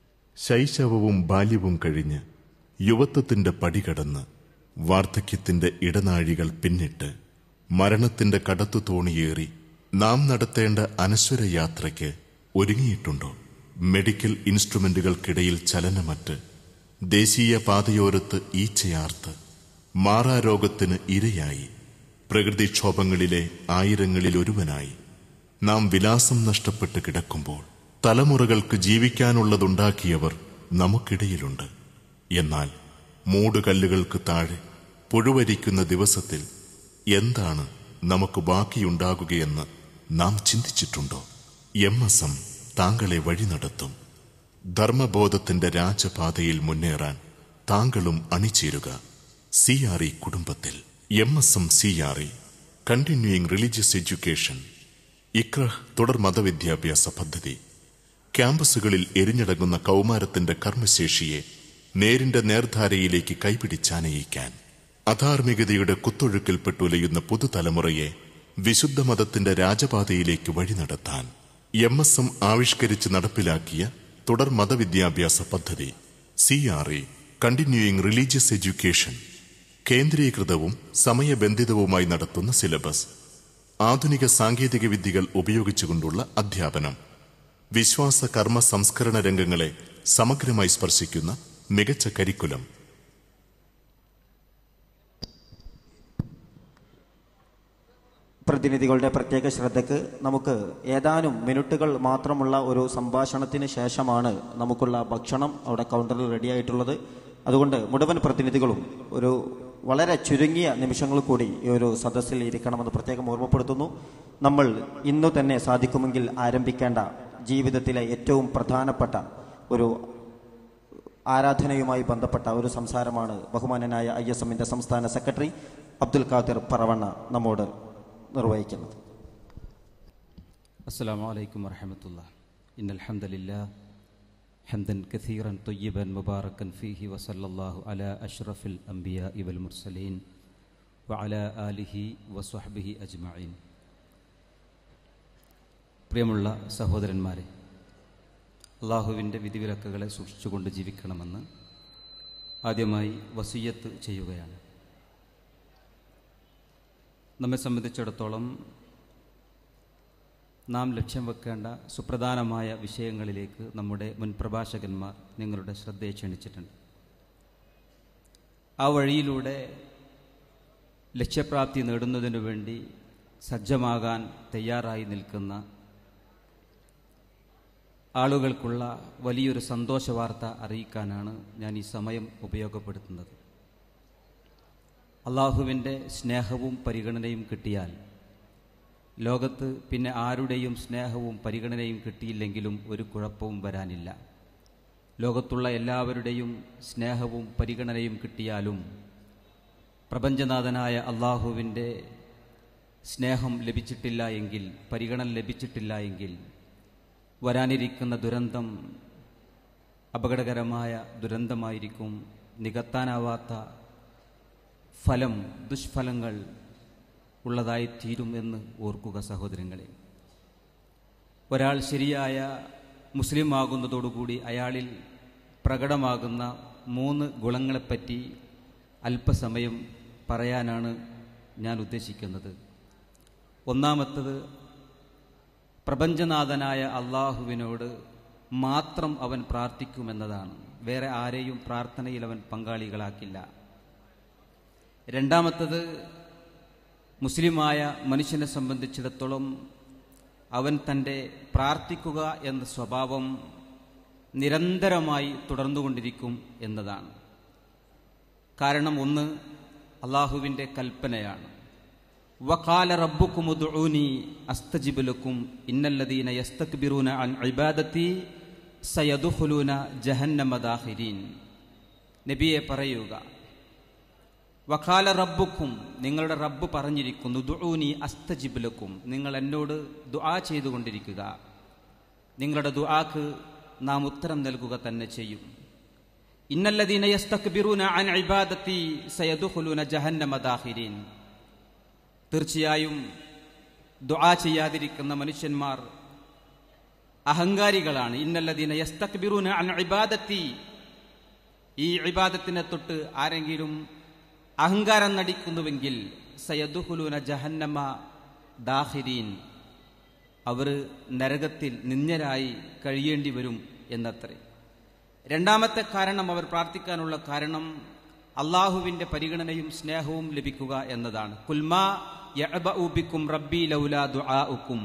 ശൈശവവും ബാല്യവും കഴിഞ്ഞ് യുവത്വത്തിന്റെ പടികടന്ന് വാർദ്ധക്യത്തിന്റെ ഇടനാഴികൾ പിന്നിട്ട് മരണത്തിന്റെ കടത്തു തോണിയേറി നാം നടത്തേണ്ട അനശ്വര യാത്രയ്ക്ക് ഒരുങ്ങിയിട്ടുണ്ടോ മെഡിക്കൽ ഇൻസ്ട്രുമെന്റുകൾക്കിടയിൽ ചലനമറ്റ് ദേശീയ പാതയോരത്ത് ഈച്ചയാർത്ത് മാറാരോഗത്തിന് ഇരയായി പ്രകൃതിക്ഷോഭങ്ങളിലെ ആയിരങ്ങളിൽ ഒരുവനായി നാം വിലാസം നഷ്ടപ്പെട്ട് കിടക്കുമ്പോൾ തലമുറകൾക്ക് ജീവിക്കാനുള്ളതുണ്ടാക്കിയവർ നമുക്കിടയിലുണ്ട് എന്നാൽ മൂടുകല്ലുകൾക്ക് താഴെ പുഴുവരിക്കുന്ന ദിവസത്തിൽ എന്താണ് നമുക്ക് ബാക്കിയുണ്ടാകുകയെന്ന് നാം ചിന്തിച്ചിട്ടുണ്ടോ എം എസ് എം താങ്കളെ വഴി നടത്തും ധർമ്മബോധത്തിന്റെ രാജപാതയിൽ മുന്നേറാൻ താങ്കളും അണിചേരുക സി ആർ ഇ കുടുംബത്തിൽ M S M C R E continuing religious education ഇക്രഹ് തുടർ മതവിദ്യാഭ്യാസ പദ്ധതി ക്യാമ്പസുകളിൽ എരിഞ്ഞടങ്ങുന്ന കൗമാരത്തിന്റെ കർമ്മശേഷിയെ നേരിന്റെ നേർധാരയിലേക്ക് കൈപിടിച്ചാനയിക്കാൻ അധാർമികതയുടെ കുത്തൊഴുക്കിൽപ്പെട്ടുലയുന്ന പുതുതലമുറയെ വിശുദ്ധ മതത്തിന്റെ രാജപാതയിലേക്ക് വഴി നടത്താൻ എം എസ് എം ആവിഷ്കരിച്ച് നടപ്പിലാക്കിയ തുടർ മതവിദ്യാഭ്യാസ പദ്ധതി C R A continuing religious education കേന്ദ്രീകൃതവും സമയബന്ധിതവുമായി നടത്തുന്ന സിലബസ് ആധുനിക സാങ്കേതിക വിദ്യകൾ ഉപയോഗിച്ചുകൊണ്ടുള്ള അധ്യാപനം വിശ്വാസ കർമ്മ സംസ്കരണ രംഗങ്ങളെ സമഗ്രമായി സ്പർശിക്കുന്ന മികച്ച കരിക്കുലം പ്രതിനിധികളുടെ പ്രത്യേക ശ്രദ്ധയ്ക്ക് നമുക്ക് ഏതാനും മിനിറ്റുകൾ മാത്രമുള്ള ഒരു സംഭാഷണത്തിന് ശേഷമാണ് നമുക്കുള്ള ഭക്ഷണം അവിടെ കൗണ്ടറിൽ റെഡിയായിട്ടുള്ളത് അതുകൊണ്ട് മുഴുവൻ പ്രതിനിധികളും ഒരു വളരെ ചുരുങ്ങിയ നിമിഷങ്ങൾ കൂടി ഈ ഒരു സദസ്സിൽ ഇരിക്കണമെന്ന് പ്രത്യേകം ഓർമ്മപ്പെടുത്തുന്നു നമ്മൾ ഇന്നു തന്നെ സാധിക്കുമെങ്കിൽ ആരംഭിക്കേണ്ട ജീവിതത്തിലെ ഏറ്റവും പ്രധാനപ്പെട്ട ഒരു ആരാധനയുമായി ബന്ധപ്പെട്ട ഒരു സംസാരമാണ് ബഹുമാനനായ ഐ എസ് എമ്മിൻ്റെ സംസ്ഥാന സെക്രട്ടറി അബ്ദുൽ ഖാദിർ പറവണ്ണ നമ്മോട് നിർവഹിക്കുന്നത് السلام عليكم ورحمة الله إن الحمد لله حمدا كثيرا طيبا مباركا فيه وصلى الله على أشرف الأنبياء والمرسلين وعلى آله وصحبه أجمعين പ്രിയമുള്ള സഹോദരന്മാരെ അള്ളാഹുവിൻ്റെ വിധിവിലക്കുകളെ സൂക്ഷിച്ചുകൊണ്ട് ജീവിക്കണമെന്ന് ആദ്യമായി വസീയത്ത് ചെയ്യുകയാണ് നമ്മെ സംബന്ധിച്ചിടത്തോളം നാം ലക്ഷ്യം വെക്കേണ്ട സുപ്രധാനമായ വിഷയങ്ങളിലേക്ക് നമ്മുടെ മുൻ പ്രഭാഷകന്മാർ നിങ്ങളുടെ ശ്രദ്ധയെ ക്ഷണിച്ചിട്ടുണ്ട് ആ വഴിയിലൂടെ ലക്ഷ്യപ്രാപ്തി നേടുന്നതിനു വേണ്ടി സജ്ജമാകാൻ തയ്യാറായി നിൽക്കുന്ന ആളുകൾക്കുള്ള വലിയൊരു സന്തോഷ വാർത്ത അറിയിക്കാനാണ് ഞാൻ ഈ സമയം ഉപയോഗപ്പെടുത്തുന്നത് അള്ളാഹുവിൻ്റെ സ്നേഹവും പരിഗണനയും കിട്ടിയാൽ ലോകത്ത് പിന്നെ ആരുടെയും സ്നേഹവും പരിഗണനയും കിട്ടിയില്ലെങ്കിലും ഒരു കുഴപ്പവും വരാനില്ല ലോകത്തുള്ള എല്ലാവരുടെയും സ്നേഹവും പരിഗണനയും കിട്ടിയാലും പ്രപഞ്ചനാഥനായ അള്ളാഹുവിൻ്റെ സ്നേഹം ലഭിച്ചിട്ടില്ല എങ്കിൽ പരിഗണന ലഭിച്ചിട്ടില്ല എങ്കിൽ വരാനിരിക്കുന്ന ദുരന്തം അപകടകരമായ ദുരന്തമായിരിക്കും നികത്താനാവാത്ത ഫലം ദുഷ്ഫലങ്ങൾ ഉള്ളതായി തീരും എന്ന് ഓർക്കുക സഹോദരങ്ങളെ ഒരാൾ ശരിയായ മുസ്ലിം ആകുന്നതോടുകൂടി അയാളിൽ പ്രകടമാകുന്ന മൂന്ന് ഗുണങ്ങളെപ്പറ്റി അല്പസമയം പറയാനാണ് ഞാൻ ഉദ്ദേശിക്കുന്നത് ഒന്നാമത്തത് പ്രപഞ്ചനാഥനായ അള്ളാഹുവിനോട് മാത്രം അവൻ പ്രാർത്ഥിക്കുമെന്നതാണ് വേറെ ആരെയും പ്രാർത്ഥനയിൽ അവൻ പങ്കാളികളാക്കില്ല രണ്ടാമത്തത് മുസ്ലിമായ മനുഷ്യനെ സംബന്ധിച്ചിടത്തോളം അവൻ തൻ്റെ പ്രാർത്ഥിക്കുക എന്ന സ്വഭാവം നിരന്തരമായി തുടർന്നുകൊണ്ടിരിക്കും എന്നതാണ് കാരണം ഒന്ന് അള്ളാഹുവിൻ്റെ കൽപ്പനയാണ് വക്കാല റബ്ബുക്കുമുദ്ഊനി അസ്തജിബുലക്കും ഇന്നല്ലദീന യസ്തക്ബിറൂന അൻ ഇബാദത്തി സയദുഹുലൂന ജഹന്നമദാഹിരീൻ നബിയെ പറയുക വഖാല റബ്ബുക്കും നിങ്ങളുടെ റബ്ബ് പറഞ്ഞിരിക്കുന്നു ദുഊനി അസ്തജിബുലക്കും നിങ്ങൾ എന്നോട് ദുആ ചെയ്തുകൊണ്ടിരിക്കുക നിങ്ങളുടെ ദുആക്ക് നാം ഉത്തരം നൽകുക തന്നെ ചെയ്യും ഇന്നല്ലദീന യസ്തക്ബിറൂന അൻ ഇബാദത്തി സയദുഖുലൂന ജഹന്നമ ദാഖിരീൻ തീർച്ചയായും ദുആ ചെയ്യാതിരിക്കുന്ന മനുഷ്യന്മാർ അഹങ്കാരികളാണ് ഇന്നല്ലദീന യസ്തക്ബിറൂന അൻ ഇബാദത്തി ഈ ഇബാദത്തിനെ തൊട്ട് ആരെങ്കിലും അഹങ്കാരം നടിക്കുന്നുവെങ്കിൽ സയദുഹുലൂന ജഹന്നമ ദാഹിരീൻ അവർ നരകത്തിൽ നിന്ദരായി കഴിയേണ്ടി വരും എന്നത്രേ രണ്ടാമത്തെ കാരണം അവർ പ്രാർത്ഥിക്കാനുള്ള കാരണം അള്ളാഹുവിന്റെ പരിഗണനയും സ്നേഹവും ലഭിക്കുക എന്നതാണ് കുൽമാ യഅബഉബിക്കും റബ്ബി ലൗലാ ദുആഉക്കും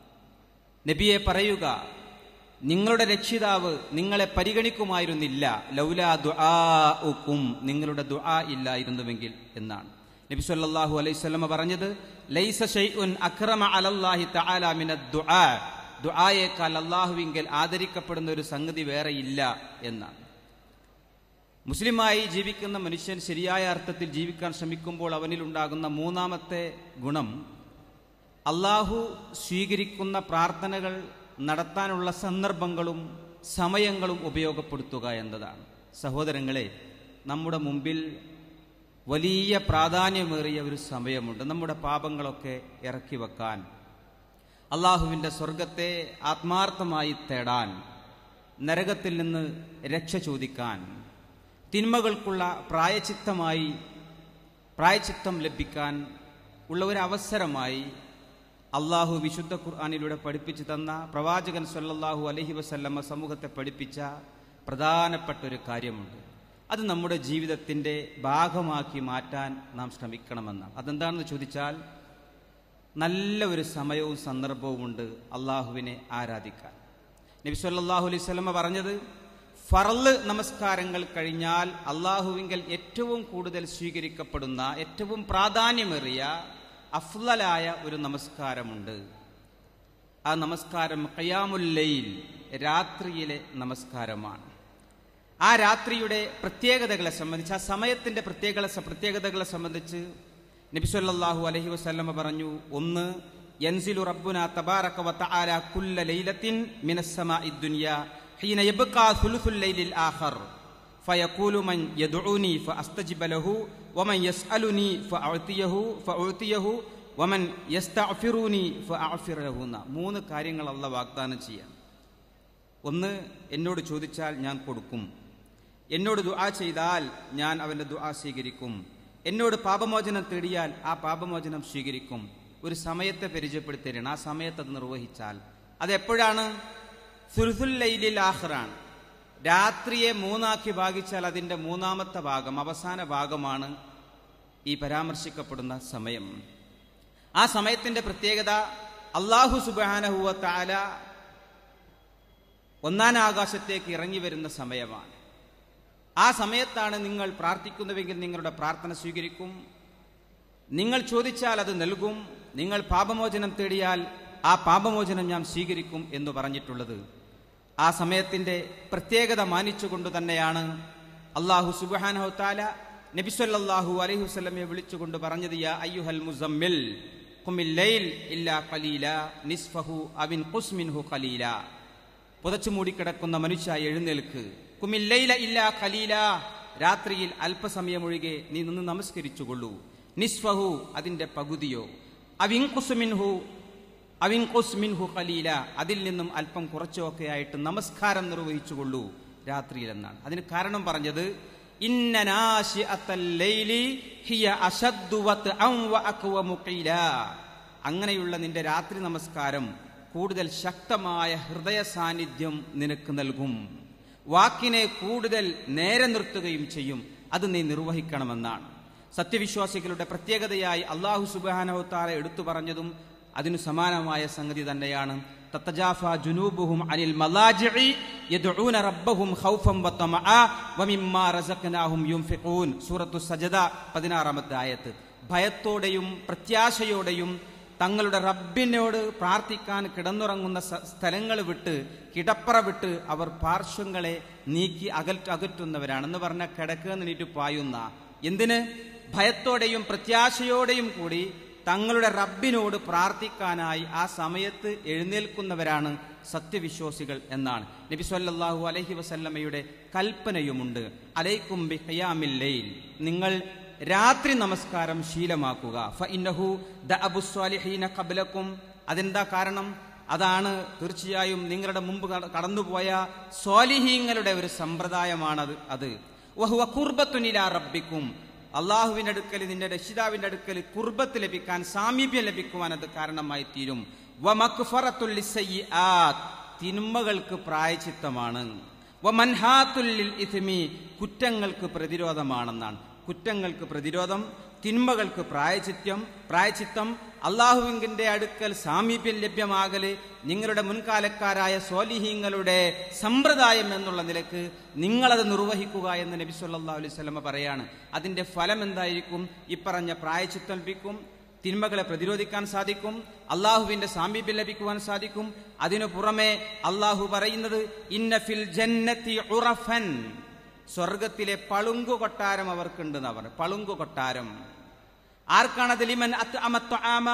നബിയെ പറയുക നിങ്ങളുടെ രക്ഷിതാവ് നിങ്ങളെ പരിഗണിക്കുമായിരുന്നില്ല ലൗലാ ദുആഉക്കും നിങ്ങളുടെ ദുആ ഇല്ലായിരുന്നുവെങ്കിൽ എന്നാണ് നബി സല്ലല്ലാഹു അലൈഹി വസല്ലമ പറഞ്ഞത് ലൈസ ഷൈഉൻ അക്രമ അലല്ലാഹി തആല മിനദ് ദുആ ദുആയേക്കാൾ അള്ളാഹുവിങ്കൽ ആദരിക്കപ്പെടുന്ന ഒരു സംഗതി വേറെ ഇല്ല എന്നാണ് മുസ്ലിമായി ജീവിക്കുന്ന മനുഷ്യൻ ശരിയായ അർത്ഥത്തിൽ ജീവിക്കാൻ ശ്രമിക്കുമ്പോൾ അവനിലുണ്ടാകുന്ന മൂന്നാമത്തെ ഗുണം അള്ളാഹു സ്വീകരിക്കുന്ന പ്രാർത്ഥനകൾ നടത്താനുള്ള സന്ദർഭങ്ങളും സമയങ്ങളും ഉപയോഗപ്പെടുത്തുക എന്നതാണ് സഹോദരങ്ങളെ നമ്മുടെ മുമ്പിൽ വലിയ പ്രാധാന്യമേറിയ ഒരു സമയമുണ്ട് നമ്മുടെ പാപങ്ങളൊക്കെ ഇറക്കി വെക്കാൻ അള്ളാഹുവിൻ്റെ സ്വർഗത്തെ ആത്മാർത്ഥമായി തേടാൻ നരകത്തിൽ നിന്ന് രക്ഷ ചോദിക്കാൻ തിന്മകൾക്കുള്ള പ്രായച്ചിത്തമായി പ്രായച്ചിത്തം ലഭിക്കാൻ ഉള്ള ഒരു അവസരമായി അള്ളാഹു വിശുദ്ധ ഖുർആാനിലൂടെ പഠിപ്പിച്ചു തന്ന പ്രവാചകൻ സല്ലല്ലാഹു അലഹി വസല്ലമ്മ സമൂഹത്തെ പഠിപ്പിച്ച പ്രധാനപ്പെട്ട ഒരു കാര്യമുണ്ട് അത് നമ്മുടെ ജീവിതത്തിൻ്റെ ഭാഗമാക്കി മാറ്റാൻ നാം ശ്രമിക്കണമെന്നാണ് അതെന്താണെന്ന് ചോദിച്ചാൽ നല്ല ഒരു സമയവും സന്ദർഭവും ഉണ്ട് അള്ളാഹുവിനെ ആരാധിക്കാൻ നബി സല്ലല്ലാഹു അലൈഹി സ്വലമ പറഞ്ഞത് ഫറല് നമസ്കാരങ്ങൾ കഴിഞ്ഞാൽ അള്ളാഹുവിങ്കൽ ഏറ്റവും കൂടുതൽ സ്വീകരിക്കപ്പെടുന്ന ഏറ്റവും പ്രാധാന്യമേറിയ അഫ്ലലായ ഒരു നമസ്കാരമുണ്ട് ആ നമസ്കാരം ഖയാമുല്ലയിൽ രാത്രിയിലെ നമസ്കാരമാണ് ആ രാത്രിയുടെ പ്രത്യേകതകളെ സംബന്ധിച്ച് ആ സമയത്തിന്റെ പ്രത്യേക പ്രത്യേകതകളെ സംബന്ധിച്ച് നബി സല്ലല്ലാഹു അലൈഹി വസല്ലമ പറഞ്ഞു ഒന്ന് യൻസിലു റബ്ബുന തബാറക വ തആല കുല്ല ലൈലത്തിൻ മിനസ് സമാഇ ദുനിയ ഹീന യബ്ഖാ സുലുസുൽ ലൈലിൽ ആഖർ فيقول من يدعوني فأستجب له ومن يسألني فأعطيه فأعطيه ومن يستغفرني فأغفر له മൂന്ന് കാര്യങ്ങൾ അല്ല വാഗ്ദാനം ചെയ്യാം ഒന്ന് എന്നോട് ചോദിച്ചാൽ ഞാൻ കൊടുക്കും എന്നോട് ദുആ ചെയ്താൽ ഞാൻ അവന്റെ ദുആ സ്വീകരിക്കും എന്നോട് പാപമോചനം തേടിയാൽ ആ പാപമോചനം സ്വീകരിക്കും ഒരു സമയത്തെ പരിചയപ്പെടുത്തരുണ് ആ സമയത്ത് അത് നിർവഹിച്ചാൽ അത് എപ്പോഴാണ് സുൽസുല്ലൈലിൽ ആഹ്റാണ് രാത്രിയെ മൂന്നാക്കി ഭാഗിച്ചാൽ അതിന്റെ മൂന്നാമത്തെ ഭാഗം അവസാന ഭാഗമാണ് ഈ പരാമർശിക്കപ്പെടുന്ന സമയം ആ സമയത്തിന്റെ പ്രത്യേകത അള്ളാഹു സുബാനഹുവ താല ഒന്നാം ആകാശത്തേക്ക് ഇറങ്ങി വരുന്ന സമയമാണ് ആ സമയത്താണ് നിങ്ങൾ പ്രാർത്ഥിക്കുന്നുവെങ്കിൽ നിങ്ങളുടെ പ്രാർത്ഥന സ്വീകരിക്കും നിങ്ങൾ ചോദിച്ചാൽ അത് നൽകും നിങ്ങൾ പാപമോചനം തേടിയാൽ ആ പാപമോചനം ഞാൻ സ്വീകരിക്കും എന്ന് പറഞ്ഞിട്ടുള്ളത് ആ സമയത്തിന്റെ പ്രത്യേകത മാനിച്ചുകൊണ്ട് തന്നെയാണ് അള്ളാഹു സുബാനഹു താല നബിസ്വല്ലാഹു അലൈഹി വസ്ലമെ വിളിച്ചുകൊണ്ട് പറഞ്ഞത് യാ അയ്യുഹൽ മുസമ്മിൽ ഖുമില്ലൈൽ ഇല്ലാ ഖലീല നിസ്ഫഹു അവിൻ ഖുസ്മിൻഹു ഖലീല പുതച്ചു മൂടിക്കിടക്കുന്ന മനുഷ്യ എഴുന്നേൽക്ക് കുമില്ലൈല ഇല്ല ഖലീല രാത്രിയിൽ അല്പസമയമൊഴികെ നീ നിന്ന് നമസ്കരിച്ചുകൊള്ളൂ നിസ്ഫഹു അതിന്റെ പകുതിയോ അവിൻകുസുമിൻഹു അവിൻകുസ്മിൻഹു ഖലീല അതിൽ നിന്നും അല്പം കുറച്ചൊക്കെ ആയിട്ട് നമസ്കാരം നിർവഹിച്ചുകൊള്ളൂ രാത്രിയിൽ എന്നാണ് അതിന് കാരണം പറഞ്ഞത് ഇന്ന നാശിഅത്തൽ ലൈലി ഹിയ അശദ്ദു വത്അൻ വഅഖ്വമു ഖീല അങ്ങനെയുള്ള നിന്റെ രാത്രി നമസ്കാരം കൂടുതൽ ശക്തമായ ഹൃദയ സാന്നിധ്യം നിനക്ക് നൽകും വാക്കിനെ കൂടുതൽ നേരെ നിർത്തുകയും ചെയ്യും അത് നീ നിർവഹിക്കണമെന്നാണ് സത്യവിശ്വാസികളുടെ പ്രത്യേകതയായി അള്ളാഹു സുബാനവത്താല എടുത്തു പറഞ്ഞതും അതിനു സമാനമായ സംഗതി തന്നെയാണ് തത്തജാഫ ജുനൂബുഹും അനിൽ മലാജിഇ യദ്ഊന റബ്ബഹും ഖൗഫൻ വതമഅ വമിമ്മാ റസഖ്നാഹും യുൻഫിഖൂൻ സൂറത്തു സജദ 16ാമത്തെ ആയത്ത് ഭയത്തോടെയും പ്രത്യാശയോടെയും തങ്ങളുടെ റബ്ബിനോട് പ്രാർത്ഥിക്കാൻ കിടന്നുറങ്ങുന്ന സ- സ്ഥലങ്ങൾ വിട്ട് കിടപ്പറ വിട്ട് അവർ പാർശ്വങ്ങളെ നീക്കി അകറ്റ് അകറ്റുന്നവരാണ് എന്ന് പറഞ്ഞ കിടക്കുക നീട്ടി പായുന്ന എന്തിന് ഭയത്തോടെയും പ്രത്യാശയോടെയും കൂടി തങ്ങളുടെ റബ്ബിനോട് പ്രാർത്ഥിക്കാനായി ആ സമയത്ത് എഴുന്നേൽക്കുന്നവരാണ് സത്യവിശ്വാസികൾ എന്നാണ് നബി സല്ലല്ലാഹു അലൈഹി വസല്ലമയുടെ കൽപ്പനയുമുണ്ട് അലൈക്കും ബി ഖിയാമിൽ ലൈൽ നിങ്ങൾ രാത്രി നമസ്കാരം ശീലമാക്കുക ഫഇന്നഹു ദഅബു സ്വാലിഹീന ഖബ്ലക്കും അതെന്താ കാരണം അതാണ് തീർച്ചയായും നിങ്ങളുടെ മുമ്പ് കട- കടന്നുപോയ സ്വാലിഹീങ്ങളുടെ ഒരു സമ്പ്രദായമാണത് അത് വഹുവ ഖുർബത്തുനിലാ റബ്ബിക്കും അള്ളാഹുവിന്റെ അടുക്കൽ നിന്റെ രക്ഷിതാവിന്റെ അടുക്കൽ കുർബത്ത് ലഭിക്കാൻ സാമീപ്യം ലഭിക്കുവാൻ അത് കാരണമായി തീരും വമക്ഫറത്തുൽ ലിസ്സയ്യിആത്ത്. തിന്മകൾക്ക് പ്രായച്ചിത്തമാണ് വമൻഹാത്തുല്ലിൽ ഇഥ്മി കുറ്റങ്ങൾക്ക് പ്രതിരോധമാണെന്നാണ് കുറ്റങ്ങൾക്ക് പ്രതിരോധം തിന്മകൾക്ക് പ്രായച്ചിത്യം പ്രായച്ചിത്തം അള്ളാഹുവിന്റെ അടുക്കൽ സാമീപ്യം ലഭ്യമാകല് നിങ്ങളുടെ മുൻകാലക്കാരായ സ്വാലിഹീങ്ങളുടെ സമ്പ്രദായം എന്നുള്ള നിലക്ക് നിങ്ങളത് നിർവഹിക്കുക എന്ന് നബി സല്ലല്ലാഹു അലൈഹി വസല്ലമ പറയാണ് അതിന്റെ ഫലം എന്തായിരിക്കും ഇപ്പറഞ്ഞ പ്രായച്ചിത്തം ലഭിക്കും തിന്മകളെ പ്രതിരോധിക്കാൻ സാധിക്കും അള്ളാഹുവിന്റെ സാമീപ്യം ലഭിക്കുവാൻ സാധിക്കും അതിനു പുറമെ അള്ളാഹു പറയുന്നത് ഇന്ന ഫിൽ ജന്നത്തി ഉറഫൻ സ്വർഗത്തിലെ പളുങ്കു കൊട്ടാരം അവർക്കുണ്ടെന്ന് അവർ പളുങ്കു കൊട്ടാരം ആർക്കാണത് ലിമൻ അത്ത് അമത്ത് ആമ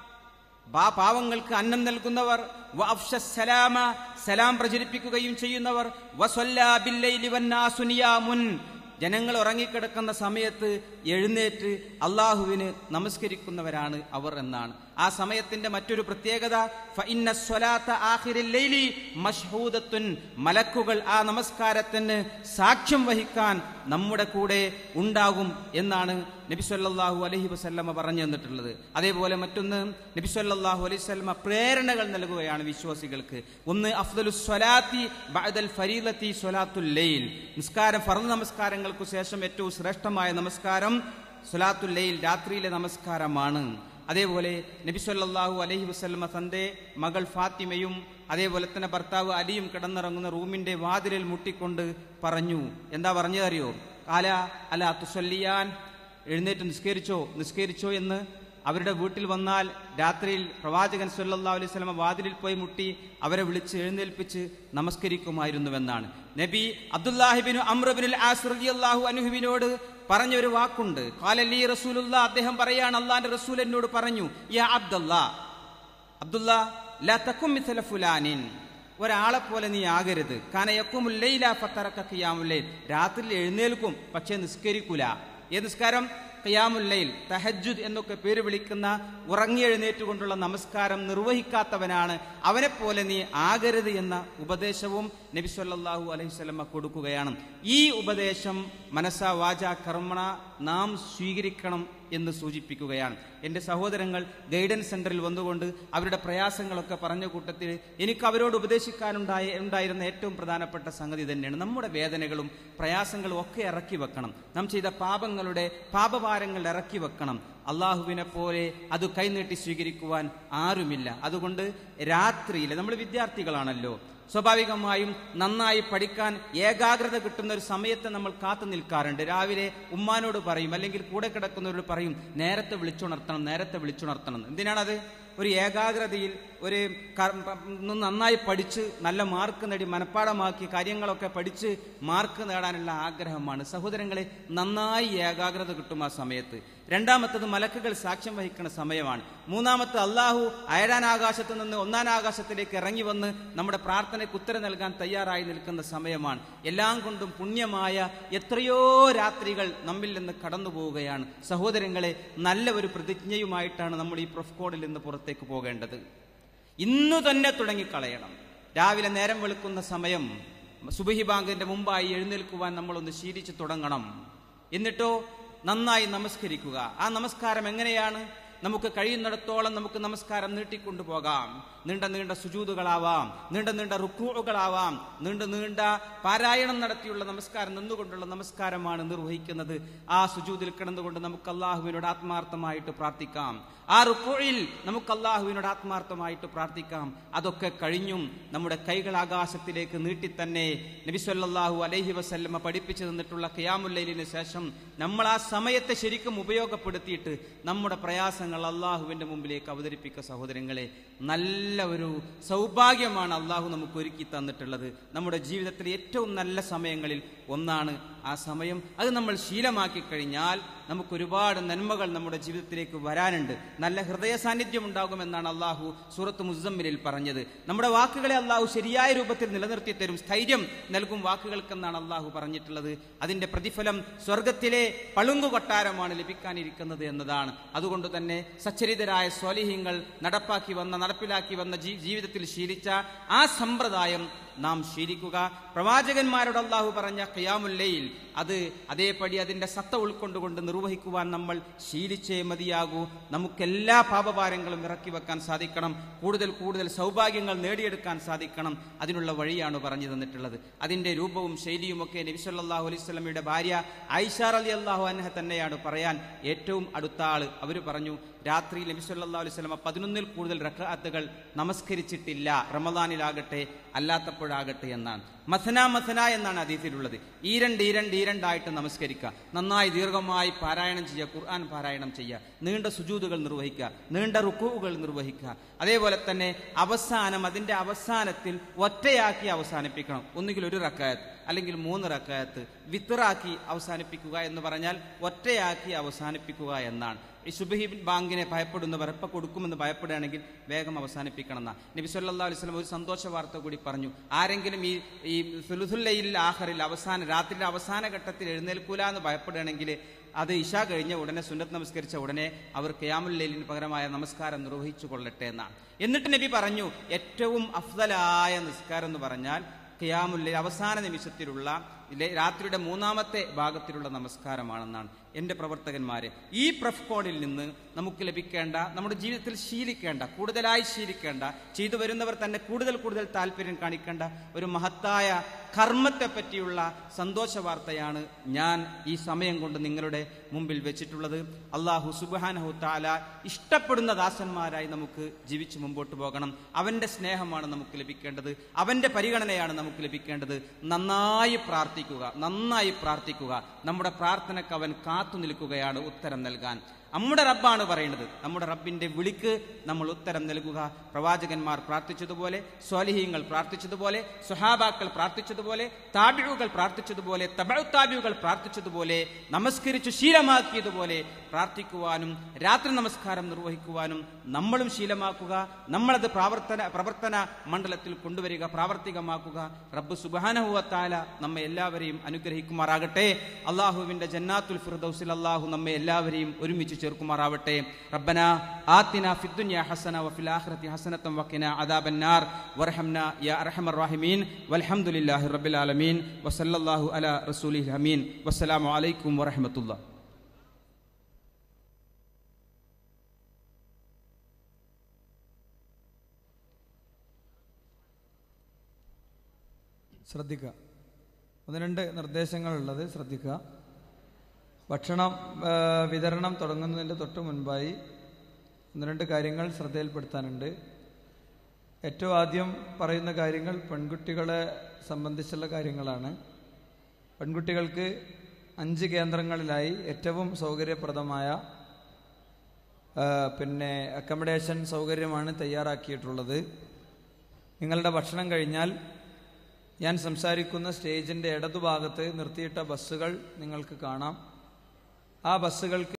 ബാ- പാവങ്ങൾക്ക് അന്നം നൽകുന്നവർ വ അഫ്ശ സലാമ സലാം പ്രചരിപ്പിക്കുകയും ചെയ്യുന്നവർ വസ്വല്ലാ ബില്ലൈലി വന്നാസു നിയാമുൻ ജനങ്ങൾ ഉറങ്ങിക്കിടക്കുന്ന സമയത്ത് എഴുന്നേറ്റ് അള്ളാഹുവിന് നമസ്കരിക്കുന്നവരാണ് അവർ എന്നാണ് ആ സമയത്തിന്റെ മറ്റൊരു പ്രത്യേകത ഫഇന്ന സ്വലാത്ത ആഖിരിൽ ലൈലി മഷ്ഹൂദത്തുൻ മലക്കുകൾ ആ നമസ്കാരത്തിന് സാക്ഷ്യം വഹിക്കാൻ നമ്മുടെ കൂടെ ഉണ്ടാകും എന്നാണ് നബി സല്ലല്ലാഹു അലൈഹി വസല്ലമ പറഞ്ഞു തന്നിട്ടുള്ളത് അതേപോലെ മറ്റൊന്ന് നബി സല്ലല്ലാഹു അലൈഹി വസല്ലമ പ്രേരണകൾ നൽകുകയാണ് വിശ്വാസികൾക്ക് ഒന്ന് അഫ്ദലു സ്വലാത്തി ബഅദൽ ഫരീലത്തി സ്വലാത്തുൽ ലൈൽ നിസ്കാരം ഫർദ് നമസ്കാരങ്ങൾക്ക് ശേഷം ഏറ്റവും ശ്രേഷ്ഠമായ നമസ്കാരം സ്വലാത്തുൽ ലൈൽ രാത്രിയിലെ നമസ്കാരമാണ് അതേപോലെ നബി സല്ലല്ലാഹു അലൈഹി വസല്ലമ തന്റെ മകൾ ഫാത്തിമയും അതേപോലെ തന്നെ ഭർത്താവ് അലിയും കിടന്നിറങ്ങുന്ന റൂമിന്റെ വാതിലിൽ മുട്ടിക്കൊണ്ട് പറഞ്ഞു എന്താ പറഞ്ഞതറിയോ കാല അല തുസല്ലിയാൻ എഴുന്നേറ്റ് നിസ്കരിച്ചോ നിസ്കരിച്ചോ എന്ന് അവരുടെ വീട്ടിൽ വന്നാൽ രാത്രിയിൽ പ്രവാചകൻ സല്ലല്ലാഹു അലൈഹി വസല്ലമ വാതിലിൽ പോയി മുട്ടി അവരെ വിളിച്ച് എഴുന്നേൽപ്പിച്ച് നമസ്കരിക്കുമായിരുന്നുവെന്നാണ് നബി അബ്ദുല്ലാഹിബിനു അമ്രബിനുൽ ആസ് റളിയല്ലാഹു അൻഹുവിനോട് പറഞ്ഞ ഒരു വാക്കുണ്ട് കാലല്ലി റസൂലുള്ള അദ്ദേഹം പറയാണ് അള്ളാന്റെ റസൂൽ എന്നോട് പറഞ്ഞു യാ അബ്ദുല്ലാ അബ്ദുല്ല ലാ തക്കും മിഥല ഫുലാനിൻ ഒരാളെ പോലെ നീ ആകരുത് കാനയക്കുമുല്ലയില ഫത്തറക്ക ഖിയാമുല്ലൈൽ രാത്രിയിൽ എഴുന്നേൽക്കും പക്ഷേ നിസ്കരിക്കൂല ഏത് നിസ്കാരം ഖിയാമുല്ലൈൽ തഹജുദ് എന്നൊക്കെ പേര് വിളിക്കുന്ന ഉറങ്ങി എഴുന്നേറ്റുകൊണ്ടുള്ള നമസ്കാരം നിർവഹിക്കാത്തവനാണ് അവനെപ്പോലെ നീ ആകരുത് എന്ന ഉപദേശവും നബി സല്ലല്ലാഹു അലൈഹി വസല്ലമ കൊടുക്കുകയാണ് ഈ ഉപദേശം മനസ്സാ വാച കർമ്മണ നാം സ്വീകരിക്കണം എന്ന് സൂചിപ്പിക്കുകയാണ് എൻ്റെ സഹോദരങ്ങൾ ഗൈഡൻസ് സെന്ററിൽ വന്നുകൊണ്ട് അവരുടെ പ്രയാസങ്ങളൊക്കെ പറഞ്ഞ കൂട്ടത്തിൽ എനിക്ക് അവരോട് ഉപദേശിക്കാനുണ്ടായ ഉണ്ടായിരുന്ന ഏറ്റവും പ്രധാനപ്പെട്ട സംഗതി തന്നെയാണ് നമ്മുടെ വേദനകളും പ്രയാസങ്ങളും ഒക്കെ ഇറക്കി വെക്കണം നാം ചെയ്ത പാപങ്ങളുടെ പാപഭാരങ്ങൾ ഇറക്കി വെക്കണം അള്ളാഹുവിനെ പോലെ അത് കൈനീട്ടി സ്വീകരിക്കുവാൻ ആരുമില്ല അതുകൊണ്ട് രാത്രിയിൽ നമ്മൾ വിദ്യാർത്ഥികളാണല്ലോ സ്വാഭാവികമായും നന്നായി പഠിക്കാൻ ഏകാഗ്രത കിട്ടുന്ന ഒരു സമയത്ത് നമ്മൾ കാത്തു നിൽക്കാറുണ്ട് രാവിലെ ഉമ്മാനോട് പറയും അല്ലെങ്കിൽ കൂടെ കിടക്കുന്നവരോട് പറയും നേരത്തെ വിളിച്ചുണർത്തണം നേരത്തെ വിളിച്ചുണർത്തണം എന്തിനാണത് ഒരു ഏകാഗ്രതയിൽ ഒരു ക- ഒന്ന് നന്നായി പഠിച്ച് നല്ല മാർക്ക് നേടി മനഃപ്പാടമാക്കി കാര്യങ്ങളൊക്കെ പഠിച്ച് മാർക്ക് നേടാനുള്ള ആഗ്രഹമാണ് സഹോദരങ്ങളെ നന്നായി ഏകാഗ്രത കിട്ടും ആ സമയത്ത് രണ്ടാമത്തത് മലക്കുകൾ സാക്ഷ്യം വഹിക്കുന്ന സമയമാണ് മൂന്നാമത്തെ അള്ളാഹു അയരാനാകാശത്ത് നിന്ന് ഒന്നാനാകാശത്തിലേക്ക് ഇറങ്ങി വന്ന് നമ്മുടെ പ്രാർത്ഥനയ്ക്ക് ഉത്തരം നൽകാൻ തയ്യാറായി നിൽക്കുന്ന സമയമാണ് എല്ലാം കൊണ്ടും പുണ്യമായ എത്രയോ രാത്രികൾ നമ്മിൽ നിന്ന് കടന്നു പോവുകയാണ് സഹോദരങ്ങളെ നല്ല ഒരു പ്രതിജ്ഞയുമായിട്ടാണ് നമ്മൾ ഈ പ്രൊഫ്കോഡിൽ നിന്ന് പുറത്തേക്ക് പോകേണ്ടത് ഇന്നു തന്നെ തുടങ്ങിക്കളയണം രാവിലെ നേരം വെളുക്കുന്ന സമയം സുബഹി ബാങ്കിന്റെ മുമ്പായി എഴുന്നേൽക്കുവാൻ നമ്മളൊന്ന് ശീലിച്ചു തുടങ്ങണം എന്നിട്ടോ നന്നായി നമസ്കരിക്കുക ആ നമസ്കാരം എങ്ങനെയാണ് നമുക്ക് കഴിയുന്നിടത്തോളം നമുക്ക് നമസ്കാരം നീട്ടിക്കൊണ്ടുപോകാം നീണ്ട നീണ്ട സുജൂതുകളാവാം നീണ്ട നീണ്ട റുക്കൂകളാവാം നീണ്ട നീണ്ട പാരായണം നടത്തിയുള്ള നമസ്കാരം നിന്നുകൊണ്ടുള്ള നമസ്കാരമാണ് നിർവഹിക്കുന്നത് ആ സുജൂതിൽ കിടന്നുകൊണ്ട് നമുക്ക് അള്ളാഹുവിനോട് ആത്മാർത്ഥമായിട്ട് പ്രാർത്ഥിക്കാം ആ റുക്കൂഴിൽ നമുക്ക് അള്ളാഹുവിനോട് ആത്മാർത്ഥമായിട്ട് പ്രാർത്ഥിക്കാം അതൊക്കെ കഴിഞ്ഞും നമ്മുടെ കൈകൾ ആകാശത്തിലേക്ക് നീട്ടി തന്നെ നബിസ്വല്ലാഹു അലൈഹി വസല്ലമ പഠിപ്പിച്ചു തന്നിട്ടുള്ള ഖിയാമുല്ലയിലിന് ശേഷം നമ്മൾ ആ സമയത്തെ ശരിക്കും ഉപയോഗപ്പെടുത്തിയിട്ട് നമ്മുടെ പ്രയാസങ്ങൾ അള്ളാഹുവിന്റെ മുമ്പിലേക്ക് അവതരിപ്പിക്കുക സഹോദരങ്ങളെ നല്ല ഒരു സൗഭാഗ്യമാണ് അള്ളാഹു നമുക്ക് ഒരുക്കി തന്നിട്ടുള്ളത് നമ്മുടെ ജീവിതത്തിലെ ഏറ്റവും നല്ല സമയങ്ങളിൽ ഒന്നാണ് ആ സമയം അത് നമ്മൾ ശീലമാക്കി കഴിഞ്ഞാൽ നമുക്ക് ഒരുപാട് നന്മകൾ നമ്മുടെ ജീവിതത്തിലേക്ക് വരാനുണ്ട് നല്ല ഹൃദയ സാന്നിധ്യം ഉണ്ടാകുമെന്നാണ് അള്ളാഹു സൂറത്ത് മുസമ്മിലിൽ പറഞ്ഞത് നമ്മുടെ വാക്കുകളെ അള്ളാഹു ശരിയായ രൂപത്തിൽ നിലനിർത്തി തരും സ്ഥൈര്യം നൽകും വാക്കുകൾക്കെന്നാണ് അള്ളാഹു പറഞ്ഞിട്ടുള്ളത് അതിന്റെ പ്രതിഫലം സ്വർഗത്തിലെ പളുങ്കു കൊട്ടാരമാണ് ലഭിക്കാനിരിക്കുന്നത് എന്നതാണ് അതുകൊണ്ട് തന്നെ സച്ചരിതരായ സ്വലിഹ്യങ്ങൾ നടപ്പാക്കി വന്ന നടപ്പിലാക്കി വന്ന ജീ- ജീവിതത്തിൽ ശീലിച്ച ആ സമ്പ്രദായം നാം ശീലിക്കുക പ്രവാചകന്മാരോട് അള്ളാഹു പറഞ്ഞ ഖിയാമുല്ലയിൽ അത് അതേപടി അതിന്റെ സത്ത ഉൾക്കൊണ്ടുകൊണ്ട് നിർവഹിക്കുവാൻ നമ്മൾ ശീലിച്ചേ മതിയാകൂ നമുക്കെല്ലാ പാപഭാരങ്ങളും ഇറക്കി വെക്കാൻ സാധിക്കണം കൂടുതൽ കൂടുതൽ സൗഭാഗ്യങ്ങൾ നേടിയെടുക്കാൻ സാധിക്കണം അതിനുള്ള വഴിയാണ് പറഞ്ഞു തന്നിട്ടുള്ളത് അതിന്റെ രൂപവും ശൈലിയും ഒക്കെ നബിസല്ലാഹു അലൈഹി സ്വലമിയുടെ ഭാര്യ ഐഷാർ അലി അള്ളാഹു അൻഹ തന്നെയാണ് പറയാൻ ഏറ്റവും അടുത്ത ആള് അവർ പറഞ്ഞു രാത്രി നബി സല്ലല്ലാഹു അലൈഹി വസല്ലമ പതിനൊന്നിൽ കൂടുതൽ റക്അത്തുകൾ നമസ്കരിച്ചിട്ടില്ല റമദാനിലാകട്ടെ അല്ലാത്തപ്പോഴാകട്ടെ എന്നാണ് മഥന മഥന എന്നാണ് അതീതിയിലുള്ളത് ഈ രണ്ട് ഈ രണ്ട് ഈ രണ്ടായിട്ട് നമസ്കരിക്കുക നന്നായി ദീർഘമായി പാരായണം ചെയ്യുക ഖുർആൻ പാരായണം ചെയ്യുക നീണ്ട സുജൂതുകൾ നിർവഹിക്കുക നീണ്ട റുക്കുകൾ നിർവഹിക്കുക അതേപോലെ തന്നെ അവസാനം അതിന്റെ അവസാനത്തിൽ ഒറ്റയാക്കി അവസാനിപ്പിക്കണം ഒന്നുകിൽ ഒരു റക്കായത്ത് അല്ലെങ്കിൽ മൂന്ന് റക്കായത്ത് വിത്തറാക്കി അവസാനിപ്പിക്കുക എന്ന് പറഞ്ഞാൽ ഒറ്റയാക്കി അവസാനിപ്പിക്കുക എന്നാണ് ഈ സുബഹി ബാങ്കിനെ ഭയപ്പെടുന്നവർ എപ്പോൾ കൊടുക്കുമെന്ന് ഭയപ്പെടുകയാണെങ്കിൽ വേഗം അവസാനിപ്പിക്കണം എന്നാ നബി സല്ലല്ലാഹു അലൈഹി വസല്ലം ഒരു സന്തോഷ വാർത്ത കൂടി പറഞ്ഞു ആരെങ്കിലും ഈ ഈ സുലുസുല്ലയിൽ ആഖറിൽ അവസാന രാത്രിയിലെ അവസാന ഘട്ടത്തിൽ എഴുന്നേൽക്കൂല എന്ന് ഭയപ്പെടുകയാണെങ്കിൽ അത് ഇഷ കഴിഞ്ഞ ഉടനെ സുന്നത്ത് നമസ്കരിച്ച ഉടനെ അവർ ഖിയാമുല്ലയിലിന് പകരമായ നമസ്കാരം നിർവഹിച്ചു കൊള്ളട്ടെ എന്നാണ് എന്നിട്ട് നബി പറഞ്ഞു ഏറ്റവും അഫ്ദലായ നിസ്കാരം എന്ന് പറഞ്ഞാൽ ഖിയാമുല്ലയിൽ അവസാന നിമിഷത്തിലുള്ള ഇല്ലേ, രാത്രിയുടെ മൂന്നാമത്തെ ഭാഗത്തിലുള്ള നമസ്കാരമാണെന്നാണ് എൻ്റെ പ്രവർത്തകന്മാരെ ഈ പ്രഫ്കോണിൽ നിന്ന് നമുക്ക് ലഭിക്കേണ്ട നമ്മുടെ ജീവിതത്തിൽ ശീലിക്കേണ്ട കൂടുതലായി ശീലിക്കേണ്ട ചെയ്തു വരുന്നവർ തന്നെ കൂടുതൽ കൂടുതൽ താല്പര്യം കാണിക്കേണ്ട ഒരു മഹത്തായ കർമ്മത്തെ പറ്റിയുള്ള സന്തോഷ വാർത്തയാണ് ഞാൻ ഈ സമയം കൊണ്ട് നിങ്ങളുടെ മുമ്പിൽ വെച്ചിട്ടുള്ളത് അള്ളാഹു സുബാനഹു താല ഇഷ്ടപ്പെടുന്ന ദാസന്മാരായി നമുക്ക് ജീവിച്ചു മുമ്പോട്ട് പോകണം അവന്റെ സ്നേഹമാണ് നമുക്ക് ലഭിക്കേണ്ടത് അവന്റെ പരിഗണനയാണ് നമുക്ക് ലഭിക്കേണ്ടത് നന്നായി പ്രാർത്ഥിക്കുക നന്നായി പ്രാർത്ഥിക്കുക നമ്മുടെ പ്രാർത്ഥനയ്ക്ക് അവൻ കാത്തു നിൽക്കുകയാണ് ഉത്തരം നൽകാൻ നമ്മുടെ റബ്ബാണ് പറയുന്നത് നമ്മുടെ റബ്ബിന്റെ വിളിക്ക് നമ്മൾ ഉത്തരം നൽകുക പ്രവാചകന്മാർ പ്രാർത്ഥിച്ചതുപോലെ സ്വാലിഹീങ്ങൾ പ്രാർത്ഥിച്ചതുപോലെ സുഹാബാക്കൾ പ്രാർത്ഥിച്ചതുപോലെ താബിഴുകൾ പ്രാർത്ഥിച്ചതുപോലെ തബഴു താബിയുകൾ പ്രാർത്ഥിച്ചതുപോലെ നമസ്കരിച്ചു ശീലമാക്കിയതുപോലെ പ്രാർത്ഥിക്കുവാനും രാത്രി നമസ്കാരം നിർവഹിക്കുവാനും നമ്മളും ശീലമാക്കുക നമ്മളത് പ്രാവർത്തന പ്രവർത്തന മണ്ഡലത്തിൽ കൊണ്ടുവരിക പ്രാവർത്തികമാക്കുക റബ്ബ് സുബാനഹുവത്താല നമ്മെ എല്ലാവരെയും അനുഗ്രഹിക്കുമാറാകട്ടെ അള്ളാഹുവിന്റെ ജന്നാത്തുൽ ഫിർദൌസിൽ അള്ളാഹു നമ്മെ എല്ലാവരെയും ഒരുമിച്ച് ചേർക്കുമാറാവട്ടെ റബ്ബന ആത്തിന ഫിദ്ദുനിയ ഹസന വഫിൽ ആഖിറതി ഹസനത്തം വഖിന അദാബന്നാർ വർഹംന യാ അർഹമർ റഹീമീൻ വൽഹംദുലില്ലാഹി റബ്ബിൽ ആലമീൻ വസല്ലല്ലാഹു അലാ റസൂലിൽ അമീൻ വസ്സലാമു അലൈക്കും വറഹ്മത്തുള്ളാഹി ശ്രദ്ധിക്കുക ഒന്ന് രണ്ട് നിർദ്ദേശങ്ങളുള്ളത് ശ്രദ്ധിക്കുക ഭക്ഷണം ആ, വിതരണം തുടങ്ങുന്നതിൻ്റെ തൊട്ട് മുൻപായി ഒന്ന് രണ്ട് കാര്യങ്ങൾ ശ്രദ്ധയിൽപ്പെടുത്താനുണ്ട് ഏറ്റവും ആദ്യം പറയുന്ന കാര്യങ്ങൾ പെൺകുട്ടികളെ സംബന്ധിച്ചുള്ള കാര്യങ്ങളാണ് പെൺകുട്ടികൾക്ക് അഞ്ച് കേന്ദ്രങ്ങളിലായി ഏറ്റവും സൗകര്യപ്രദമായ ആ, പിന്നെ അക്കമഡേഷൻ സൗകര്യമാണ് തയ്യാറാക്കിയിട്ടുള്ളത് നിങ്ങളുടെ ഭക്ഷണം കഴിഞ്ഞാൽ ഞാൻ സംസാരിക്കുന്ന സ്റ്റേജിൻ്റെ ഇടതുഭാഗത്ത് നിർത്തിയിട്ട ബസ്സുകൾ നിങ്ങൾക്ക് കാണാം ആ ബസ്സുകൾക്ക്